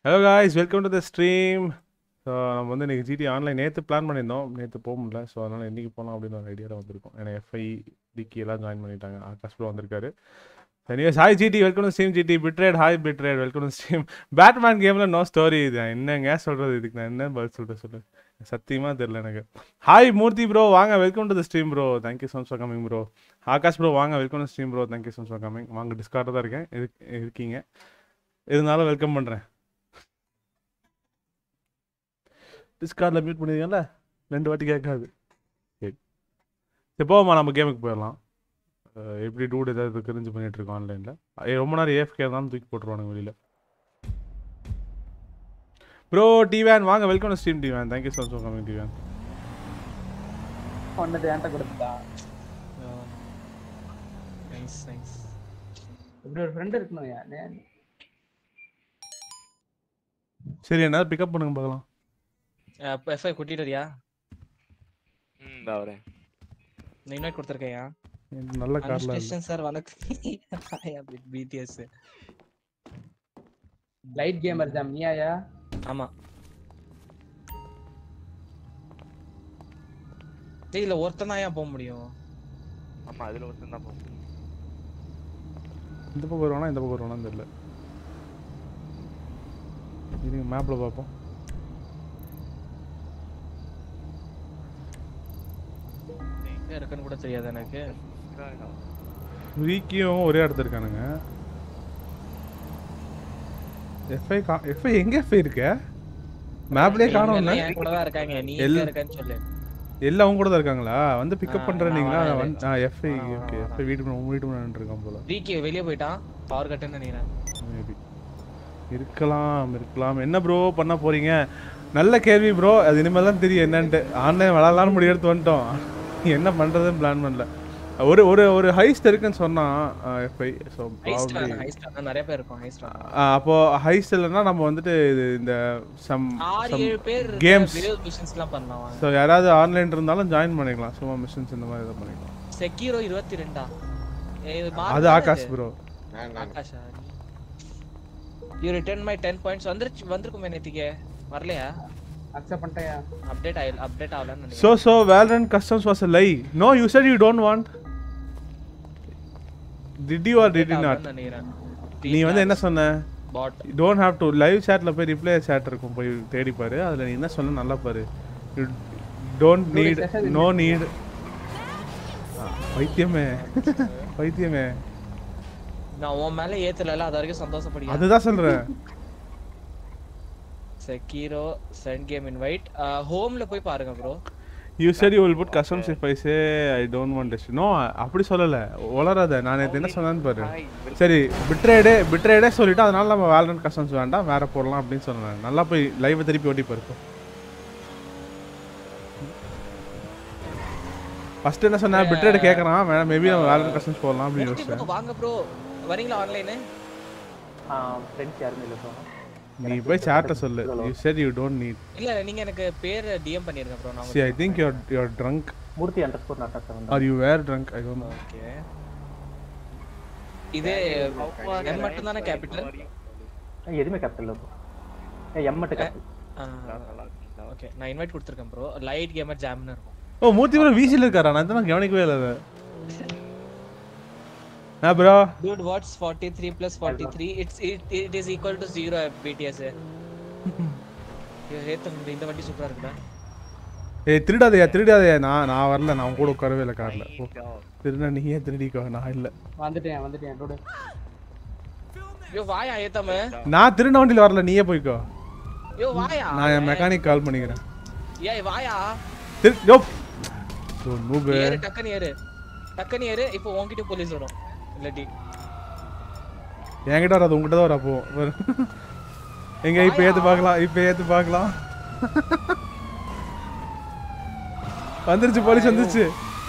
Hello guys welcome to the stream so நம்ம வந்து இன்றைக்கி ஜிடி ஆன்லைன் நேற்று பிளான் பண்ணியிருந்தோம் நேற்று போக முடியல ஸோ அதனால் இன்றைக்கி போகலாம் அப்படின்னு ஒரு ஐடியாவில் வந்திருக்கோம் ஏன்னா எஃப்ஐ டிக்கி எல்லாம் ஜாயின் பண்ணிட்டாங்க ஆகாஷ் ப்ரோ வந்திருக்காரு anyways hi GT welcome to stream GT bitrate hi bitrate welcome to stream Batman கேமில் நோ ஸ்டோரி இது என்னங்க சொல்கிறது இதுக்கு நான் என்ன பதில் சொல்கிறேன் சொல்லு சத்தியமாக தெரில எனக்கு ஹாய் மூர்த்தி ப்ரோ வாங்க welcome to the stream bro thank you so much for coming bro Akash bro வாங்க welcome to stream bro thank you so much for coming வாங்க டிஸ்கார்டாக தான் இருக்கேன் இருக்கு- இருக்கீங்க இருந்தாலும் வெல்கம் பண்ணுறேன் டிஸ்கார்டில் மியூட் பண்ணிருக்கேன்ல ரெண்டு வாட்டி கேட்காது சரி சரி போவோமா நம்ம கேமுக்கு போயிடலாம் அஹ் எப்படி டூட் ஏதாவது கிரிஞ்சு பண்ணிட்டு இருக்கோம் ஆன்லைனில் ரொம்ப நேரம் ஏஃப்கே இருந்தாலும் தூக்கி போட்டுருவானுங்க வெளியில் ப்ரோ டிவேன் வாங்க welcome stream Dwayne thank you so much coming Dwayne ஒன்னது என்கிட்ட கொடுத்துட்டா நைஸ் நைஸ் இப்படி ஒரு ஃப்ரெண்ட் இருக்கணும் ஏன் சரி என்ன பிக்கப் பண்ணுங்க பார்க்கலாம் அப்போ எஃப்ஐ கூட்டிட்டு வரியா ம் இதோ வரேன் நான் இன்வைட் கொடுத்துருக்கேயா எனக்கு நல்ல கார்லாம் இல்லை அனுஷ்டேஷன் சார் வணக்கம் பிடிஎஸ் லைட் கேமர் ஜாம் நீயாயா ஆமா டேய் இல்ல ஒருத்தன் தான் ஏன் போக முடியும் ஆமா அதுல ஒருத்தன் தான் போகும் இந்த பக்கம் வருவானா இந்த பக்கம் வருவானான்னு தெரியல இருங்க மேப்பில் பார்ப்போம் எங்க இருக்குன்னு கூட தெரியாது எனக்கு ரீக்கியும் ஒரே இடத்துல இருக்கானுங்க எஃப்ஐ கா எஃப்ஐ எங்க எஃப்ஐ இருக்க மேப்லயே காணோம் இவங்க எல்லாம் என் கூட தான் இருக்காங்க நீ எல்- எங்க இருக்கன்னு சொல்லு எல்லாம் அவங்க கூட தான் இருக்காங்களா வந்து பிக்கப் ஆ, பண்றீங்களா நான் வரேன். வந்து ஆ எஃப்ஐ வரேன், ஓகே வரேன், எஃப்ஐ வீட்டு முன்னாடி- உங்க வீட்டு முன்னாடி இருக்கான் போல ரீக்கி வெளியே போயிட்டான் பவர் கட்டுன்னு நினைக்கிறேன் மேபி இருக்கலாம் இருக்கலாம் என்ன ப்ரோ பண்ண போறீங்க நல்ல கேள்வி ப்ரோ அது இனிமேல் தான் தெரியும் என்னன்ட்டு ஆன்லைன் விளாட்லான்னு முடிவு எடுத்து வந்துட்டோம் என்ன பண்ணுறதுன்னு பிளான் பண்ணல ஒரு ஒரு ஒரு ஹைஸ்ட் இருக்குன்னு சொன்னான் எஃப்ஐ ஸோ ஹைஸ்ட் ப்ராப்ளி ஹைஸ்ட் நிறைய பேர் இருக்கும் ஹைஸ்ட் அப்போ ஹைஸ்ட் இல்லைன்னா நம்ம வந்துட்டு இது இந்த சம் ஆறு ஏழு பேர் games. மிஷன்ஸ்லாம் பண்ணலாம் வாங்க ஸோ யாராவது ஆன்லைன் இருந்தாலும் ஜாயின் பண்ணிக்கலாம் சும்மா மிஷன்ஸ் இந்த மாதிரி இதை பண்ணிக்கலாம் செக்கீரோ இருபத்தி ரெண்டா அது ஆகாஷ் ப்ரோ ஆகாஷா you return my ten points வந்துருச்சு வந்திருக்குமே நேத்திக்கு வரலையா அக்செப்ட் பண்ணிட்டேயா அப்டேட் ஆகல அப்டேட் ஆகலன்னு ஸோ நினைக்கிறேன் so Valorant customs was a lie no you said you don't want did you or did you Update not ஆகலன்னு நினைக்கிறேன் நீ வந்து என்ன சொன்ன but don't have to live சேட்டில் போய் ரிப்ளை சேட் இருக்கும் போய் தேடி பாரு அதில் நீ என்ன சொன்ன நல்லா பாரு you don't need no need பைத்தியமே பைத்தியமே நான் உன் மேல ஏத்தல அது வரைக்கும் சந்தோஷப்படுகிறேன் அதுதான் சொல்கிறேன் செக்கீரோ சென்ட் கேம் இன்வைட் ஹோம்ல போய் பாருங்க bro you said you will put customs if I say I don't want this no அப்படி சொல்லலை உளராத நான் நேத்து என்ன சொன்னேன்னு பாரு சரி பிட்ரேடே பிட்ரேடே சொல்லிட்டு அதனால நம்ம வேலரண்ட் கஸ்டம்ஸ் வேண்டாம் வேற போடலாம் அப்படின்னு சொன்னேன் நல்லா போய் லைவை திருப்பி ஓட்டி பாருப்போம் ஃபர்ஸ்ட் என்ன சொன்னேன் பிட்ரேட் கேட்கறான் வேணா மேபி நம்ம வேலரண்ட் கஸ்டம்ஸ் போடலாம் அப்படின்னு மூர்த்தி யோசிச்சேன் bro, வாங்க ப்ரோ வரீங்களா ஆன்லைனு ஃப்ரெண்ட்ஸ் யாருமே இல்லை ப்ரோ நீ போய் சேட்டை சொல்லு you said you don't need இல்ல நீங்க எனக்கு பேர் டிஎம் பண்ணிருங்க ப்ரோ நான் see i think you're you're drunk Murthy under score நாட்டா seven or you were drunk i don't know okay இது எம் மட்டும் தானே கேபிட்டல் எதுவுமே கேப்டல் இல்லை ப்ரோ எம் மட்டும் கேப்டல் ஓகே நான் இன்வைட் கொடுத்துருக்கேன் ப்ரோ லைட் கேமர் ஜாம்னு இருக்கும் ஓ மூர்த்தி ப்ரோ வீசில இருக்காரா நான் தான் கவனிக்கவே இல்லை அதை ஆ bro Dude, what's 43 plus 43? It's it, it is equal to 0 BTS. ஏத்தம் இந்த வண்டி சூப்பரா இருக்குடா ஏய் திருடாதயா திருடாதயா நான் நான் வரல நான் உன் கூட உட்காரவே இல்லை காரில் ஓ திருடா நீயே திருடிக்கோ நான் இல்லை வந்துட்டேன் வந்துட்டேன் டோடு யோ வாயா ஏத்தம் நான் திருட வண்டியில் வரல நீயே போய்க்கோ யோ வாயா நான் என் மெக்கானிக் கால் பண்ணிக்கிறேன் ஏய் வாயா திரு யோ ஓ நூபு ஏறு டக்குன்னு ஏறு டக்குன்னு ஏறு இப்போ உன்கிட்ட போலீஸ் வரும் இல்லாட்டி என்கிட்ட வராது உங்ககிட்ட தான் வர அப்போ வரு. எங்க இப்போ ஏத்து பார்க்கலாம் இப்போ ஏத்து பார்க்கலாம் வந்துருச்சு போலீஸ் வந்துருச்சு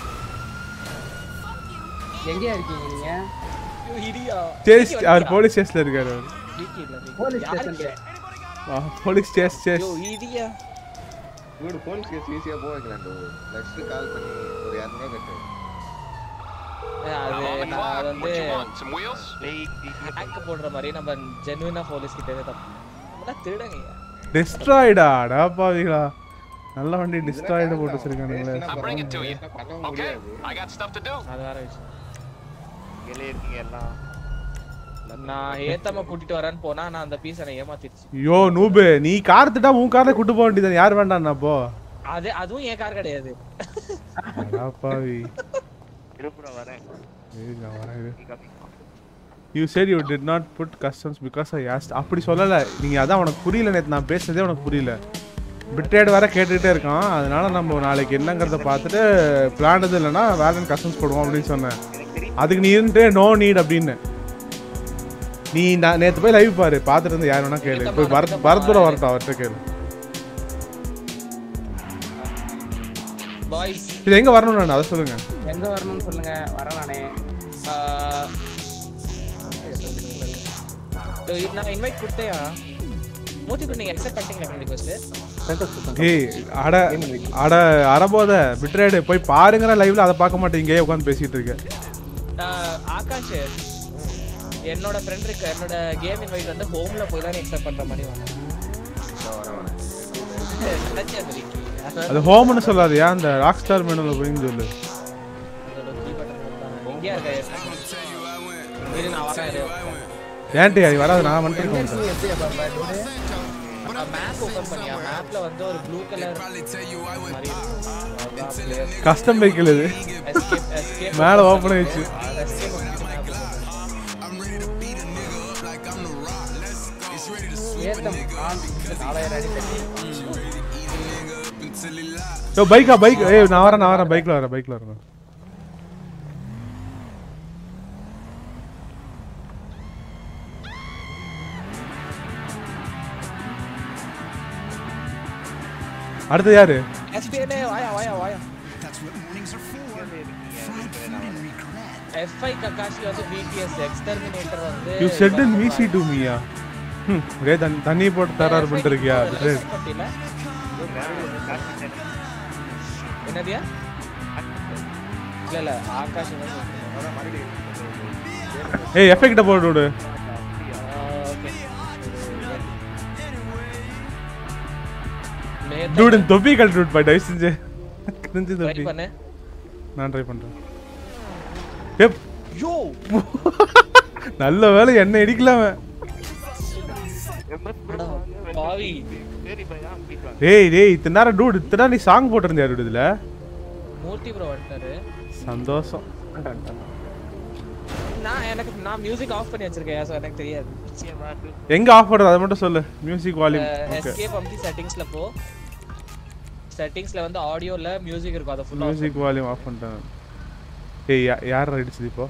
எங்கேயா இருக்கீங்க நீங்க யோ இடியா சேஸ் அவர் போலீஸ் ஸ்டேஷன்ல இருக்காரு அவர் டிக்கி இல்ல போலீஸ் ஸ்டேஷன்ல போலீஸ் ஸ்டேஷ் ஸ்டேஷ் யோ இடியா வீடு போலீஸ் கேஸ் ஈஸியா போக வைக்கலாம் நெக்ஸ்ட் கால் பண்ணி ஒரு இரநூறுவா கட்டு அது நான் அது வந்து ஹேக் போடுற மாதிரி நம்ம ஜெனுவினா போலீஸ் கிட்ட தப்பு இதெல்லாம் திருடங்கய்யா டிஸ்ட்ராய்டா அடாப்பாவிகளா நல்ல வண்டி டிஸ்ட்ராய்டு போட்டு வச்சிருக்கானுங்களே பேசினா பரவாயில்ல, பண்ணவும் முடியாது அது வேற விஷயம் இங்கே இருக்கீங்க எல்லாம் நான் ஏத்தாம கூட்டிட்டு வரேன்னு போனா நான் அந்த பீஸ் என்னை ஏமாத்திருச்சு ஐயோ நூபு நீ கார் திட்டா உன் கார்ல கூட்டு போக வேண்டியது யார் வேண்டாம்னா அப்போ அது அதுவும் என் கார் கிடையாது அடாப்பாவி இருப்புற வரேன் ஏய், நான் வரேன் இரு. நீ கம்மி you said you did not put customs because I asked அப்படி சொல்லல நீங்க அதான் உனக்கு புரியல நேத்து நான் பேசுனதே உனக்கு புரியல பிட்ரேட் வேற கேட்டுக்கிட்டே இருக்கான் அதனால நம்ம நாளைக்கு என்னங்கிறத பார்த்துட்டு பிளான் எதுவும் இல்லைன்னா வேலன் கஸ்டம்ஸ் போடுவோம் அப்படின்னு சொன்னேன் அதுக்கு நீ இருந்துட்டு நோ நீட் அப்படின்னு நீ நான் நேத்து போய் லைவ் பாரு பார்த்துட்டு இருந்து யார் வேணா கேளு போய் பரத் பரத்புர வரட்டும் அவர்கிட்ட கேளு பாய்ஸ் இது எங்க வரணும் நான் அதை சொல்லுங்க எங்க வரணும்னு சொல்லுங்க வரேன் நானே நான் இன்வைட் கொடுத்தையா மூர்த்தி ப்ரோ நீங்க அக்செப்ட் பண்ணிட்டீங்களா ரிக்வெஸ்ட் ஏய் அட அட அறபோத பிட்ரேடு போய் பாருங்கிற லைவ்ல அதை பார்க்க மாட்டேன் இங்கேயே உட்காந்து பேசிட்டு இருக்க ஆகாஷ் என்னோட ஃப்ரெண்ட் இருக்கு என்னோட கேம் இன்வைட் வந்து ஹோம்ல போய் தான் அக்செப்ட் பண்ற மாதிரி வாங்க நினைச்சேன் அது விக்கி. அதாவது அது ஹோம்னு சொல்லாதயா அந்த ராக் ஸ்டார் மெனுல போயின்னு சொல்லு அதோட key button மட்டும்தான். எங்கேயா இருக்க இரு நான் வரேன் இரு. ஏன்டி அது வராது நான் மட்டும் இருக்க மாட்டேன் மேப் ஓபன் பண்ணியா மேப்ல வந்து ஒரு ப்ளூ கலர் மாதிரி இருக்கு கஸ்டம் வெஹிக்கிள் இது எஸ்கேப் எஸ்கேப் மேல ஓப்பன் ஆயிடுச்சு எஸ்கேப் ஏத்தம் நாலாயிரம் அடி தண்ணி யோ பைக்கா பைக் ஏய் நான் வரேன் நான் வரேன் பைக்ல வரேன் பைக்ல வரேன் அடுத்து யாரு எஸ்பிஎன்ஏ வாயா வாயா வாயா எஃப்ஐ கக்காஷி வந்து பிடிஎஸ் எக்ஸ்டர்மினேட்டர் வந்து you said in VC to மீயா ம் ஒரே தண்ணி தண்ணி போட்டு தராரு பண்ணிட்டு இருக்கியா Request பண்ணிட்டீல? என்னதியா இல்ல இல்ல ஆகாஷ் என்ன சொல்றீங்க? ஏய் எஃபெக்ட்ட போட்டு விடு ஆ, okay. நேத்து டூட் இந்த தொப்பி கழட்டி விட்டு போய் தயவு செஞ்சு கிழிஞ்சு try தொப்பி பண்ணு. நான் ட்ரை பண்றேன் ஏப் யோ நல்ல வேலை என்ன இடிக்கலாம அடா, பாவி சரி பையா வீட்டு வாங்க டேய் டேய் இத்தனை நேரம் டூட் இத்தனை நேரம் நீ சாங் போட்டிருந்தியா dude இதுல மூர்த்தி ப்ரோ வந்துட்டாரு சந்தோஷம் நான் எனக்கு நான் மியூசிக் ஆஃப் பண்ணி வச்சிருக்கேன் so எனக்கு தெரியாது நிச்சயமா இது எங்க ஆஃப் பண்றது அதை மட்டும் சொல்லு மியூசிக் வால்யூம் ஓகே எஸ்கேப் அமுத்தி செட்டிங்ஸ்ல போ செட்டிங்ஸ்ல வந்து ஆடியோல மியூசிக் இருக்கும் அதை ஃபுல்லா மியூசிக் வால்யூம் ஆஃப் பண்ணிட்டேன் ஏய் யா- யார் அடிச்சது இப்போ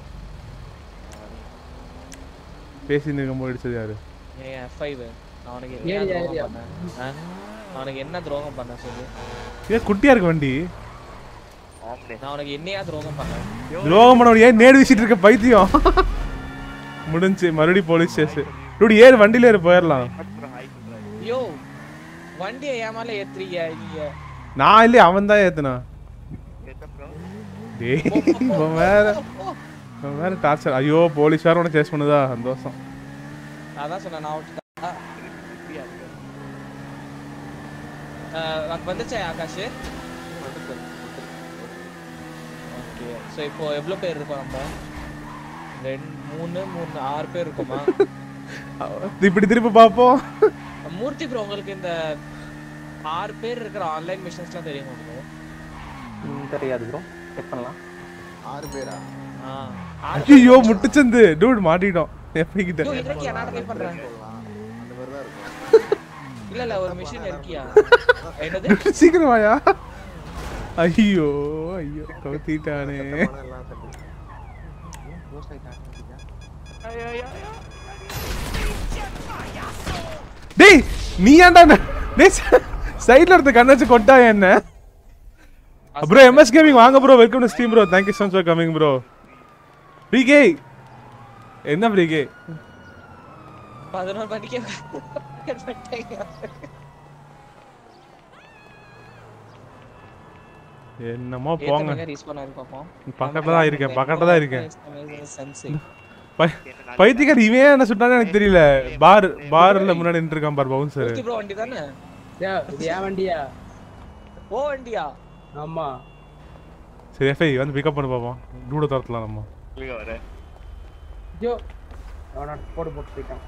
பேசிட்டு இருக்கும்போது அடிச்சது யாரு ஏன் F5 நான் உனக்கு என்ன ஏரியா, துரோகம் ஏரியா. பண்ணேன் ஆ? நான் உனக்கு என்ன துரோகம் பண்ணேன் சொல்லு ஏன் குட்டியா இருக்கு வண்டி ஆம்னே நான் உனக்கு என்னையா துரோகம் பண்ணேன் துரோகம் பண்ண ஏன் நேடு வீசிட்டு இருக்க பைத்தியம் முடிஞ்சு மறுபடியும் போலீஸ் ஸ்டேஷன் டூடி ஏறு வண்டியில ஏறு போயிடலாம் அப்புறம் ஹாய் சொல்றாரு ஐயோ வண்டியை ஏமால ஏத்துறீங்க நீங்க நான் இல்லையே அவன் தான் ஏத்துனா கேட்ட அப்புறம் டேய் இவன் வேற இவன் வேற டார்ச்சர் ஐயோ போலீஸ் வேற உனக்கு சேஸ் பண்ணுதா சந்தோஷம் அதான் சொன்னேன் நான் விட்டுட்டேன் ஃப்ரீயா இருக்கு அங்க வந்துச்சா ஆகாஷ் ஓகே ஸோ இப்போ எவ்வளோ பேர் இருக்கோம் நம்ம ரெண்டு மூணு மூணு ஆறு பேர் இருக்கோமா இப்படி திருப்பி பார்ப்போம் மூர்த்தி ப்ரோ உங்களுக்கு இந்த ஆறு பேர் இருக்கிற ஆன்லைன் மிஷன்ஸ்லாம் தெரியும் உங்களுக்கு ம், தெரியாது ப்ரோ செக் பண்ணலாம் ஆறு பேரா ஆ ஆறு ஐயோ முட்டுச்சந்து டூட் மாட்டிட்டோம் எப்படிக்கிட்ட ஐயோ, இருக்கியா நான் ட்ரை பண்றேன் சொல்லலாம் அந்த மாதிரி தான் இருக்கும் இல்ல இல்ல ஒரு மிஷின் இருக்கியா என்னது சீக்கிரம் வாயா ஐயோ ஐயோ கவுத்திட்டானே பணம் எல்லாம் சரி க்ளோஸ் ஆயிட்டாங்க டேய் நீ ஏன்டா என்ன- டேய் சைடுல இருந்த கண்ண வச்சு கொட்டா என்ன ப்ரோ எம்எஸ் கேமிங் வாங்க bro welcome to stream bro thank you so much for coming bro PK என்ன பிகே பதினோரு மணிக்கு என்னமோ போங்க ரீஸ்பான் ஆகி பார்ப்போம் பக்கத்துல தான் இருக்கேன் பக்கத்துல தான் இருக்கேன் சென்சிங் பை- பைத்தியக்கார இவன் என்ன சுட்டானு எனக்கு தெரியல பார் பார்ல முன்னாடி நின்று இருக்கான் பார் பவுன்சர் மூர்த்தி ப்ரோ வண்டி தானே டேய், இது ஏன் வண்டியா ஓ வண்டியா ஆமா சரி எஃப்ஐ வந்து பிக்கப் பண்ணி பார்ப்போம் டூட துரத்தலாம் நம்ம இங்க வர ஐயோ அவன போட்டு போட்டு போயிட்டான்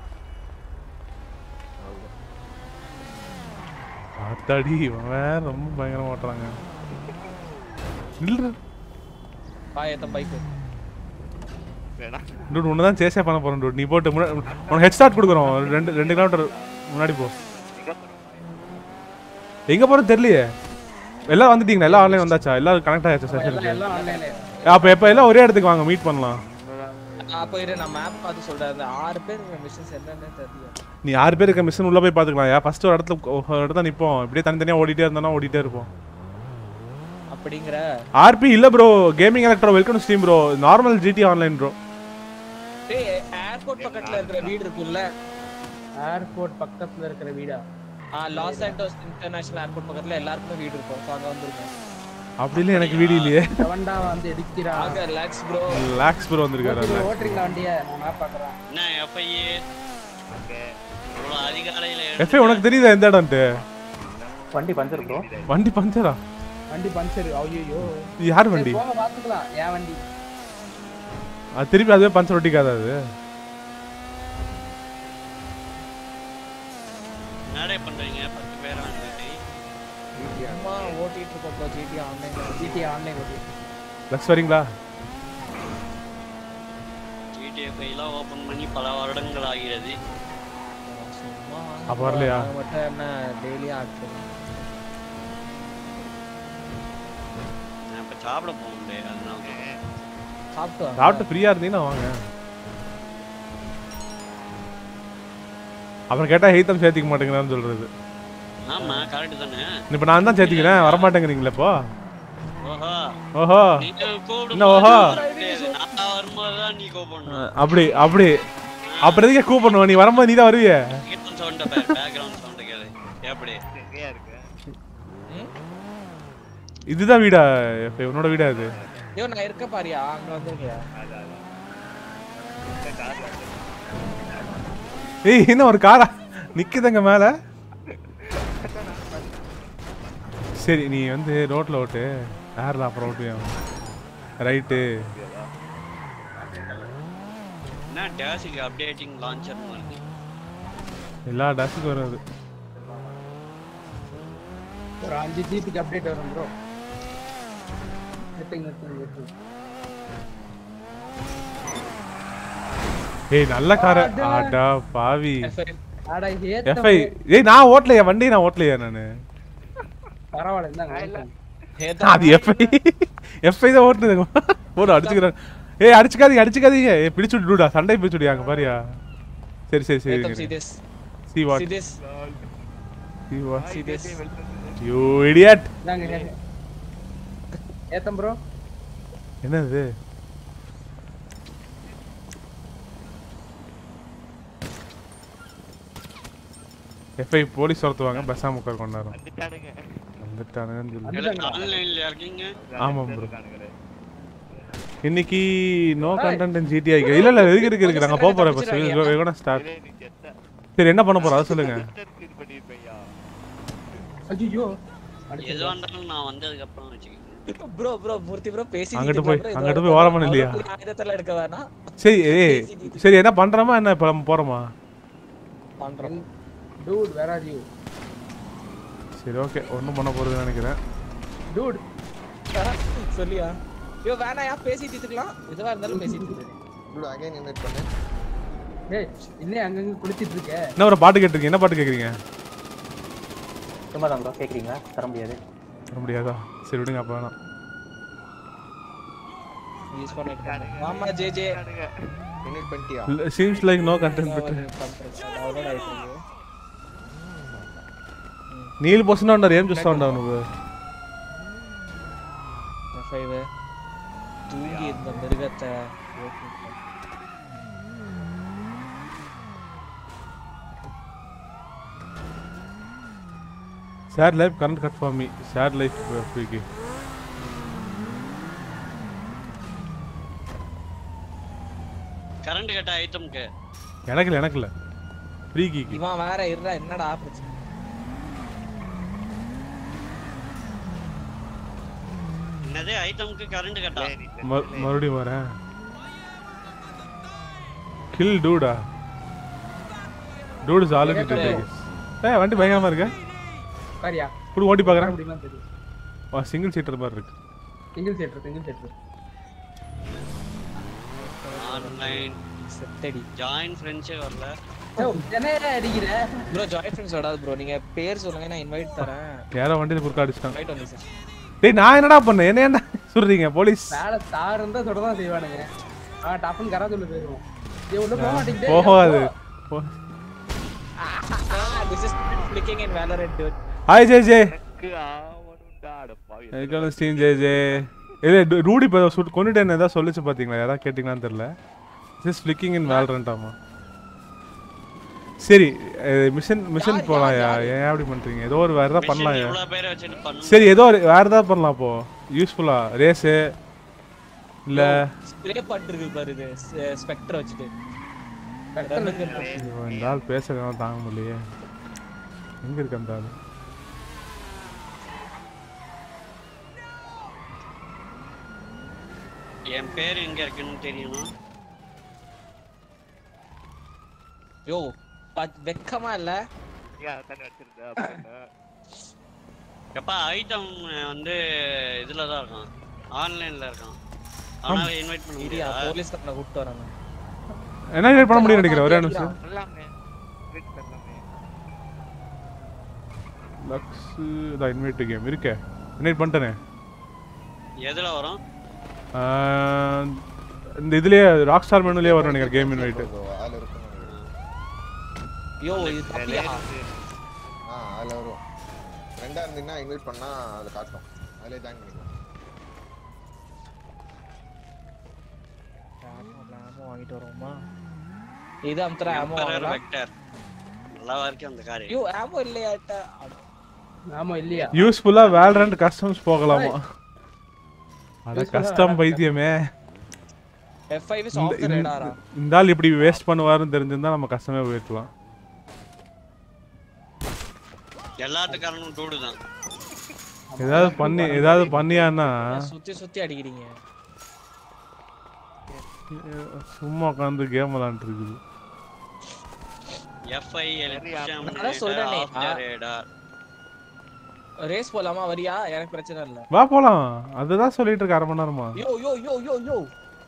ஆத்தாடி இவன் வேற ரொம்ப பயங்கரமா ஓட்டுறாங்க இல்ல பா ஏத்த பைக் வேணாம் டூட் உன்னை தான் சேஸே பண்ண போறோம் டூட் நீ போட்டு முன்னா- உனக்கு ஹெட் ஸ்டார்ட் கொடுக்குறோம் ரெண்டு ரெண்டு கிலோமீட்டர் முன்னாடி போ எங்க போறோம் எங்க போறது தெரியலையே எல்லாம் வந்துட்டீங்களா எல்லாம் ஆன்லைன் வந்தாச்சா எல்லாம் கனெக்ட் ஆயாச்சா எல்லாம் செஷனுக்கு எல்லாம் ஆன்லைன்ல அப்ப எப்ப எல்லாம் ஒரே இடத்துக்கு வாங்க மீட் பண்ணலாம் அப்ப இரு நான் மேப் பார்த்து சொல்றேன் அந்த ஆறு பேர் மிஷன்ஸ் என்னன்னு தெரியல நீ ஆறு பேர் இருக்க மிஷின் உள்ள போய் பாத்துக்கலாம் யா ஃபர்ஸ்ட் ஒரு இடத்துல ஒரு இடத்துல நிப்போம் இப்படியே தனித்தனியா ஓடிட்டே இருந்தோம்னா ஓடிட்டே இருப்போம் அப்படிங்கிற ஆர்பி இல்ல bro gaming electro welcome stream bro normal GT online bro டேய் ஏர்போர்ட் பக்கத்துல இருக்கிற வீடு இருக்குல்ல ஏர்போர்ட் பக்கத்துல இருக்கிற வீடா ஆ லாஸ் சாண்டோஸ் இன்டர்நேஷனல் ஏர்போர்ட் பக்கத்துல எல்லாருக்குமே வீடு இருக்கும் ஸோ அங்க வந்துருங்க அப்படி இல்ல எனக்கு வீடு இல்லையே செவன்டா வந்து எடுக்கிறா ஆக ரிலாக்ஸ் ப்ரோ லாக்ஸ் ப்ரோ வந்திருக்காரு ஓட்டுறீங்க- ஓட்டுறீங்களா வண்டிய நான் மேப் பாக்குறேன் என்ன எஃப்ஐஏ இவ்வளோ அதிகாலையில் எஃப்ஐ உனக்கு தெரியுதா எந்த இடம்ட்டு வண்டி பஞ்சர் ப்ரோ வண்டி பஞ்சரா வண்டி பஞ்சர் ஐயோ இது யார் வண்டி போங்க பாத்துக்கலாம் ஏன் வண்டி அது திருப்பி அதுவே பஞ்சர் ஒட்டிக்காதா அது என்னடே பண்ணுறீங்க பத்து பேரா வந்துட்டு சும்மா ஓட்டிட்டு இருக்கோம் ப்ரோ ஜிடி ஆன்லைன்ல ஜிடி ஆன்லைன் ஓட்டி லக்ஸ் வரீங்களா ஜிடிஎஃப்ஐலாம் ஓப்பன் பண்ணி பல வருடங்கள் ஆகிறது சும்மா அப்ப வரலையா? நாங்க மட்டும் என்ன டெய்லி ஆக்டிவ் நான் இப்போ சாப்பிட போக முடியாது அதனால சாப்பிட்டு வாங்க. சாப்பிட்டு ஃப்ரீயா இருந்தீங்கன்னா வாங்க அப்புறம் கேட்டா ஹெய்தம் சேர்த்திக்க மாட்டேங்கிறான்னு சொல்றது ஆமாம் கரெக்டு தானே இப்ப நான் தான் சேர்த்திக்கிறேன் வரமாட்டேங்கிறீங்களா இப்போ ஓஹோ ஓஹோ நீங்க கூப்பிடும் என்ன ஓஹோ? நான் வரும்போது தான் நீ கூப்பிடணும் அப்படி அப்படி அப்புறம் எதுக்கே கூப்பிடணும் நீ வரும்போது நீ தான் வருவியே சவுண்டை பேக்ரவுண்ட் சவுண்டை கேளு எப்படி எங்கேயா இருக்கு இதுதான் வீடா எப்ப உன்னோட வீடா இது ஐயோ நான் இருக்க பாரியா அங்க வந்திருக்கியா அதான் அதான் இந்த கார்ல வந்து ஏய் என்ன ஒரு காரா நிக்குதுங்க மேல சரி நீ வந்து ரோட்ல ஓட்டு யாரில் அப்புறம் ஓட்டுவியா ரைட்டு என்ன டேஸுக்கு அப்டேட்டிங் லான்ச்சர் வருது எல்லா டேஸுக்கும் வரும் அது ஒரு அஞ்சு ஜிபிக்கு அப்டேட் வரும் ப்ரோ நிறுத்துங்க நிறுத்துங்க நிறுத்துங்க ஏய் நல்ல கார ஆடா பாவி ஆடா ஏத்த எஃப்ஐ ஏய் நான் ஓட்டலையா வண்டி நான் ஓட்டலையா நானு பரவாயில்ல இந்தாங்க வாங்கிக்கோங்க. அது எஃப்ஐ எஃப்ஐ தான் ஓட்டுனது போடு அடிச்சுக்கிறேன் ஏய் அடிச்சுக்காதீங்க அடிச்சுக்காதீங்க ஏய் பிடிச்சு விடுடா சண்டை பிடிச்சு விடு அங்க பாரியா சரி சரி ஏத்தம் see சரி this see what see this see what see this you idiot இந்தாங்க ஏ- ஏத்தம் ப்ரோ என்னது எஃப்ஐ போலீஸ் துரத்துவாங்க பஸ்ஸாம உட்கார் கொண்டாடும் வந்துட்டானுங்க வந்துட்டானுங்கன்னு சொல்லி ஆன்லைன்ல இருக்கீங்க ஆமாம் bro. இருக்கானுங்களே. இன்னைக்கு நோ கண்டென்ட் இன் ஜிடிஐ இல்ல இல்ல எதுக்கு இருக்கு இருக்கு நாங்க போக போறோம் இப்போ வேகனா ஸ்டார்ட் டேய், நீ செத்த. சரி என்ன பண்ண போறோம் அதை சொல்லுங்க செத்ததுக்கு இது பண்ணிருப்பையா. ஐயோ எதுவாக இருந்தாலும் நான் வந்ததுக்கு அப்புறம் வச்சுக்கோங்க ப்ரோ ப்ரோ மூர்த்தி ப்ரோ பேசி அங்கிட்டு போய் அங்கிட்டு போய் ஓரமா இல்லையா ஆயுதத்தெல்லாம் எடுக்க வேணாம் சரி ஏய் சரி என்ன பண்றோமா என்ன இப்ப நம்ம போறோமா பண்றோம் டூட் வேர் ஆர் யூ சரி ஓகே ஒன்றும் பண்ண போறதுன்னு நினைக்கிறேன் டூட் சொல்லியா ஐயோ வேணாம் யா பேசி தீத்துக்கலாம் எதுவா இருந்தாலும் பேசி தீத்துக்கலாம் Dude, again invite பண்ணு. டேய் இன்னே அங்கங்க குளிச்சிட்டு இருக்க என்ன ஒரு பாட்டு கேட்டிருக்கீங்க என்ன பாட்டு கேக்குறீங்க சும்மா தான் ப்ரோ கேட்குறீங்களா தர முடியாது வர முடியாதா சரி விடுங்க அப்ப வேணாம் யூஸ் பண்ணிட்டு ஆமா ஜே ஜே இருக்கானுங்க. Invite பண்ணிட்டியா? Seems like no content but download అవుతుంది నీళ్ళు పోస్తున్నా ఉన్నారు ఏం చూస్తా ఉంటావు నువ్వు ఫైవ్ தூங்கி இந்த மிருகத்தை sad life current cut for me sad life ఫ్రీకి கரண்ட் கட்ட ஐட்டம்க்கு எனக்கு இல்லை எனக்கு இல்லை ஃப்ரீ கீக்கு இவன் வேற இருடா என்னடா பிரச்சனை என்னது ஐட்டம்க்கு கரண்ட் கட்டா டேய், நீ ம- தெரிஞ்சு மறுபடியும் வரேன் கில் டூடா டூட் இஸ் ஆல்ரெடி டெட் ஏ வண்டி பயங்கரமா இருக்கு காரியா இப்படி ஓட்டி பார்க்குறேன் அப்படிலாம் தெரியும் சிங்கிள் சீட்டர் மாதிரி இருக்கு single seater single seater online செத்தடி ஜாயின் ஃப்ரெண்ட்ஸே வரல என்ன அடிக்கிற ப்ரோ ஜாய் ஃப்ரெண்ட்ஸ் வராது ப்ரோ நீங்க பேர் சொல்லுங்க நான் இன்வைட் தரேன் யாரோ வண்டியில குறுக்க அடிச்சிட்டாங்க இன்வைட் வந்து சார் டேய் நான் என்னடா பண்ணேன் என்ன என்ன சொல்றீங்க போலீஸ் மேல தார் இருந்தா சுட தான் செய்வானுங்க ஆ டப்புன்னு கரா சொல்லி போயிருவோம் இது உள்ள போக மாட்டேங்குது போகாது போ- this is flicking in Valorant dude hi J J எனக்கு ஆவணும்டா, அட பாவி. வெல்கம் ஸ்டீம் ஜே ஜே இல்ல டு- ரூடி இப்போ சுட் கொண்டுட்டேன்னு ஏதாவது சொல்லிச்சு பாத்தீங்களா யாராவது கேட்டிங்களான்னு தெரியல ஜஸ்ட் ஃபிளிக்கிங் இன் வேல்ரண்டாமா சரி மிஷன் மிஷன் யார், போலாம் யார், யா ஏன் அப்படி பண்றீங்க ஏதோ ஒரு வேற ஏதாவது பண்ணலாம் யா இவ்வளவு பேரை வச்சுட்டு பண்ணு சரி ஏதோ ஒரு வேற ஏதாவது பண்ணலாம் அப்போ யூஸ்ஃபுல்லா ரேஸு இல்ல ஸ்ப்ரே பண்ணிருக்கு பாரு இது ஸ்பெக்டர் வச்சுட்டு ஐயோ, இந்த ஆள் பேசுறதுனால தாங்க முடியலையே எங்க இருக்கு அந்த ஆள் என் பேர் எங்க இருக்குன்னு தெரியணும் யோ பத்- வெக்கமா இல்ல ஏன் தானே வச்சிருந்த அப்படின்னு. எப்பா ஐட்டம் வந்து இதுல தான் இருக்கான் ஆன்லைன்ல இருக்கான் அதனால இன்வைட் பண்ண இடியா முடியாது போலீஸ் கட்டண கூப்பிட்டு வரானே என்ன create பண்ண முடியும் நினைக்கிறேன் ஒரே நிமிஷம் பண்ணலாமே. Wait பண்ணலாமே. லக்ஸ் இதான் இன்வைட் கேம் இருக்கே இன்வைட் பண்ணிட்டேனே எதுல வரும் ஆஹ், இந்த இதுலயே ராக் ஸ்டார் மெனுலயே வரும் நினைக்கிறேன் கேம் இன்வைட் ஆள் இருக்குன்னு நினைக்கிறேன். யோ இது தப்பியா ஆ அதில் வரும் ரெண்டா இருந்தீங்கன்னா இன்வைட் பண்ணா அதை காட்டும் அதிலே ஜாயின் பண்ணிக்கலாம் ஆமோ வாங்கிட்டு வருவோமா இது அமுத்துற ஆமோ எம்பரர் வாங்கலாம் வெக்டர் நல்லா இருக்கு அந்த கார் யோ ஆமோ இல்லையாட்ட ஆமா இல்லையா யூஸ்ஃபுல்லா வேல்ரண்ட் கஸ்டம்ஸ் போகலாமா அட கஸ்டம் பைத்தியமே F5 is இந்த- off the இந்த- radar ஆ இந்த ஆள் இப்படி வேஸ்ட் பண்ணுவாருன்னு தெரிஞ்சிருந்தா நம்ம கஷ்டமே போயிருக்கலாம் எல்லாத்துக்காரனும் டூடு தான் ஏதாவது பண்ணி ஏதாவது பண்ணியான்னா ஏன் சுத்தி சுத்தி அடிக்கிறீங்க சும்மா உட்காந்து கேம் விளாண்டுட்டு இருக்குது எஃப்ஐ அதான் சொல்றேனே, ஆஃப் த ஆ. ரேடார் ரேஸ் போலாமா வரியா எனக்கு பிரச்சனை இல்ல வா போலாம் அதுதான் சொல்லிட்டு இருக்க அரை மணி நேரமா யோ யோ யோ யோ யோ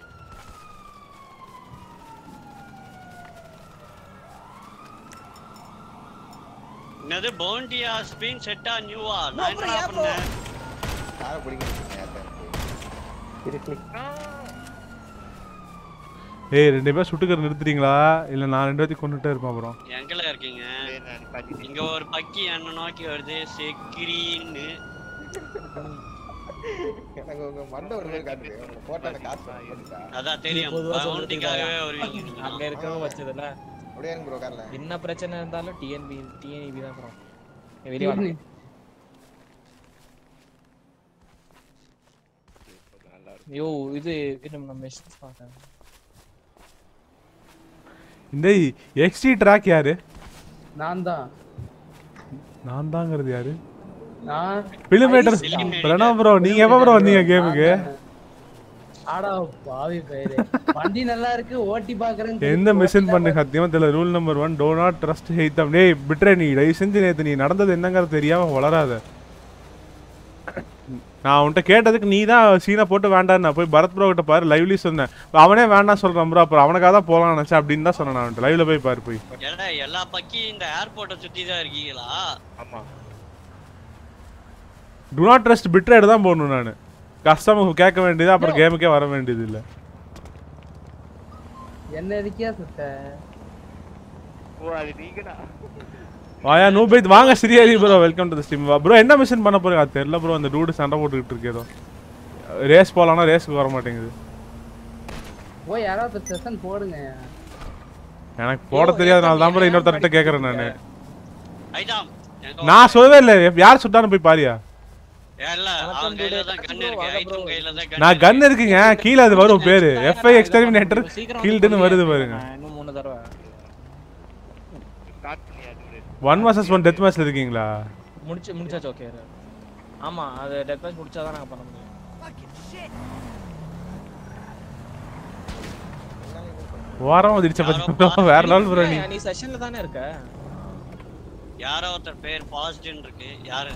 என்னது பவுண்டியா ஸ்பின் செட்டா நியூவா நான் bro, என்ன yeah, bro. பண்ணேன் யாரை பிடிக்கிறீங்க யார்கிட்ட Seriously. ஏய் ரெண்டு பேர் சுட்டுக்கிற நிறுத்துறீங்களா இல்ல நான் ரெண்டு பேர்த்தையும் கொண்டுட்டே இருப்பேன் அப்புறம் எங்கல இருக்கீங்க டேய், நான் நிப்பாட்டிட்டேன். இங்க ஒரு பக்கி என்ன நோக்கி வருது செக்ரீன்னு எனக்கு உங்க மண்டை ஒரு மாதிரி காட்டுது உங்க போட்டோட காசு பண்ணிட்டா அதான் தெரியும் பொதுவா சொல்றதுக்கு பவுண்டிக்காகவே வருவீங்க நீங்க அங்க இருக்கவங்க வச்சதுல அப்படியே இருங்க ப்ரோ கார்ல என்ன பிரச்சனை இருந்தாலும் டிஎன்பி டிஎன்இபி தான் ப்ரோ வெளியே வாங்க யோ இது இது நம்ம மெஷின்ஸ் பார்த்தேன் இந்த எக்ஸ்டி ட்ராக் யாரு நான் தான் நான் தாங்கிறது யாரு நான் பிலிமேட்டர் Filmmaker. பிரணவ் ப்ரோ நீங்க எப்ப ப்ரோ வந்தீங்க கேமுக்கு ஆடா பாவி பேரு வண்டி நல்லா இருக்கு ஓட்டி பாக்குறேன் எந்த மிஷன் பண்ணு சத்தியமா தெரியல rule number one do not trust ஹெய்தம் டேய் விட்ற நீ தயவு செஞ்சு நேத்து நீ நடந்தது என்னங்கிறது தெரியாம வளராத நான் உன்கிட்ட கேட்டதுக்கு நீ தான் சீனை போட்டு வேண்டாம் நான் போய் பரத் ப்ரோ கிட்ட பாரு லைவ்லி சொன்னேன் அவனே வேண்டாம் சொல்றான் ப்ரோ அப்புறம் அவனுக்காக தான் போலாம் நினைச்சேன் அப்படின்னு தான் சொன்னேன் நான் லைவ்ல போய் பாரு போய் ஏடா எல்லா பக்கி இந்த ஏர்போர்ட்டை சுத்தி தான் இருக்கீங்களா ஆமா டு நாட் ட்ரஸ்ட் பிட்ரேட் தான் போடணும் நான் கஸ்டமர் கேட்க வேண்டியது அப்புறம் கேமுக்கே வர வேண்டியது இல்லை என்ன இருக்கியா சுத்த ஓ அது நீங்கடா வாயா நூ பைத் வாங்க சரியாரி bro welcome to the stream bro என்ன மிஷன் பண்ண போறீங்க அது தெரியல ப்ரோ அந்த டூடு சண்டை போட்டுக்கிட்டு இருக்கு ஏதோ ரேஸ் போலாம்னா ரேஸ்க்கு வர மாட்டேங்குது போய் யாராவது செஷன் போடுங்க எனக்கு போட தெரியாதனால தான் ப்ரோ இன்னொருத்தர்கிட்ட கேட்கறேன் நான் ஐதாம் எனக்கு நான் சொல்லவே இல்லை யார் சுட்டான்னு போய் பாரியா ஏன் இல்ல வணக்கம் அவன் கையில dude. தான் கன் bro, இருக்கு வாங்க ஐட்டம் bro. கையில தான் நான் கன் இருக்குங்க கீழே அது வரும் பேரு எஃப்ஐ எக்ஸ்டர்மினேட்டர் சீக்கிரம் கீல்டுன்னு வந்து வருது கொல்லுங்க. பாருங்க நான் இன்னும் மூணு தடவை ஸ்டார்ட் பண்ணியா dude? One vs one death மேட்ச்ல இருக்கீங்களா முடிச்சு முடிச்சாச்சு ஓகே ஆமா அது டெத் மேட்ச் முடிச்சாதான் நாங்க பண்ண முடியும் வாரம் வந்துடுச்ச பத்தி வேற லெவல் ப்ரோ நீ ஏய், நீ செஷன்ல தானே இருக்க யாரோ ஒருத்தர் பேர் பாசிட்டிவ் இருக்கு யாரு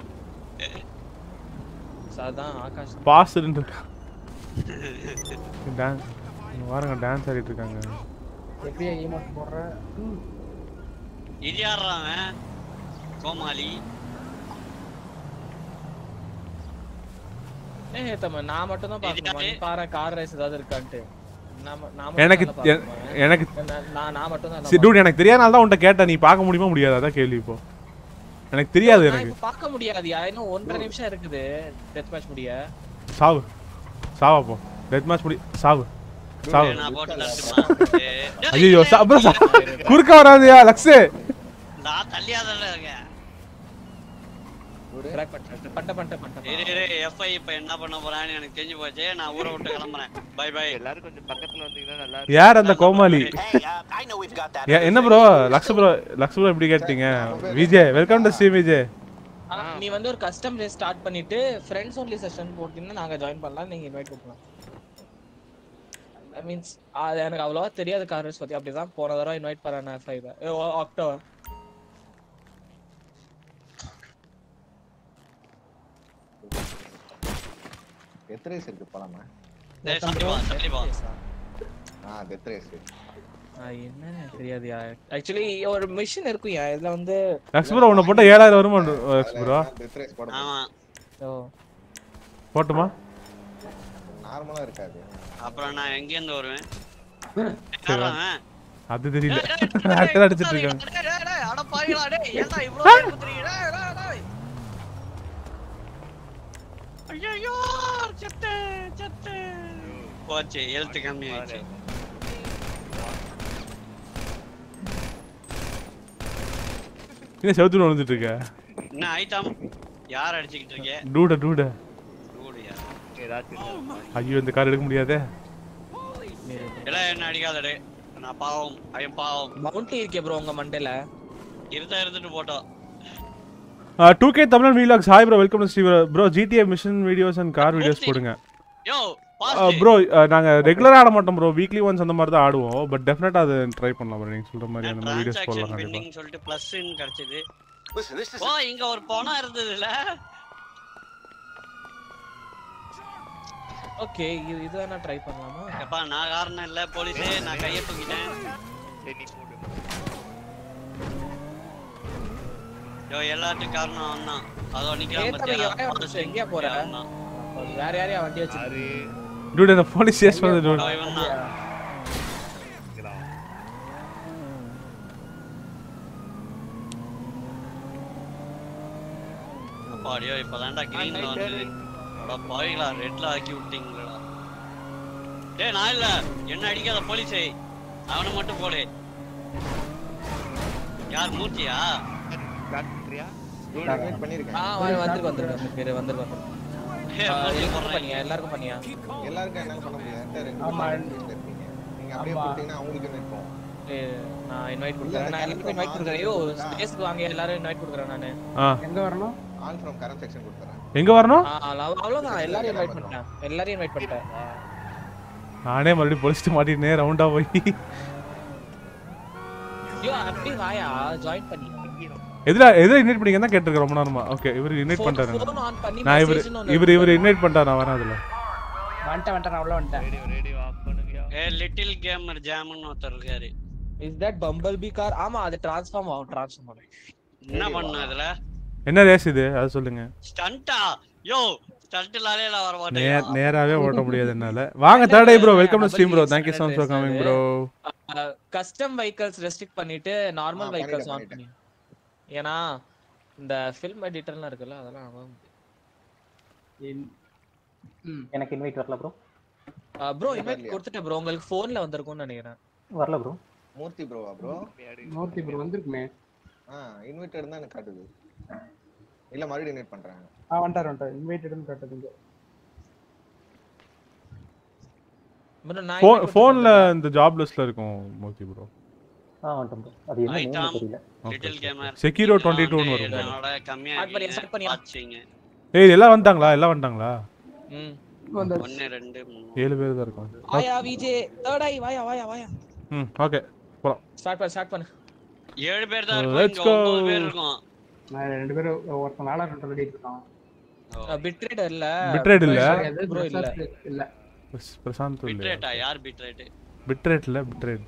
So, அதான் ஆகாஷ் பாஸ்ன்னு இருக்கா டான்ஸ் வாரங்க டான்ஸ் ஆடிட்டு இருக்காங்க எப்படியா ஈமோட் போடுற ம். இது யாரா அவன் கோமாளி ஏய் தம்ம நான் மட்டும் தான் பார்க்கணுமா நீ பாரு கார் ரேஸ் ஏதாவது இருக்கான்ட்டு நான் ம- நான் மட்டும் எனக்கு தான் எ- பார்க்கணுமா? எனக்கு நான் நான் நான் மட்டும் தான் சரி டூட் எனக்கு தெரியாதனால தான் உன்கிட்ட கேட்டேன் நீ பார்க்க முடியுமா முடியாது அதான் கேள்வி இப்போ எனக்கு தெரியாது நான் எனக்கு இப்ப பார்க்க முடியாதுயா இன்னும் ஒன்றரை நிமிஷம் இருக்குது டெத் மேட்ச் முடிய சாவு சாவா போ டெத் மேட்ச் முடி சாவு சாவு நான் போட்டு தட்டுமா ஐயோ அப்புறம் சா- குறுக்க வராதுயா லக்ஸு நான் தள்ளியாதல்ல இருக்கேன் கிராக் பண்ணிட்டேன் பண்ணிட்டேன் பண்ணிட்டேன் பண்ணிட்டேன் இரு இரு எஃப்ஐ இப்ப என்ன பண்ண போறான்னு எனக்கு தெரிஞ்சு போச்சு நான் ஊரை விட்டு கிளம்புறேன் பை பை எல்லாரும் கொஞ்சம் பக்கத்துல வந்தீங்கன்னா நல்லா யார் அந்த கோமாளி ஏ- என்ன bro lux bro lux bro இப்படி கேட்டீங்க விஜய் வெல்கம் டு ஸ்ரீ விஜய் ஆ, நீ வந்து ஒரு கஸ்டம் ரேஸ் ஸ்டார்ட் பண்ணிட்டு ஃப்ரெண்ட்ஸ் ஒன்லி செஷன் போட்டீங்கன்னா நாங்க ஜாயின் பண்ணலாம் நீங்க இன்வைட் பண்ணலாம் ஐ மீன்ஸ் அது எனக்கு அவ்வளவா தெரியாது கார் ரேஸ் பத்தி அப்படிதான் போன தடவை இன்வைட் பண்ணேன் ஃபைவ் அக்டோபர் டெத் ரேஸ் இருக்கு போலாமா டேய் சத்தியமா சத்தியமா ஆ டெத் ரேஸ் என்னன்னு எனக்கு தெரியாதுயா ஆக்சுவலி ஒரு மிஷின் இருக்கும்யா இதுல வந்து லக்ஸ் ப்ரோ உன்னை போட்டா ஏழாயிரம் வருமா லக்ஸ் ப்ரோ டெத் ரேஸ் போட ஆமா ஓ போட்டுமா நார்மலா இருக்காது அப்புறம் நான் எங்க இருந்து வருவேன் யாரா அவன்? அது தெரியல டேய், டேய், டேய், அடுத்த அடிச்சிட்டு டேய், இருக்காங்க டேய், டேய், டேய், அட பாவிகளா, டேய், ஏன்டா இவ்வளவு பேர் குத்துறீங்க? டேய், டேய், டேய். ஐயையோ, செத்தேன், செத்தேன். போச்சு எழுத்து கம்மி ஆயிடுச்சு என்ன செவத்துல வந்துட்டு இருக்க என்ன ஐட்டம் யார் அடிச்சுக்கிட்டு இருக்கே டூட டூட டூடியா ஏதாச்சும் ஐயோ இந்த கார் எடுக்க முடியாதே எல்லாம் என்ன அடிக்காதடே நான் பாவம் ஐயம் பாவம் மவுண்டி இருக்கே ப்ரோ உங்க மண்டேல இருந்தா இருந்துட்டு போட்டோம் டூ கே தமிழ் வீலாக்ஸ் hi bro welcome to Shri bro GTA mission videos and car videos போடுங்க யோ பாஸ்ட் ப்ரோ நாங்க ரெகுலரா ஆட மாட்டோம் ப்ரோ வீக்லி ஒன்ஸ் அந்த மாதிரி தான் ஆடுவோம் பட் டெஃபினட்டா அது ட்ரை பண்ணலாம் bro. நீங்க சொல்ற மாதிரி அந்த மாதிரி வீடியோஸ் டிரான்சாக்ஷன் போடலாம் கண்டிப்பா பெண்டிங் சொல்லிட்டு பிளஸ்ன்னு கிடைச்சது ஓ இங்க ஒரு பணம் இருந்ததுல ஓகே இது இதை நான் ட்ரை பண்ணலாமா எப்பா நான் காரணம் இல்ல போலீஸே நான் கையை தூக்கிட்டேன் சரி நீ போடு யோ எல்லாத்துக்கும் காரணம் அவன் தான் அதோ ஏய், நிக்கிறான் தம்பி, பத்தியா எவன் அவன் எங்கேயா போற? வேற யாரையா வண்டி வச்சு ஆறு டூட் அந்த போலீஸ் சேஸ் பண்ணது டூட் இவன் தான் நிக்கிறான். அப்பாடியோ இப்பதான்டா கிரீன்ல வந்தது அட பாவிகளா ரெட்ல ஆக்கி விட்டீங்களா டேய் நான் இல்ல என்ன அடிக்காத போலீஸே அவனை மட்டும் போடு யார் மூர்த்தியா ஸ்டார்ட் பண்றியா இன்வைட் பண்ணிருக்கேன் ஆ வந்து வந்துருக்கு வந்துருக்கு பேரு வந்துருக்கு வந்துருக்கு ஏய், மூர்த்தி எல்லாருக்கும் போடுறேன் பண்ணியா எல்லாருக்கும் பண்ணியா எல்லாருக்கும் என்னால பண்ண முடியாது என்கிட்ட ரெண்டு ஆமா. வீட்ல இருக்கீங்க நீங்க அப்படியே ஆமா. போட்டீங்கன்னா அவங்களுக்கு இன்வைட் போகும் ஏய், நான் இன்வைட் கொடுக்குறேன் இல்ல, நான் எல்லாருக்கும் இன்வைட் கொடுக்குறேன் ஐயோ ஸ்பேஸ்க்கு வாங்க எல்லாரும் இன்வைட் கொடுக்குறேன் நானு ஆ எங்க வரணும் ஆல் ஃப்ரம் கரண்ட் செக்ஷன் கொடுத்துறேன் எங்க வரணும் ஆ, அவ்வளவு- அவ்வளவுதான் எல்லாரையும் இன்வைட் பண்ணிட்டேன் எல்லாரையும் இன்வைட் பண்ணிட்டேன் நானே மறுபடியும் பொலிச்சிட்டு மாட்டினே ரவுண்டா போய் ஐயோ அப்படி வாயா ஜாயின் பண்ணி எதுல எதுல இன்வைட் பண்ணீங்க தான் கேட்டிருக்கேன் ரொம்ப நேரமா ஓகே இவர் இன்வைட் பண்ணிட்டாரு ஃபோன் ஆன் பண்ணி நான் இவர் message ன்னு ஒண்ணு இவர் இவர் இன்வைட் பண்ணிட்டாரு நான் வரேன் அதுல வந்துட்டேன் வந்துட்டேன் நான் உள்ள வந்துட்டேன் ரேடியோ ரேடியோ ஆஃப் பண்ணுங்கயா ஏ லிட்டில் கேமர் ஜாம்னு ஒருத்தர் இருக்காரு is that bumblebee car ஆமா அது டிரான்ஸ்ஃபார்ம் ஆகும் டிரான்ஸ்ஃபார்ம் ஆகும் என்ன பண்ண இதுல என்ன ரேஸ் இது அது சொல்லுங்க ஸ்டண்டா யோ ஸ்டண்ட்லாலே நான் வர நேர் மாட்டேன் நேராவே ஓட்ட முடியாது என்னால வாங்க third bro welcome to stream bro thank you so much for coming bro custom vehicles restrict பண்ணிட்டு நார்மல் ஆ, வெஹிக்கல்ஸ் ஆன் பண்ணிட்டேன், பண்ணி ஏன்னா இந்த ஃபில்ம் எடிட்டர்லாம் இருக்குல்ல அதெல்லாம் ஆகும் ம் எனக்கு இன்வைட் வரல ப்ரோ ப்ரோ இன்வைட் கொடுத்துட்டேன் ப்ரோ உங்களுக்கு ஃபோன்ல வந்திருக்கும்னு நினைக்கிறேன் வரல ப்ரோ மூர்த்தி ப்ரோவா ப்ரோ மூர்த்தி ப்ரோ வந்திருக்குமே ஆ இன்வைட்டட் தான் எனக்கு காட்டுது இல்ல மறுபடியும் இன்வைட் பண்றேன் ஆ வந்துட்டார் வந்துட்டார் இன்வைட்டட்னு காட்டுதுங்க bro, நான் ஃபோ invite ஃபோனில் இந்த ஜாப் லிஸ்ட்டில் இருக்கும் மூர்த்தி ப்ரோ ஆ வந்துட்டோம் bro. அது என்ன Item. நேம் தெரியல லிட்டில் கேமர் செக்யூரோ டுவெண்ட்டி டூன்னு வரும் bro. என்னோட கம்மியா Start பண்ணியா, start பண்ணியா? பாத்துங்க ஏய் எல்லாம் வந்துட்டாங்களா எல்லாம் வந்துட்டாங்களா ம். வந்தாச்சு ஒன்னு ரெண்டு மூணு ஏழு பேர் தான் இருக்கும் வாயா விஜே தேர்ட் ஐ வாயா வாயா வாயா ம் ஓகே போகலாம் ஸ்டார்ட் பண்ணு ஸ்டார்ட் பண்ணு ஏழு பேர் தான் Let's இருக்கும் இங்க go. ஒன்பது பேர் இருக்கும் நான் ரெண்டு பேரும் ஒருத்தன் வேலை ரெண்டு ரெடி இருக்கான் பிட்ரேட் இல்ல Bitrate இல்ல. அது bro இல்ல இல்ல பிரஸ்- பிரசாந்த் இல்லையா பிட்ரேட்டா யார் பிட்ரேட் பிட்ரேட் இல்லை பிட்ரேட்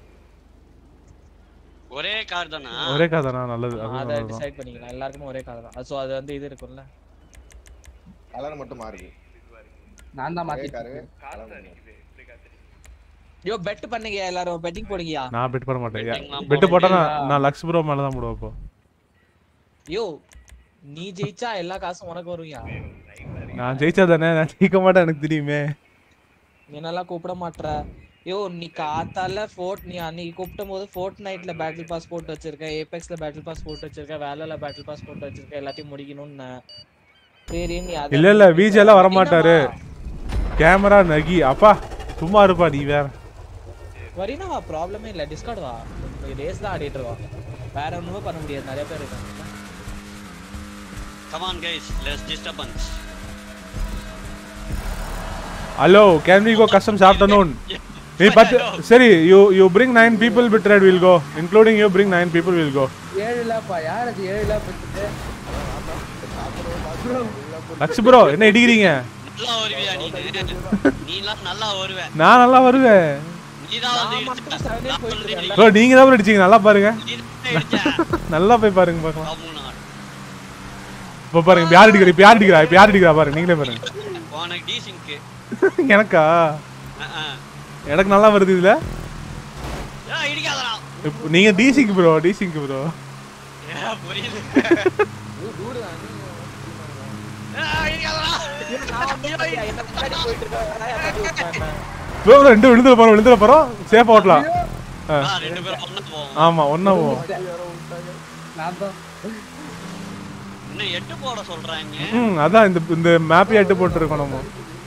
ஒரே கார் தானா ஒரே கதைனா நல்லது அது அத நல்லதுதான் டிசைட் பண்ணிக்கலாம் எல்லாருக்கும் ஒரே கதை தான் சோ அது வந்து இது இருக்கும்ல கலர் மட்டும் மாறுது நான் தான் ஒரே மாத்தி காரு colour மட்டும் மாறுது. யோ பெட் பண்ணுங்க எல்லாரும் பெட்டிங் போடுங்கயா நான் பெட் பண்ண மாட்டேன் Betting எல்லாம் பெட்டு போட போட்டா நான் நான் லக்ஸ் ப்ரோ மேல தான் போடுவேன் இப்போ யோ நீ ஜெயிச்சா எல்லா காசும் உனக்கு வரும்யா நான் ஜெயிச்சா தானே நான் ஜெயிக்க மாட்டேன் எனக்கு தெரியுமே நீ நல்லா கூப்பிட மாட்ற யோ நீ காத்தால ஃபோர்ட் நீ அன்னைக்கு கூப்பிடும் போது ஃபோர்ட் நைட்ல பேட்டில் பாஸ் போட்டு வச்சிருக்க ஏபெக்ஸ்ல பேட்டில் பாஸ் போட்டு வச்சிருக்க வேலைல பேட்டில் பாஸ் போட்டு வச்சிருக்க எல்லாத்தையும் முடிக்கணும்னு சரி நீ அதை இல்ல இல்ல விஜய் எல்லாம் வர மாட்டாரு கேமரா நகி அப்பா சும்மா இருப்பா நீ வேற வரினா வா ப்ராப்ளமே இல்ல டிஸ்கார்ட் வா ரேஸ் தான் ஆடிட்டு இருக்கோம் வேற ஒண்ணுமே பண்ண முடியாது நிறைய பேர் இருக்காங்க come on guys less disturbance hello can we go customs afternoon நீ பத்து சரி you you bring nine people bitrate will go including you bring nine people will go ஏழு லேப்பா யார் அது ஏழு லேப் வச்சுட்டு லக்ஸ் ப்ரோ என்ன இடிக்கிறீங்க நல்லா வருவியா நீ நீலாம் நல்லா வருவ நான் நல்லா வருவேன் நீ தான் வந்து இடிச்ச. நான் சொல்றது நீ ப்ரோ நீங்க தான் அடிச்சீங்க நல்லா பாருங்க நீ தான் இடிச்ச. நல்லா போய் பாருங்க பார்க்கலாம் கம்முனு ஆடு. இப்போ பாருங்க இப்ப யார் அடிக்கிறா இப்ப யார் அடிக்கிறா இப்ப யார் அடிக்கிறா பாருங்க நீங்களே பாருங்க உனக்கு டீசிங்க்கு எனக்கா எனக்கு நல்லா வருது இதுல இடிக்காதடா இப்ப நீங்க டிசிக்கு ப்ரோ டிசிக்கு ப்ரோ ஏ, புரியுது ஏ, இடிக்காதடா. ப்ரோ ரெண்டு விழுந்துட போறோம் விழுந்துட போறோம் சேஃபா ஓட்டலாம் ஆ, ரெண்டு பேரும் ஒண்ணா போவோம் ஆமா ஒன்னா போவோம் நான் தான் இன்னும் எட்டு போட சொல்றாங்க ம் அதான் இந்த இந்த மேப்பே எட்டு போட்டுருக்கோம் நம்ம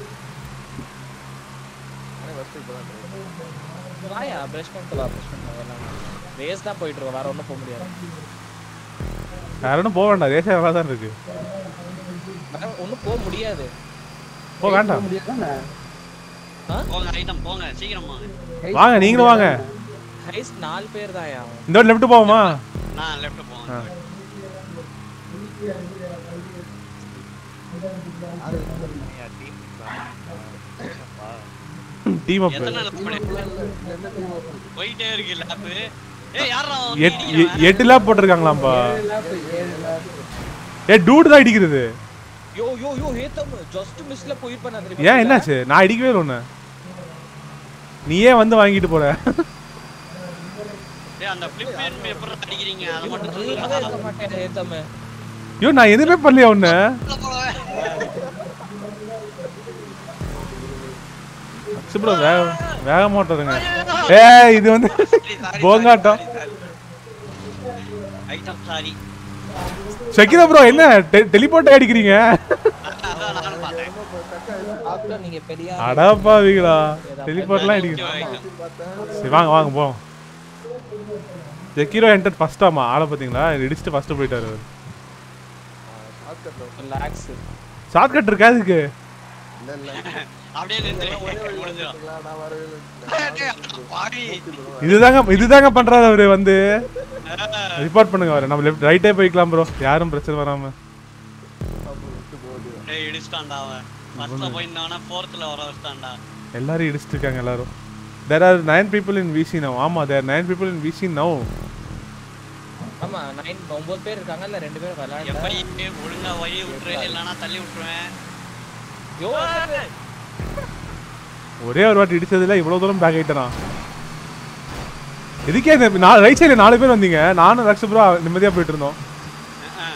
வாயா பிரஷ் பண்ணிட்டு வா பிரஷ் பண்ணிட்டு வா ரேஸ் தான் போயிட்டு இருக்கோம் வேற ஒண்ணும் போக முடியாது வேற ஒன்றும் போக வேண்டாம் ரேஷன் நல்லா தான் இருக்கு வேற ஒண்ணும் போக முடியாது போக வேண்டாம் முடியாதானே போங்க ஐட்டம் போங்க சீக்கிரம் வாங்க வாங்க நீங்களும் வாங்க ஹைஸ் நாலு பேர் தான் இந்த வாட்டி லெஃப்ட் போவோமா நான் லெஃப்ட் போங்க டீம் அப் எத்தனை lap பண்ணி- போயிட்டே இருக்கு லேப் ஏய் யாரா எட்டு எ- எட்டு லேப் போட்டிருக்காங்களாம்ப்பா ஏழு லேப் ஏழு லேப் ஏ டூட் தான் அடிக்கிறது யோ யோ யோ ஹேத்தம் ஜஸ்ட் மிஸ்ல போயிருப்பேன் நான் ஏன் என்னாச்சு நான் அடிக்கவே இல்லை ஒன்று நீயே வந்து வாங்கிட்டு போற டேய் அந்த ஃபிளிப் பேன் பேப்பர் அடிக்கிறீங்க அத மட்டும் தெரியாம சொல்லுங்க இருக்க மாட்டேன் ஹேத்தம் ஐயோ நான் எதுவுமே பண்ணலையா ஒன்று ப்ரோ வேக வேகமா ஓட்டுறதுங்க ஏ இது வந்து போங்காட்டம் ஐட்டம் சாரி ஷக்கிரா ப்ரோ என்ன டெலிபோர்ட் அடிக்கிறீங்க அதான் நானும் பார்த்தேன் அப்புறம் நீங்க பெரிய அடப்பாவீங்களா டெலிபோர்ட்லாம் அடிக்கிறீங்க ஐட்டம் சரி வாங்க வாங்க போவோம் ஜெக்கிரோ என்டர் ஃபர்ஸ்ட் ஆமா ஆளை பார்த்தீங்களா இடிச்சுட்டு ஃபர்ஸ்ட் போயிட்டாரு அவர் ரிலாக்ஸ் ஷார்ட் இருக்கா அதுக்கு இல்ல இல்ல அப்படியே நின்று முடிஞ்சிடும் நான் வரவே இல்லை பாவி இதுதாங்க இதுதாங்க பண்றாரு அவரு வந்து ரிப்போர்ட் பண்ணுங்க அவரை நம்ம லெஃப்ட் ரைட்டே போய்க்கலாம் ப்ரோ யாரும் பிரச்சனை வராம டேய் இடிச்சிட்டான்டா அவன் ஃபர்ஸ்ட்ல போயிருந்தானா ஃபோர்த்ல வர வச்சிட்டான்டா எல்லாரும் இடிச்சிட்டு இருக்காங்க எல்லாரும் there are nine people in VC now ஆமா there nine people in VC now ஆமா நைன் ஒன்பது பேர் இருக்காங்க இல்ல ரெண்டு பேர் விளையாட எப்படி ஒழுங்கா வழி விட்டுருவேன் இல்லைன்னா தள்ளி விட்டுருவேன் யோ ஒரே ஒரு வாட்டி இடிச்சதுல இவ்வளவு தூரம் பேக் ஆயிட்டேனா இதுக்கே இந்த நாலு ரைட் சைடுல நாலு பேர் வந்தீங்க நானும் ரக்ஷ ப்ரோ நிம்மதியா போயிட்டு இருந்தோம் அஹ்.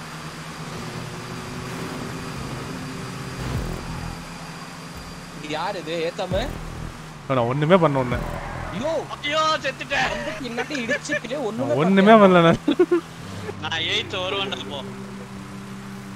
யார் இது ஏத்தாம நான் ஒண்ணுமே பண்ண ஒண்ணு யோ ஐயோ செத்துட்டேன் பின்னாடி இடிச்சிட்டு ஒண்ணுமே ஒண்ணுமே பண்ணல நான் நான் எயித்து வருவேன்டா இப்போ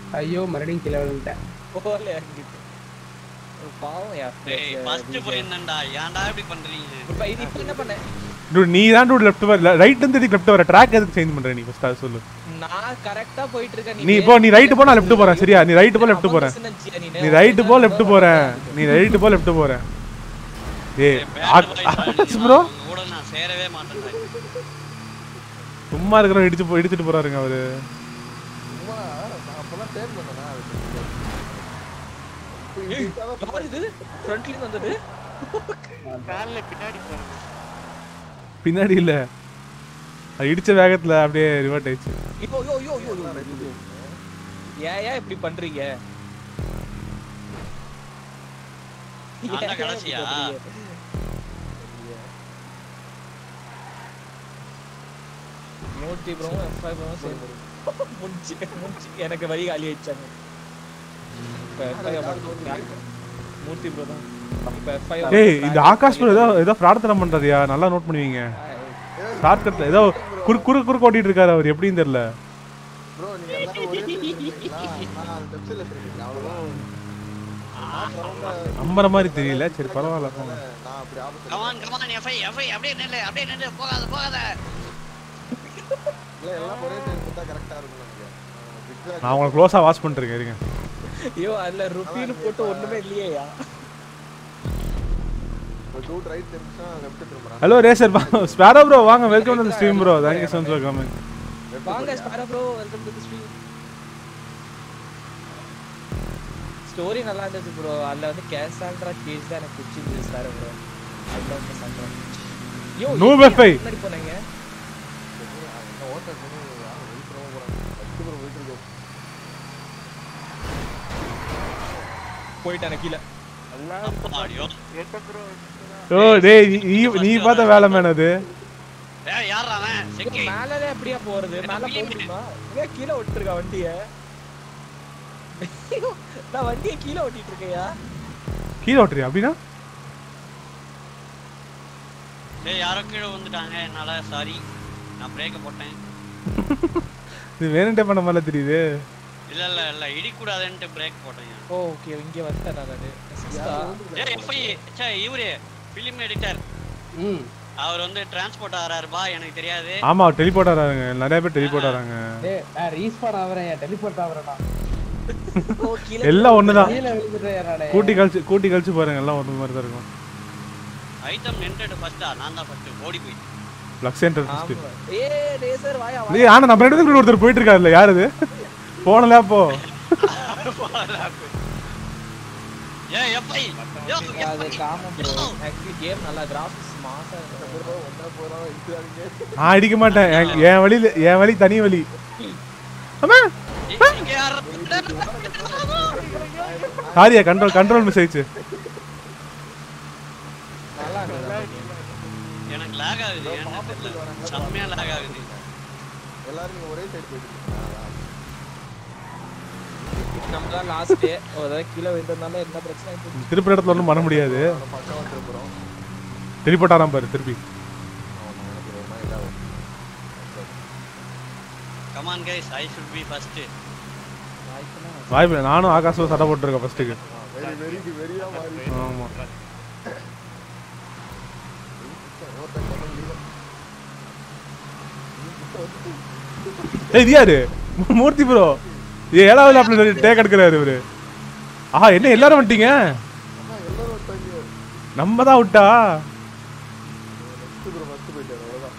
ஐயோ மறுபடியும் கீழே விழுந்துட்டேன் போகல இறங்கிட்டு ஒரு பாவம் யார் டேய் ஃபர்ஸ்ட் போயிருந்தேன்டா ஏன்டா இப்படி பண்றீங்க இப்ப இது இப்ப என்ன பண்ண dude நீ தான் dude லெஃப்ட் வர ரைட் இருந்து எதுக்கு லெஃப்ட் வர ட்ராக் எதுக்கு சேஞ்ச் பண்ற நீ ஃபர்ஸ்ட் அதை சொல்லு நான் கரெக்டா போயிட்டு இருக்கேன் நீ இப்போ நீ ரைட் போ நான் லெஃப்ட் போறேன் சரியா நீ ரைட் போ லெஃப்ட் போறேன் நீ ரைட் போ லெஃப்ட் போறேன் நீ ரைட் போ லெஃப்ட் போறேன் ஏய் ஆகாஷ் ப்ரோ உங்க கூட நான் சேரவே மாட்டேன் சும்மா இருக்கிற இடிச்சு போ இடிச்சிட்டு போறாருங்க அவரு சும்மா நான் அப்பெல்லாம் டேர்ன் பண்ணேனா அதுக்கு இப்போ இது இதாவே யார் இது ஃப்ரண்ட்ல இருந்து வந்தது கால்ல பின்னாடி போறது பின்னாடி இல்ல அது இடிச்ச வேகத்துல அப்படியே ரிவர்ட் ஆயிடுச்சு இப்போ யோ யோ யோ யோ ஏன் ஏன் இப்படி பண்றீங்க நான் தான் ஏன் இப்படி கடைசியா? பண்றீங்க? மூர்த்தி ப்ரோ எஃப்ஐ ப்ரோ சேர்ந்து முடிச்சு முடிச்சு எனக்கு வழி காலி ஆயிடுச்சாங்க இப்ப எஃப்ஐ மூர்த்தி ப்ரோ தான் இப்ப எஃப்ஐ ஏய் இந்த ஆகாஷ் ப்ரோ ஏதோ ஏதோ ஃப்ராட்தனம் பண்றதுயா நல்லா நோட் பண்ணுவீங்க ஷார்ட் கட்ல ஏதோ குறு குறு குறு ஓட்டிட்டு இருக்காரு அவர் எப்படின்னு தெரியல ப்ரோ நீங்க எல்லாரும் ஒரே side இருக்கீங்களா நான் அந்த லெஃப்ட் சைடுல இருக்கேன் அவ்வளவுதான் நான் front ல- நம்புற மாதிரி தெரியல சரி பரவாயில்ல போங்க நான் அப்படி opposite come on come on FI FI அப்படியே நில்லு அப்படியே நில்லு போகாத போகாத இல்ல எல்லாம் ஒரே சைடு பார்த்தா கரெக்டா இருக்கும் எனக்கு zigzag நான் உங்களை க்ளோஸா வாட்ச் பண்ணிருக்கேன் இருங்க ஐயோ அதுல ருப்பின்னு போட்டு ஒண்ணுமே இல்லையா ஒரு டூ ரைட் நிமிஷம் லெஃப்ட் திரும்புறேன் ஹலோ ரேசர் ஸ்பேரோ ப்ரோ வாங்க welcome to stream bro thank you so much for coming வாங்க sparrow bro welcome to the stream story நல்லா இருந்துச்சு ப்ரோ அதுல வந்து கேசால்ட்ரா கேஸ் தான் எனக்கு பிடிச்சிருந்துச்சு ஸ்பாரா ப்ரோ அதுல வந்து சண்டை யோ Noob எங்க FI. முன்னாடி போனீங்க என்ன ஓட்ட பண்ணி யாரும் வெயிட் பண்ண போறாங்க ஃபர்ஸ்ட் ப்ரோ வெயிட் இருக்கு போயிட்டானே கீழே ஆடியோ எட்ட ப்ரோ ஓ டேய் நீ- நீ நீ பார்த்த வேலை மேன் அது ஏய் யாரா அவன் செக்கி மேலவே அப்படியே போறது மேல போக முடியுமா ஏன் கீழே விட்டுருக்கா வண்டிய நான் வண்டியை கீழே ஓட்டிட்டு இருக்கேயா கீழே ஓட்டுறியா அப்படின்னா டேய் யாரோ கீழே வந்துட்டாங்க என்னால சாரி நான் பிரேக்க போட்டேன் இது வேணுட்டே பண்ண மாதிரி தெரியுது இல்ல இல்ல இல்ல இடிக்கூடாதுன்ட்டு பிரேக் போட்டேன் ஓ ஓகே இங்க வந்துட்டேன் நான் அது ஏய் எஃப்ஐ சே இவரு ஃபிலிம் எடிட்டர் ம் அவர் வந்து டிரான்ஸ்போர்ட் ஆறாரு பா எனக்கு தெரியாது ஆமா டெலிபோர்ட் ஆறாங்க நிறைய பேர் டெலிபோர்ட் ஆறாங்க டேய் நான் ரீஸ்பான் ஆவறேன் டெலிபோர்ட் ஆவறேன்டா ஓ கீழே எல்லாம் ஒண்ணுதான் கீழே விழுந்துட்டேன் நானே கூட்டி கழிச்சு கூட்டி கழிச்சு பாருங்க எல்லாம் ஒரு மாதிரி தான் இருக்கும் ஐட்டம் நின்றுட்டு ஃபர்ஸ்டா நான் தான் ஃபர்ஸ்ட் ஓடி போய் பிளக் சென்டர் ஃபர்ஸ்ட் ஆமா. ஏய் ரேசர் வாயா வாயா. டேய் ஆனா நம்ம ரெண்டு பேரும் ஒருத்தர் போயிட்டு இருக்காருல்ல யார் இது போனல அப்போ ஏய் எஃப்ஐ அது காமன் ப்ரோ ஆக்சுவலி கேம் நல்லா கிராபிக்ஸ் மாசா இருக்கு ப்ரோ ஒண்ணா போறோம் இதாங்க நான் அடிக்க மாட்டேன் என்- என் வழியில என் வழி தனி வழி அம்மா இங்க யாரோ சாரியா கண்ட்ரோல் கண்ட்ரோல் மிஸ் ஆயிடுச்சு நல்லா இருக்கு எனக்கு லாக் ஆகுது ஏன்னு தெரியல செம்மையா லாக் ஆகுது எல்லாரும் நீங்க ஒரே சைடு போயிட்டு இருக்கீங்களா நம்ம தான் லாஸ்ட் டே ஒரு தடவை கீழே விழுந்ததுனால என்ன பிரச்சனை இல்லை திருப்பி இடத்துல ஒன்றும் பண்ண முடியாது நம்ம பக்கம் வந்துருப்போம் டெலிபோர்ட் ஆறாம பாரு திருப்பி ஆமா எனக்கு ஒரு மாதிரி இதாகும் come on guys I should be first வாய்ப்பு இல்லை. நானும் ஆகாஷும் சட்டை போட்டுருக்கேன் ஃபர்ஸ்ட்டுக்கு வெரி வெரி வெரியா மாறி ஆமா ஒருத்தன் கொண்டு leader. ஏய் இது யாரு மூ- மூர்த்தி ப்ரோ இது ஏழாவது லேப்ல டேக் எடுக்கிறாரு இவரு ஆஹா என்ன எல்லாரும் வந்துட்டீங்க ஆமா எல்லாரும் ஒருத்தங்க நம்ம தான் விட்டா ஃபர்ஸ்ட் ப்ரோ ஃபர்ஸ்ட் போயிட்டாரு அவ்வளவுதான்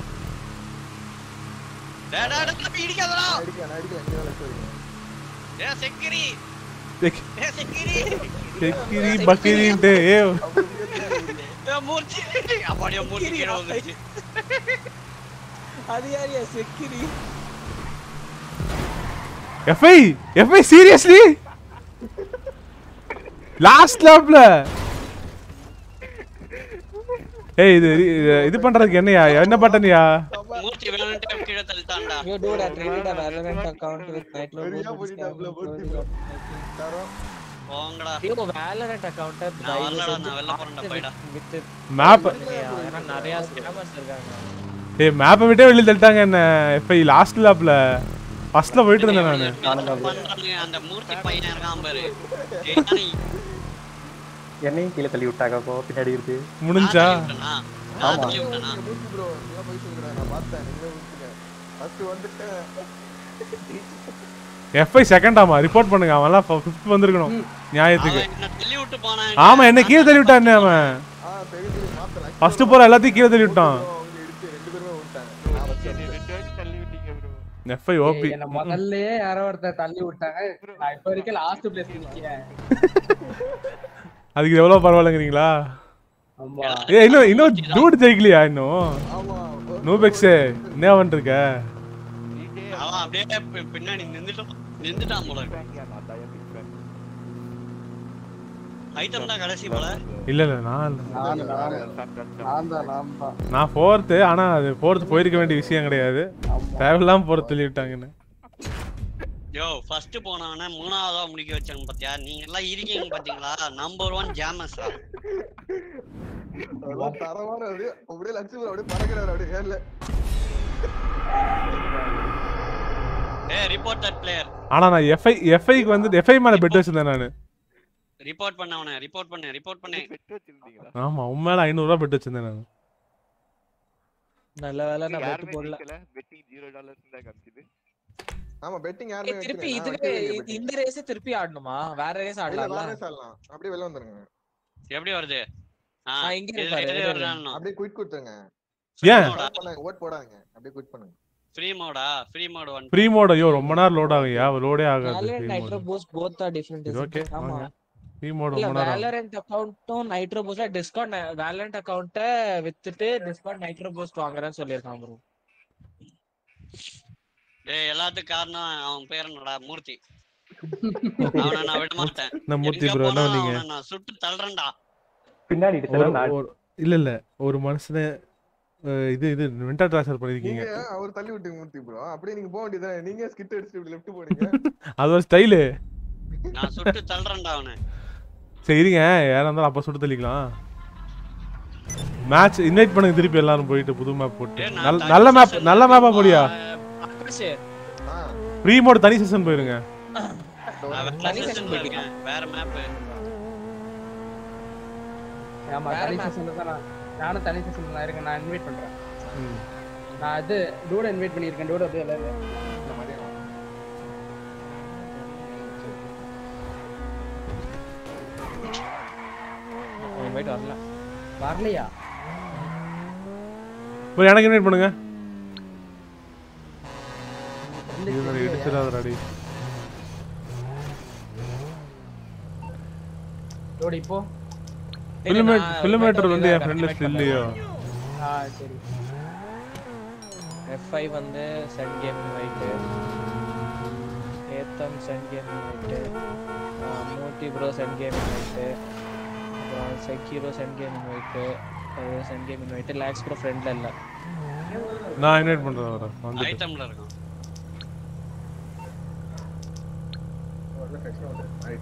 டேய் டேய் டேய் தம்பி இடிக்காதடா நான் அடிக்க நான் அடிக்க எங்க வேலை செய்யுங்க ஏய் செக்கிரி செக்- ஏய் செக்கிரி செக்கிரி பக்கிரின்ட்டு ஏ ஏய் மூர்த்தி அப்படியே மூர்த்தி கீழே வந்துருச்சு அது யாரியா செக்கிரி எஃப்ஐ எஃப்ஐ சீரியஸ்லி லாஸ்ட் லேப்ல ஏய் இது இது- இது பண்றதுக்கு என்னையா என்ன பட்டனியா மூர்த்தி வேணும்ட்டே கீழே தள்ளிட்டான்டா You do that really the relevant account with night load வெரியா boost போயிட்டாப்ல discount Murthy code. தரோம் போங்கடா ஐயோ, Valorant account அ நான் தயவு வரலடா, செஞ்சு நான் வெளில போறேன்டா, பார்த்து போய்டா. விட்டு மேப் பண்ணுங்கயா. ஏன்னா நிறைய scammers இருக்காங்க ஏய் மேப்பை விட்டே வெளியே தள்ளிட்டாங்க என்ன எஃப்ஐ லாஸ்ட் லேப்ல ஃபர்ஸ்ட்ல போயிட்டு இருந்தேன் நானு பண்றாங்க அந்த மூர்த்தி பையன் இருக்கான் பாரு ஏய், என்னையும் கீழே தள்ளி விட்டாங்க அப்போ பின்னாடி இருக்கு முடிஞ்சா நான் விட்டனா? நான் தள்ளி விட்டனா? மூர்த்தி ப்ரோ நீங்க போய் சொல்லுங்க நான் பார்த்தேன் நீங்களே விட்டுங்க ஃபர்ஸ்ட் வந்துட்டேன் எஃப்ஐ செகண்ட் ஆமா ரிப்போர்ட் பண்ணுங்க அவன்லாம் ஃபிஃப்த் வந்திருக்கணும் நியாயத்துக்கு அவன் என்ன தள்ளி விட்டு போனான் ஆமா என்ன கீழே தள்ளி விட்டான் அவன் ஆ தெரியும் தெரியும் மாத்தல ஃபர்ஸ்ட் போற எல்லாத்தையும் கீழே தள்ளி விட்டான் அவங்க இடிச்சு ரெண்டு பேருமே விட்டாங்க நான் வச்சேன் ரெண்டு வாட்டி தள்ளி விட்டீங்க ப்ரோ எஃப்ஐ ஓபி ஏய், என்ன முதல்லயே யாரோ ஒருத்தர் தள்ளி விட்டாங்க நான் இப்ப வரைக்கும் லாஸ்ட் பிளேஸ் நிக்கிறேன் அதுக்கு எவ்வளவு பரவாயில்லைங்கிறீங்களா ஆமா ஏ இன்னும் இன்னும் டூட் ஜெயிக்கலையா இன்னும் ஆமா நூபெக்ஸே என்ன பண்ணிருக்க அவன் அப்படியே பி- பின்னாடி நின்னுட்டான் நின்னுட்டான் போல ஐட்டம் தான் கடைசி போல இல்ல இல்ல நான் இல்ல நானு நானு நான் தான் நான் தான் நான் ஃபோர்த்து ஆனா அது ஃபோர்த்து போயிருக்க வேண்டிய விஷயம் கிடையாது தேவையில்லாம போறது தள்ளி விட்டாங்கன்னு யோ ஃபர்ஸ்ட் போனவன மூணாவதா முடிக்க வச்சாங்க பாத்தியா நீங்க எல்லாம் இருக்கீங்க பாத்தீங்களா நம்பர் ஒன் ஜாமஸ் அதெல்லாம் தரமான அப்படியே அப்படியே லட்சுமி அப்படியே பறக்கிறாரு அப்படியே ஏர்ல ஏ ரிப்போர்ட் தட் பிளேயர் ஆனா நான் எஃப்ஐ எஃப்ஐக்கு வந்து எஃப்ஐ மேல பெட் வச்சிருந்தேன் நானு ரிப்போர்ட் பண்ண அவனை ரிப்போர்ட் பண்ணு ரிப்போர்ட் பண்ணு பெட்டு வச்சிருந்தீங்களா ஆமா உன் மேல ஐநூறு ரூபாய் பெட் வச்சிருந்தேன் நான் நல்ல வேலை நான் பெட்டு யாருமே போடல ஜெயிக்கல பெட்டிங் ஜீரோ டாலர்ஸ் தான் காமிச்சது ஆமா பெட்டிங் ஏய், யாருமே திருப்பி வைக்கல, நான் இதுக்கு வைக்கவே இல்லையே இ- betting. இந்த ரேஸ் திருப்பி ஆடணுமா வேற ரேஸ் இல்ல ஆடலாம்ல வேற சாடலாம் அப்படியே வெளில வந்துருங்க எப்படி வருது ஆ ஆ, இங்க இது இருப்பாரு, எது இரு, வருதான்னு அப்படியே குயிட் கொடுத்துருங்க ஏன்? ஓட் பண்ணாங்க ஓட் போடாதீங்க அப்படியே குயிட் பண்ணுங்க ஃப்ரீ மோடா free mode one free mode ஐயோ ரொம்ப நேரம் லோட் ஆகுயா லோடே ஆகாது Valorant free nitro mode boost both are different இது okay, ஆமா வாங்க. ஃப்ரீ மோட் இல்ல ரொம்ப நேரம் ஆகும். வேலரண்ட் அக்கவுண்ட்டும் நைட்ரோ பூஸ்ட்ல டிஸ்கவுண்ட் வேலரண்ட் அக்கவுண்ட்ட வித்துட்டு டிஸ்கவுண்ட் நைட்ரோ பூஸ்ட் வாங்குறேன்னு சொல்லியிருக்கான் ப்ரோ ஏய் எல்லாத்துக்கும் காரணம் அவன் பேர் என்னடா மூர்த்தி அவனை நான் விட மாட்டேன் என்ன மூர்த்தி எங்க ப்ரோ என்ன போனாலும் பண்ணீங்க அவனை நான் சுட்டு தள்ளுறேன்டா பின்னாடி ஒரு இடிச்சதா நான் ஒரு- இல்ல இல்ல ஒரு மனுஷனை அஹ், இது இது விண்டர் ட்ரான்ஸ்ஃபர் நீங்க பண்ணிருக்கீங்க அவர் தள்ளி விட்டீங்க மூர்த்தி ப்ரோ அப்படியே நீங்க போக வேண்டியதானே நீங்க ஸ்கிட் அடிச்சுட்டு இப்படி லெஃப்ட் போனீங்க அது ஒரு ஸ்டைலு நான் சுட்டு தள்ளுறேன்டா அவனை சரி இருங்க யாரா இருந்தாலும் அப்ப சுட்டு தள்ளிக்கலாம் மேட்ச் இன்வைட் பண்ணுங்க திருப்பி எல்லாரும் போயிட்டு புது மேப் போட்டு ஏய், நான் நல்ல தனி நல்ல மேப் session நல்ல மேப்பா போடியா ஆகாஷ் ஆ ஃப்ரீ மோட் தனி செஷன் போயிருங்க நான் வேற தனி session session ல இருக்கேன் வேற மேப் ஆமா வேற தனி map. செஷன்ல தான் நான் நானும் தனி செஷன்ல தான் இருக்கேன் நான் இன்வைட் பண்றேன் ம். நான் இது டூட இன்வைட் பண்ணியிருக்கேன் டூட அப்படியே எல்லாரும் இந்த மாதிரி வா. இன்வைட் வரல வரலையா போய் எனக்கு இன்வைட் பண்ணுங்க இல்ல, இதுல தெரியலையா? இடிச்சிடாதடி டூட இப்போ ஃபிலிமேட் ஃபிலிமேட்டர் வந்து என் ஃப்ரெண்ட் லிஸ்ட் இல்லையோ ஆ சரி F5 வந்து சன் கேம் இன்வைட் ஏத்தம் சன் கேம் இன்வைட் மூர்த்தி ப்ரோ சன் கேம் இன்வைட் அப்புறம் செக்யூரோ சன் கேம் இன்வைட் சன் கேம் இன்வைட் லேக்ஸ் ப்ரோ ஃப்ரெண்ட்ல இல்ல நான் இன்வைட் பண்றேன் வர வந்துட்டு ஐட்டம்ல இருக்கும் ஒரு section வந்து. Right.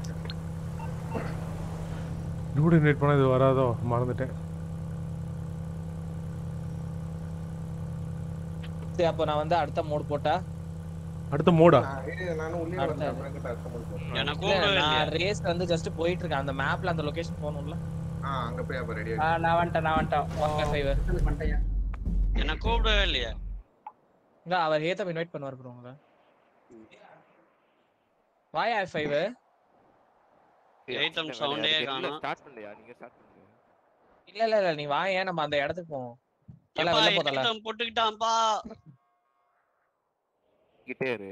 டூட் இன்வைட் பண்ணா இது வராதோ மறந்துட்டேன் சரி அப்போ நான் வந்து அடுத்த மோட் போட்டா அடுத்த மோடா நான் இரு, நானும் உள்ளே அடுத்த வரேன். அப்புறம் கிட்ட அடுத்த முடிப்போம். எனக்கு இல்ல, கூப்பிடவே இல்லையே. நான் ரேஸ் வந்து ஜஸ்ட் போயிட்டு இருக்கேன் அந்த மேப்ல அந்த லொகேஷன் போகணும்ல ஆ அங்க போய் அப்ப ரெடி ஆ நான் வந்துட்டேன் நான் வந்துட்டேன் வாங்க, five. பண்ணிட்டேன் என்ன கூப்பிடவே இல்லையே இல்ல அவர் ஏத்தம் இன்வைட் பண்ணுவார் ப்ரோ உங்களை வாயா ஃபைவ் Item sound ஏ காணோம். ஸ்டார்ட் பண்ணலையா நீங்க ஸ்டார்ட் பண்ணுங்க இல்ல இல்ல இல்ல நீ வாயா நம்ம அந்த இடத்துக்கு போவோம் தல எப்பா, வெளில போதல item போட்டுக்கிட்டான்ப்பா கிட்டே இரு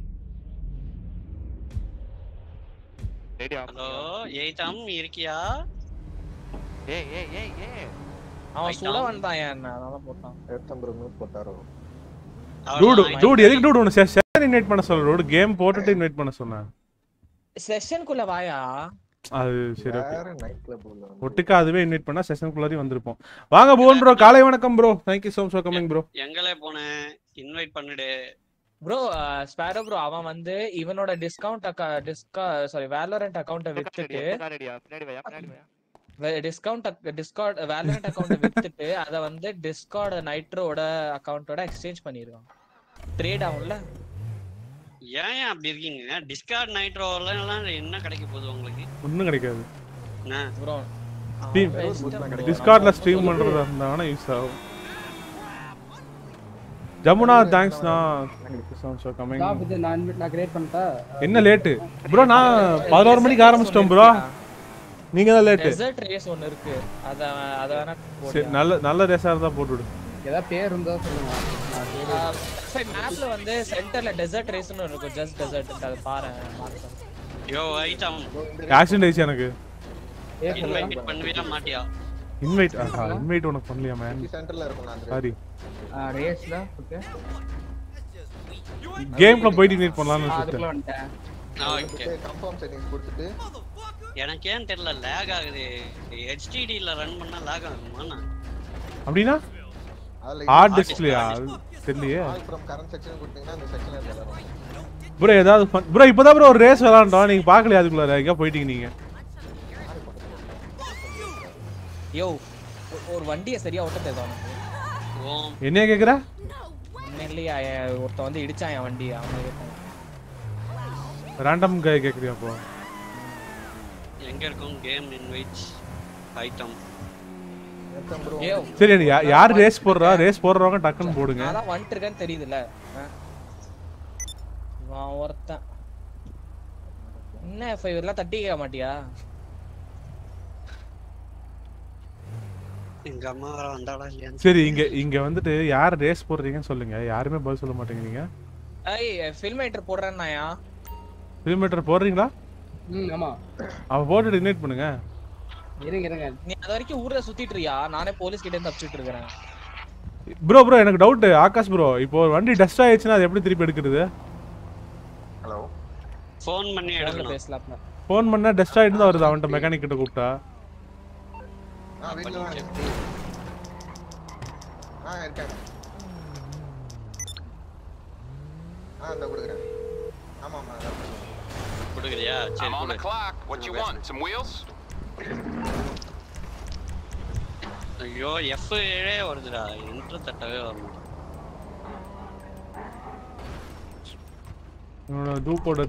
ரெடி ஆஃப் ஹலோ ஏய்டம் இருக்கியா ஏய் ஏய் ஏய் ஏய் அவன் சுட Item. வந்தான் ஏன் என்ன அதனால போட்டான் செப்டம்பர் மியூட் போட்டாரோ டூடு அவ்வளவுதான், டூடு எதுக்கு டூடு ஒன்று செஷன் இன்வைட் பண்ண சொல்ல டூடு கேம் போட்டுட்டு இன்வைட் பண்ண சொன்னேன் செஷனுக்குள்ள வாயா அது சரி ஓகே வேற நைட் கிளப் உள்ள வந்து. ஒட்டுக்கா அதுவே இன்வைட் பண்ணா செஷனுக்குள்ளாரையும் வந்திருப்போம் வாங்க போன் ப்ரோ காலை வணக்கம் bro thank you so much for coming bro எங்களே போனேன் இன்வைட் பண்ணுடு ப்ரோ ஸ்பேரோ ப்ரோ அவன் வந்து இவனோட டிஸ்கவுண்ட் டிஸ்கா சாரி வேலரண்ட் அக்கவுண்ட்டை வித்துட்டு பின்னாடியா பின்னாடி வாயா பின்னாடி வாயா டிஸ்கவுண்ட் டிஸ்கார்ட் வேலரண்ட் அக்கவுண்ட்டை வித்துட்டு அத வந்து டிஸ்கார்ட் நைட்ரோட அக்கவுண்டோட எக்ஸ்சேஞ்ச் பண்ணிருக்கான் ட்ரேட் ஆகும்ல ஏன் ஏன் அப்படி இருக்கீங்க டிஸ்கார்ட் நைட்ரோலாம் என்ன கிடைக்க போகுது உங்களுக்கு ஒன்றும் கிடைக்காது என்ன ப்ரோ Steam. டிஸ்கார்ட்ல ஸ்ட்ரீம் பண்றதா இருந்தாங்கன்னா யூஸ் ஆகும் ஜமுனா தேங்க்ஸ் நான் கமிங் ஸ்டாப் இது நான் invite- நான் கிரியேட் பண்ணிட்டா என்ன லேட்டு ப்ரோ நான் பதினோரு மணிக்கு ஆரம்பிச்சிட்டோம் ப்ரோ நீங்க தான் லேட்டு டெசர்ட் ரேஸ் ஒன்னு இருக்கு அத அத வேணா சரி நல்ல நல்ல ரேஸா இருந்தா போட்டு விடு ஏதாவது பேர் இருந்தா சொல்லுங்க நான் தேடி- சரி மேப்ல வந்து சென்டர்ல டெசர்ட் ரேஸ்னு இருக்கும் ஜஸ்ட் டெசர்ட் அது பாரு யோ ஐட்டம் ஆக்சிடென்ட் ஆயிடுச்சு எனக்கு பேர் சொல்லுங்க இன்வைட் பண்ணுவியா மாட்டியா இன்வைட் இன்வைட் உனக்கு பண்ணலையா மேன் சென்டர்ல இருக்கும் நான் சாரி ரேஸ்ல ஓகே கேம்ல போயிட்டு இன்வைட் பண்ணலாம்னு வச்சுட்டேன் அதுக்குள்ள வந்துட்டேன் ஓகே கன்ஃபார்ம் செட்டிங்ஸ் கொடுத்துட்டு எனக்கு ஏன் தெரியல லேக் ஆகுது ஹெச்டிடில ரன் பண்ணா லேக் ஆகுமா அப்படின்னா அதுல ஹார்ட் டிஸ்பிளேயா தெரியலையே ஆல் ஃப்ரம் கரண்ட் செக்ஷன் கொடுத்தீங்கன்னா அந்த செக்ஷன்ல இருக்கு ப்ரோ ஏதாவது ப்ரோ இப்போதான் ப்ரோ ஒரு ரேஸ் விளாண்டோம் நீங்க பார்க்கலையா அதுக்குள்ள எங்க போயிட்டீங்க நீங்க யோ ஒரு வண்டியை சரியா ஓட்ட தெரியுது அவனுக்கு ஓம் என்னைய கேக்குற ஒன்னும் இல்லையா என் ஒருத்தன் வந்து இடிச்சான் என் வண்டி அவனை கேட்டான் ரேண்டம் கை கேக்குறியா அப்போ எங்க இருக்கும் game invites item bro yo சரி எனக்கு யா- யார் ரேஸ் போடுறா ரேஸ் போடுறவங்க டக்குன்னு போடுங்க நான் தான் வந்துட்டு இருக்கேன்னு தெரியுதுல்ல ஆ. இவன் ஒருத்தன் என்ன ஃபைவ் எல்லாம் தட்டிக்க மாட்டியா எங்க அம்மா வர வந்தாளா இல்லையா சரி இங்க இங்க வந்துட்டு யார் ரேஸ் போடுறீங்கன்னு சொல்லுங்க யாருமே பதில் சொல்ல மாட்டேங்கிறீங்க ஐய் ஃபில்மேட்டர் போடுறேன்னாயா கிலோமீட்டர் போடுறீங்களா ம் ஆமா அவ போட்டுட்டு இன்வைட் பண்ணுங்க இருங்க இருங்க நீ அது வரைக்கும் ஊர்ல சுத்திட்டு இருக்கியா நானே போலீஸ் கிட்ட இருந்து தப்பிச்சிட்டு இருக்கிறேன் ப்ரோ ப்ரோ எனக்கு டவுட் ஆகாஷ் ப்ரோ இப்போ ஒரு வண்டி டஸ்ட் ஆயிடுச்சுன்னா அது எப்படி திருப்பி எடுக்கிறது ஹலோ ஃபோன் பண்ணி ஃபோன்ல எடுக்கணும் பேசலாம் ஃபோன் பண்ணா டஸ்ட் ஆயிட்டு தான் வருது அவன்கிட்ட மெக்கானிக் கிட்ட கூப்பிட்டா ஆ வீட்ல தான் இருக்கு. ஆ இருக்கேன் ஆ இந்த கொடுக்குறேன் ஆமா ஆமா அதான் கொடுக்குறேன். கொடுக்குறியா சரி I'm on the கொடு clock. What you want? Some wheels? ஐயோ எஃப் ஏழே வருதுடா என்ட்ரு தட்டவே வரணும் என்னோட டூப்போட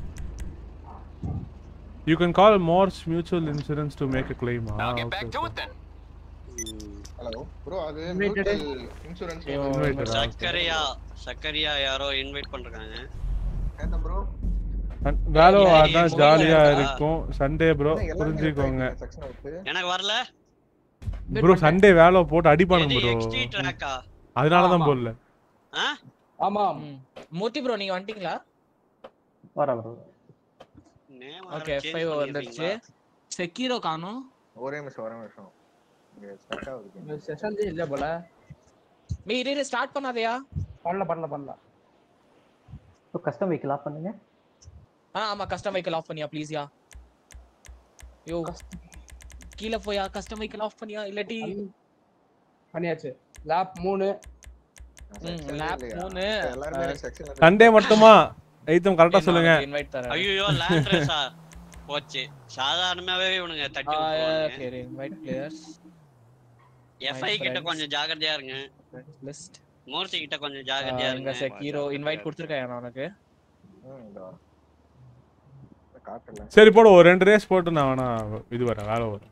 you can call Mors mutual insurance to make a claim I'll get back to it then. Hello bro அது Invited. மியூச்சுவல் இன்சூரன்ஸ் இன்வைட்டடா சக்கரையா சக்கரையா யாரோ இன்வைட் பண்றாங்க கேட்டேன் ப்ரோ வேலோ இல்ல, அதான் இது ஜாலியா mobile இருக்கும் சண்டே ப்ரோ புரிஞ்சுக்கோங்க செக்ஷன் விட்டு எனக்கு வரல ப்ரோ சண்டே வேலோ போட்டு அடிப்பானுங்க எது ப்ரோ எக்ஸ்டி ட்ராக்கா அதனால தான் ஆமா. போடல ஆ ஆமா ம். மூர்த்தி ப்ரோ நீங்க வந்துட்டீங்களா வர ப்ரோ நேம் ஓகே ஃபைவ் வந்துருச்சு செக்கீரோ காணும் ஒரே நிமிஷம் ஒரே நிமிஷம் இங்க ஸ்டக் ஆகுது செஷன் இல்ல போல மீ இரு ஸ்டார்ட் பண்ணாதயா பண்ணல பண்ணல பண்ணல இப்போ கஸ்டம் வெஹிக்கிள் ஆஃப் பண்ணுங்க ஆ ஆமா கஸ்டம் வெஹிக்கிள் ஆஃப் பண்ணியா ப்ளீஸ் யா யோ கீழ போயா கஸ்டம் வெஹிக்கிள் ஆஃப் பண்ணியா இல்லாட்டி பண்ணியாச்சு லேப் மூணு ம், lap மூணு, எல்லாரும் அஹ், செக்ஷன் சண்டே மட்டுமா எய்த்தம் கரெக்டா சொல்லுங்க இன்வைட் தரேன் ஐயோ லேண்ட் ரேஸா போச்சு சாதாரணமாவே இவனுங்க தட்டி விட்டுருவாங்க சரி இன்வைட் பிளேயர்ஸ் எஃப்ஐ கிட்ட கொஞ்சம் ஜாகிரதையா இருங்க லிஸ்ட் மூர்த்தி கிட்ட கொஞ்சம் ஜாகிரதையா இங்க இருங்க செக்கீரோ இன்வைட் கொடுத்திருக்கேன் நான் உனக்கு ம் இதோ காட்டல சரி போடு ஒரு ரெண்டு ரேஸ் போட்டு நான் வேணா இது வரேன் வேலை வரேன்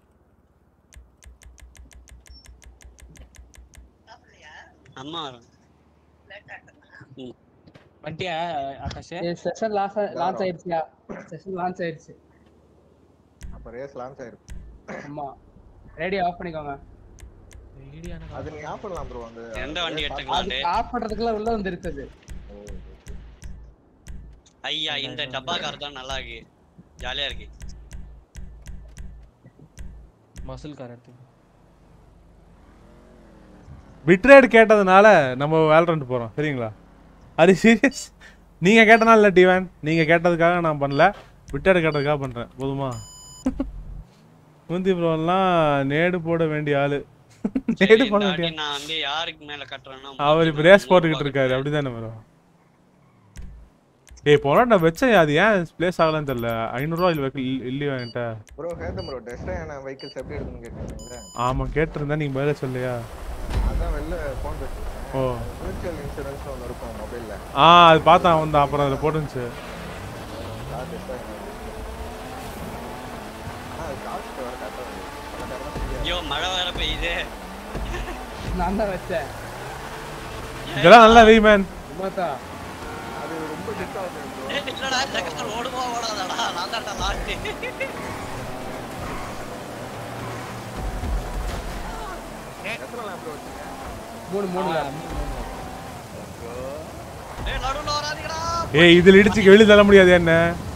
அம்மா வண்டியா ஆகாஷ் செஷன் லான்ச் லான்ச் ஆயிடுச்சியா செஷன் லான்ச் ஆயிடுச்சு அப்ப ரேஸ் லான்ச் ஆயிருக்கு ஆமா ரேடியோ ஆஃப் பண்ணிக்கோங்க அது நீ ஆஃப் பண்ணலாம் ப்ரோ அந்த எந்த வண்டி அது எடுத்துக்கலாண்டு ஆஃப் பண்றதுக்குள்ள உள்ள வந்துருச்சு அது ஐயா இந்த டப்பா கார் தான் நல்லா இருக்கு ஜாலியா இருக்கு மசில் கார் எடுத்து விட்ரேட் கேட்டதுனால நம்ம வேல்ரண்ட் போறோம் சரிங்களா அது சீரியஸ் நீங்க கேட்டனால இல்ல டிவன் நீங்க கேட்டதுக்காக நான் பண்ணல விட்டேட் கேட்டதுக்காக பண்றேன் போதுமா முந்தி ப்ரோ எல்லாம் நேடு போட வேண்டிய ஆளு சரி, நேடு இந்த போட வாட்டி வேண்டிய நான் வந்து யாருக்கு மேல கட்டுறேன்னா அவர் இப்ப ரேஸ் போட்டுக்கிட்டு இருக்காரு அப்படிதானே ப்ரோ ஏய் போனா நான் வச்சேன் அது ஏன் பிளேஸ் ஆகலன்னு தெரியல ஐநூறுரூவா இல்லை இல்லையா என்கிட்ட ப்ரோ கேட்டேன் ப்ரோ டெஸ்டான வெஹிக்கிள்ஸ் எப்படி எடுக்கணும்னு கேட்டீங்க ஆமா கேட்டிருந்தேன் நீங்க பதில சொல்லையா அதான் வெளில ஃபோன் பேசிருக்கேன் ஓ மியூச்சுவல் இன்சூரன்ஸ் ஒன்று இருக்கும் மொபைல்ல ஆ அது பார்த்தேன் அவன் தான் அப்புறம் அதில் போட்டுருந்துச்சு கார் டிஸ்ட்ராய் ஆனால் அது காஸ்ட் வர கரெக்டாக பணக்காரனா ஃப்ரீயாக ஐயோ மழை வேற பெய்யுது நான் தான் வச்சேன் இதெல்லாம் நல்லா வெய் மேன் சும்மாத்தா அது ரொம்ப டிஸ் ஆகுது bro. ஏய், இல்லடா இந்த கார் ஓடுமா ஓடாதடா நான் தான்டா லாஸ்ட் எத்தனை லேப் வச்சுங்க மூணு மூணு lap. ஏய் நடுவுல வராதீங்கடா ஏய் இதில் இடிச்சு வெளியே தள்ள முடியாது என்ன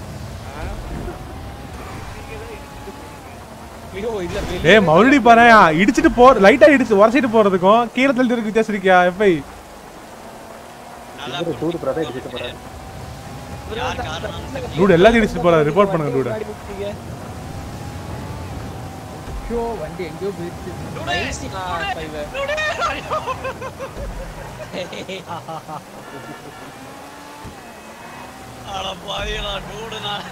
ஐயோ இல்ல வெளிய ஏய் மறுபடியும் பாரு இடிச்சிட்டு போ லைட்டா இடிச்சு உரசிட்டு போறதுக்கும் கீழே தள்ளி வித்தியாசம் இருக்கியா எஃப்ஐ நல்லா சூடு பிரதா இடிச்சிட்டு போறாரு யார் காரணம் டூட் எல்லாத்தையும் இடிச்சிட்டு போறாரு ரிப்போர்ட் பண்ணுங்க டூட் முன்னாடி விட்டீங்க. ஷோ வண்டி எங்கேயோ போயிடுச்சு Nice, ஆ, five. அட பாவிகளா டூடு நான்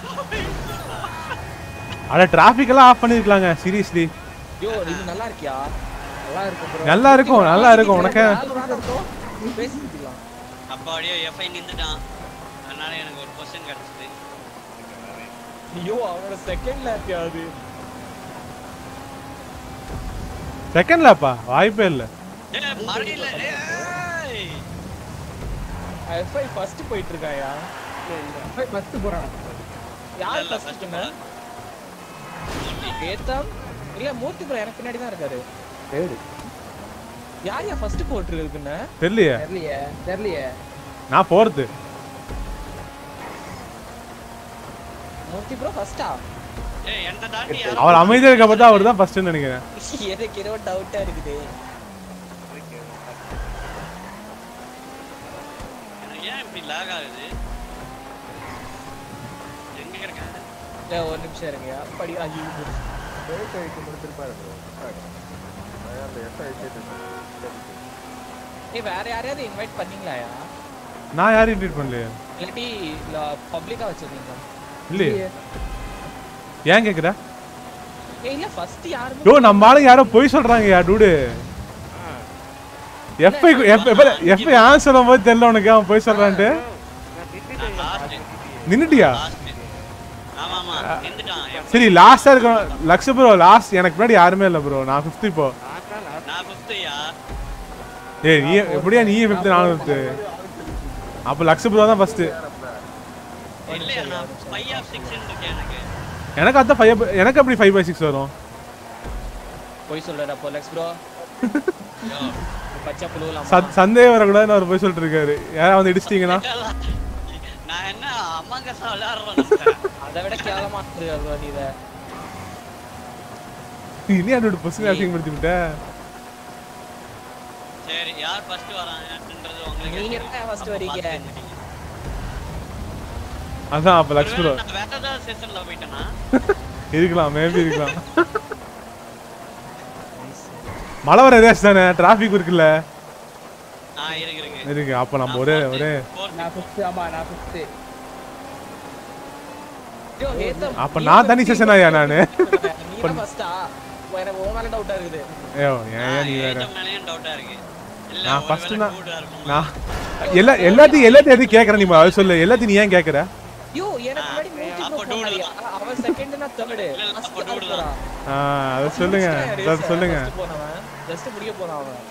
அட டிராஃபிக் எல்லாம் ஆஃப் பண்ணிருக்கலாங்க சீரியஸ்லி ஐயோ இது நல்லா இருக்கியா நல்லா இருக்கும் bro. நல்லா இருக்கும் நல்லா இருக்கும் உனக்கு பேசிக்கலாம் அப்ப அப்படியே எஃப்ஐ நின்றுட்டான் அதனால எனக்கு ஒரு கொஸ்டின் கிடைச்சது ஐயோ அவனோட செகண்ட்ல இருக்கியா அது செகண்ட் லேப்பா வாய்ப்பே இல்ல ஏய் மறையில ஏய் எஃப்ஐ ஃபர்ஸ்ட் போயிட்டு இருக்காயா போய் first போறான் யார் இல்ல, ஃபர்ஸ்ட் first பண்ண ஏத்தம் இல்ல மூர்த்தி ப்ரோ எனக்கு பின்னாடி தான் இருக்காரு தேடு யார் யா ஃபர்ஸ்ட் போட்டுருக்குன்னு தெரியலையே தெரியலையே தெரியலையே நான் போறது மூர்த்தி ப்ரோ ஃபர்ஸ்டா ஏய் என்ன தாண்டி யாரோ அவர் அமைதியா இருக்க பார்த்தா அவர் தான் ஃபர்ஸ்ட்னு நினைக்கிறேன் எனக்கு ஏதோ டவுட்டா இருக்குது எனக்கு ஏன் இப்படி லாக் ஆகுது எங்க இருக்காங்க ஏய், ஒரு நிமிஷம் இருங்க படி ஐயோ பிரேக் ஆகிட்டு முடிச்சிருப்பாரு bro. அதான் அந்த எஸ் ஆகிட்டு ஏய் வேற யாரையாவது இன்வைட் பண்ணீங்களாயா நான் யாரையும் இன்வைட் பண்ணலையே இல்லாட்டி பப்ளிக்கா வச்சிருக்கீங்களா இல்லையே ஏன் கேக்குற ஏய் இல்ல ஃபர்ஸ்ட் யாருமே யோ நம்ம ஆளுங்க யாரோ பொய் சொல்றாங்க யா டூடு எஃப்ஐ எஃப்ஐ ஆன் சொல்லும் போது தெரியல உனக்கு அவன் பொய் சொல்றான்ட்டு நான் லாஸ்ட் நின்னுட்டியா லாஸ்ட் ஆமா ஆமா நின்றுட்டான் எஃப் சரி லாஸ்டா இருக்கும் லக்ஷ ப்ரோ லாஸ்ட் எனக்கு முன்னாடி யாருமே இல்ல ப்ரோ நான் ஃபிஃப்த் இப்போ நான் ஃபிஃப்த்யா ஏய் நீ எப்படியா நீ ஃபிஃப்த் நானும் ஃபிஃப்த் அப்போ லக்ஷ ப்ரோ தான் ஃபர்ஸ்ட் இல்லையா நான் ஃபைவ் ஆஃப் சிக்ஸ் இருக்கேன் எனக்கு எனக்கு அதான் ஃபைவ் எனக்கு அப்படி ஃபைவ் பை சிக்ஸ் வரும் போய் சொல்றடா அப்போ லெக்ஸ் ப்ரோ யோ பச்சை புழுவலாம் சத்- சந்தேகம் வரக்கூடாதுன்னு அவர் போய் சொல்லிட்டு இருக்காரு யாராவது வந்து இடிச்சிட்டீங்கன்னா நான் என்ன அம்மாங்கசா விளையாடுறேன் அதை விட கேவலமா இருக்கு நீ இத இனி அதோட பசங்க அசிங்கப்படுத்தி விட்ட சரி யார் ஃபர்ஸ்ட் வராங்கன்றது உங்களுக்கு நீங்க தான் first வரீங்க. அதான் அப்போ லக்ஷ் ப்ரோ நான் வேற ஏதாவது செஷன்ல போயிட்டேனா இருக்கலாம் மேபி இருக்கலாம் மழை வர ரேஸ் தானே டிராஃபிக் இருக்குல்ல ஆ இருக்கு இருக்கு இருக்கு அப்போ நம்ம ஒரே ஒரே நான் ஃபிஃப்த் ஆமா நான் ஃபிஃப்த் ஐயோ ஏத்தம் அப்ப நான் தனி செஷன் ஆயா நானு நீ தான் ஃபர்ஸ்டா எனக்கு உன் மேல டவுட்டா இருக்குது ஐயோ ஏன் ஏன் நீ வேற மேலேயும் டவுட்டா இருக்கு இல்ல நான் ஒருவேளை ஃபர்ஸ்ட் நான் கூட இருக்குமா? நான் எல்லா எல்லாத்தையும் எல்லாத்தையும் எதுவும் கேட்கறேன் நீ அது சொல்லு எல்லாத்தையும் நீ ஏன் கேட்கற ஐயோ எனக்கு முன்னாடி மூர்த்தி அப்ப ப்ரோ dude போனாயா அவன் செகண்ட் நான் தேர்ட் இல்ல, இல்ல, அப்ப dude தான். ஆ அதை சொல்லுங்க அதை சொல்லுங்க போனவன் ஜஸ்ட் முடிய போனான் அவன்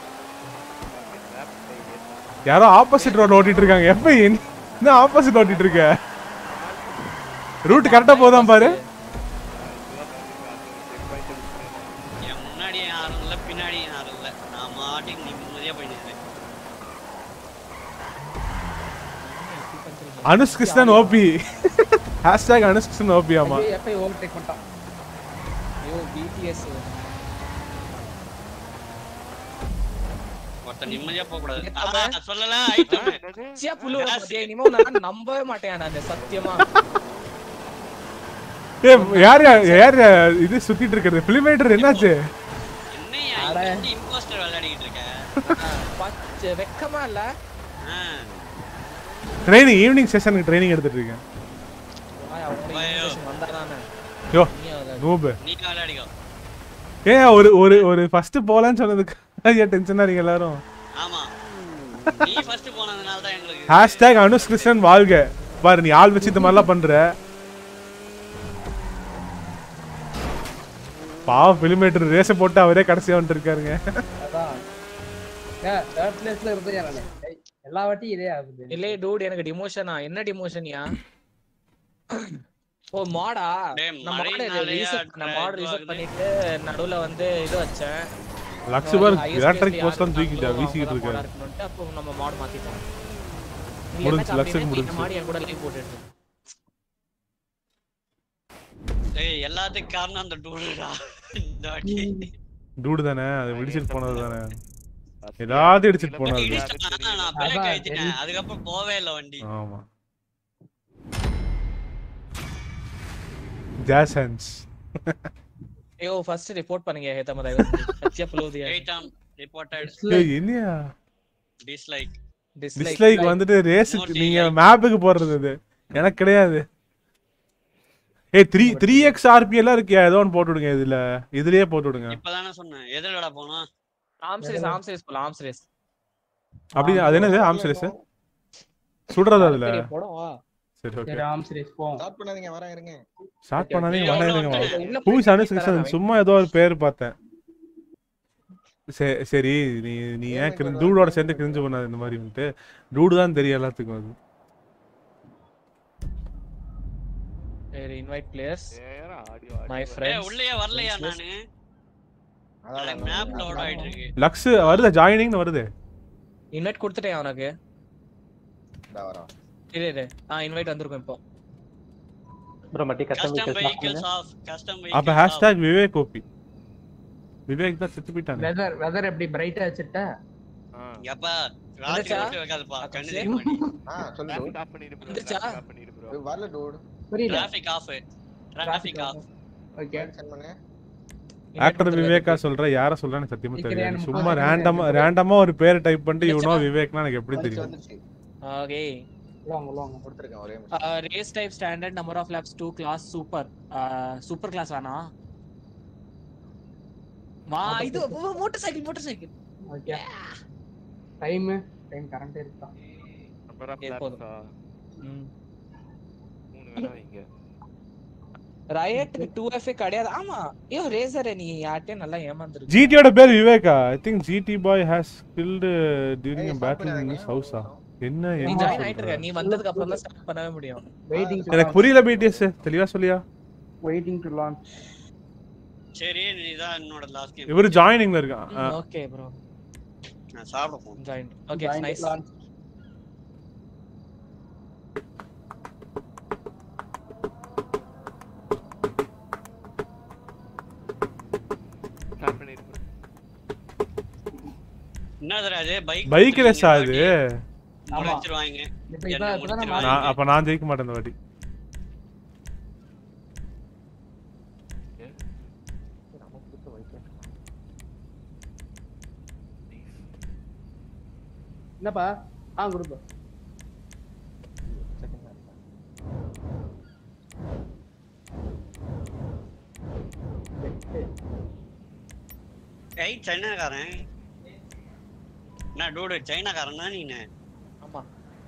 யாரோ ஆப்போசிட் ரோட்ல ஓட்டிட்டு இருக்காங்க எப்ப என்ன ஆப்போசிட் ஓட்டிட்டு இருக்க ரூட் கரெக்டா போதான் பாரு என் முன்னாடி யாரும் இல்ல பின்னாடி யாரும் இல்ல நான் மாட்டிக்கு நிம்மதியா போய் நிக்கிறேன் Anush Krishnan OP hashtag Anush Krishnan OP ஆமா எப்போ ஓவர்டேக் பண்ணிட்டான் ஐயோ பிடிஎஸ் ஒருத்தன் நிம்மதியா போக கூடாது ஏத்தாம? ஆ, சொல்லல ஐட்டம் சியா புல்லு பாத்தியா இனிமே நான் நம்பவே மாட்டேன் நான் சத்தியமா ஏய் யார் யார் யார் இது சுத்திட்டு இருக்கிறது பிலிமேட்டர் என்னாச்சு என்னையா அட. இம்போஸ்டர் விளையாடிக்கிட்டு இருக்க பச்சை வெக்கமா இல்ல ஆ, ட்ரைனிங் ஈவினிங் செஷனுக்கு ட்ரைனிங் எடுத்துட்டு இருக்கேன் ஆ, அவங்க ஐயோ. invitation வந்தாதானே யோ நீ அதை- நூபு நீ விளையாடிக்கோ ஏன் ஒரு ஒரு ஒரு ஃபர்ஸ்ட் போலன்னு சொன்னதுக்கு ஐயா டென்ஷனா இருக்கீங்க எல்லாரும் ஆமா நீ ஃபர்ஸ்ட் போனதுனால தான் எங்களுக்கு ஹேஷ்டேக் அனுஷ் கிருஷ்ணன் வாழ்க பாரு நீ ஆள் வச்சு இந்த மாதிரிலாம் பண்ற பாவம் பிலிமீட்டர் ரேஸை போட்டு அவரே கடைசியா வந்துட்டு இருக்காருங்க அதான் தேர்ட் பிளேஸ்ல இருந்தேன் நானு ஏய், எல்லா வாட்டியும் இதே ஆகுது இல்லே டூட் எனக்கு டிமோஷனா என்ன டிமோஷன்யா ஓ மாடா டேய், நான் மாடு மழைனாலயா ரீசெட் நான் மாடு drag ரீசெட் ஆகுது? பண்ணிட்டு நடுவுல வந்து இது வச்சேன் லக்ஸ் பார் எலக்ட்ரிக் போஸ்ட்லாம் தூக்கிட்டா வீசிக்கிட்டு இருக்காரு இருக்கணும்ட்டு அப்போ நம்ம மாடு மாத்திட்டோம் முடிஞ்சுச்சு, லக்ஸுக்கு முடிஞ்சுச்சு. மாடு என் கூட லைவ் போட்டுட்டு இருக்கு. டேய் எல்லாத்துக்கும் காரணம் அந்த டூடுடா இந்த வாட்டி டூடு தானே அது இடிச்சிட்டு போனது தானே எல்லாத்தையும் இடிச்சிட்டு போனது இடிச்சிட்டானா, நான் பிரேக் அதான், ஆயிட்டேன் அதுக்கப்புறம் போவே இல்ல வண்டி ஆமா ஜாஸ் ஹேண்ட்ஸ் ஐயோ ஃபர்ஸ்ட் ரிப்போர்ட் பண்ணுங்க ஹேதா மதா சத்தியா புலோதியா எயிட்டாம் ரிப்போர்ட்டட் என்னையா டிஸ்லைக் டிஸ்லைக் டிஸ்லைக் வந்துட்டு ரேஸுக்கு No நீங்க dislike. மேப்புக்கு போடுறது இது எனக்கு கிடையாது ஏய் த்ரீ த்ரீ எக்ஸ் ஆர்பி எல்லாம் இருக்கியா ஏதோ ஒன்று போட்டு விடுங்க இதுல இதுலயே போட்டு விடுங்க இப்பதானே சொன்னேன் எதுலடா போனா ஆர்ம்ஸ் ரேஸ் ஆர்ம்ஸ் ரேஸ் போலாம் ஆர்ம்ஸ் ரேஸ் அப்படி அது என்னது ஆம்ஸ் ரேஸ் சுடுறது அதுல போடும் வா சரி ஓகே சரி ஆம் சரி போவோம் ஸ்டார்ட் பண்ணாதீங்க வரேன் இருங்க ஸ்டார்ட் பண்ணாதீங்க எவ்வளவு வந்தாங்க வந்துட்டு? உள்ள பூ போய் அனுஷ் தரேன் கிருஷ்ணன் அவன். சும்மா ஏதோ ஒரு பேர் பார்த்தேன் சரி சரி நீ நீ ஏன் கிரி- டூடோட சேர்ந்து கிரிஞ்சு பண்ணாது இந்த மாதிரி வந்துட்டு டூடு தான் தெரியும் எல்லாத்துக்கும் அது சரி இன்வைட் பிளேயர்ஸ் ஏறா, ஆடி, மை ஆடி. ஏய் ஃப்ரெண்ட்ஸ் உள்ளேயே வரலையா நானு அதான் மேப் லோட் ஆயிட்டு இருக்கு லக்ஸ் வருது ஜாயினிங்னு வருது இன்வைட் கொடுத்துட்டேன் அவனுக்கு இந்தா வரோம் இரு இரு ஆ இன்வைட் வந்திருக்கும் இப்போ ப்ரோ மட்டி custom custom vehicles vehicles off custom அப்ப vehicles hashtag Vivek OP Vivek தான் செத்து போயிட்டாங்க வெதர் வெதர் எப்படி பிரைட்டா வச்சுட்ட ஆ. எப்பா ராத்திரி வந்துச்சா? விட்டு வைக்காதப்பா கண்ணு சரி. தெரிய மாட்டேங்குது ஆ சொல்லு Traffic dude. off பண்ணிடு bro, வந்துருச்சா? traffic off பண்ணிடு bro. இது வரல டூட் புரியல traffic off traffic off okay sent பண்ணு ஆக்டர் விவேக்கா சொல்ற யார சொல்றேன்னு சத்தியமா தெரியல விக்ரேன் சும்மா முப்பது ரேண்டமா செகண்ட் ரேண்டமா ஒரு பேரை டைப் பண்ணிட்டு இவனோ வந்துச்சா? விவேக்னா எனக்கு எப்படி வந்துச்சு தெரியும் வந்துச்சு ஓகே வாங்க வாங்க கொடுத்துருக்கேன் ஒரே நிமிஷம் race type standard number of laps 2 class super super class வேணா வா இது motorcycle motorcycle okay time time current இருக்கா Number of ஏ, laps போதும். ஆ? மூணு வேணா வைங்க. ரயட் 2FA கிடையாது ஆமா ஐயோ ரேசர் நீ யார்ட்டே நல்லா ஏமாந்துருக்கு ஜிடியோட பேர் விவேக்கா I think GT boy has killed during ஏய், a start battle in பண்ணாதீங்க. his house ஆ என்ன நீ என்ன ஜாயின் ஆயிட்டு சொல்ற? இருக்க நீ வந்ததுக்கு அப்புறம் தான் ஸ்டார்ட் பண்ணவே முடியும் வெயிட்டிங் எனக்கு புரியல பிடிஎஸ் தெளிவா சொல்லியா வெயிட்டிங் டு லான்ச் சரி நீதான் என்னோட லாஸ்ட் கேம் இவரு ஜாயினிங்ல இருக்கான் ஆ, ஓகே ப்ரோ நான் சாப்பிட போறேன் join okay nice lunch Start பண்ணிடு bro. என்னதுடா இது பைக் பைக் ரேஸ் ஆகுது முடிச்சிருவாங்க இப்போ இதான் இப்பதான் முடிச்சிருவாங்க. நான் அப்ப நான் ஜெயிக்க மாட்டேன் இந்த வாட்டி என்னப்பா ஆ கொடுப்பா ஏய் சைனாக்காரன் என்ன டூடு சைனாக்காரன் தான் நீனு ஆமா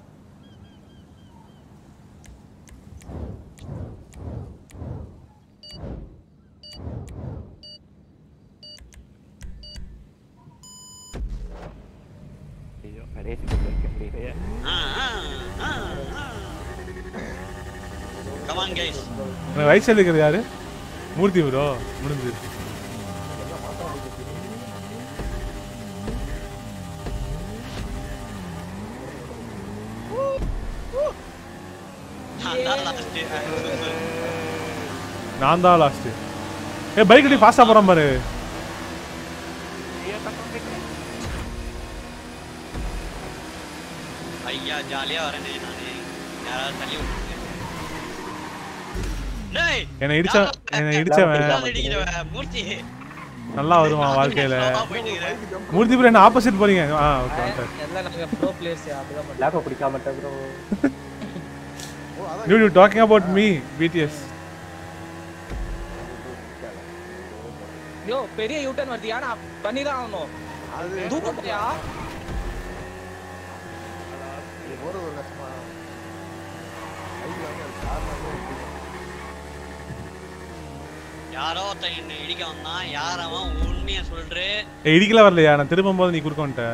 ஐயோ, கடைசிக்கு வைக்க முடியலையே. கமான் கைஸ் எனக்கு ரைட் சைடு இருக்கிறது யாரு மூர்த்தி ப்ரோ முடிஞ்சு நான் தான் லாஸ்ட் ஏ பைக் அடி ஃபாஸ்டா போறான் பாரு ஐயா ஜாலியா வரேனே நானு யாராவது தள்ளி விட்டுருங்க டேய் என்னை இடிச்ச என்னை இடிச்சவன் யாராவது அடிக்கிறவன், மூர்த்தி நல்லா வருவான் வாழ்க்கையில slow-ஆ போயிட்டு இருக்கிற. மூர்த்தி ப்ரோ என்ன ஆப்போசிட் போறீங்க ஆ ஓகே எல்லாம் நாங்க ப்ரோ பிளேயர்ஸ் அப்படிதான் பண்ணுவோம். லேப்பை பிடிக்காம மாட்டேன் ப்ரோ ஓ அதான் Dude, you talking about me, BTS. யோ பெரிய யூட்டர்ன் வருது ஏன்னா பண்ணிதான் ஆகணும் அது தூக்கம் போயா போறது ஒரு கஷ்டமா பைக்ல வந்து அது காரணம் வந்து யாரோ ஒருத்தன் என்ன இடிக்க வந்தான் யார் அவன் உண்மையை சொல்று ஏய் இடிக்கல வரலையா நான் திரும்பும் போது நீ குறுக்க வந்துட்ட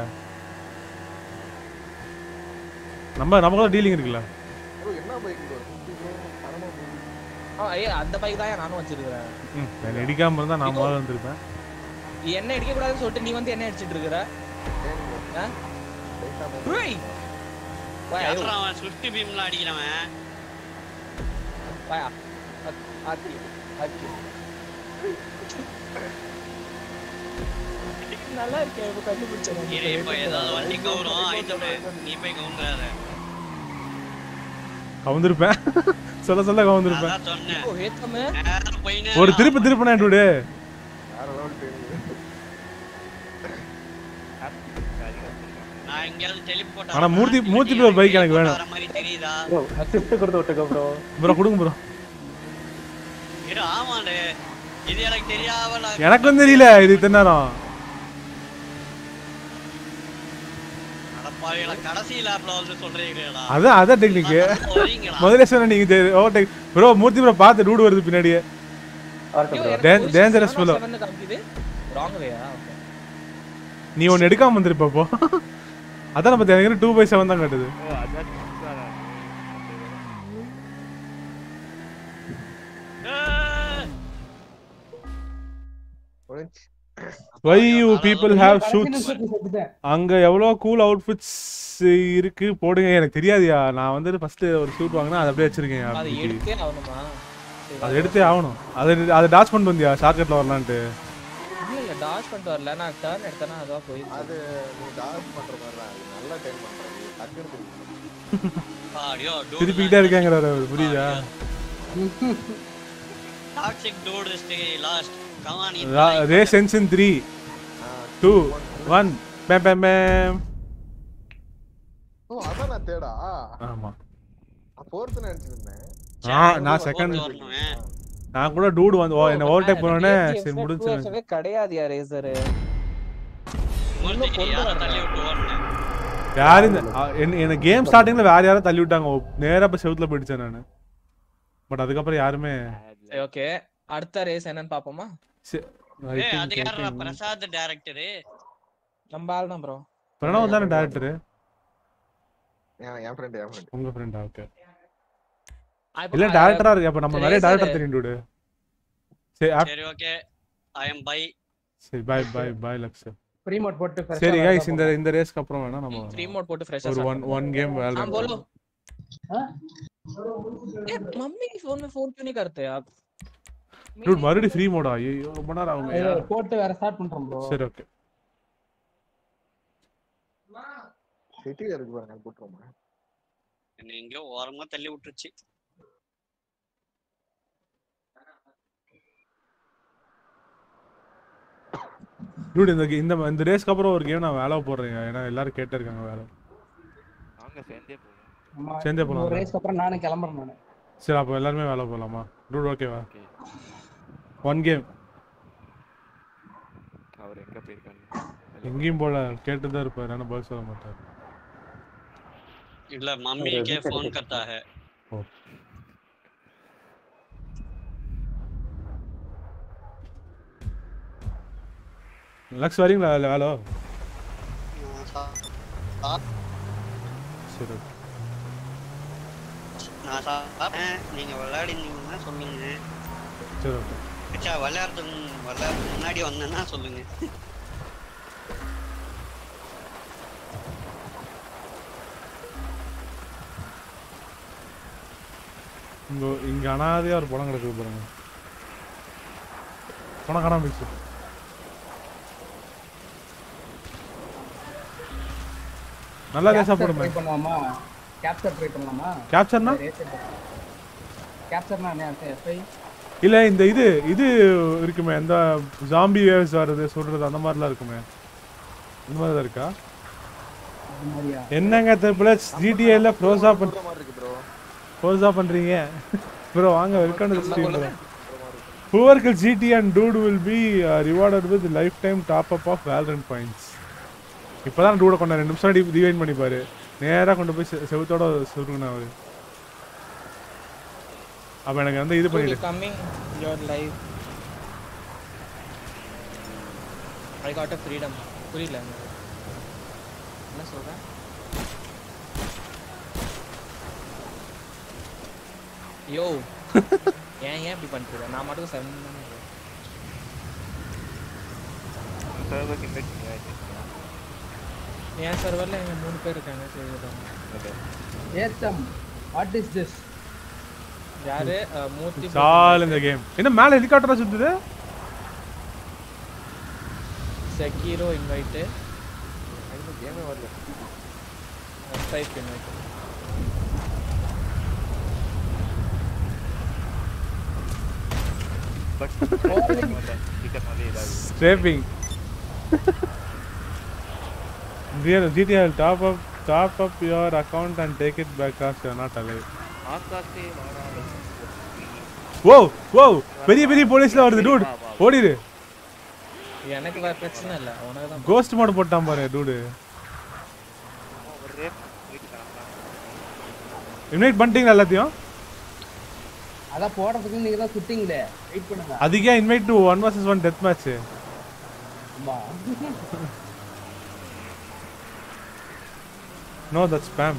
நம்ம நமக்கு தான் டீலிங் இருக்குல்ல bro, என்ன பைக் ப்ரோ ஃபிஃப்டி ப்ரோ தரமா போகுது ஆ, ஏய் அந்த பைக் தான் நானும் வச்சிருக்கிறேன் ம் நான் இடிக்காம இருந்தா நான் முதல்ல வந்திருப்பேன் நீ என்ன அடிக்க கூடாதுன்னு சொல்லிட்டு நீ வந்து என்ன அடிச்சிட்டு இருக்கிற ஆ? ஏய்! வாயா, ஐயோ, யாரா அவன் சுஷ்டி பீம்ல அடிக்கிறவன் வாயா. அத்- ஆத்தி, ஆத்தி. நல்லா இருக்கே இப்ப கண்டுபிடிச்சேன் இரு இப்ப ஏதாவது வண்டி கவுரும் ஐட்டோட நீ போய் கவுந்துறாத கவுந்திருப்பேன் சொல்ல சொல்ல கவுந்திருப்பேன் அதான் சொன்னேன் ஓ ஏத்தமே நேரா போயினே ஒரு திருப்பு திருப்பினேன் டூடு வேற லெவல் ட்ரெயின் நான் எங்கேயாவது டெலிபோர்ட் ஆனா மூர்த்தி மூர்த்தி ப்ரோ பைக் எனக்கு வேணும் வர மாதிரி தெரியுதா ப்ரோ ஷிஃப்ட் கொடுத்து விட்டுக்கோ ப்ரோ ப்ரோ கொடுங்க ப்ரோ இரு ஆமாண்டே இது எனக்கு தெரியாம எனக்கும் தெரியல இது இத்தனை நேரம் நடப்பாவீங்களா கடைசி லேப்ல வந்து சொல்றீங்களா அதான் அதான் டெக்னிக்கு வரீங்களா முதல்ல சொன்ன நீங்க ஓவர்டேக் ப்ரோ மூர்த்தி ப்ரோ பார்த்து டூடு வருது பின்னாடியே வரட்டும் ப்ரோ Dan- dangerous fellow. காமிக்குது ராங் வேயா ஓகே நீ ஒன்னு எடுக்காம வந்திருப்ப அப்போ அதான் பத்தி எனக்கு டூ பை செவன் தான் காட்டுது ஓ அதான் சுத்தா முடிஞ்சு வை யூ பீப்புள் ஹேவ் கடைசி ஷூட்ஸ் நிமிஷத்துல செத்துட்டேன். அங்க எவ்வளோ கூல் அவுட்ஃபிட்ஸ் இருக்கு போடுங்க எனக்கு தெரியாதுயா நான் வந்து ஃபர்ஸ்ட் ஒரு ஷூட் வாங்கினா அதை அப்படியே வச்சிருக்கேன் அது அப்படி. எடுத்தே ஆகணுமா சரி, அதை எடுத்தே ஆகணும் அதை அதை டாச் பண்ணிட்டு வந்தியா ஷார்ட்கட்ல வரலான்ட்டு இல்ல இல்ல டாஷ் பண்ணிட்டு வரல நான் டர்ன் எடுத்தேன்னா அதுவா போயிருக்கு அது நீ டார்க் பண்ற மாதிரி தான் அது நல்லா டைம் பண்றது டக்குனு திருப்பி ஆடியோ திருப்பிக்கிட்டே இருக்கேங்கிறாரு அவரு, புரியுதா toxic dude stay last come on race சென்சன் three two one bam bam bam ஓ அதான் நான் தேடா ஆமா நான் ஃபோர்த் நினைச்சிருந்தேன் நான் நான் செகண்ட் நான் கூட டூடு வந்து ஓ என்ன ஓவர்டேக் பண்ணோடனே சரி முடிச்சு கிடையாதுயா ரேசர் யாரை தள்ளி விட்டு ஓடுனேன் யாரு இந்த அ, என்ன என்ன கேம் ஸ்டார்டிங்ல வேற யாரும் தள்ளி விட்டாங்க ஓ, நேரா போய் செவுத்துல போயிடுச்சேன் நானு பட் அதுக்கப்புறம் யாருமே சரி ஓகே அடுத்த ரேஸ் என்னன்னு பாப்போமா சி- I ஏய் think- அது I யாரா think- பிரசாத் டைரக்டர் நம்ம ஆள் தான் ப்ரோ பிரணவ் தானே டேரக்டர் என் என் ஃப்ரெண்ட் என் ஃப்ரெண்ட் உங்க ஃப்ரெண்டா ஓகே இல்ல டேரக்டரா இருக்கு அப்ப நம்ம நிறைய டேரக்டர் தெரியும் டூடு சரி ஆப்- சரி ஓகே ஐ அம் பை சரி bye bye bye Lux Free mode போட்டு fresh ஆ சரி வரதா கைஸ் இந்த பார்ப்போம். இந்த ரேஸ்க்கு அப்புறம் வேணா நம்ம த்ரீ மோட் போட்டு ஃப்ரெஷ்ஷா ஒரு ஒன் ஒன் கேம் हां வேலை बोलो ए मम्मी के फोन में फोन क्यों नहीं करते आप டூட் மறுபடியும் ஃப்ரீ மோடா ஐயோ ரொம்ப நேரம் ஆகுமே ஐயோ, போட்டு வேற ஸ்டார்ட் பண்றோம் ப்ரோ சரி ஓகே சிட்டி இருக்கு பாருங்க போட்டுருமா என்ன எங்கேயோ ஓரமா தள்ளி விட்டுருச்சு டூட் இந்த இந்த இந்த ரேஸ்க்கு அப்புறம் ஒரு கேம் நான் வேலை போடுறேன் ஏன்னா எல்லாரும் கேட்டே இருக்காங்க வேலை வாங்க சேர்ந்தே போவோம் ஆமா, சேர்ந்தே போலாம் ஒரு ரேஸ்க்கு அப்புறம் நானும் கிளம்புறேன் நானு சரி அப்போ எல்லாருமே வேலை போகலாமா டூட் ஓகேவா ஓகே ஒன் கேம் அவர் எங்க போயிருக்காங்க எங்கேயும் போல கேட்டு தான் இருப்பார் ஆனால் பதில் சொல்ல மாட்டார் இல்ல मम्मी के फोन करता है ஓ லக்ஸ் வரீங்களா இல்லை வேலை சரி okay. நான் சாப்பிட்டேன் நீங்க விளையாடினீங்கன்னா சொல்லுங்க சரி ஓகே அச்சா விளையாடுறதுக்கு விளையாடுறதுக்கு முன்னாடி வந்தேன்னா சொல்லுங்க இங்க இங்க அனாதையா ஒரு படம் கிடக்குது பாருங்க பணம் காணாம போயிடுச்சு நல்லா ரேஸா போடுமே ட்ரை பண்ணுவாமா கேப்சர் ட்ரை பண்ணலாமா கேப்சர்னா கேப்சர்னா என்ன எஸ்ஐ இல்ல இந்த இது இது இருக்குமே இந்த ஜாம்பி வேவ்ஸ் வர்றது சொல்றது அந்த மாதிரிலாம் இருக்குமே இந்த மாதிரி தான் இருக்கா அது மாதிரியா என்னங்க பிளஸ் ஜிடிஏல ப்ரோஸா பண் சொல்ற மாதிரி இருக்கு ப்ரோ ப்ரோஸா பண்றீங்க ப்ரோ வாங்க welcome to stream bro Whoever kills GT and dude will be uh, rewarded with lifetime top up of Valorant points. இப்பதான் டூட கொண்ட ரெண்டு நிமிஷம் ரிவைன் பண்ணிப்பாரு நேரா கொண்டு போய் செ- செவுத்தோட சுருங்கணும் அவரு அப்ப எனக்கு வந்து இது பண்ணிடு coming your life I got a freedom புரியல எனக்கு. என்ன சொல்றேன் யோ ஏன் ஏன் இப்படி பண்ணிட்டு நான் மட்டும் செவன் சர்வருக்கு இன்வைட் பண்ணியாச்சு என் சர்வரில் எங்க மூணு பேர் இருக்காங்க சரி ஏத்தம் வாட் இஸ் திஸ் யாரு அஹ், மூர்த்தி சால் இந்த கேம் என்ன மேல ஹெலிகாப்டரா சுத்துது செக்கீரோ இன்வைட்டு கேமே வரல ஸ்டைப் இன்வைட் பட் சீக்கிரம் வந்து ஏதாவது ஸ்ட்ரேப்பிங் Real GTA will top up top up your account and take it back as you're not alive. ஆகாசே வாடாலே ஓ ஓ பெரிய பெரிய போலீஸ்ல வருது டூட் ஓடிடு எனக்கு வேற பிரச்சனை இல்லை உனக்கு தான் கோஸ்ட் மோட் போட்டான் பாரு டூடு ஒரு ரேப் வீட்டு கிளம்பலாம் இன்வைட் பண்ணிட்டீங்களா எல்லாத்தையும் அதான் போடுறதுக்கு நீங்க தான் சுட்டிங்களே வெயிட் பண்ணுங்க அதுக்கே invite to one vs one death match ஆமா நோ தட் ஸ்பேம்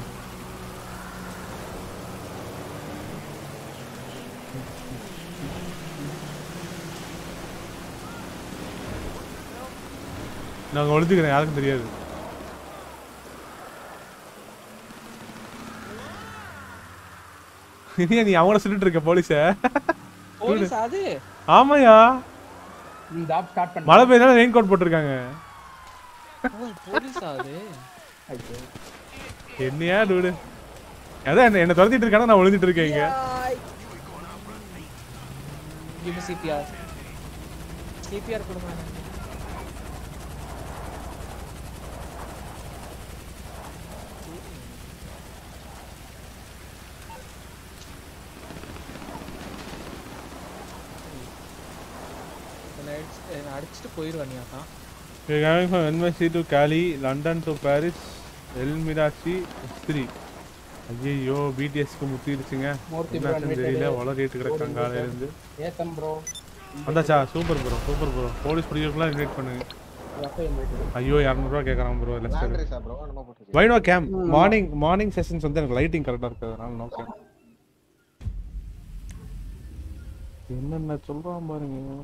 நாங்க ஒழிச்சுக்கிறேன் யாருக்கும் தெரியாது இனியா நீ அவங்கள சொல்லிட்டு இருக்க போலீஸ போலீஸ் அது ஆமாயா இந்த ஆப் ஸ்டார்ட் பண்ண மழை பெய்யனால ரெயின் கோட் போட்டிருக்காங்க போலீஸ் அது என்னையா டூடு அதான் என்ன என்ன துரத்திட்டு இருக்கானா நான் ஒளிஞ்சிட்டு இருக்கேன் இங்க கிவ் சிபிஆர் சிபிஆர் கொடுங்க என்ன அடிச்சுட்டு போயிடுவேன் நீ அதான் We're going from NYC to Cali, London to Paris, El Mirachi, S3. ஐயோ பிடிஎஸ்க்கு முத்திடுச்சுங்க மூர்த்தி என்னாச்சுன்னு bro தெரியல invited. வளரிட்டு கிடக்காங்க காலையில இருந்து ஏத்தம் ப்ரோ வந்தாச்சா super bro super bro police பிடிக்கிறதுக்குலாம் இன்வைட் பண்ணுங்க எப்போ இன்வைட் ஐயோ இரநூறுவா கேட்குறான் ப்ரோ லெஸ்டர் லாண்ட்ரிஸா ப்ரோ நம்ம போட்டுருக்கேன் வைனோ கேம் மார்னிங் மார்னிங் செஷன்ஸ் வந்து எனக்கு லைட்டிங் கரெக்டாக இருக்கிறதுனால நோ கேம் என்னென்ன சொல்றான் பாருங்க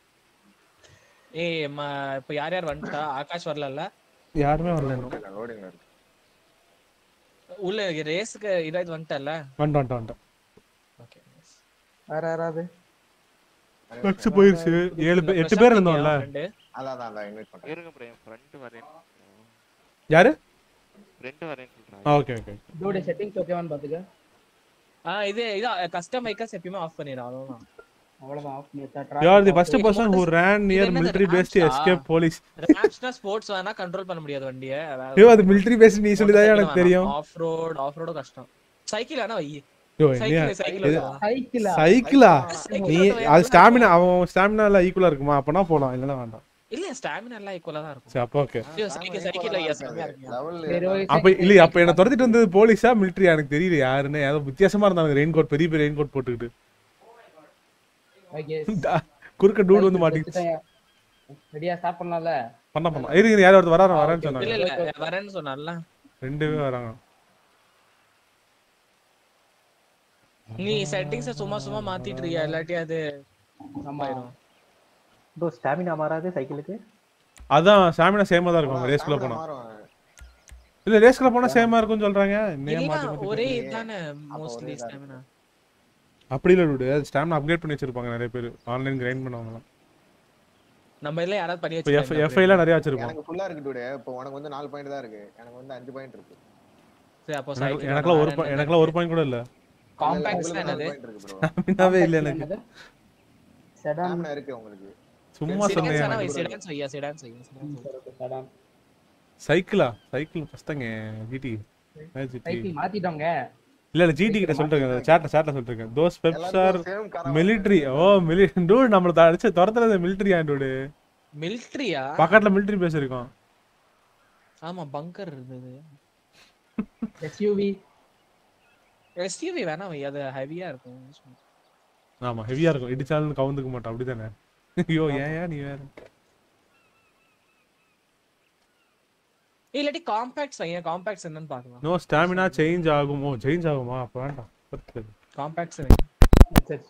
ஏய் ம இப்போ யார் யார் வந்துட்டா ஆகாஷ் வரல யாருமே வரல இன்னும் லோடிங்ல இருக்கு உள்ள ரேஸுக்கு இதாയത് வந்துட்டல வந்துட்டு வந்துட்டு வந்துட்டேன் ஓகே வேற யாராவது பக்ஸ் போயிருச்சு ஏழு பேர் எட்டு பேர் இருந்தோம்ல அதான் அதான் அதான் இன்வைட் பண்றேன் இருங்க ப்ரோ என் ஃப்ரெண்டு வரேன் யாரு ஃப்ரெண்டு வரேன்னு சொல்றாங்க ஆ ஓகே ஓகே இதோட செட்டிங்ஸ் ஓகேவான்னு பாத்துக்க ஆ இது இதா கஸ்டம் மைக்கஸ் எப்பயுமே ஆஃப் பண்ணிடு அவ்வளவுதான் அவ்வளவுதான் ஆஃப் பண்ணி You are the first person who ran near என்னது military base to ramps-ஆ? escape police. ரேம்ஸ்னா ஸ்போர்ட்ஸ் வேணா கண்ட்ரோல் பண்ண முடியாது வண்டியை ஐயோ அது military base நீ சொல்லிதான் எனக்கு தெரியும் ஆஃப் ரோட் ஆஃப் ரோடு கஷ்டம் சைக்கிள் வேணா வை ஐயோ என்னையா சைக்கிள் சைக்கிள் இது- சைக்கிளா சைக்கிளா Cycle நீ ஓட்டுவா, அது எவ்வளவு ஸ்டாமினா அவன் ஸ்டாமினா எல்லாம் ஈக்குவலா இருக்குமா அப்பனா போலாம் இல்லனா வேண்டாம் இல்ல ஸ்டாமினா எல்லாம் ஈக்குவலா தான் இருக்கும் சரி அப்போ ஓகே ஐயோ, சைக்கிள் சைக்கிள் ஐயா செம்மையா இருக்கு லெவல் சரி ஓகே அப்ப இல்ல அப்ப என்ன துரத்திட்டு வந்தது போலீஸா மிலிட்டரியா எனக்கு தெரியல யாருன்னு ஏதோ வித்தியாசமா இருந்தாங்க ரெயின் கோட் பெரிய பெரிய ரெயின் கோட் போட்டுக்கிட்டு ஓகே குறுக்க டூட் வந்து மாட்டிக்கிச்சு ரெடியா ஸ்டார்ட் பண்ணலாம்ல பண்ண பண்ணலாம் இருங்க யாரோ ஒருத்தர் வராரு வரேன்னு இல்ல சொன்னாங்க இல்ல வரேன்னு சொன்னால ரெண்டு பேரும் வராங்க நீ செட்டிங்ஸ சும்மா சும்மா மாத்திட்டு இருக்கியா இல்லாட்டி அது ஆமா ப்ரோ ஸ்டாமினா மாறாது சைக்கிளுக்கு அதான் ஸ்டாமினா சேமா தான் இருக்கும் ரேஸ்க்குள்ள போனா மாறும் இல்ல ரேஸ்க்குள்ள போனா சேமா இருக்கும்னு சொல்றாங்க இன்னையே இல்ல மாத்தி மாத்தி ஒரே இதுதானே மோஸ்ட்லி ஒரே தான் ஸ்டாமினா அப்படி இல்ல டூடு அது ஸ்டாமினா அப்கிரேட் பண்ணி வச்சிருப்பாங்க நிறைய பேர் ஆன்லைன் கிரைண்ட் பண்ணுவாங்க நம்ம இதுல யாராவது பண்ணி இப்போ எஃப் வச்சிருக்காங்க எஃப்ஐல நிறைய வச்சிருப்போம் எனக்கு ஃபுல்லா இருக்கு டூடே இப்போ உனக்கு வந்து நாலு பாயிண்ட் தான் இருக்கு எனக்கு வந்து அஞ்சு பாயிண்ட் இருக்கு சரி அப்போ எனக்கு- சைக்கிள் எனக்குலாம் ஒரு point- எனக்குலாம் ஒரு பாயிண்ட் கூட இல்ல காம்பாக்ட்ஸ் உங்களுக்கு நாலு என்னது point இருக்கு ப்ரோ ஸ்டாமினாவே இல்ல எனக்கு செடான் ஸ்டாமினா இருக்கு உங்களுக்கு சும்மா சொன்னேன் சிடான்ஸ் எனக்கு. வை சிடான்ஸ் வையா சிடான்ஸ் வையா sedans வை. செடான் சைக்கிளா சைக்கிள் ஃபஸ்ட்டாங்க ஜிடி ஜிடி சைக்கிள் மாத்திட்டோங்க இல்ல இல்ல ஜிடி கிட்ட சொல்லிருக்கேன் சாட்ல சாட்ல சொல்லிருக்கேன் those peps are same military ஓ மிலி டூட் நம்மள அடிச்சு துரத்துறது மிலிட்டரி ஆண்டோடு மிலிட்டரியா பக்கத்துல மிலிட்டரி பேஸ் இருக்கும் ஆமா பங்கர் இருந்தது எஸ்யூவி எஸ்யூவி வேணாம் வை, அது ஹெவியா இருக்கும் ஆமா ஹெவியா இருக்கும் இடிச்சாலும் கவுந்துக்க மாட்டோம் அப்படிதானே ஐயோ ஏன் ஏன் நீ வேற இல்லாட்டி காம்பாக்ட்ஸ் வைங்க காம்பாக்ட்ஸ் என்னன்னு பார்க்கலாம் நோ ஸ்டாமினா சேஞ்ச் ஆகுமோ சேஞ்ச் ஆகுமா அப்ப வேண்டாம் பத்து. காம்பாக்ட்ஸ் வைங்க சரி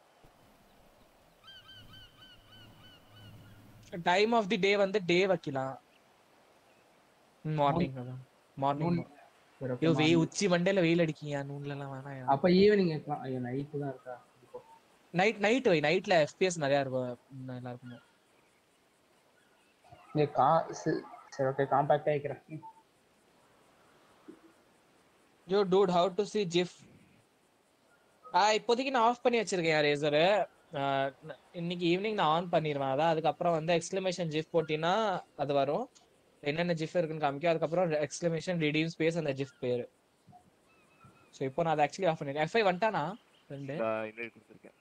டைம் ஆஃப் தி டே வந்து டே வைக்கலாம் மார்னிங் மார்னிங் சரி, okay, ஐயோ வெய் morning. உச்சி மண்டையில வெயில் அடிக்கீங்க நூன்ல எல்லாம் வேணாம் அப்ப ஈவினிங் இருக்கலாம் ஐயோ நைட்டு தான் இருக்கா நைட் நைட் வை நைட்ல எஃபிஎஸ் நிறைய இருக்கும் இன்னும் நல்லா இருக்கும் நீ கா சி- சரி ஓகே காம்பாக்டா வைக்கிறேன் yo dude how to see gif ஆ இப்போதைக்கு நான் ஆஃப் பண்ணி வச்சிருக்கேன் ரேசரு இன்னைக்கு ஈவினிங் நான் ஆன் பண்ணிடுவேன் அதான் அதுக்கப்புறம் வந்து எக்ஸ்க்ளமேஷன் ஜிஃப் போட்டினா அது வரும் என்னென்ன ஜிஃப் இருக்குன்னு காமிக்கும் அதுக்கப்புறம் எக்ஸ்க்ளமேஷன் ரிடீம் ஸ்பேஸ் அந்த ஜிஃப் பேரு ஸோ இப்போ நான் அதை ஆக்சுவலி ஆஃப் பண்ணிருக்கேன் எஃப்ஐ வந்துட்டானா ரெண்டு இன்வைட் கொடுத்துருக்கேன்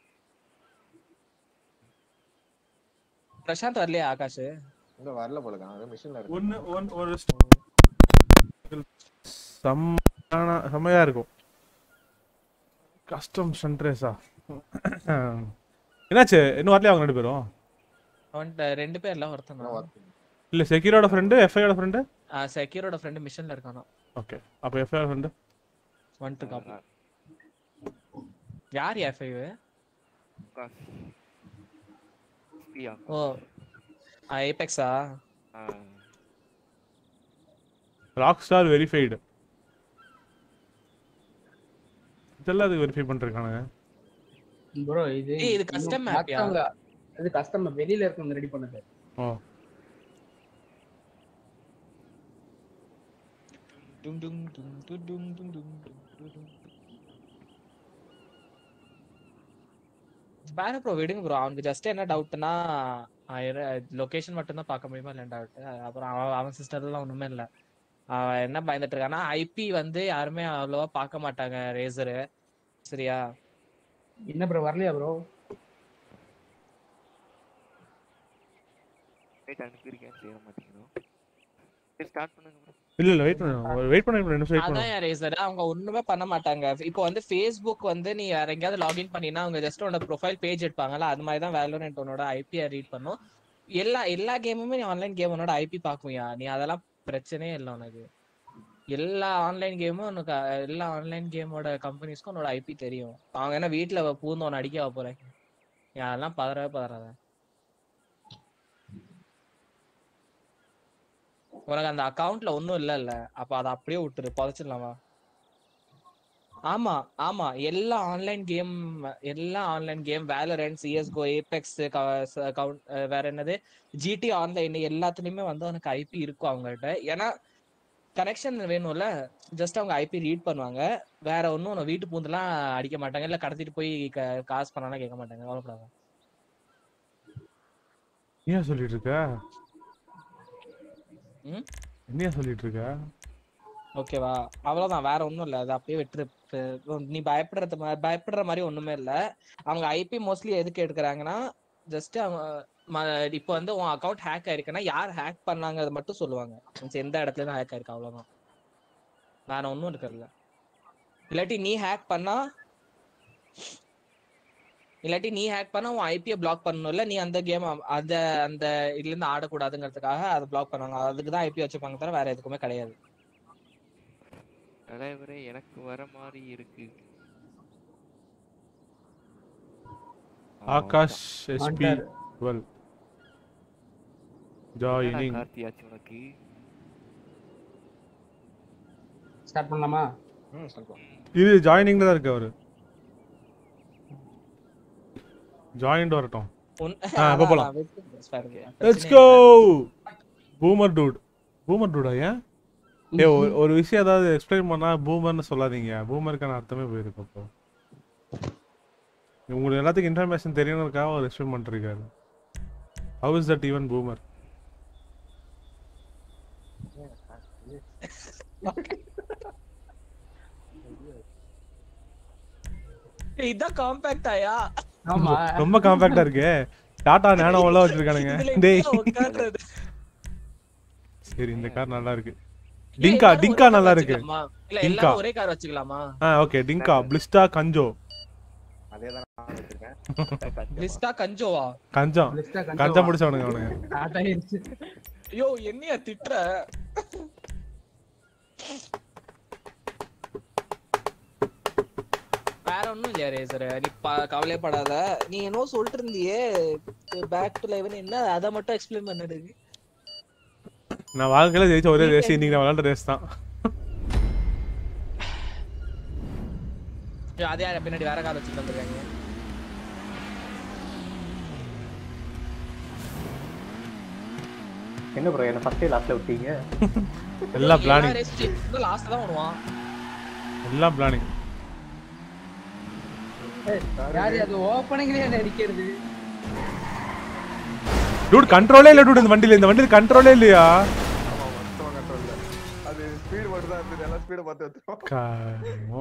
பிரசாந்த் வரலையா ஆகாஷ் இன்னும் வரல போல அது மிஷின்ல இருக்கு ஒன்னு ஒன் ஒரு செம்மையான செம்மையா இருக்கும் கஸ்டம் சன்ட்ரேஸா என்னாச்சு இன்னும் வரலையா அவங்க ரெண்டு பேரும் அவன்கிட்ட ரெண்டு பேர்ல ஒருத்தன் இன்னும் வரல. இல்ல செக்யூரோட ஃப்ரெண்டு எஃப்ஐயோட ஃப்ரெண்டு செக்யூரோட ஃப்ரெண்டு மிஷன்ல இருக்கானா ஓகே அப்போ எஃப்ஐயோட ஃப்ரெண்டு வந்துட்டு இருக்கான் யார் எஃப்ஐ பிரியா ஓ ஏபெக்ஸா ராக் ஸ்டார் வெரிஃபைடு இதெல்லாம் அதுக்கு வெரிஃபை பண்ணிருக்கானுங்க ப்ரோ இது ஏய், இது custom map யா? மத்தவங்க இது கஸ்டம் வெளியில இருக்கவங்க ரெடி பண்ணது ஓ டும் டும் டும் டும் டும் டும் டும் டும் டும். வேற ப்ரோ விடுங்க ப்ரோ அவனுக்கு ஜஸ்ட் என்ன டவுட்னா லொகேஷன் மட்டும் தான் பார்க்க முடியுமா இல்லைன்னு டவுட் அப்புறம் அவன் அவன் சிஸ்டர்லாம் ஒண்ணுமே இல்ல அவன் என்ன பயந்துட்டு இருக்கான்னா ஐபி வந்து யாருமே அவ்வளவா பார்க்க மாட்டாங்க ரேசரு சரியா என்ன ப்ரோ வரலையா ப்ரோ வெயிட் அனுப்பியிருக்கேன் செய்ய மாட்டேங்கிறோம் ஸ்டார்ட் பண்ணுங்க bro. இல்ல இல்ல வெயிட் பண்ணு வெயிட் பண்ணு ரெண்டு நிமிஷம் வெயிட் பண்ணு அதான் ரேசர் அவங்க ஒண்ணுமே பண்ண மாட்டாங்க இப்போ வந்து ஃபேஸ்புக் வந்து நீ வேற எங்கேயாவது லாகின் பண்ணினா அவங்க ஜஸ்ட் உன்னோட ப்ரொஃபைல் பேஜ் எடுப்பாங்கல்ல அது மாதிரி தான் வேலோரண்ட் உன்னோட ஐபியை ரீட் பண்ணும் எல்லா எல்லா கேமுமே நீ ஆன்லைன் கேம் உன்னோட ஐபி பாக்குவியா நீ அதெல்லாம் பிரச்சனையே இல்லை உனக்கு எல்லா ஆன்லைன் கேமும் உனக்கு அஹ், எல்லா ஆன்லைன் கேமோட கம்பெனிஸ்க்கும் உன்னோட ஐபி தெரியும் அவங்க என்ன வீட்டுல பூந்து உன்னை அடிக்க போறேன் நீ அதெல்லாம் பதறவே பதறாத உனக்கு அந்த அக்கவுண்ட்ல ஒண்ணும் இல்ல இல்ல அப்ப அதை அப்படியே விட்டுரு புதைச்சிடலாமா ஆமா ஆமா எல்லா ஆன்லைன் கேம் எல்லா online game Valorant CSGO Apex வேற என்னது ஜிடி ஆன்லைன் எல்லாத்துலயுமே வந்து உனக்கு ஐபி இருக்கும் அவங்ககிட்ட ஏன்னா கனெக்ஷன் வேணும்ல ஜஸ்ட் அவங்க ஐபி ரீட் பண்ணுவாங்க வேற ஒன்றும் உன வீட்டு பூந்துலாம் அடிக்க மாட்டாங்க இல்ல கடத்திட்டு போய் க- காசு பண்ணலாம் கேட்க மாட்டாங்க கவலைப்படாத ஏன் சொல்லிட்டு இருக்க ம் என்னையா சொல்லிட்டு இருக்க ஓகேவா அவ்வளவுதான் வேற ஒண்ணும் இல்ல அது அப்படியே விட்டுரு இப்ப நீ பயப்படுறது மா- பயப்படுற மாதிரி ஒண்ணுமே இல்ல அவங்க ஐபி மோஸ்ட்லி எதுக்கு எடுக்கிறாங்கன்னா ஜஸ்ட் அவங்க ம- இப்போ வந்து உன் அக்கவுண்ட் ஹேக் ஆயிருக்குன்னா யார் ஹேக் பண்ணாங்க மட்டும் சொல்லுவாங்க means எந்த இடத்துல இருந்து ஹேக் ஆயிருக்கு அவ்வளவுதான் வேற ஒண்ணும் இருக்கிறதுல இல்லாட்டி நீ ஹேக் பண்ணா இல்லாட்டி நீ ஹேக் பண்ணா உன் ஐபியை பிளாக் பண்ணணும்ல நீ அந்த கேம் அந்த அந்த இதுல இருந்து ஆடக்கூடாதுங்கிறதுக்காக அதை பிளாக் பண்ணுவாங்க அதுக்கு தான் ஐபி வச்சுப்பாங்க தவிர வேற எதுக்குமே கிடையாது தலைவரே எனக்கு வர மாதிரி இருக்கு ஆகாஷ் எஸ்பி Hunter. டுவெல் என்னடா ஜாயினிங் கார்த்தி ஆச்சு உனக்கு ஸ்டார்ட் பண்ணலாமா ம் சொல்லுவோம் இது ஜாயினிங்ல தான் இருக்கு அவரு ஜாயின்ட் வரட்டும் உன்- ஆ, அப்ப அதான், போலாம். அதான், wait, பாருங்க. லெட்ஸ் பிரச்சனை கோ இல்ல. பூமர் டூட் பூமர் டூடா ஏன் ஏ ஒரு விஷயம் ஏதாவது எக்ஸ்பிளைன் பண்ணா பூமர்னு சொல்லாதீங்க பூமருக்கான அர்த்தமே போயிருக்கு அப்போ உங்களுக்கு எல்லாத்துக்கும் இன்ஃபர்மேஷன் தெரியணுக்காக அவர் எக்ஸ்பிளைன் பண்ணிருக்காரு how is that even boomer ஏய், இதான் காம்பாக்ட் ஆயா ஆமா ரொம்ப காம்பாக்டா இருக்கே டாடா நேனோ எல்லாம் வச்சிருக்கானுங்க இதுல டேய் எங்கடா உட்கார்றது? சரி இந்த கார் நல்லா இருக்கு டிங்கா எல்லாரும் டிங்கா ஒரே நல்லா car இருக்கு வச்சுக்கலாமா? இல்ல டிங்கா. எல்லாரும் ஒரே கார் வச்சுக்கலாமா ஆ ஓகே டிங்கா பிளிஸ்டா கஞ்சோ அதே தான் நான் வச்சிருக்கேன் லிஸ்டா கஞ்சோவா கஞ்சம் லிஸ்டா கஞ்சம் முடிச்சவனுங்க அவனுங்க ஸ்டார்ட் ஆயிருச்சு ஐயோ என்னைய திட்டுற வேற ஒண்ணும் இல்லையா ரேசர் நீ ப- கவலையப்படாத நீ என்னவோ சொல்லிட்டு இருந்தியே பேக் டு லைவ் என்ன அதை மட்டும் எக்ஸ்பிளைன் பண்ணிடு நான் வாழ்க்கையில ஜெயிச்ச ஒரே ரேஸ் இன்னைக்கு நான் விளாண்ட ரேஸ் தான் ஐயோ, அதே யார் பின்னாடி வேற கார் வச்சுட்டு வந்திருக்காங்க என்ன ப்ரோ என்ன ஃபர்ஸ்டே லாஸ்ட்ல விட்டீங்க எல்லாம் பிளானிங் லாஸ்ட் தான் வருவான் எல்லாம் பிளானிங் ஏய், யாரு அது ஓப்பனிங்லயே என்ன அடிக்கிறது டூட் கண்ட்ரோலே இல்ல டூட் இந்த வண்டியில இந்த வண்டியில கண்ட்ரோலே இல்லையா ஆமா மொத்தமா கண்ட்ரோல் இல்ல அது ஸ்பீடு மட்டும் தான் இருந்தது எல்லாம் ஸ்பீட பார்த்து வச்சிருக்கோம் கருமம்.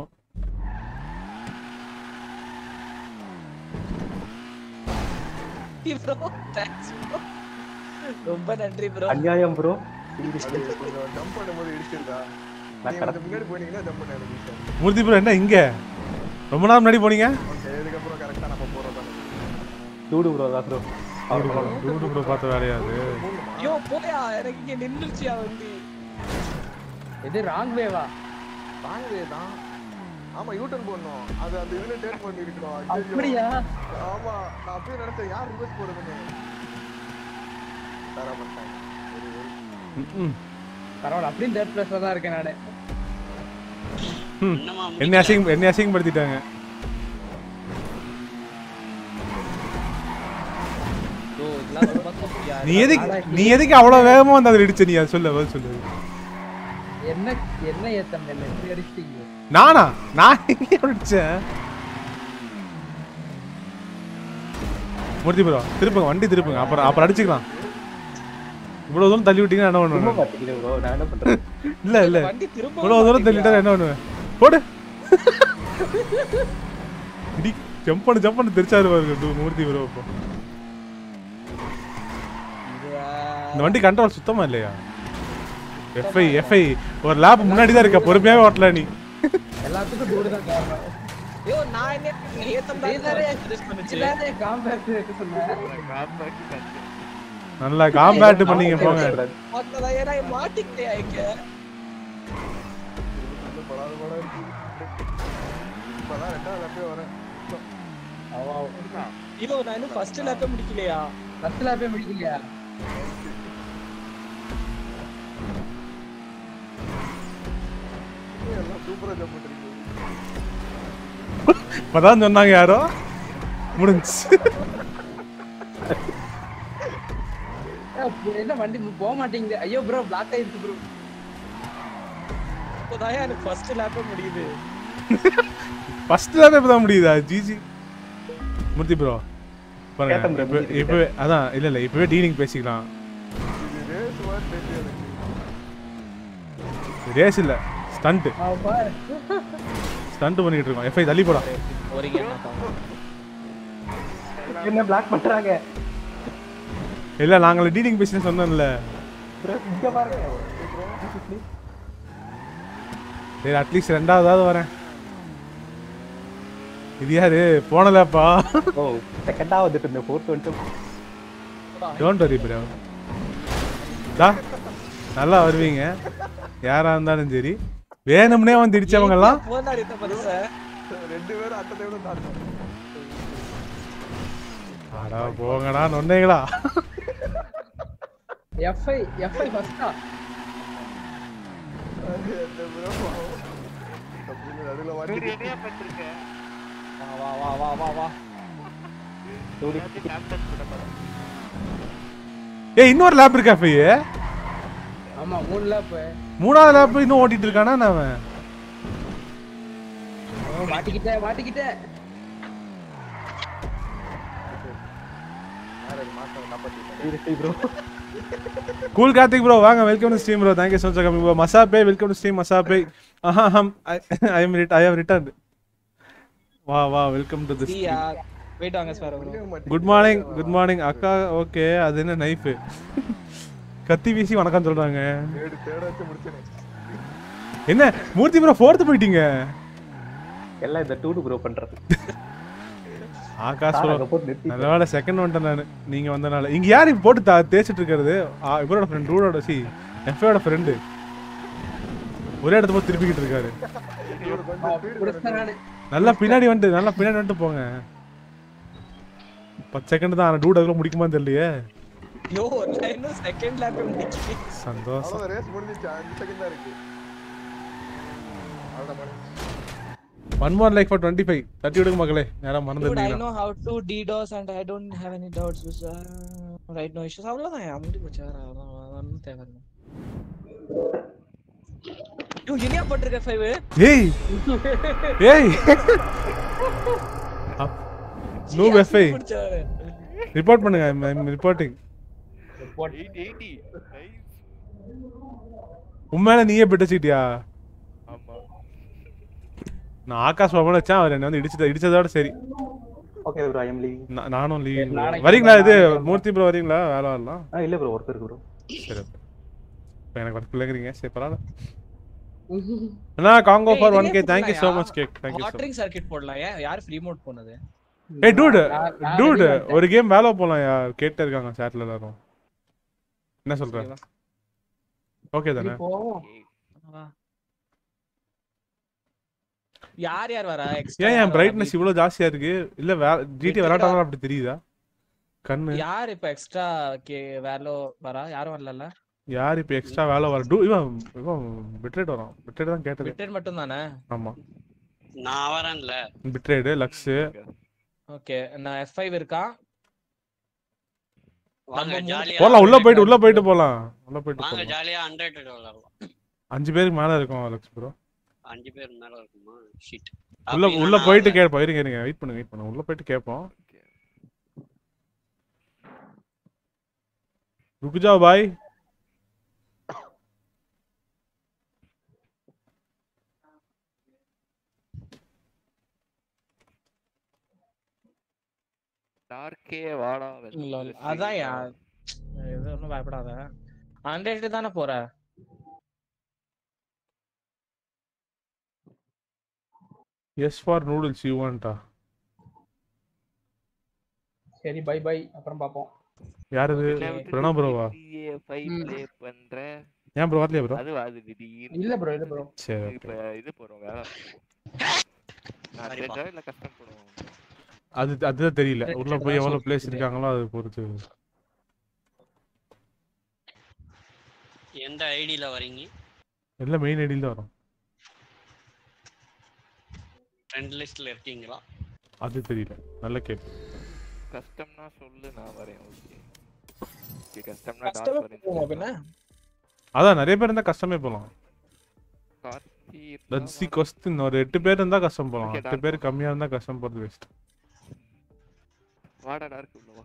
ப்ரோ தேங்க்ஸ் ப்ரோ ரொம்ப நன்றி ப்ரோ அநியாயம் ப்ரோ அது கொஞ்சம் ஜம்ப் பண்ணும்போது இடிச்சிருக்கா நீங்க கொஞ்சம் முன்னாடி போனீங்கன்னா ஜம்ப் பண்ண எனக்கு மூர்த்தி ப்ரோ என்ன இங்க ரொம்ப நாள் முன்னாடி போனீங்க ஓகே இதுக்கப்புறம் கரெக்டா நம்ம போறோம் தானே டூடு ப்ரோ தான் ப்ரோ டூடு ப்ரோ பார்த்த வேலையாது ஐயோ போயா எனக்கு இங்க நின்னுச்சியா வண்டி இது ராங் வேவா தாங்கவே தான் ஆமா யூட்டன் போடணும் அது அந்த இதுல டேர்ன் பண்ணி இருக்கணும் ஐயையோ. அப்படியா ஆமா நான் அப்படியே நினைச்சேன் யார் ரிவர்ஸ் போறதுன்னு தர மாட்டாங்க ஒரு ஒரு ம்ம். பரவாயில்ல அப்படியும் தேர்ட் பிளேஸ்ல தான் இருக்கேன் நானு ம். என்னமா என்னை அசிங்க என்னை அசிங்கப்படுத்திட்டாங்க ப்ரோ இதெல்லாம் ரொம்ப தப்புயா நீ எதுக்கு நீ எதுக்கு அவ்வளவு வேகமா வந்து அதில் இடிச்ச நீ அதை சொல்லு பதில் சொல்லு என்ன என்ன ஏத்தம் என்ன இப்படி அடிச்சிட்டீங்க நானா நான் எங்க அடிச்சேன் மூர்த்தி ப்ரோ திருப்புங்க வண்டி திருப்புங்க அப்புறம் அப்புறம் அடிச்சுக்கலாம் இவ்வளவு தூரம் தள்ளி விட்டீங்கன்னா என்ன சும்மா பண்ணுவேன் பாத்தீங்களா ப்ரோ நான் என்ன பண்றேன் இல்ல இல்ல வண்டி திரும்ப இவ்வளவு தூரம் தள்ளிட்டா என்ன பண்ணுவேன் போடு இடி ஜம்ப் பண்ணு ஜம்ப் பண்ணு தெரிச்சாரு பாருங்க டு- மூர்த்தி ப்ரோ இப்போ இந்த வண்டி கண்ட்ரோல் சுத்தமா இல்லையா எஃப்ஐ எஃப்ஐ ஒரு லேப் முன்னாடி தான் இருக்க பொறுமையாவே ஓட்டல நீ எல்லாத்துக்கும் டூடு தான் காரணம் ஐயோ நான் என்ன ஏத்தம் தான் சஜஸ்ட் பண்ணுச்சு எல்லாரே காம்பேக்ட் சொன்னேன் நல்லா காம்பேட் பண்ணீங்க போங்க மொத்தம் ஏன்னா மாட்டிக்கிட்டே இங்க வந்து படாத படம் இருக்கு இப்பதான் ரெண்டாவது லப்பே வரேன் ஐயோ நான் இன்னும் ஃபர்ஸ்ட் லேப்பே முடிக்கலையா ஃபர்ஸ்ட் லேப்பே முடிக்கலையா எல்லாம் சூப்பரா ஜம்ப் பண்ணிருக்கு இப்பதான் சொன்னாங்க யாரோ முடிஞ்சு ஏய், என்ன வண்டி போக மாட்டேங்குது ஐயோ ப்ரோ பிளாக் ஆயிடுச்சு ப்ரோ இப்போதான் எனக்கு ஃபர்ஸ்ட் லேப்பே முடியுது ஃபர்ஸ்ட் லேப் இப்பதான் முடியுதா ஜிஜி மூர்த்தி ப்ரோ பாருங்க கேட்டேன் bro, இப்ப முடிஞ்சிருச்சு. இப்பவே அதான் இல்ல இல்ல இப்பவே டீலிங் பேசிக்கலாம் இது ரேஸ் மாதிரி தெரியும் எனக்கு ரேஸ் இல்ல ஸ்டண்ட் அவன் பாரு ஸ்டண்ட் பண்ணிட்டு இருக்கோம் எஃப்ஐ தள்ளி போடா போறீங்க என்ன பாவம். என்ன பிளாக் பண்றாங்க இல்ல நாங்கள டீலிங் பேசி சொன்னோம்ல ப்ரோ இங்க பாருங்க சரி அட்லீஸ்ட் ரெண்டாவதாவது வரேன் இது யாரு போனலப்பா ஓ செகண்டா வந்துட்டு இருந்தேன் ஃபோர்த் வந்துட்டு டோன்ட் வரி ப்ரோ டா நல்லா வருவீங்க யாரா இருந்தாலும் சரி வேணும்னே வந்து இடிச்சவங்க எல்லாம் போனாடி இந்த மனுஷன் ரெண்டு பேரும் அட்டத்தை விட தாண்டோம் அடா போங்கடா நொன்னேங்களா எஃப்ஐ எஃப்ஐ ஃபர்ஸ்டா நடுவில் வாட்டி வா வா வா வா வா வா ஏய் இன்னொரு லேப் இருக்கா எஃப்ஐ ஆமா மூணு லேப் மூணாவது லேப் இன்னும் ஓட்டிட்டு இருக்கானா நான் அவன் மாட்டிக்கிட்டேன் மாட்டிக்கிட்டேன் ப்ரோ கூல் கார்த்திக் ப்ரோ வாங்க welcome to stream bro thank you so much coming bro மசாபே வெல்கம் டு ஸ்ட்ரீம் மசாபே ஆஹா hmm I am rid I have return வா வா வெல்கம் டு திஸ் தீயா வெயிட் வாங்க sir good morning good morning அக்கா okay அது என்ன நைஃப் கத்தி வீசி வணக்கம் சொல்றாங்க தேடு தேட வச்சு முடிச்சேனே என்ன மூர்த்தி ப்ரோ ஃபோர்த்து போயிட்டீங்க எல்லாம் இந்த டூடு ப்ரோ பண்றது ஆகாஷ் சார் ப்ரோ அங்க போட்டு நிறுத்தி நல்ல வேலை செகண்ட் வந்துட்டேன் நான் நீங்க வந்தனால இங்க யார் இப்ப போட்டு தா- தேய்ச்சிட்டு இருக்கிறது ஆ, இவரோட ஃப்ரெண்ட் ரூடோட சி எஃப்ஐயோட ஃப்ரெண்டு ஒரே இடத்துல போய் திருப்பிக்கிட்டு இருக்காரு இவரு கொஞ்சம் speed கொடுத்தேன் நானு நல்லா பின்னாடி வந்துட்டு நல்லா பின்னாடி வந்துட்டு போங்க பத்து செகண்ட் தான் டூட் அதுக்குள்ள முடிக்குமான்னு தெரியலையே யோ நான் இன்னும் செகண்ட் லேப் முடிக்கிறேன் சந்தோஷம் அவ்வளவுதான் ரேஸ் முடிஞ்சிச்சு அஞ்சு செகண்ட் தான் இருக்கு அவ்வளவுதான் முடிஞ்சிச்சு. One more like for twenty five தட்டி விடுங்க மக்களே யாரா Dude, I மறந்துருந்தீங்கன்னா know how to DDoS and I don't have any doubts with uh, right no issues. அவ்வளவுதான் யா, முடிஞ்சு போச்சு வேற அவ்வளவுதான், ஒண்ணும் தேவையில்ல. யோ, என்னையா போட்டிருக்க five? ஏய் ஏய் நோ எஃப்ஐ பிடிச்சவரு. ரிப்போர்ட் பண்ணுங்க ரிப்போர்ட்டிங் எயிட் எயிட்டி நைஸ் உண்மையில நீயே பிடிச்சிட்டியா ஆமா நான் ஆகாஷ் பாபன் வச்சேன் அவர் என்ன வந்து இடிச்சத இடிச்சதோட சரி okay bro I am leaving நா- நானும் லீவ் நாளைக்கு வரீங்களா இது வரலாம். மூர்த்தி ப்ரோ வரீங்களா வேலை வரலாம் ஆ இல்ல ப்ரோ ஒர்க் இருக்கு ப்ரோ சரி இப்போ எனக்கு ஒர்க் இல்லைங்கிறீங்க சரி பரவாயில்ல அண்ணா காங்கோ ஏய், ஃபார் இதுலயே ஒன் கே தேங்க்யூ ஸோ போடலாம்யா. மச் கேக் தேங்க்யூ ஸோ Watering circuit போடலாம் ஏன் யார் ஃப்ரீ மோட் போனது ஏய் டூட் நான்- நான் டூட் ready பண்ணிட்டேன். ஒரு கேம் வேலை போலாம் யா கேட்டே இருக்காங்க சாட்ல எல்லாரும் என்ன சொல்ற ஓகே தானே போவோம் வா. யார் யார் வரா எக்ஸ்ட்ரா ஏன் என் பிரைட்னஸ் இவ்வளோ ஜாஸ்தியா இருக்கு இல்ல ஜிடி விளையாட்டாலும் அப்படி தெரியுதா கண்ணு யார் இப்ப எக்ஸ்ட்ரா கே வேலோ வரா யாரும் வரல யார் இப்போ எக்ஸ்ட்ரா வேலை வர டூ இவன் இவன் பிட்ரேட் வரான் பிட்ரேட் தான் கேட்டது விட்டர் மட்டும் தானே ஆமா நான் வரேன்ல பிட்ரேடு லக்ஸ் ஓகே நான் F5 இருக்கான் வாங்க நம்ம ஜாலியா போலாம் உள்ள போயிட்டு உள்ள போயிட்டு போலாம் உள்ள போயிட்டு வாங்க போலாம் ஜாலியா ஹண்ட்ரட் விளையாடலாம் அஞ்சு பேருக்கு மேல இருக்கும் லக்ஸ் ப்ரோ அஞ்சு பேர் மேல இருக்குமா ஷிட் உள்ள உள்ள போயிட்டு கேட்போம் இருங்க இருங்க வெயிட் பண்ணுங்க வெயிட் பண்ணுங்க உள்ள போயிட்டு கேட்போம் रुक जाओ भाई டார்க்கே வாடா இல்ல, இல்ல. அதான் யா இது ஒன்றும் பயப்படாத ஹண்ட்ரட் தானே போற yes for noodles you want a சரி பை பை அப்புறம் பாப்போம் யார் இது பிரணவ் ப்ரோவா ஃபைவ் ம். ப்ளே பண்ற ஏன் ப்ரோ வரலையா ப்ரோ அது அது திடீர்னு இல்ல ப்ரோ இல்ல ப்ரோ சரி ஓகே இப்ப இது போறோம் வேலை நான் சரிப்பா. தெரிஞ்சா இல்ல கஷ்டம் போடுவோம் அது அதுதான் தெரியல உள்ள போய் எவ்வளவு பிளேஸ் இருக்காங்களோ அது பொறுத்து எந்த ஐடியில வரீங்க எல்லாம் மெயின் ஐடியில் தான் வரும் ஃப்ரெண்ட் லிஸ்ட்ல இருக்கீங்களா அது தெரியல நல்ல கேள்வி கஷ்டம்னா சொல்லு நான் வரேன் ஓகே ஓகே கஷ்டம்னா கஷ்டமா டார்க் வரேன் போவோம் பின்ன அதான் நிறைய பேர் இருந்தா கஷ்டமே போகலாம் கார்த்தி தட்ஸ் தி கொஸ்டின் ஒரு எட்டு பேர் இருந்தா கஷ்டம் போகலாம் Okay, எட்டு done. பேர் கம்மியா இருந்தா கஷ்டம் போறது வேஸ்ட் வாடா டார்க் உள்ள வா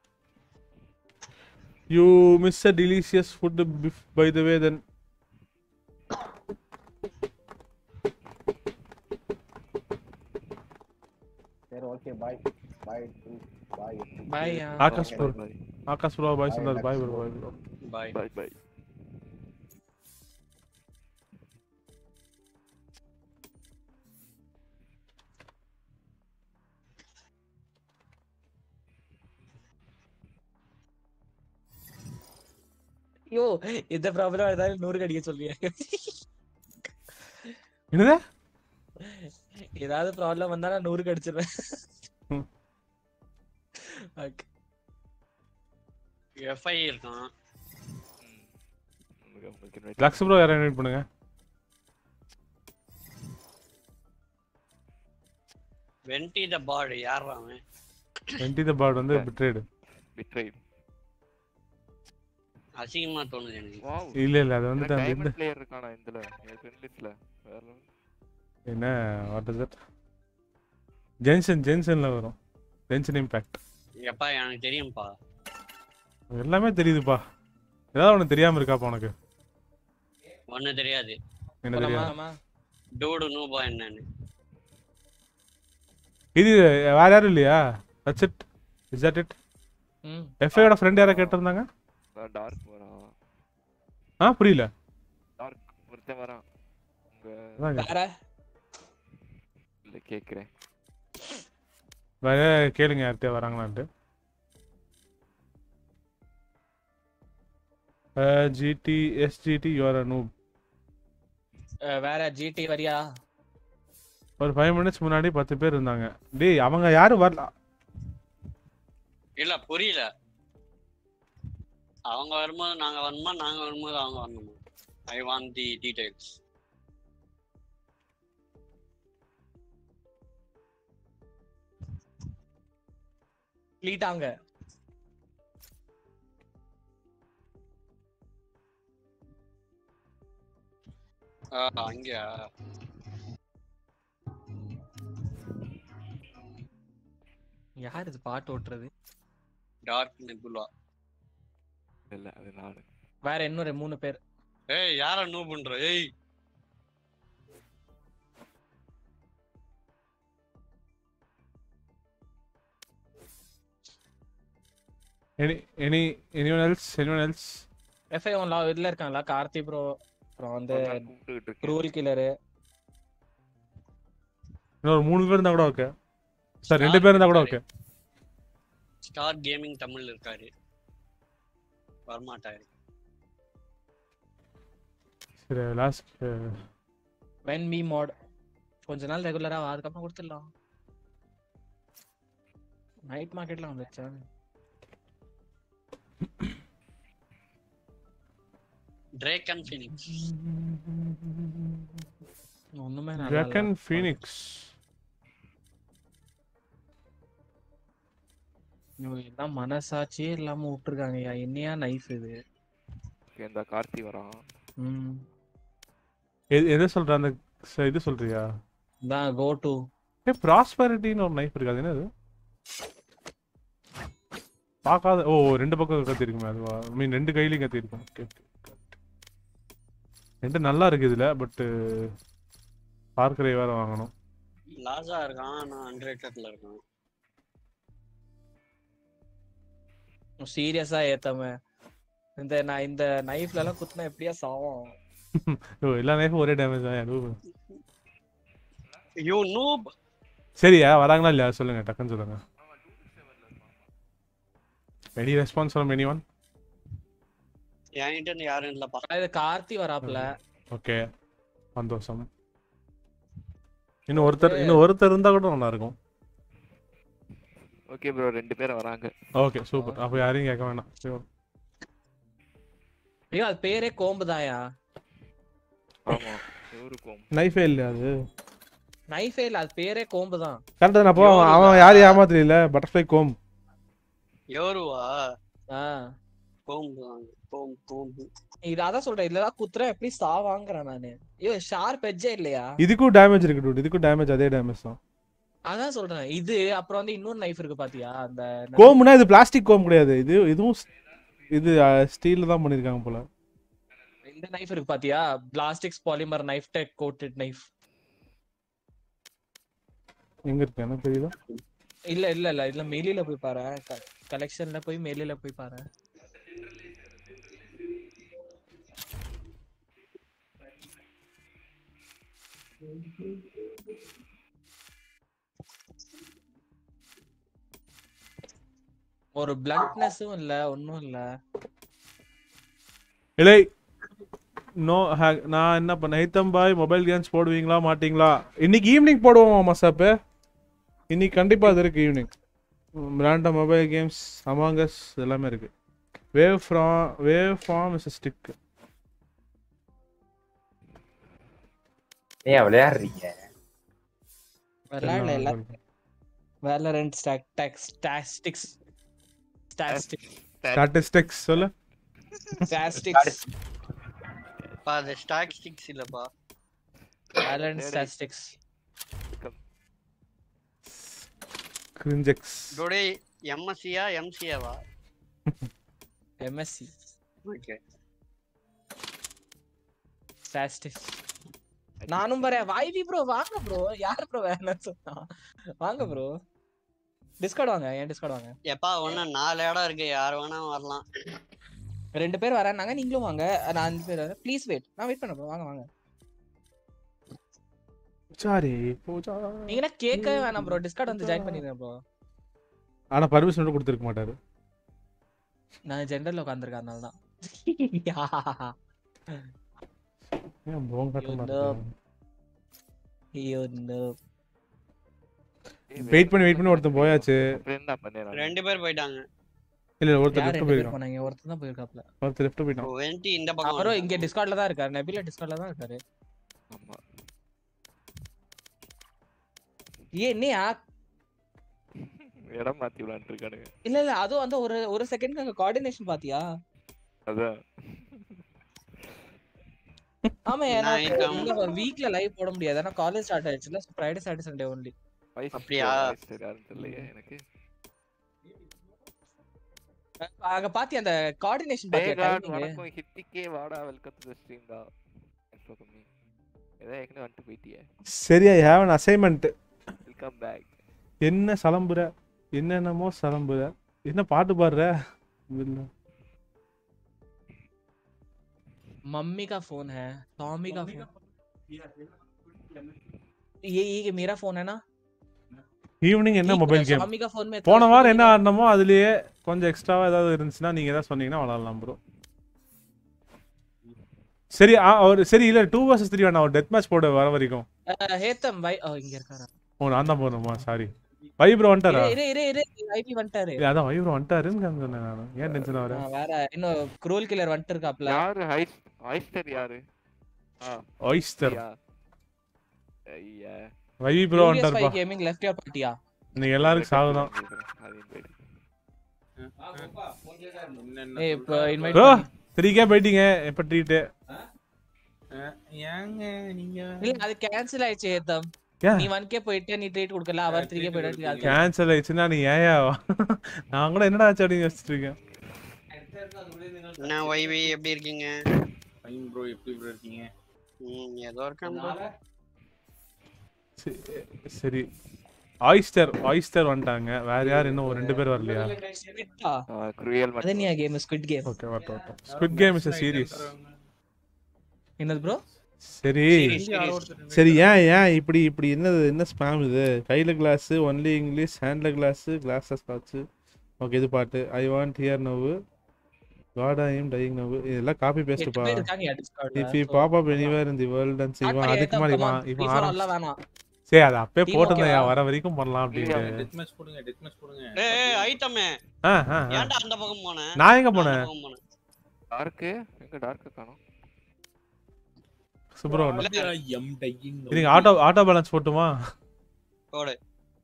you miss a delicious food by the way then சரி okay bye bye bye bye Akash bro bye Akash bro bye Bye, சொன்னார் bye Akash bro bro. Bye bro bye bye bye ஐயோ இந்த ப்ராப்ளம் ஏதாவது நூறு கடிக்க சொல்றியா என்னது ஏதாவது ப்ராப்ளம் வந்தா நான் நூறு கடிச்சிருவேன் ம். ஓகே எஃப்ஐ இருக்கான் உங்களுக்கு உங்களுக்கு invite லக்ஸ் ப்ரோ யாரை இன்வைட் பண்ணுங்க வென்டி த பாடு யார் அவன் வெண்டி த பாட் வந்து பிட்ரேடு betrayed. அசிங்கமா தோணுது எனக்கு Wow. இல்ல இல்ல அது வந்துட்டு அந்த இந்த டைமண்ட் பிளேயர் இருக்கானா இதுல என் ஃப்ரெண்ட் லிஸ்ட்ல வேற level. என்ன வாட் இஸ் தட் ஜென்சன் ஜென்சன்ல வரும் ஜென்சன் இம்பாக்ட் எப்பா எனக்கு தெரியும்ப்பா எல்லாமே தெரியுதுப்பா ஏதாவது ஒன்று தெரியாம இருக்காப்பா உனக்கு ஒண்ணு தெரியாது என்ன தெரியாது ஆமா டூடு நூபா என்னன்னு இது வேற யாரும் இல்லையா that's it is that it hmm எஃப்ஐயோட ஃப்ரெண்ட் யாரை கேட்டிருந்தாங்க நான் டார்க் வரான் ஆ புரியல டார்க் ஒருத்தன் வரான் உங்க அதான் வேற இல்ல கேக்குறேன் வேற கேளுங்க யார்கிட்ட வராங்களான்ட்டு GT SGT you are noob ah வேற ஜிடி வரியா ஒரு ஃபைவ் மினிட்ஸ் முன்னாடி பத்து பேர் இருந்தாங்க டேய் அவங்க யாரும் வரல இல்ல புரியல அவங்க வரும்போது நாங்க வரணுமா நாங்க வரும்போது அவங்க வரணுமா ஐ வாண்ட் தி டீடைல்ஸ் லீட்டாங்க அங்கயா யார் இது பாட்டு ஓட்டுறது டார்க் நெபுலா இல்ல அது நானு வேற இன்னொரு மூணு பேர் ஏய் யார நூ பண்ற ஏய் any any anyone else anyone else FI one இதுல இருக்காங்களா கார்த்தி ப்ரோ அப்புறம் வந்து நான் கூப்பிட்டுக்கிட்டு இருக்கேன் ரூல் கில்லரு இன்னொரு மூணு பேர் இருந்தா கூட ஓகே சார் ரெண்டு பேர் இருந்தா கூட ஓகே ஸ்டார் கேமிங் தமிழ் இருக்காரு வரமாட்டாரு சரி லாஸ்ட் வென் மீ மோட் கொஞ்ச நாள் ரெகுலரா அதுக்கப்புறம் கொடுத்துடலாம் நைட் மார்க்கெட்ல வந்துச்சா ட்ரேக் அண்ட் ஃபினிக்ஸ் ஒண்ணுமே நல்லா ட்ராகன் இல்ல. ஃபீனிக்ஸ் இவங்க எல்லாம் மனசாட்சியே இல்லாம விட்டுருக்காங்கய்யா என்னையா நைஃப் இது Okay, இந்த கார்த்தி வரான் ம் எதை சொல்ற அந்த ச- இது சொல்றியா தான் கோ டு ஏ ப்ராஸ்பரிட்டின்னு ஒரு நைஃப் இருக்கு அது என்னது பார்க்காத ஓ ரெண்டு பக்கம் கத்தி இருக்குமே அதுவா ஐ மீன் ரெண்டு கையிலையும் கத்தி இருக்கும் ஓகே ரெண்டு நல்லா இருக்கு இதுல பட் பார்க்கரை வேற வாங்கணும் லாசா இருக்கான் நான் அண்ட்ரேட்டட்ல இருக்கான் சீரியஸா ஏத்தாம இந்த நான் இந்த நைஃப்ல எல்லாம் குத்துனா எப்படியா சாவும் ஓ எல்லா நைஃபும் ஒரே டேமேஜ் தான் அதுவும் யூ நூப் சரியா வராங்களா இல்லையா சொல்லுங்க டக்குன்னு சொல்லுங்க any response from any one என்கிட்ட இருந்து யாரும் இல்லப்பா இது கார்த்தி வராப்ல ஓகே சந்தோஷம் இன்னும் ஒருத்தர் இன்னும் ஒருத்தர் இருந்தா கூட நல்லா இருக்கும் ஓகே ப்ரோ ரெண்டு பேரும் வராங்க ஓகே சூப்பர் அப்போ யாரையும் கேட்க வேணாம் சரி ஐயோ அது பேரே கோம்புதாயா ஆமா இவருக்கும் நைஃபே இல்லையா அது நைஃபே இல்ல அது பேரே கோம்பு தான் கரெக்டாக தான் அப்போ அவன் அவன் யாரையும் ஏமாத்தல பட்டர்ஃப்ளை கோம் யோருவா ஆ கோம்பு வாங்க கோம்பு கோம்பு இது அதான் சொல்றேன் இதுல குத்துறேன் எப்படி சாவாங்கிறேன் நானு ஐயோ ஷார்ப் எட்ஜே இல்லையா இதுக்கும் டேமேஜ் இருக்கு dude இதுக்கும் டேமேஜ் அதே டேமேஜ் தான் அதான் சொல்றேன் இது அப்புறம் வந்து இன்னொரு நைஃப் இருக்கு பாத்தியா அந்த கோம்னா இது பிளாஸ்டிக் கோம் கிடையாது இது இதுவும் ஸ்- இது ஸ்டீல்ல தான் பண்ணிருக்காங்க போல இந்த நைஃப் இருக்கு பாத்தியா plastics polymer knife tech coated knife எங்க இருக்கு எனக்கு தெரியல இல்ல இல்ல இல்ல இதுல மெயிலில போய் பாரு கலெக்ஷன்ல போய் மெயிலில போய் பாரு ஒரு பிளண்ட்னஸும் இல்ல ஒண்ணும் இல்ல இல்லை நோ நான் என்ன பண்ண ஹைத்தம் பாய் மொபைல் கேம்ஸ் போடுவீங்களா மாட்டீங்களா இன்னைக்கு ஈவினிங் போடுவோம் மசாப்பு இன்னைக்கு கண்டிப்பா அது இருக்கு evening random mobile games Among Us எல்லாமே இருக்கு wave from wave form is stick ஏன் விளையாடுறீங்க விளையாடல இல்ல வேலரண்ட் ஸ்டாக் டாக்ஸ் ஸ்டாஸ்டிக்ஸ் ஸ்டாஸ்டிக்ஸ் ஸ்டாட்டிஸ்டிக்ஸ் சொல்லு ஸ்டாஸ்டிக்ஸ் பா அது ஸ்டாட்டிஸ்டிக்ஸ் இல்லப்பா வேலரண்ட் ஸ்டாஸ்டிக்ஸ் கிரிஞ்செக்ஸ் டோடே எம்எஸ்சியா எம்சியாவா எம்எஸ்சி ஓகே ஸ்டாஸ்டிக்ஸ் நானும் வரேன் வாய்வி ப்ரோ வாங்க ப்ரோ யார் ப்ரோ வேணாம்னு சொன்னா வாங்க ப்ரோ டிஸ்கார்ட் வாங்க ஏன் டிஸ்கார்ட் வாங்க எப்பா ஒண்ணு நாலு இடம் இருக்கு யார் வேணா வரலாம் ரெண்டு பேர் வரேன்னாங்க நீங்களும் வாங்க நான் அஞ்சு பேர் வரேன் ப்ளீஸ் வெயிட் நான் வெயிட் பண்ண bro வாங்க வாங்க பூஜாரி பூஜா நீங்க என்ன கேட்கவே வேணாம் ப்ரோ டிஸ்கார்ட் வந்து ஜாயின் பண்ணிடுங்க ப்ரோ ஆனா பர்மிஷன் கொடுத்துருக்க மாட்டாரு நான் ஜென்ரல்ல உட்காந்துருக்கேன் அதனால தான் ஏன் போங்க You கட்டமா know. இருக்கு? ஐயோ no. வெயிட் பண்ணி வெயிட் பண்ணி ஒருத்தன் போயாச்சு அப்புறம் என்ன பண்ணேன் ரெண்டு பேர் போயிட்டாங்க இல்ல இல்ல ஒருத்தர் யார் லெஃப்ட் ரெண்டு பேர் போயிருக்கான் போனாங்க ஒருத்தன் தான் போயிருக்காப்ல ஒருத்தர் லெஃப்ட் போயிட்டான் வெண்டி இந்த பக்கம் அவரும் இங்க டிஸ்கார்ட்ல தான் இருக்காரு நபில டிஸ்கார்ட்ல தான் இருக்காரு ஆமா ஏன் நீ இடம் மாத்தி விளாண்டு இருக்கானுங்க இல்ல இல்ல அதுவும் வந்து ஒரு ஒரு செகண்ட் அங்க கோஆர்டினேஷன் பாத்தியா அதான் ஆமா Night ஆகும். ஏன்னா வீக்ல லைவ் போட முடியாது ஏன்னா காலேஜ் ஸ்டார்ட் ஆயிடுச்சுல ஃப்ரைடே சாட்டர்டே சண்டே ஒன்லி வயசு அப்படியா? வயசு யாரும் தெரியலையே எனக்கு அங்க பாத்தி அந்த கோஆர்டினேஷன் Hey பாத்தியா God, timing? வணக்கம் ஹித்திக்கே வாடா வெல்கம் டு தி ஸ்ட்ரீம் டா வெல்கம் மீ ஏதோ ஏற்கனவே வந்துட்டு போயிட்டியே சரி I have an assignment welcome back என்ன சலம்புற என்னென்னமோ சலம்புற என்ன பாட்டு பாடுற இல்ல. मम्मी का फोन है टॉमी का फोन ये ये मेरा फोन है ना ஈவினிங் என்ன ठीक, மொபைல் கேம் स्वामी का फोन में था, போன उसको வாரம் भी என்ன मेरा- ஆடினமோ அதுலயே கொஞ்சம் எக்ஸ்ட்ராவா ஏதாவது இருந்துச்சுன்னா நீங்க ஏதாவது சொன்னீங்கன்னா விளாடலாம் ப்ரோ சரி ஆ ஒரு சரி இல்ல டூ வர்சஸ் த்ரீ வேணாம் ஒரு டெத் மேட்ச் போட வர வரைக்கும் अ, हेतम भाई ओ இங்க இருக்காரா ஓ நான் தான் போகணுமா சாரி வைப்ரோ வந்துட்டாரா இரு இரு இரு இரு ஐபி வந்துட்டாரு இல்ல அதான் வைப்ரோ வந்துட்டாருன்னு சொன்னேன் நான் ஏன் டென்ஷன் ஆ, வரேன் வேற இன்னும் க்ரூல் கில்லர் வந்துட்டு இருக்காப்ல யாரு ஹைஸ் ஹைஸ்டர் யாரு ஆ ஒய்ஸ்டர் யா ஐயா வைவி ப்ரோ வந்துட்டாருப்பா கேமிங் லெஃப்ட் யுவர் பார்ட்டியா இன்னைக்கு எல்லாருக்கும் சாகுதான் அது invite. ஏய் இப்போ இன்வைட் ப்ரோ த்ரீக்கே போயிட்டீங்க எப்ப ட்ரீட்டு ஏங்க நீங்க இல்ல அது கேன்சல் ஆயிடுச்சு ஏத்தம் ஏன்? நீ 1k போயிட்டு நீ ட்ரீட் கொடுக்கல அவர் 3k போயிட்டு அது கேன்சல் ஆயிடுச்சுன்னா நீ ஏயா நான் கூட என்னடா ஆச்சு அப்படின்னு யோசிச்சுட்டு இருக்கேன் என்ன வைவி எப்படி இருக்கீங்க ஃபைன் ப்ரோ எப்படி ப்ரோ இருக்கீங்க ம் ஏதோ இருக்கேன் bro. சரி, சரி ஆயிஸ்டர் ஆயிஸ்டர் வந்துட்டாங்க வேற யார் இன்னும் ஒரு ரெண்டு பேர் வரலையா ஸ்குவிட்டா ஆ cruel அது மட்டும் நீ கேம் ஸ்குவிட் கேம் ஓகே வரட்டும் வரட்டும் ஸ்குவிட் கேம் இஸ் சீரியஸ் என்னது ப்ரோ சரி Series, series. சரி ஏன் ஏன் இப்படி இப்படி என்னது என்ன ஸ்பேம் இது கையில கிளாஸ் ஒன்லி இங்கிலீஷ் ஹேண்ட்ல கிளாஸ் கிளாஸஸ் காட்சு ஓகே இது பாட்டு I want hear now God I am dying now இதெல்லாம் காப்பி எட்டு பேஸ்ட் பா பேர் இருக்காங்க டிஸ்கார்ட்ல if you pop up anywhere in the world and இவன் அதுக்கு மாதிரி இவன் இவன் ஆரம்பி எல்லாம் வேணாம் சரி அது அப்பே Team போட்டிருந்தேன் okay-வா? வர வரைக்கும் பண்ணலாம் அப்படின்னு டெத் மேட்ச் போடுங்க டெத் மேட்ச் போடுங்க ஏய் ஏய், ஐட்டமே ஆ, ஆ, ஆ. ஏன்டா அந்த பக்கம் போன நான் எங்க போனேன் அந்த பக்கம் போனேன் டார்க்கு எங்க டார்க்கு காணோம் சுப்ரமணியம் எம் டையிங் நீங்க ஆட்டோ ஆட்டோ பேலன்ஸ் போட்டுமா போடு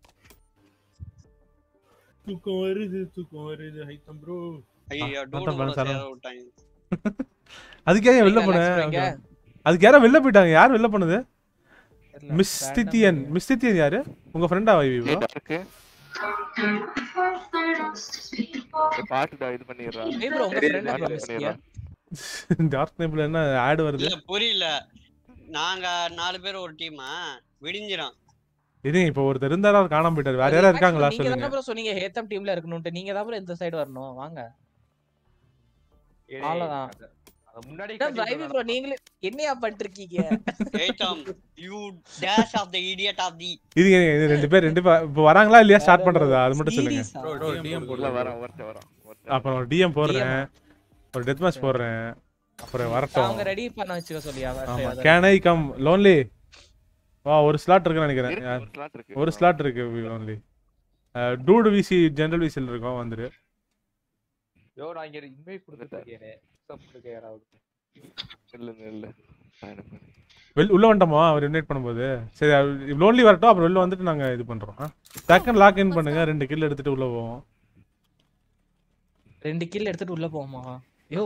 தூக்கம் வருது தூக்கம் வருது ஹைத்தம் ப்ரோ ஐயோ அதான் டூடு balance சேர ஆனா. விட்டாங்க அதுக்கே ஏன் வெளில Relax போனேன் பண்ணுங்க. அதுக்கு யாரோ வெளில போயிட்டாங்க யார் வெளில போனது தெரியல, மிஸ் random தித்தியன் பண்ணுங்க. மிஸ் தித்தியன் யாரு உங்க ஃப்ரெண்டா வைவி ஏய் டார்க்கு பாட்டுடா இது பண்ணிடுறா ஏய் bro, உங்க friend பாட்டு bro, மிஸ் பண்ணிடுறா டார்க் நேபிள் என்ன ஆட் வருது இல்ல புரியல நாங்க நாலு பேர் ஒரு டீமா விடிஞ்சிரும் இருங்க இப்போ ஒருத்தர் இருந்தாரா அவர் காணாம போயிட்டாரு வேற யாரா இருக்காங்களா நீங்க சொல்லுங்க தானே bro சொன்னீங்க ஹேத்தம் டீம்ல இருக்கணும்ட்டு நீங்க தான் bro இந்த சைடு வரணும் வாங்க அவ்வளவுதான் முன்னாடி டிரைவி ப்ரோ நீங்களே என்னையா பண்ணிட்டு இருக்கீங்க item you dash of the idiot of the இருங்க இருங்க, இது ரெண்டு பேர் ரெண்டு பேர் இப்போ வராங்களா இல்லையா ஸ்டார்ட் பண்றதா அது மட்டும் சொல்லுங்க Serious-ஆ? ப்ரோ டிஎம் உள்ள போடுங்க வரேன் ஒருத்தன் வரான் ஒருத்தன் அப்புறம் ஒரு டிஎம் போடுறேன் ஒரு டெத் மேட்ச் போடுறேன் அப்புறம் வரட்டும் அவங்க ரெடி பண்ண வச்சுக்க சொல்லியா ஆமா கேன் ஐ கம் லோன்லி வா ஒரு ஸ்லாட் இருக்குன்னு நினைக்கிறேன் இருக்கு, யார்- ஒரு slot இருக்கு ஒரு ஸ்லாட் இருக்கு லோன்லி டூடு விசி ஜெனரல் விசில் இருக்கும் வந்துரு யோ நான் இங்க இன்வைட் கொடுத்துருக்கேன் சப் கொடுக்க யாராவது இல்ல இல்ல நான் எனக்கு வெள் உள்ள வந்துட்டோமா அவர் இன்வைட் பண்ணும்போது சரி லோன்லி வரட்டும் அப்புறம் வெளில வந்துட்டு நாங்க இது பண்றோம் டக்குன்னு லாக் இன் பண்ணுங்க ரெண்டு கில் எடுத்துட்டு உள்ள போவோம் ரெண்டு கில் எடுத்துட்டு உள்ள போமா யோ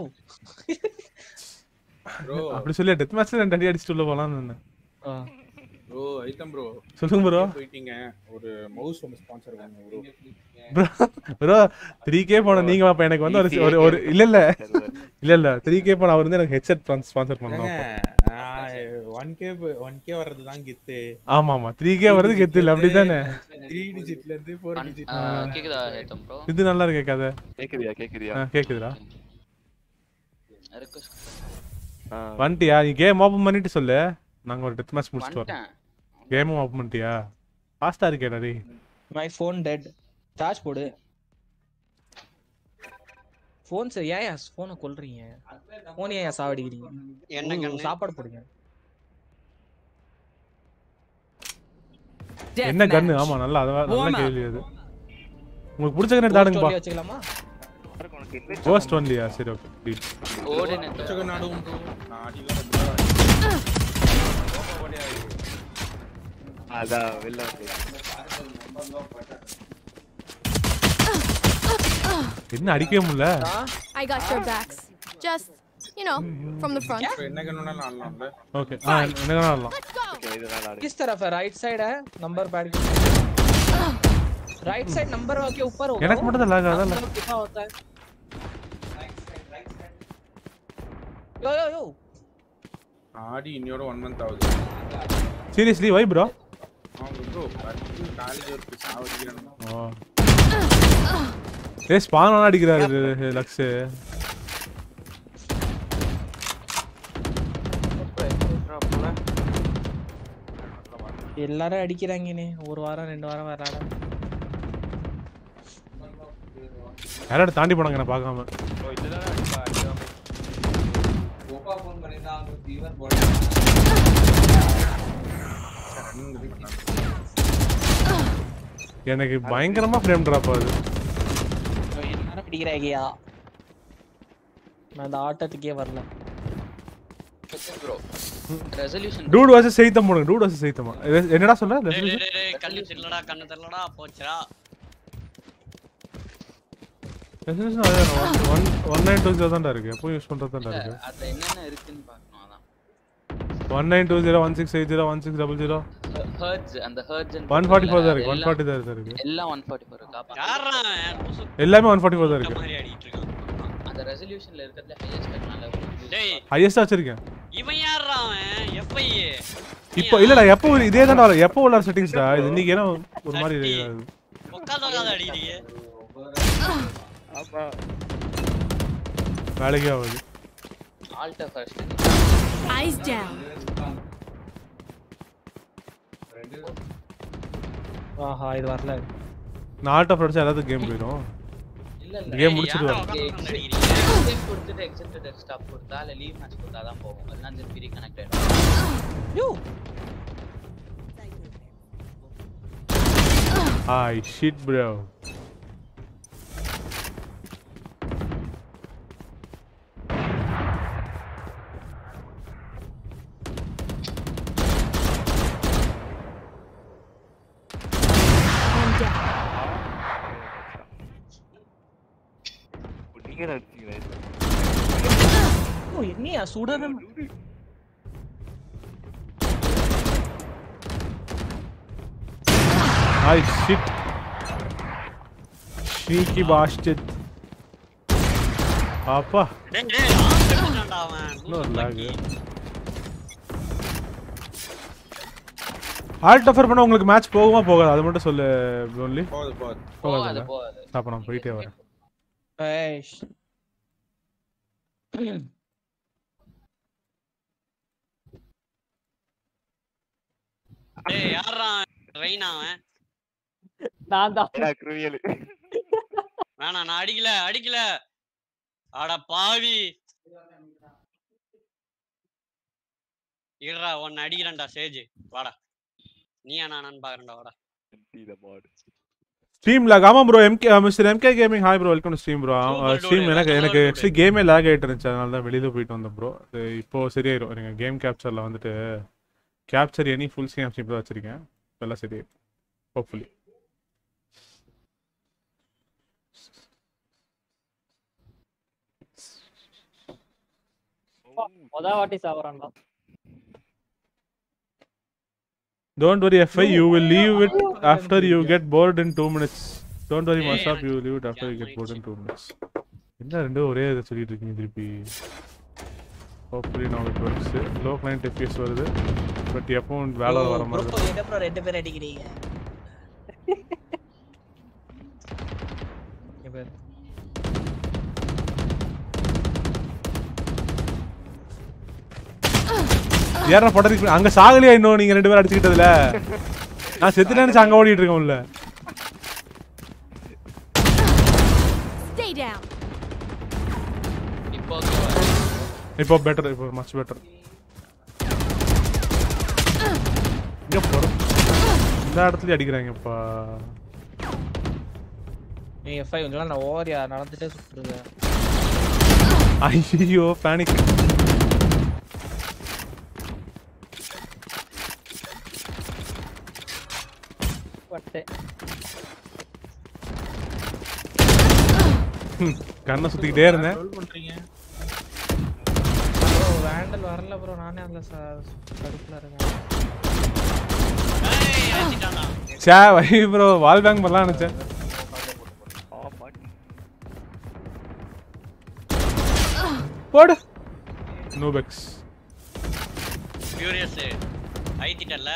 ப்ரோ அப்படி சொல்லி டெத் மேட்ச்ல ரெண்டு அடி அடிச்சுட்டு உள்ள போலாம்னு நினைச்சேன். ப்ரோ ஐட்டம் ப்ரோ சொல்லுங்க ப்ரோ போயிட்டீங்க ஒரு மவுஸ் ஒன்று ஸ்பான்சர் பண்ணுங்க ப்ரோ ப்ரோ த்ரீ கே போன நீங்க அப்ப எனக்கு வந்து ஒரு ஒரு ஒரு இல்ல இல்ல இல்ல இல்ல த்ரீ கே போன அவர் வந்து எனக்கு ஹெட்செட் ஸ்பான்சர் பண்ணணும் ஒன் கே ஒன் கே வர்றது தான் கெத்து ஆமா ஆமா த்ரீ கே வர்றது கெத்து இல்ல அப்படிதானே த்ரீ டிஜிட்ல இருந்து ஃபோர் டிஜிட் கேக்குதா ஏத்தம் ப்ரோ இது நல்லா இருக்கு கதை கேக்குதியா கேக்குதியா ஆ, கேக்குதுடா ரிக்வெஸ்ட் ஆ, வந்துட்டியா நீ கேம் ஓபன் பண்ணிட்டு சொல்லு நாங்க ஒரு டெத் மேட்ச் முடிச்சிட்டு வரோம் வந்துட்டேன் கேமும் ஆஃப் பண்ணிட்டியா ஃபாஸ்ட்டாக இருக்கேடா டேய் மை ஃபோன் டெட் சார்ஜ் போடு ஃபோன் சார் ஏன் ஏன் ஃபோனை கொல்றீங்க ஃபோன் ஏன் ஏன் சாவடிக்கிறீங்க என்ன ஒரு கண்ணு சாப்பாடு போடுங்க என்ன கண்ணு ஆமா நல்லா அத நல்ல கேள்வி அது உங்களுக்கு பிடிச்ச கண்ணு தாடுங்கப்பா Ghost only வச்சுக்கலாமா உனக்கு invite கோஸ்ட் ஒன்லியா சரி ஓகே டீல் அதான் வெளில வந்து என்ன அடிக்கவே முடியல I got your backs. Just, you know, from the front. Okay ஆ என்ன ஆடலாம் Let's go. Okay, இதனால ஆடு. किस तरफ है राइट साइड है नंबर पैड की राइट साइड नंबर के ऊपर होगा எனக்கு वो। மட்டும் தான் லாக் ஆகுதா मतलब कितना होता है यो यो यो ஆடி இன்னையோட ஒன் மந்த் ஆகுது சீரியஸ்லி வை ப்ரோ அவங்க ப்ரோ காலேஜ் ஒர்க்கு சாவடிக்கிறாங்க ஓ ஏ ஸ்பான் அடிக்கிறாரு லக்ஸ் எல்லாரும் அடிக்கிறாங்கனே ஒரு வாரம் ரெண்டு வாரம் விளையாட யாரோட தாண்டி போனாங்க என்ன பார்க்காம ஓ, இதுதான் அடிப்பா, அடிக்காம. எனக்கு பயங்கரமா ஃப்ரேம் டிராப் ஆகுது எல்லாரும் அடிக்கிறாங்கயா நான் இந்த ஆட்டத்துக்கே வரல டூட் வாஸ் செய்தம் போடுங்க டூட் வாஸ் செய்தமா என்னடா சொன்ன டேய், டேய், டேய், டேய், கண்ணு தெரியலடா கண்ணு தெரியலடா போச்சுடா resolution one one nine two zero தான்டா இருக்கு எப்போ யூஸ் பண்ணுறது தான்டா இருக்கு அதுல என்னென்ன இருக்குன்னு பார்க்கணும் அதான் one nine two zero one six eight zero one six double zero hertz அந்த ஹர்ட்ஸ் ஒன் ஃபார்ட்டி ஃபோர் தான் இருக்கு ஒன் ஃபார்ட்டி தான் இருக்கு எல்லாம் ஒன் ஃபார்ட்டி ஃபோர் இருக்கா அப்ப யாரா அவன்? லூசு எல்லாமே ஒன் ஃபார்ட்டி ஃபோர் தான் குட்ட இருக்கு மாதிரி ஆடிட்டு இருக்கான் அந்த ரெசல்யூஷன்ல இருக்கிறதுல ஹையஸ்ட் இருக்கனால டேய் ஹையஸ்டா வச்சிருக்கேன் இவன் யாரா அவன் எஃப்ஐ இப்போ இல்லடா எப்போ ஒரு- இதே தான்டா வரும். எப்போ உள்ள செட்டிங்ஸ்டா இது இன்னைக்கு ஏன்னா ஒரு மாதிரி சட்டி. இருக்கு. உட்காந்து உட்காந்து அடிக்கிறீங்க ஆமா. வேலைக்கே ஆகுது ஆல்டா ஃபர்ஸ்ட் Eyes down. ஆஹா இது வரல நான் ஆல்ட் ஆஃப் அடிச்சா எல்லாத்துக்கும் கேம் போயிடும் இல்ல இல்ல கேம் முடிச்சிட்டு வரேன் எக்ஸிட் கொடுத்துட்டு எக்ஸிட் டு டெஸ்க்டாப் கொடுத்தா இல்ல லீவ் மேட்ச் கொடுத்தா தான் போகும் எல்லாம் திருப்பி ரீகனெக்ட் ஆயிடும் யோ ஆய் ஷிட் ப்ரோ One down. நீங்க தான் அடிச்சீங்களே. ஓ என்னையா சுடவே ஆய் ஷிட் ஷீக்கி பாஸ்டட் அப்பா டேய் டேய் ஆன் பண்ணிட்டான்டா அவன் இன்னொரு லூசு lag. பக்கி. ஆல்ட் ஆஃபர் பண்ண உங்களுக்கு மேட்ச் போகுமா போகாது அது மட்டும் சொல்லு ஒன்லி போகுது போகுது போகாது போகாது போகாது அப்போ நான் போயிட்டே வரேன் ஏய் டேய் யாரா ரெய்னா அவன் நான் தான் ஏடா, cruel. வேணாம் நான் அடிக்கல அடிக்கல அட பாவி இருடா உன்னை அடிக்கிறேன்டா சேஜ் வாடா நீ நானான்னு பாக்குறேன்டா வாடா Empty the mod. Stream lag ஆமா bro MK mister MK gaming hi bro welcome to stream bro Super stream dude, எனக்கு வேற எனக்கு level ஆக்சுவலி கேமே லேக் ஆகிட்டு இருந்துச்சு அதனால தான் வெளியில போயிட்டு வந்தேன் ப்ரோ இப்போ சரியாயிரும் நீங்கள் கேம் கேப்சரில் வந்துட்டு capture any full screen option தான் வச்சிருக்கேன் எல்லாம் சரியாயிரும் ஹோப்ஃபுல்லி முத வாட்டி சாவறான்டா Don't worry, FI, you will leave it after you get bored in two minutes. Don't worry, Hey, Masaf, you எனக்கு will leave it after you get jam bored in ஆயிடுச்சு. two minutes. என்ன ரெண்டு ஒரே இதை சொல்லிட்டு இருக்கீங்க திருப்பி hopefully now it works low client FPS வருது பட் எப்பவும் வேலை வர மாதிரி ப்ரோ என்ன ப்ரோ ரெண்டு பேர் அடிக்கிறீங்க இங்க பாரு. ஏறா படத்துக்கு அங்க சாகலையா இன்னும் நீங்க ரெண்டு பேரும் அடிச்சுக்கிட்டதுல நான் செத்துட்டேன்னு அங்க ஓடிட்டு இருக்கேன் உள்ள Stay down. இப்போ இப்போ பெட்டர் இப்போ மச் பெட்டர் இங்க போறோம் இந்த இடத்துல அடிக்கிறாங்கப்பா நீ எஃப்ஐ கொஞ்சம் நான் ஓவரியா நடந்துட்டே சுட்டுருக்கேன் ஐயோ பேனிக் பட்டேன் கண்ணை சுத்திக்கிட்டே இருந்தேன் ரோல் பண்றீங்க ப்ரோ வேண்டல் வரல ப்ரோ நானே அதுல கடுப்புல இருக்கேன் சே வை ப்ரோ வால் பேங்க் பண்ணலாம் நினைச்சேன் போடு நோபெக்ஸ் ஃபியூரியஸ் ஐத்திட்டல்ல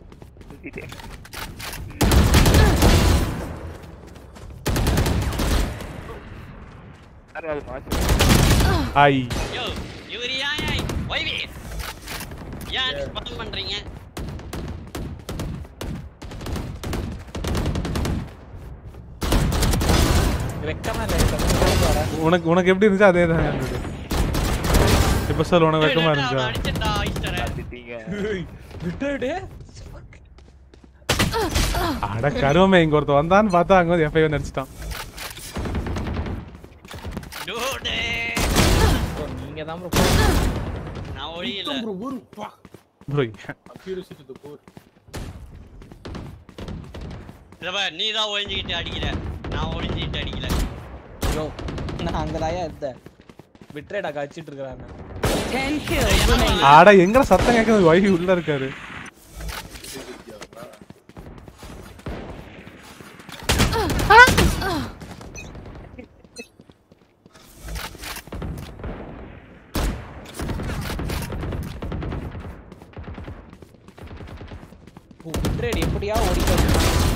ஐ யோ இவரு ஏன் ஏன் வைவி ஏன் ஸ்பான் பண்றீங்க வெக்கமா இல்ல இந்த மாதிரி வர உனக்கு உனக்கு எப்படி இருந்துச்சு அதே தான் இருந்தது இப்போ சார் உனக்கு வெக்கமா இருந்துச்சா அடிச்சிட்டா ஐஸ்டர் ரிட்டர்டு அட கருவமே இங்க ஒருத்தன் வந்தான்னு பார்த்தா அங்க வந்து எஃப்ஐ வந்து அடிச்சிட்டான் டூடே ப்ரோ நீங்க தான் ப்ரோ நான் ஒழியல ப்ரோ ஒரு பா bro accuracy to the core இத பாரு நீ தான் ஒழிஞ்சிக்கிட்டு அடிக்கிற நான் ஒழிஞ்சிக்கிட்டு அடிக்கல ப்ரோ நான் அங்கதாயா இருந்தேன் விட்ரேடா கழிச்சிட்டு இருக்கிறாங்க 10 kills remaining. ஆட எங்க சத்தம் கேட்குது வைஃபை உள்ள இருக்காரு விட்ரேட் எப்படியா ஓடிட்டு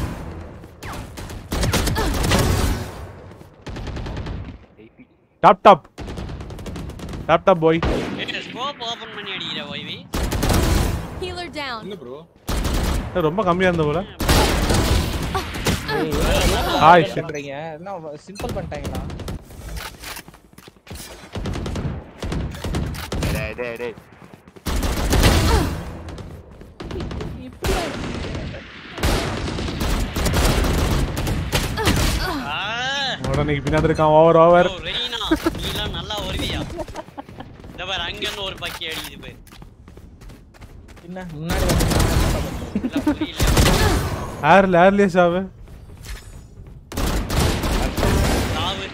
top top top top boy scope open பண்ணி அடிக்கிற வைவி Healer down. இல்ல ப்ரோ ரொம்ப கம்மியா இருந்த போல ஹாய் ஹாய் பண்றீங்க என்ன சிம்பிள் பண்ணிட்டாங்களா டேய் டேய் டேய் உடனே பின்னாடி இருக்கான் ஓவர் ஓவர் ஓ ரெய்னா நீ எல்லாம் நல்லா வருவியா இந்த பாரு அங்க இருந்து ஒரு பக்கி அடிக்குது பாரு என்ன முன்னாடி வந்து இல்ல புரியல ஏர்ல ஏர்லயே சாவு சாவு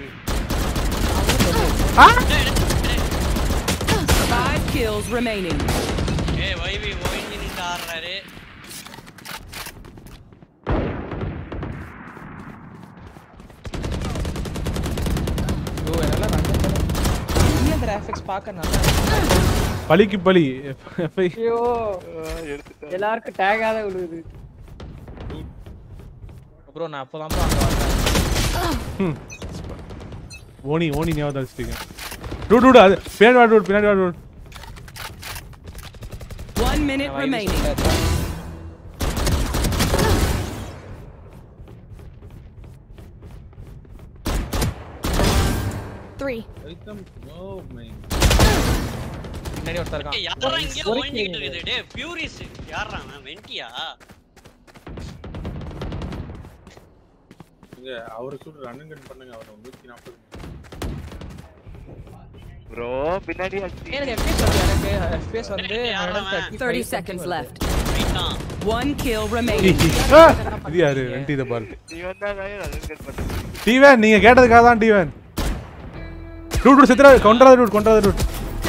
Five kills remaining. ஏய் வைவி ஒழிஞ்சு நின்று ஆடுறாரு ப்ரோ என்னால வந்து கிராபிக்ஸ் பார்க்க நல்லா பலிக்கு பலி எஃப்ஐ ஐயோ எல்லாருக்கும் டேக் ஆக விழுகுது ப்ரோ நான் அப்பதான் bro அங்க வந்தேன் ஓனி ஓனி ஞாபகம் அடிச்சிட்டீங்க டூ டூ அது பின்னாடி வா டூ பின்னாடி வா dude One minute remaining. Three. Item no my பின்னாடி ஒருத்தர் இருக்கான் ஏய், யாரா இங்க ஒழிஞ்சிக்கிட்டு இருக்குது டேய் பியூரிஸ் யாரா அவன் வெண்டியா இங்க அவரை சுட்டு ரன் கன் பண்ணுங்க அவரை நூத்தி நாற்பது ப்ரோ பின்னாடி அடிச்சு எனக்கு FPS வந்து எனக்கு FPS வந்து யாரா அவன்? 30 seconds left. ரைட்டான் One kill remaining. இது யாரு வெண்டி இதை பாரு நீ வந்தா தான் ரன் கட் பண்ண டீவன் நீங்க கேட்டதுக்காக தான் டீவன் டூ டூ சித்ரா கொண்டாத டூட் கொண்டாத டூட்